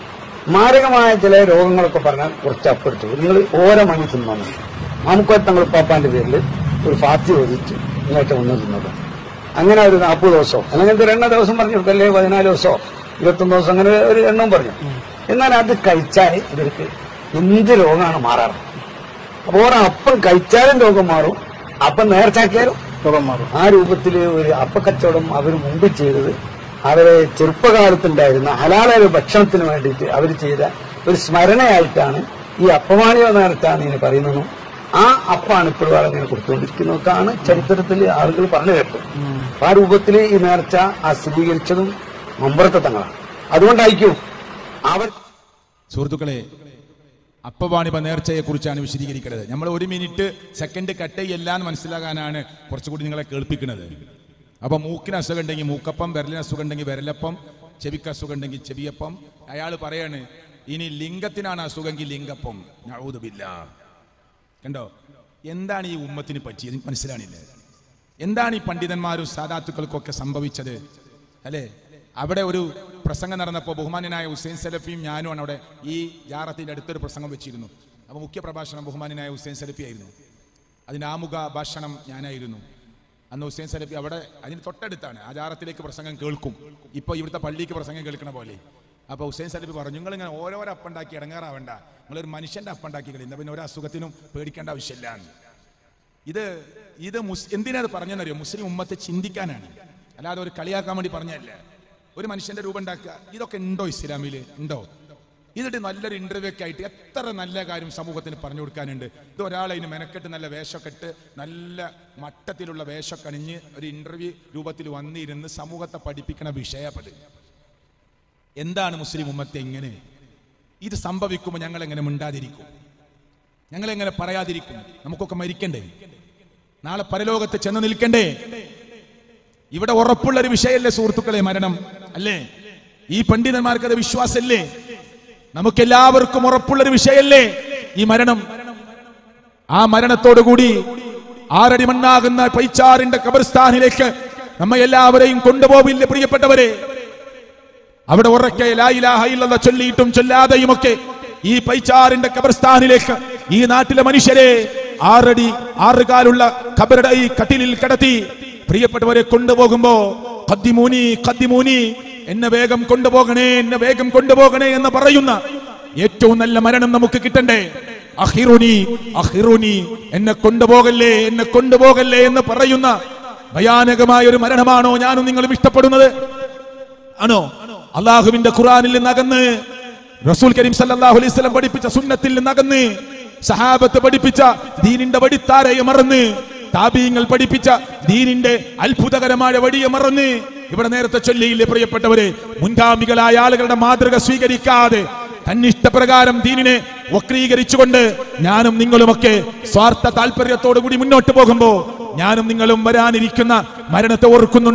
[SPEAKER 13] മാരകമായ ചില രോഗങ്ങളൊക്കെ പറഞ്ഞാൽ കുറച്ച് അപ്പം എടുത്തു നിങ്ങൾ ഓരോ മണി തിന്നാൻ മതി മാമുക്കോത്തങ്ങൾ പാപ്പാന്റെ പേരിൽ ഒരു ഫാത്തി ഓതിച്ച് ഇങ്ങോട്ട് ഒന്ന് തിന്നത് അങ്ങനെ ഒരു നാൽപ്പത് ദിവസമോ അല്ലെങ്കിൽ ഒരു എണ്ണ ദിവസം പറഞ്ഞു കൊടുക്കല്ലേ പതിനാല് ദിവസമോ ഇരുപത്തൊന്ന് ദിവസം അങ്ങനെ ഒരു എണ്ണവും പറഞ്ഞു എന്നാൽ അത് കഴിച്ചാൽ ഇവർക്ക് എന്ത് രോഗമാണ് മാറാറ് അപ്പൊ ഓരോ അപ്പം കഴിച്ചാലും രോഗം മാറും അപ്പം നേർച്ചാക്കിയാലും രോഗം മാറും ആ രൂപത്തിൽ ഒരു അപ്പക്കച്ചവടം അവർ മുമ്പ് ചെയ്തത് അവരെ ചെറുപ്പകാലത്തുണ്ടായിരുന്ന ഹലാലായ ഭക്ഷണത്തിന് വേണ്ടിയിട്ട് അവർ ചെയ്ത ഒരു സ്മരണയായിട്ടാണ് ഈ അപ്പമാണിയോ നേരത്താണ് ഇങ്ങനെ പറയുന്നതും ആ അപ്പാണ് ഇപ്പോഴും അങ്ങനെ കൊടുത്തുകൊണ്ടിരിക്കുന്നതൊക്കെയാണ് ചരിത്രത്തിൽ ആളുകൾ പറഞ്ഞു കേട്ടു അപ്പൊ ആ രൂപത്തിൽ ഈ നേർച്ച ആ സ്ഥിരീകരിച്ചതും മമ്പറത്തെ തങ്ങളാണ് അതുകൊണ്ടായിരിക്കും അവർ
[SPEAKER 1] സുഹൃത്തുക്കളെ അപ്പവാണിപ നേർച്ചയെ കുറിച്ചാണ് വിശദീകരിക്കുന്നത് നമ്മൾ ഒരു മിനിറ്റ് സെക്കൻഡ് കട്ട് ചെയ്യല്ല എന്ന് മനസ്സിലാകാനാണ് കുറച്ചുകൂടി നിങ്ങളെ കേൾപ്പിക്കുന്നത് അപ്പൊ മൂക്കിന് അസുഖം ഉണ്ടെങ്കിൽ മൂക്കപ്പം വിരലിന് അസുഖം ഉണ്ടെങ്കിൽ വിരലപ്പം ചെവിക്ക് അസുഖം ഉണ്ടെങ്കിൽ ചെവിയപ്പം അയാൾ പറയാണ് ഇനി ലിംഗത്തിനാണ് അസുഖമെങ്കിൽ ലിംഗപ്പം നഴുതുമില്ല കണ്ടോ എന്താണ് ഈ ഉമ്മത്തിന് പറ്റിയത് എനിക്ക് മനസ്സിലാണില്ല എന്താണ് ഈ പണ്ഡിതന്മാരും സാധാത്തുക്കൾക്കൊക്കെ സംഭവിച്ചത് അല്ലേ അവിടെ ഒരു പ്രസംഗം നടന്നപ്പോൾ ബഹുമാന്യനായ ഹുസൈൻ സലഫിയും ഞാനുമാണ് അവിടെ ഈ ജാറത്തിന്റെ അടുത്തൊരു പ്രസംഗം വെച്ചിരുന്നു അപ്പോൾ മുഖ്യ പ്രഭാഷണം ബഹുമാന്യനായ ഹുസൈൻ സലഫി ആയിരുന്നു അതിന്റെ ആമുഖ ഭാഷണം ഞാനായിരുന്നു അന്ന് ഹുസൈൻ സലഫി അവിടെ അതിന് തൊട്ടടുത്താണ് ആ ജാറത്തിലേക്ക് പ്രസംഗം കേൾക്കും ഇപ്പോൾ ഇവിടുത്തെ പള്ളിക്ക് പ്രസംഗം കേൾക്കണ പോലെ അപ്പോൾ ഹുസൈൻ സലഫി പറഞ്ഞു നിങ്ങൾ ഇങ്ങനെ ഓരോരോ അപ്പുണ്ടാക്കി ഇടങ്ങാറാവണ്ട നിങ്ങളൊരു മനുഷ്യന്റെ അപ്പുണ്ടാക്കി കളി പിന്നെ ഒരു അസുഖത്തിനും പേടിക്കേണ്ട ആവശ്യമില്ല ഇത് ഇത് മുസ് എന്തിനാ അത് പറഞ്ഞെന്നറിയോ മുസ്ലിം ഉമ്മത്തെ ചിന്തിക്കാനാണ് അല്ലാതെ ഒരു കളിയാക്കാൻ വേണ്ടി പറഞ്ഞല്ല ഒരു മനുഷ്യന്റെ രൂപം ഉണ്ടാക്കുക ഇതൊക്കെ ഉണ്ടോ ഇസ്ലാമിൽ ഉണ്ടോ ഇതിട്ട് നല്ലൊരു ഇന്റർവ്യൂ ഒക്കെ ആയിട്ട് എത്ര നല്ല കാര്യം സമൂഹത്തിന് പറഞ്ഞു കൊടുക്കാനുണ്ട് ഇത് ഒരാളെ ഇതിന് മെനക്കെട്ട് നല്ല വേഷമൊക്കെ ഇട്ട് നല്ല മട്ടത്തിലുള്ള വേഷമൊക്കെ അണിഞ്ഞ് ഒരു ഇന്റർവ്യൂ രൂപത്തിൽ വന്നിരുന്ന് സമൂഹത്തെ പഠിപ്പിക്കണ വിഷയപ്പത് എന്താണ് മുസ്ലിം ഉമ്മത്തെ എങ്ങനെ ഇത് സംഭവിക്കുമ്പോൾ ഞങ്ങൾ എങ്ങനെ മിണ്ടാതിരിക്കും ഞങ്ങൾ എങ്ങനെ പറയാതിരിക്കും നമുക്കൊക്കെ മരിക്കണ്ടേ നാളെ പരലോകത്ത് ചെന്ന് നിൽക്കണ്ടേ ഇവിടെ ഉറപ്പുള്ള ഒരു വിഷയമല്ലേ സുഹൃത്തുക്കളെ മരണം അല്ലേ ഈ പണ്ഡിതന്മാർക്ക് അത് വിശ്വാസമല്ലേ നമുക്കെല്ലാവർക്കും ഉറപ്പുള്ള ഒരു വിഷയമല്ലേ ഈ മരണം ആ മരണത്തോടുകൂടി ആറടി മണ്ണാകുന്ന പൈച്ചാറിന്റെ കബർസ്ഥാനിലേക്ക് നമ്മെ എല്ലാവരെയും കൊണ്ടുപോവില്ലേ പ്രിയപ്പെട്ടവരെ അവിടെ ഉറക്കെ ലായിലാഹ ഇല്ലല്ലാഹ് ചൊല്ലിയിട്ടും ചൊല്ലാതെയും ഒക്കെ ഈ പൈച്ചാറിന്റെ കബർസ്ഥാനിലേക്ക് ഈ നാട്ടിലെ മനുഷ്യരെ ആറടി ആറുകാലുള്ള കബറുടെ ഈ കട്ടിലിൽ കിടത്തി പ്രിയപ്പെട്ടവരെ കൊണ്ടുപോകുമ്പോ കദ്ദിമൂനി കദ്ദിമൂനി എന്നെ വേഗം കൊണ്ടുപോകണേ എന്നെ വേഗം കൊണ്ടുപോകണേ എന്ന് പറയുന്ന ഏറ്റവും നല്ല മരണം നമുക്ക് കിട്ടണ്ടേ അഹിറുനി അഹിറുനി എന്നെ കൊണ്ടുപോകല്ലേ എന്നെ കൊണ്ടുപോകല്ലേ എന്ന് പറയുന്ന ഭയാനകമായ ഒരു മരണമാണോ ഞാനും നിങ്ങളും ഇഷ്ടപ്പെടുന്നത് ആണോ അള്ളാഹുവിന്റെ ഖുറാനിൽ നിന്ന് അകന്ന് റസൂൽ കരീം സല്ലല്ലാഹു അലൈഹി വസല്ലം പഠിപ്പിച്ച സുന്നത്തിൽ നിന്ന് അകന്ന് സഹാബത്ത് പഠിപ്പിച്ച ദീനിന്റെ വടിത്താരയെ മറന്ന് താബീങ്ങൾ പഠിപ്പിച്ച ദീനിന്റെ അത്ഭുതകരമായ വടിയെ മറന്ന് ഇവിടെ നേരത്തെ ചൊല്ലിയില്ലേ പ്രിയപ്പെട്ടവരെ മുൻഗാമികളായ ആളുകളുടെ മാതൃക സ്വീകരിക്കാതെ തന്നിഷ്ടപ്രകാരം ദീനിനെ വക്രീകരിച്ചുകൊണ്ട് ഞാനും നിങ്ങളുമൊക്കെ സ്വാർത്ഥ താല്പര്യത്തോടു കൂടി മുന്നോട്ട് പോകുമ്പോ ഞാനും നിങ്ങളും വരാനിരിക്കുന്ന മരണത്തെ ഓർക്കുന്നുണ്ടോ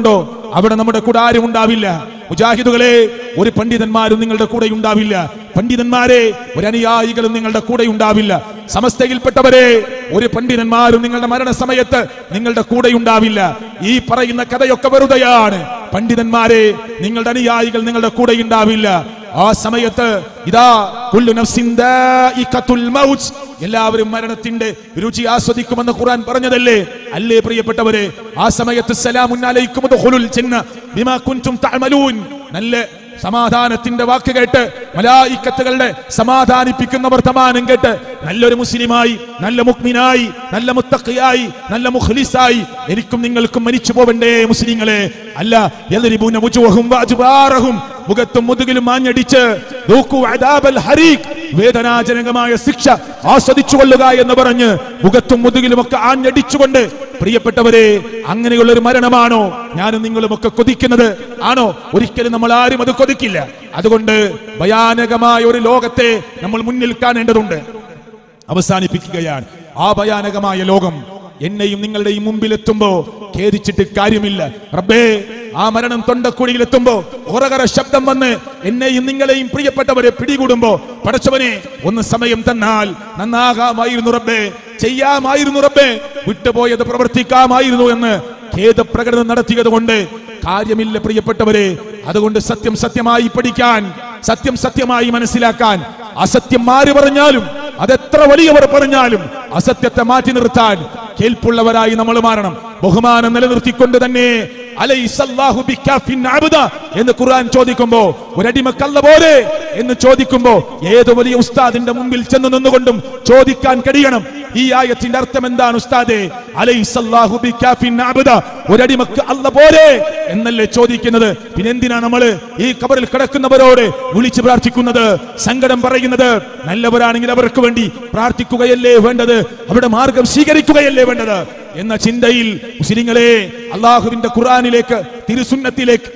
[SPEAKER 1] അവിടെ നമ്മുടെ കൂടെ ആരും ഉണ്ടാവില്ല മുജാഹിദുകളെ ഒരു പണ്ഡിതന്മാരും നിങ്ങളുടെ കൂടെ ഉണ്ടാവില്ല പണ്ഡിതന്മാരെ ഒരു അനുയായികളും നിങ്ങളുടെ കൂടെ ഉണ്ടാവില്ല സമസ്തയിൽപ്പെട്ടവരെ ഒരു പണ്ഡിതന്മാരും നിങ്ങളുടെ മരണസമയത്ത് നിങ്ങളുടെ കൂടെ ഉണ്ടാവില്ല ഈ പറയുന്ന കഥയൊക്കെ വെറുതെയാണ് പണ്ഡിതന്മാരെ നിങ്ങളുടെ അനുയായികൾ നിങ്ങളുടെ കൂടെ ഉണ്ടാവില്ല ആ സമയത്ത് ഇതാ കുല്ലു നഫ്സിൻ ദാഇഖത്തുൽ മൗത്ത് എല്ലാവരും മരണത്തിന്റെ രുചി ആസ്വദിക്കുമെന്ന് ഖുർആൻ പറഞ്ഞതല്ലേ അല്ലേ പ്രിയപ്പെട്ടവരെ ആ സമയത്ത് സലാമുൻ അലൈക്കും ഉദ്ഖുലുൽ ജന്ന ബിമാ കുൻതും തഅമലൂൻ നല്ല സമാധാനത്തിന്റെ വാക്ക് കേട്ട് മലായിക്കത്തുകളുടെ സമാധാനിപ്പിക്കുന്ന വർത്തമാനം കേട്ട് നല്ലൊരു മുസ്ലിമായി നല്ല മുക്മിനായി നല്ല മുത്തഖിയായി നല്ല മുഖ്ലിസായി എനിക്കും നിങ്ങൾക്കും മരിച്ചു പോവണ്ടേ മുസ്ലിങ്ങളെ അല്ല യദ്രിബൂന വുജൂഹും വഅജ്ബാറഹും മുഖത്തും മുതുകിലും മാഞ്ഞടിച്ച് ദൂഖു അദാബൽ ഹരീഖ് വേദനാജനകമായ ശിക്ഷ ആസ്വദിച്ചു കൊള്ളുക എന്ന് പറഞ്ഞ് മുഖത്തും മുതുകിലും ഒക്കെ ആഞ്ഞടിച്ചുകൊണ്ട് പ്രിയപ്പെട്ടവരെ അങ്ങനെയുള്ള ഒരു മരണമാണോ ഞാനും നിങ്ങളും ഒക്കെ കൊതിക്കുന്നത് ആണോ ഒരിക്കലും നമ്മൾ ആരും അത് കൊതിക്കില്ല അതുകൊണ്ട് ഭയാനകമായ ഒരു ലോകത്തെ നമ്മൾ മുന്നിൽ കാണേണ്ടതുണ്ട് അവസാനിപ്പിക്കുകയാണ് ആ ഭയാനകമായ ലോകം എന്നെയും നിങ്ങളുടെയും മുമ്പിൽ എത്തുമ്പോ ഖേദിച്ചിട്ട് കാര്യമില്ല റബ്ബേ ആ മരണം തൊണ്ടക്കുഴിയിൽ എത്തുമ്പോ ഉറകറ ശബ്ദം വന്ന് എന്നെയും നിങ്ങളെയും പ്രിയപ്പെട്ടവരെ പിടികൂടുമ്പോ പടച്ചവനെ ഒന്ന് സമയം തന്നാൽ നന്നാകാമായിരുന്നു റബ്ബേ ചെയ്യാമായിരുന്നു റബ്ബേ വിട്ടുപോയത് പ്രവർത്തിക്കാമായിരുന്നു എന്ന് ഖേദപ്രകടനം നടത്തിയത് കൊണ്ട് കാര്യമില്ല പ്രിയപ്പെട്ടവരെ അതുകൊണ്ട് സത്യം സത്യമായി പഠിക്കാൻ സത്യം സത്യമായി മനസ്സിലാക്കാൻ അസത്യം മാറി പറഞ്ഞാലും അതെത്ര വലിയവർ പറഞ്ഞാലും അസത്യത്തെ മാറ്റി നിർത്താൻ കേൾപ്പുള്ളവരായി നമ്മൾ മാറണം ബഹുമാനം നിലനിർത്തിക്കൊണ്ട് തന്നെ അലൈസല്ലാഹു ബിക്കാഫിൻ അബ്ദ എന്ന് ഖുർആൻ ചോദിക്കുമ്പോ ഒരടിമക്കല്ല പോലെ എന്ന് ചോദിക്കുമ്പോ ഏത് വലിയ ഉസ്താദിന്റെ മുമ്പിൽ ചെന്ന് നിന്നുകൊണ്ടും ചോദിക്കാൻ കഴിയണം ഈ ആയത്തിന്റെ അർത്ഥം എന്താണ് ഉസ്താദെ അലൈസല്ലാഹു ബിക്കാഫിൻ അബ്ദ ഒരടിമക്ക് അല്ല പോലെ എന്നല്ലേ ചോദിക്കുന്നത് പിന്നെ എന്തിനാ നമ്മള് ഈ കബറിൽ കിടക്കുന്നവരോട് വിളിച്ചു പ്രാർത്ഥിക്കുന്നത് സങ്കടം പറയുന്നത് നല്ലവരാണെങ്കിൽ അവർക്ക് വേണ്ടി പ്രാർത്ഥിക്കുകയല്ലേ വേണ്ടത് അവരുടെ മാർഗം സ്വീകരിക്കുകയല്ലേ വേണ്ടത് എന്ന ചിന്തയിൽ മുസ്ലിങ്ങളെ അള്ളാഹുവിന്റെ ഖുറാനിലേക്ക് തിരുസുന്നത്തിലേക്ക്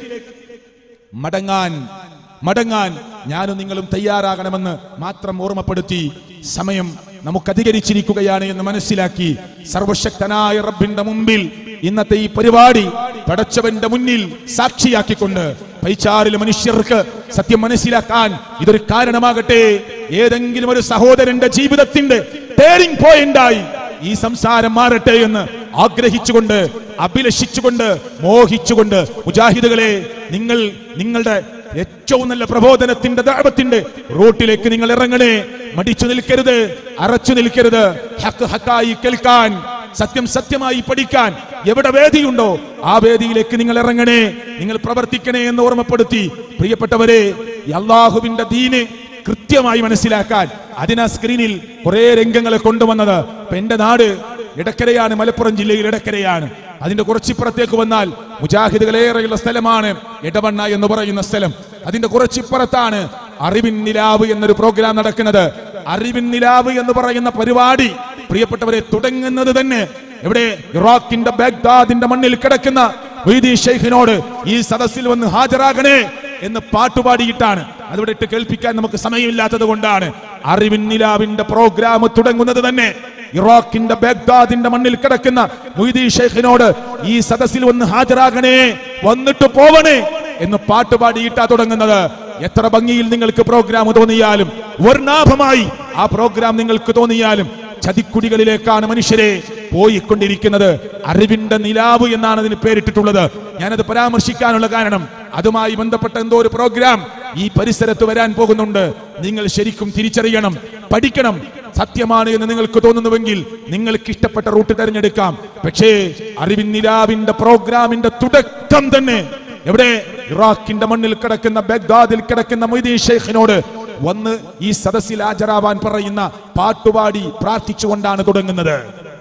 [SPEAKER 1] മടങ്ങാൻ മടങ്ങാൻ ഞാനും നിങ്ങളും തയ്യാറാകണമെന്ന് മാത്രം ഓർമ്മപ്പെടുത്തി സമയം നമുക്ക് അധികരിച്ചിരിക്കുകയാണ് എന്ന് മനസ്സിലാക്കി സർവശക്തനായ റബ്ബിന്റെ മുമ്പിൽ ഇന്നത്തെ ഈ പരിപാടി പടച്ചവന്റെ മുന്നിൽ സാക്ഷിയാക്കിക്കൊണ്ട് പൈച്ചാറിലെ മനുഷ്യർക്ക് സത്യം മനസ്സിലാക്കാൻ ഇതൊരു കാരണമാകട്ടെ ഏതെങ്കിലും ഒരു സഹോദരന്റെ ജീവിതത്തിന്റെ ടേണിംഗ് പോയിന്റായി ഈ സംസാരം മാറട്ടെ എന്ന് ആഗ്രഹിച്ചുകൊണ്ട് അഭിലഷിച്ചുകൊണ്ട് മോഹിച്ചുകൊണ്ട് മുജാഹിദുകളെ നിങ്ങൾ നിങ്ങളുടെ ഏറ്റവും നല്ല പ്രബോധനത്തിന്റെ ദാപത്തിന്റെ റോട്ടിലേക്ക് നിങ്ങൾ ഇറങ്ങണേ മടിച്ചു നിൽക്കരുത് അറച്ചു നിൽക്കരുത് ഹക്ക് ഹക്കായി കേൾക്കാൻ സത്യം സത്യമായി പഠിക്കാൻ എവിടെ വേദിയുണ്ടോ ആ വേദിയിലേക്ക് നിങ്ങൾ ഇറങ്ങണേ നിങ്ങൾ പ്രവർത്തിക്കണേ എന്ന് ഓർമ്മപ്പെടുത്തി പ്രിയപ്പെട്ടവരെ ഈ അള്ളാഹുവിന്റെ ദീന് കൃത്യമായി മനസ്സിലാക്കാൻ അതിനാ സ്ക്രീനിൽ കുറെ രംഗങ്ങളെ കൊണ്ടുവന്നത് ഇപ്പൊ എന്റെ നാട് ഇടക്കരയാണ് മലപ്പുറം ജില്ലയിൽ ഇടക്കരയാണ് അതിന്റെ കുറച്ചിപ്പുറത്തേക്ക് വന്നാൽ മുജാഹിദുകളേറെയുള്ള സ്ഥലമാണ് ഇടവണ്ണ എന്ന് പറയുന്ന സ്ഥലം അതിന്റെ കുറച്ചിപ്പുറത്താണ് അറിവിൻ നിലാവ് എന്നൊരു പ്രോഗ്രാം നടക്കുന്നത് അറിവിൻ നിലാവ് എന്ന് പറയുന്ന പരിപാടി പ്രിയപ്പെട്ടവരെ തുടങ്ങുന്നത് തന്നെ ഇവിടെ ഇറാഖിന്റെ ബാഗ്ദാദിന്റെ മണ്ണിൽ കിടക്കുന്ന മൊയ്തീൻ ഷെയ്ഖിനോട് ഈ സദസ്സിൽ വന്ന് ഹാജരാകണേ എന്ന് പാട്ടുപാടിയിട്ടാണ് അതിവിടെ ഇട്ട് കേൾപ്പിക്കാൻ നമുക്ക് സമയമില്ലാത്തത് കൊണ്ടാണ് അറിവിൻ നിലാവിന്റെ പ്രോഗ്രാം തുടങ്ങുന്നത് തന്നെ ഇറാഖിന്റെ ബാഗ്ദാദിന്റെ മണ്ണിൽ കിടക്കുന്ന മൊയ്തീൻ ഷെയ്ഖിനോട് ഈ സദസ്സിൽ വന്ന് ഹാജരാകണേ വന്നിട്ട് പോവണേ എന്ന് പാട്ടുപാടിയിട്ടാ തുടങ്ങുന്നത് എത്ര ഭംഗിയിൽ നിങ്ങൾക്ക് പ്രോഗ്രാം തോന്നിയാലും വർണ്ണാഭമായി ആ പ്രോഗ്രാം നിങ്ങൾക്ക് തോന്നിയാലും ചതിക്കുടികളിലേക്കാണ് മനുഷ്യരെ പോയിക്കൊണ്ടിരിക്കുന്നത് അറിവിന്റെ നിലാവ് എന്നാണ് അതിന് പേരിട്ടിട്ടുള്ളത് ഞാനത് പരാമർശിക്കാനുള്ള കാരണം അതുമായി ബന്ധപ്പെട്ട എന്തോ ഒരു പ്രോഗ്രാം ഈ പരിസരത്ത് വരാൻ പോകുന്നുണ്ട് നിങ്ങൾ ശരിക്കും തിരിച്ചറിയണം പഠിക്കണം സത്യമാണ് എന്ന് നിങ്ങൾക്ക് തോന്നുന്നുവെങ്കിൽ നിങ്ങൾക്ക് ഇഷ്ടപ്പെട്ട റൂട്ട് തിരഞ്ഞെടുക്കാം പക്ഷേ അറിവിൻ നിലാവിന്റെ പ്രോഗ്രാമിന്റെ തുടക്കം തന്നെ എവിടെ ഇറാഖിന്റെ മണ്ണിൽ കിടക്കുന്ന ബഗ്ദാദിൽ കിടക്കുന്ന മൊയ്തീൻ ഷെയ്ഖിനോട് വന്ന് ഈ സദസ്സിൽ ഹാജരാവാൻ പറയുന്ന പാട്ടുപാടി പ്രാർത്ഥിച്ചുകൊണ്ടാണ് തുടങ്ങുന്നത്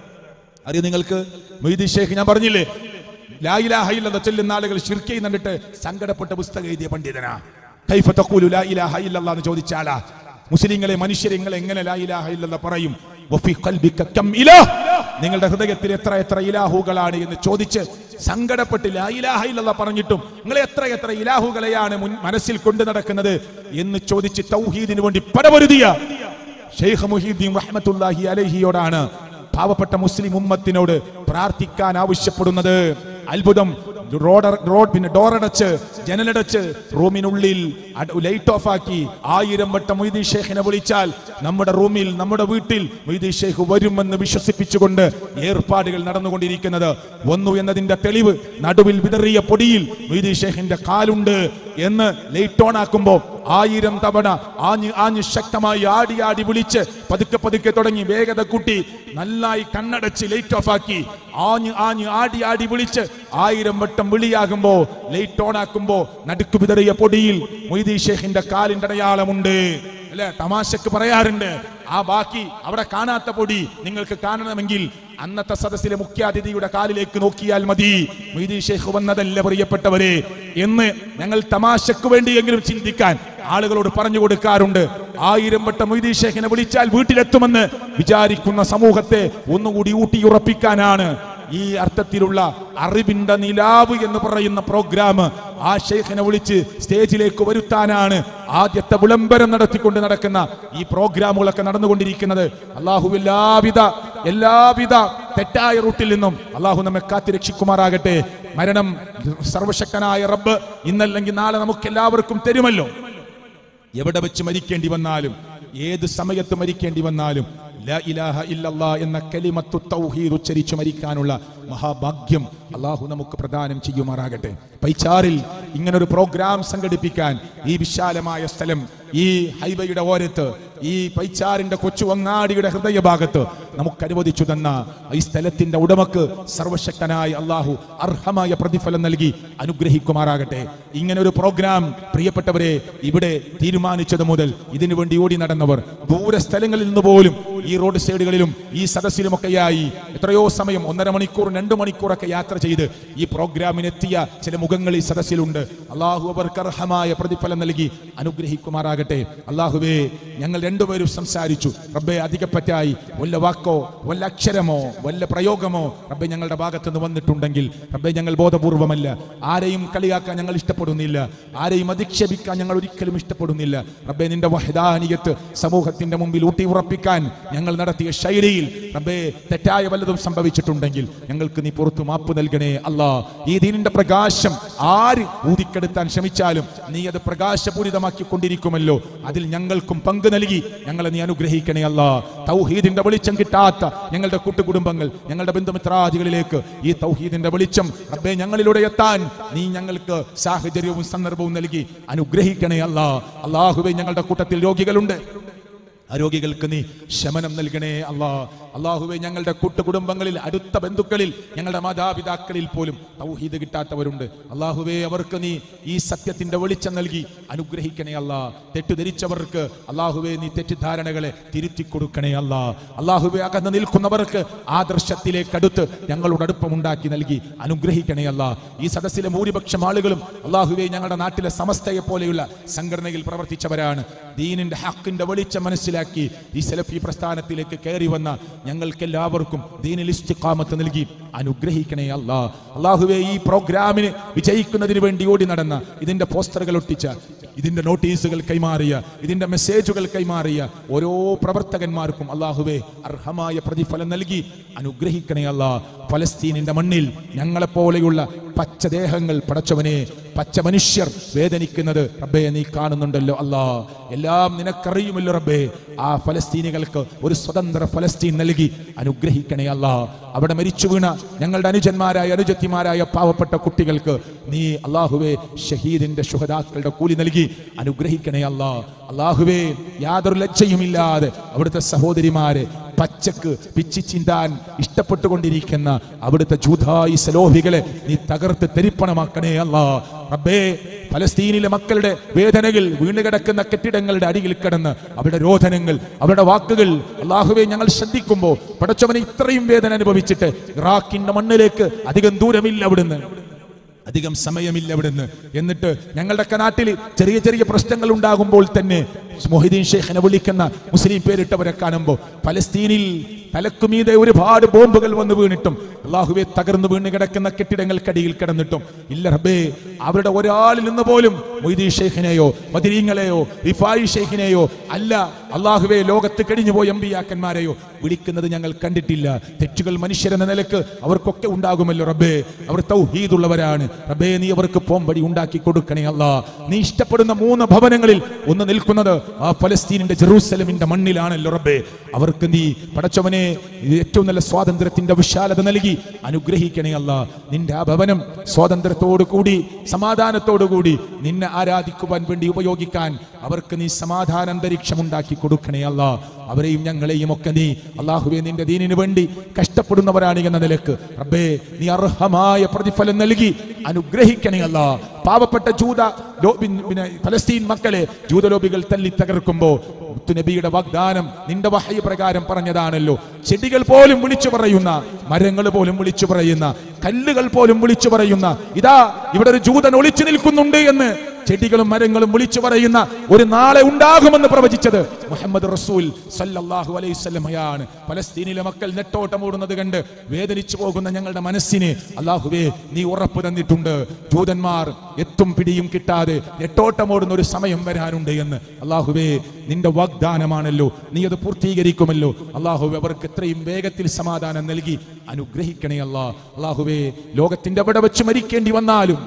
[SPEAKER 1] അറിയോ നിങ്ങൾക്ക് മൊയ്തീൻ ഷെയ്ഖ് ഞാൻ പറഞ്ഞില്ലേ ലായിലാഹയില്ലെന്ന് ചെല്ലുന്ന ആളുകൾ ഷിർക്ക് കണ്ടിട്ട് സങ്കടപ്പെട്ട പുസ്തകം എഴുതിയ പണ്ഡിതനാ കൈഫ തഖൂലു ലാ ഇലാഹ ഇല്ലല്ലാഹ് എന്ന് ചോദിച്ചാലാ മുസ്ലിങ്ങളെ മനുഷ്യരെ നിങ്ങൾ എങ്ങനെ ലാ ഇലാഹ ഇല്ലല്ലാഹ് പറയും വഫി ഖൽബിക കം ഇലാഹ് നിങ്ങളുടെ ഹൃദയത്തിൽ എത്ര എത്ര ഇലാഹുകളാണ് എന്ന് ചോദിച്ച് സങ്കടപ്പെട്ട് ലാ ഇലാഹ ഇല്ലല്ലാഹ് പറഞ്ഞിട്ടും നിങ്ങൾ എത്ര എത്ര ഇലാഹുകളെയാണ് മുൻ മനസ്സിൽ കൊണ്ടു നടക്കുന്നത് എന്ന് ചോദിച്ച് തൗഹീദിന് വേണ്ടി പടപൊരുതിയ ഷെയ്ഖ് മുഹീദ്ദീൻ റഹ്മത്തുള്ളാഹി അലൈഹിയോടാണ് പാവപ്പെട്ട മുസ്ലിം ഉമ്മത്തിനോട് പ്രാർത്ഥിക്കാൻ ആവശ്യപ്പെടുന്നത് അത്ഭുതം റോഡ് റോഡ് പിന്നെ ഡോറടച്ച് ജനലടച്ച് റൂമിനുള്ളിൽ ലൈറ്റ് ഓഫ് ആക്കി ആയിരം വട്ടം മൊയ്തീൻ ഷേഖിനെ വിളിച്ചാൽ നമ്മുടെ റൂമിൽ നമ്മുടെ വീട്ടിൽ മൊയ്തീൻ ഷേഖ് വരുമെന്ന് വിശ്വസിപ്പിച്ചുകൊണ്ട് ഏർപ്പാടുകൾ നടന്നുകൊണ്ടിരിക്കുന്നത് വന്നു എന്നതിന്റെ തെളിവ് നടുവിൽ വിതറിയ പൊടിയിൽ മൊയ്തീൻ ഷേഖിന്റെ കാലുണ്ട് എന്ന് ലൈറ്റ് ഓൺ ആക്കുമ്പോൾ ആയിരം തവണ ആഞ്ഞ് ആഞ്ഞ് ശക്തമായി ആടി ആടി വിളിച്ച് പതുക്കെ പതുക്കെ തുടങ്ങി വേഗത കൂട്ടി നന്നായി കണ്ണടച്ച് ലൈറ്റ് ഓഫ് ആക്കി ആഞ്ഞ് ആഞ്ഞ് ആടി ആടി വിളിച്ച് ആയിരം വട്ടം വിളിയാകുമ്പോ ലൈറ്റ് ഓൺ ആക്കുമ്പോ നടുക്ക് വിതറിയ പൊടിയിൽ മൊയ്തീൻ ഷേഖിന്റെ കാലിന്റെ അടയാളമുണ്ട് അല്ലെ തമാശക്ക് പറയാറുണ്ട് ആ ബാക്കി അവിടെ കാണാത്ത പൊടി നിങ്ങൾക്ക് കാണണമെങ്കിൽ അന്നത്തെ സദസ്സിലെ മുഖ്യാതിഥിയുടെ കാലിലേക്ക് നോക്കിയാൽ മതി മൊയ്തീൻ ഷേഖ് വന്നതല്ല പ്രിയപ്പെട്ടവരെ എന്ന് ഞങ്ങൾ തമാശക്ക് വേണ്ടിയെങ്കിലും ചിന്തിക്കാൻ ആളുകളോട് പറഞ്ഞു കൊടുക്കാറുണ്ട് ആയിരം വട്ടം മൊയ്തീൻ ഷേഖിനെ വിളിച്ചാൽ വീട്ടിലെത്തുമെന്ന് വിചാരിക്കുന്ന സമൂഹത്തെ ഒന്നുകൂടി ഊട്ടിയുറപ്പിക്കാനാണ് ഈ അർത്ഥത്തിലുള്ള അറിവിന്റെ നിലാവ് എന്ന് പറയുന്ന പ്രോഗ്രാം ആ ഷെയ്ഖിനെ വിളിച്ച് സ്റ്റേജിലേക്ക് വരുത്താനാണ് ആദ്യത്തെ വിളംബരം നടത്തിക്കൊണ്ട് നടക്കുന്ന ഈ പ്രോഗ്രാമുകളൊക്കെ നടന്നുകൊണ്ടിരിക്കുന്നത് അള്ളാഹു എല്ലാവിധ എല്ലാവിധ തെറ്റായ റൂട്ടിൽ നിന്നും അള്ളാഹു നമ്മെ കാത്തിരക്ഷിക്കുമാറാകട്ടെ മരണം സർവശക്തനായ റബ്ബ് ഇന്നല്ലെങ്കിൽ നാളെ നമുക്ക് എല്ലാവർക്കും തരുമല്ലോ എവിടെ വെച്ച് മരിക്കേണ്ടി വന്നാലും ഏത് സമയത്ത് മരിക്കേണ്ടി വന്നാലും ലാ ഇലാഹ ഇല്ലല്ലാ എന്ന കലിമത്തു തൗഹീദ് ഉച്ചരിച്ചു മരിക്കാനുള്ള മഹാഭാഗ്യം അള്ളാഹു നമുക്ക് പ്രദാനം ചെയ്യുമാറാകട്ടെ പൈച്ചാറിൽ ഇങ്ങനൊരു പ്രോഗ്രാം സംഘടിപ്പിക്കാൻ ഈ വിശാലമായ സ്ഥലം ഈ ഹൈവേയുടെ ഓരത്ത് ഈ പൈച്ചാറിന്റെ കൊച്ചു അങ്ങാടിയുടെ ഹൃദയഭാഗത്ത് നമുക്ക് അനുവദിച്ചു തന്ന ഈ സ്ഥലത്തിന്റെ ഉടമക്ക് സർവശക്തനായ അള്ളാഹു അർഹമായ പ്രതിഫലം നൽകി അനുഗ്രഹിക്കുമാറാകട്ടെ ഇങ്ങനെ ഒരു പ്രോഗ്രാം പ്രിയപ്പെട്ടവരെ ഇവിടെ തീരുമാനിച്ചത് മുതൽ ഇതിനു വേണ്ടി ഓടി നടന്നവർ ദൂര സ്ഥലങ്ങളിൽ നിന്ന് പോലും ഈ റോഡ് സൈഡുകളിലും ഈ സദസ്സിലുമൊക്കെയായി എത്രയോ സമയം ഒന്നര മണിക്കൂർ രണ്ടു മണിക്കൂറൊക്കെ യാത്ര ചെയ്ത് ഈ പ്രോഗ്രാമിനെത്തിയ ചില മുഖങ്ങൾ ഈ സദസ്സിലുണ്ട് അള്ളാഹു അവർക്ക് അർഹമായ പ്രതിഫലം നൽകി അനുഗ്രഹിക്കുമാറാകട്ടെ അള്ളാഹുവേ ഞങ്ങൾ രണ്ടുപേരും സംസാരിച്ചു റബ്ബെ അധികപ്പറ്റായി വല്ല വാക്കോ വല്ല അക്ഷരമോ വല്ല പ്രയോഗമോ റബ്ബെ ഞങ്ങളുടെ ഭാഗത്ത് നിന്ന് വന്നിട്ടുണ്ടെങ്കിൽ റബ്ബെ ഞങ്ങൾ ബോധപൂർവമല്ല ആരെയും കളിയാക്കാൻ ഞങ്ങൾ ഇഷ്ടപ്പെടുന്നില്ല ആരെയും അധിക്ഷേപിക്കാൻ ഞങ്ങൾ ഒരിക്കലും ഇഷ്ടപ്പെടുന്നില്ല റബ്ബെ നിന്റെ വഹദാനിയത്ത് സമൂഹത്തിന്റെ മുമ്പിൽ ഊട്ടി ഉറപ്പിക്കാൻ ഞങ്ങൾ നടത്തിയ ശൈലിയിൽ റബ്ബെ തെറ്റായ വല്ലതും സംഭവിച്ചിട്ടുണ്ടെങ്കിൽ ഞങ്ങൾക്ക് നീ പുറത്തു മാപ്പ് നൽകണേ അല്ലാ ഈ ദീനിന്റെ പ്രകാശം ആര് ഊതിക്കെടുത്താൻ ശ്രമിച്ചാലും നീ അത് പ്രകാശപൂരിതമാക്കി കൊണ്ടിരിക്കുമല്ലോ അതിൽ ഞങ്ങൾക്കും പങ്ക് നൽകി ഞങ്ങളെ നീ അനുഗ്രഹിക്കണേ അല്ലാ തൗഹീദിന്റെ വെളിച്ചം കിട്ടാത്ത ഞങ്ങളുടെ കൂട്ടുകുടുംബങ്ങൾ ഞങ്ങളുടെ ബന്ധുമിത്രാദികളിലേക്ക് ഈ തൗഹീദിന്റെ വെളിച്ചം റബ്ബെ ഞങ്ങളിലൂടെ എത്താൻ നീ ഞങ്ങൾക്ക് സാഹചര്യവും സന്ദർഭവും നൽകി അനുഗ്രഹിക്കണേ അല്ലാ അള്ളാഹുവെ ഞങ്ങളുടെ കൂട്ടത്തിൽ രോഗികളുണ്ട് ആ രോഗികൾക്ക് നീ ശമനം നൽകണേ അല്ലാ അള്ളാഹുവെ ഞങ്ങളുടെ കൂട്ടുകുടുംബങ്ങളിൽ അടുത്ത ബന്ധുക്കളിൽ ഞങ്ങളുടെ മാതാപിതാക്കളിൽ പോലും തൗഹീദ് കിട്ടാത്തവരുണ്ട് അള്ളാഹുവെ അവർക്ക് നീ ഈ സത്യത്തിന്റെ വെളിച്ചം നൽകി അനുഗ്രഹിക്കണേ അല്ലാ തെറ്റിദ്ധരിച്ചവർക്ക് അള്ളാഹുവെ നീ തെറ്റിദ്ധാരണകളെ തിരുത്തി കൊടുക്കണേ അല്ലാ അള്ളാഹുവെ അകന്ന് നിൽക്കുന്നവർക്ക് ആദർശത്തിലേക്ക് അടുത്ത് ഞങ്ങളോട് അടുപ്പമുണ്ടാക്കി നൽകി അനുഗ്രഹിക്കണേ അല്ലാ ഈ സദസ്സിലെ ഭൂരിപക്ഷം ആളുകളും അള്ളാഹുവെ ഞങ്ങളുടെ നാട്ടിലെ സമസ്തയെ പോലെയുള്ള സംഘടനയിൽ പ്രവർത്തിച്ചവരാണ് ദീനിന്റെ ഹക്കിന്റെ വെളിച്ചം മനസ്സിലാക്കി ഈ സെലഫി പ്രസ്ഥാനത്തിലേക്ക് കയറി വന്ന ഞങ്ങൾക്ക് എല്ലാവർക്കും ദീനിൽ ഇസ്തിഖാമത്ത് നൽകി അനുഗ്രഹിക്കണേ അല്ലാ അള്ളാഹുവെ ഈ പ്രോഗ്രാമിന് വിജയിക്കുന്നതിന് വേണ്ടി ഓടി നടന്ന ഇതിന്റെ പോസ്റ്ററുകൾ ഒട്ടിച്ച ഇതിന്റെ നോട്ടീസുകൾ കൈമാറിയ ഇതിന്റെ മെസ്സേജുകൾ കൈമാറിയ ഓരോ പ്രവർത്തകന്മാർക്കും അള്ളാഹുവെ അർഹമായ പ്രതിഫലം നൽകി അനുഗ്രഹിക്കണേ അല്ലാ ഫലസ്തീനിന്റെ മണ്ണിൽ ഞങ്ങളെപ്പോലെയുള്ള പച്ചദേഹങ്ങൾ പടച്ചവനെ പച്ച മനുഷ്യർ വേദനിക്കുന്നത് റബ്ബെ നീ കാണുന്നുണ്ടല്ലോ അല്ലാ എല്ലാം നിനക്കറിയുമല്ലോ റബ്ബേ ആ ഫലസ്തീനികൾക്ക് ഒരു സ്വതന്ത്ര ഫലസ്തീൻ നൽകി അനുഗ്രഹിക്കണേ അല്ലാ അവിടെ മരിച്ചു വീണ ഞങ്ങളുടെ അനുജന്മാരായ അനുജത്തിമാരായ പാവപ്പെട്ട കുട്ടികൾക്ക് നീ അള്ളാഹുവേ ഷഹീദിന്റെ ശുഹദാക്കളുടെ കൂലി നൽകി അനുഗ്രഹിക്കണേ അല്ലാ അള്ളാഹുവേ യാതൊരു ലജ്ജയുമില്ലാതെ അവിടുത്തെ സഹോദരിമാരെ പച്ചക്ക് പിച്ചി ചിന്താൻ ഇഷ്ടപ്പെട്ടുകൊണ്ടിരിക്കുന്ന അവിടുത്തെ ജൂതായി സലോഹികളെ നീ തകർത്ത് തെരിപ്പണമാക്കണേ അല്ലാ റബ്ബേ ഫലസ്തീനിലെ മക്കളുടെ വേദനകൾ വീണുകിടക്കുന്ന കെട്ടിടങ്ങളുടെ അടിയിൽ കിടന്ന് അവരുടെ രോധനങ്ങൾ അവരുടെ വാക്കുകൾ അള്ളാഹുവെ ഞങ്ങൾ ശ്രദ്ധിക്കുമ്പോൾ പടച്ചവനെ ഇത്രയും വേദന അനുഭവിച്ചിട്ട് ഇറാഖിന്റെ മണ്ണിലേക്ക് അധികം ദൂരമില്ല അവിടുന്ന് അധികം സമയമില്ല അവിടുന്ന് എന്നിട്ട് ഞങ്ങളുടെയൊക്കെ നാട്ടിൽ ചെറിയ ചെറിയ പ്രശ്നങ്ങൾ ഉണ്ടാകുമ്പോൾ തന്നെ മൊഹിദ്ദീൻ ഷെയ്ഖിനെ വിളിക്കുന്ന മുസ്ലിം പേരിട്ടവരെ കാണുമ്പോൾ ഫലസ്തീനിൽ തലക്കുമീതെ ഒരുപാട് ബോംബുകൾ വന്ന് വീണിട്ടും അള്ളാഹുവെ തകർന്നു വീണ് കിടക്കുന്ന കെട്ടിടങ്ങൾക്കടിയിൽ കിടന്നിട്ടും ഇല്ല റബ്ബേ അവരുടെ ഒരാളിൽ നിന്ന് പോലും മൊയ്തീൻ ഷെയ്ഖിനെയോ മദിരീങ്ങളെയോ റിഫായി ഷെയ്ഖിനെയോ അല്ല അള്ളാഹുവെ ലോകത്ത് കഴിഞ്ഞുപോയ അമ്പിയാക്കന്മാരെയോ വിളിക്കുന്നത് ഞങ്ങൾ കണ്ടിട്ടില്ല തെറ്റുകൾ മനുഷ്യരെന്ന നിലക്ക് അവർക്കൊക്കെ ഉണ്ടാകുമല്ലോ റബ്ബേ അവർ തൗഹീദുള്ളവരാണ് റബ്ബേ നീ അവർക്ക് പോംവഴി ഉണ്ടാക്കി കൊടുക്കണേ അല്ല നീ ഇഷ്ടപ്പെടുന്ന മൂന്ന് ഭവനങ്ങളിൽ ഒന്ന് നിൽക്കുന്നത് ആ ഫലസ്തീനിന്റെ ജെറൂസലമിന്റെ മണ്ണിലാണല്ലോ റബ്ബേ അവർക്ക് നീ പടച്ചവനെ ഏറ്റവും നല്ല സ്വാതന്ത്ര്യത്തിന്റെ വിശാലത നൽകി അനുഗ്രഹിക്കണേ അല്ല നിന്റെ ആ ഭവനം സ്വാതന്ത്ര്യത്തോടു കൂടി സമാധാനത്തോടു കൂടി നിന്നെ ആരാധിക്കുവാൻ വേണ്ടി ഉപയോഗിക്കാൻ അവർക്ക് നീ സമാധാന അന്തരീക്ഷം ഉണ്ടാക്കി കൊടുക്കണേ അല്ല അവരെയും ഞങ്ങളെയും ഒക്കെ നീ അള്ളാഹുവെ നിന്റെ ദീനിനു വേണ്ടി കഷ്ടപ്പെടുന്നവരാണ് എന്ന നിലക്ക് റബ്ബേ നീ അർഹമായ പ്രതിഫലം നൽകി അനുഗ്രഹിക്കണേ അല്ല പാവപ്പെട്ട ജൂത ലോ- പിൻ- പിന്നെ ഫലസ്തീൻ മക്കളെ ജൂതലോബികൾ തല്ലി തകർക്കുമ്പോ നബിയുടെ വാഗ്ദാനം നിന്റെ വഹയ പ്രകാരം പറഞ്ഞതാണല്ലോ ചെടികൾ പോലും വിളിച്ചു പറയുന്ന മരങ്ങൾ പോലും വിളിച്ചു പറയുന്ന കല്ലുകൾ പോലും വിളിച്ചു പറയുന്ന ഇതാ ഇവിടെ ഒരു ജൂതൻ ഒളിച്ചു നിൽക്കുന്നുണ്ട് എന്ന് ചെടികളും മരങ്ങളും വിളിച്ചു പറയുന്ന ഒരു നാളെ ഉണ്ടാകുമെന്ന് പ്രവചിച്ചത് മുഹമ്മദ് റസൂൽ സല്ലല്ലാഹു അലൈഹി വസല്ലമയാണ് പലസ്തീനിലെ മക്കൾ നെട്ടോട്ടം ഓടുന്നത് കണ്ട് വേദനിച്ചു പോകുന്ന ഞങ്ങളുടെ മനസ്സിന് അള്ളാഹുവേ നീ ഉറപ്പ് തന്നിട്ടുണ്ട് ജൂതന്മാർ എത്തും പിടിയും കിട്ടാതെ നെട്ടോട്ടം ഓടുന്ന ഒരു സമയം വരാനുണ്ട് എന്ന് അള്ളാഹുവേ നിന്റെ വാഗ്ദാനമാണല്ലോ നീ അത് പൂർത്തീകരിക്കുമല്ലോ അള്ളാഹുവേ അവർക്ക് എത്രയും വേഗത്തിൽ സമാധാനം നൽകി അനുഗ്രഹിക്കണേ അല്ലാ അള്ളാഹുവേ ലോകത്തിന്റെ അവിടെ വെച്ച് മരിക്കേണ്ടി വന്നാലും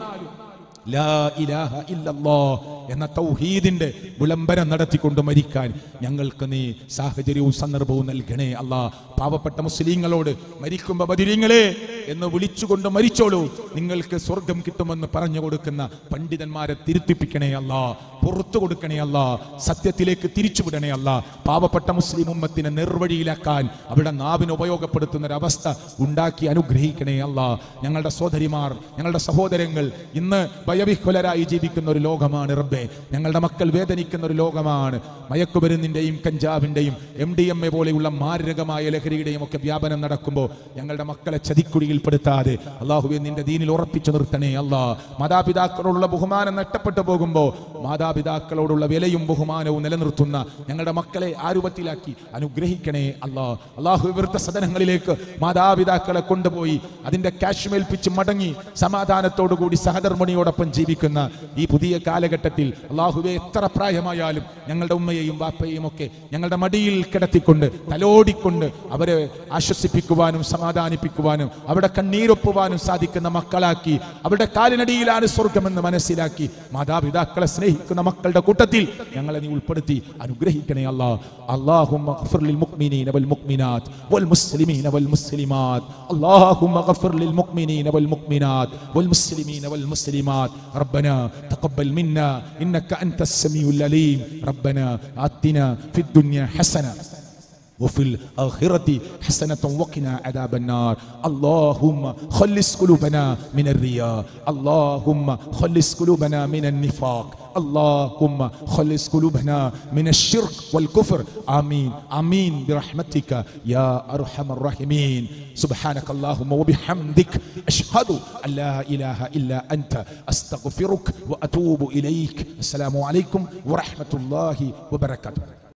[SPEAKER 1] ലാ ഇലാഹ ഇല്ലല്ലാ എന്ന തൗഹീദിന്റെ വിളംബരം നടത്തിക്കൊണ്ട് മരിക്കാൻ ഞങ്ങൾക്ക് നീ സാഹചര്യവും സന്ദർഭവും നൽകണേ അല്ലാ പാവപ്പെട്ട മുസ്ലിങ്ങളോട് മരിക്കുമ്പോ ബദിരീങ്ങളെ എന്ന് വിളിച്ചുകൊണ്ട് മരിച്ചോളൂ നിങ്ങൾക്ക് സ്വർഗം കിട്ടുമെന്ന് പറഞ്ഞു കൊടുക്കുന്ന പണ്ഡിതന്മാരെ തിരുത്തിപ്പിക്കണേ അല്ലാ പുറത്തു കൊടുക്കണേ അല്ല സത്യത്തിലേക്ക് തിരിച്ചുവിടണേ അല്ല പാവപ്പെട്ട മുസ്ലിം ഉമ്മത്തിനെ നിർവഴിയിലാക്കാൻ അവിടെ നാവിന് ഉപയോഗപ്പെടുത്തുന്ന ഒരു അവസ്ഥ ഉണ്ടാക്കി അനുഗ്രഹിക്കണേ അല്ല ഞങ്ങളുടെ സഹോദരിമാർ ഞങ്ങളുടെ സഹോദരങ്ങൾ ഇന്ന് ഭയവിഹ്വലരായി ജീവിക്കുന്ന ഒരു ലോകമാണ് റബ്ബെ ഞങ്ങളുടെ മക്കൾ വേദനിക്കുന്ന ഒരു ലോകമാണ് മയക്കുമരുന്നിന്റെയും കഞ്ചാവിന്റെയും എം ഡി എം എ പോലെയുള്ള മാരകമായ ലഹരിയുടെയും ഒക്കെ വ്യാപനം നടക്കുമ്പോൾ ഞങ്ങളുടെ മക്കളെ ചതിക്കുഴിയിൽപ്പെടുത്താതെ അള്ളാഹുവെ നിന്റെ ദീനിൽ ഉറപ്പിച്ചു നിർത്തണേ അല്ലാ മാതാപിതാക്കളോടുള്ള ബഹുമാനം നഷ്ടപ്പെട്ടു പോകുമ്പോൾ മാതാപിതാക്കളോടുള്ള വിലയും ബഹുമാനവും നിലനിർത്തുന്ന ഞങ്ങളുടെ മക്കളെ ആ രൂപത്തിലാക്കി അനുഗ്രഹിക്കണേ അല്ലാ അള്ളാഹു വിവൃത്ത സദനങ്ങളിലേക്ക് മാതാപിതാക്കളെ കൊണ്ടുപോയി അതിന്റെ കാശ് മേൽപ്പിച്ച് മടങ്ങി സമാധാനത്തോടു കൂടി സഹധർമ്മിണിയോടൊപ്പം ജീവിക്കുന്ന ഈ പുതിയ കാലഘട്ടത്തിൽ അള്ളാഹുവെ എത്ര പ്രായമായാലും ഞങ്ങളുടെ ഉമ്മയെയും ബാപ്പയെയും ഒക്കെ ഞങ്ങളുടെ മടിയിൽ കിടത്തിക്കൊണ്ട് തലോടിക്കൊണ്ട് അവരെ ആശ്വസിപ്പിക്കുവാനും സമാധാനിപ്പിക്കുവാനും അവിടെ കണ്ണീരൊപ്പുവാനും സാധിക്കുന്ന മക്കളാക്കി അവരുടെ കാലിനടിയിലാണ് സ്വർഗമെന്ന് മനസ്സിലാക്കി മാതാപിതാക്കളെ സ്നേഹിക്കുന്ന മക്കളുടെ കൂട്ടത്തിൽ ഞങ്ങളെ നീ ഉൾപ്പെടുത്തി അനുഗ്രഹിക്കണേ അല്ലാ اللهم اغفر للمؤمنين والمؤمنات والمسلمين والمسلمات اللهم اغفر للمؤمنين والمؤمنات والمسلمين والمسلمات ربنا تقبل منا انك انت السميع العليم ربنا آتنا في الدنيا حسنه وفي الآخرة حسنة وقنا عذاب النار اللهم خلص قلوبنا من الرياء اللهم خلص قلوبنا من النفاق اللهم خلص قلوبنا من الشرك والكفر آمين آمين برحمتك يا أرحم الراحمين سبحانك اللهم وبحمدك أشهد أن لا إله إلا أنت أستغفرك وأتوب إليك السلام عليكم ورحمة الله وبركاته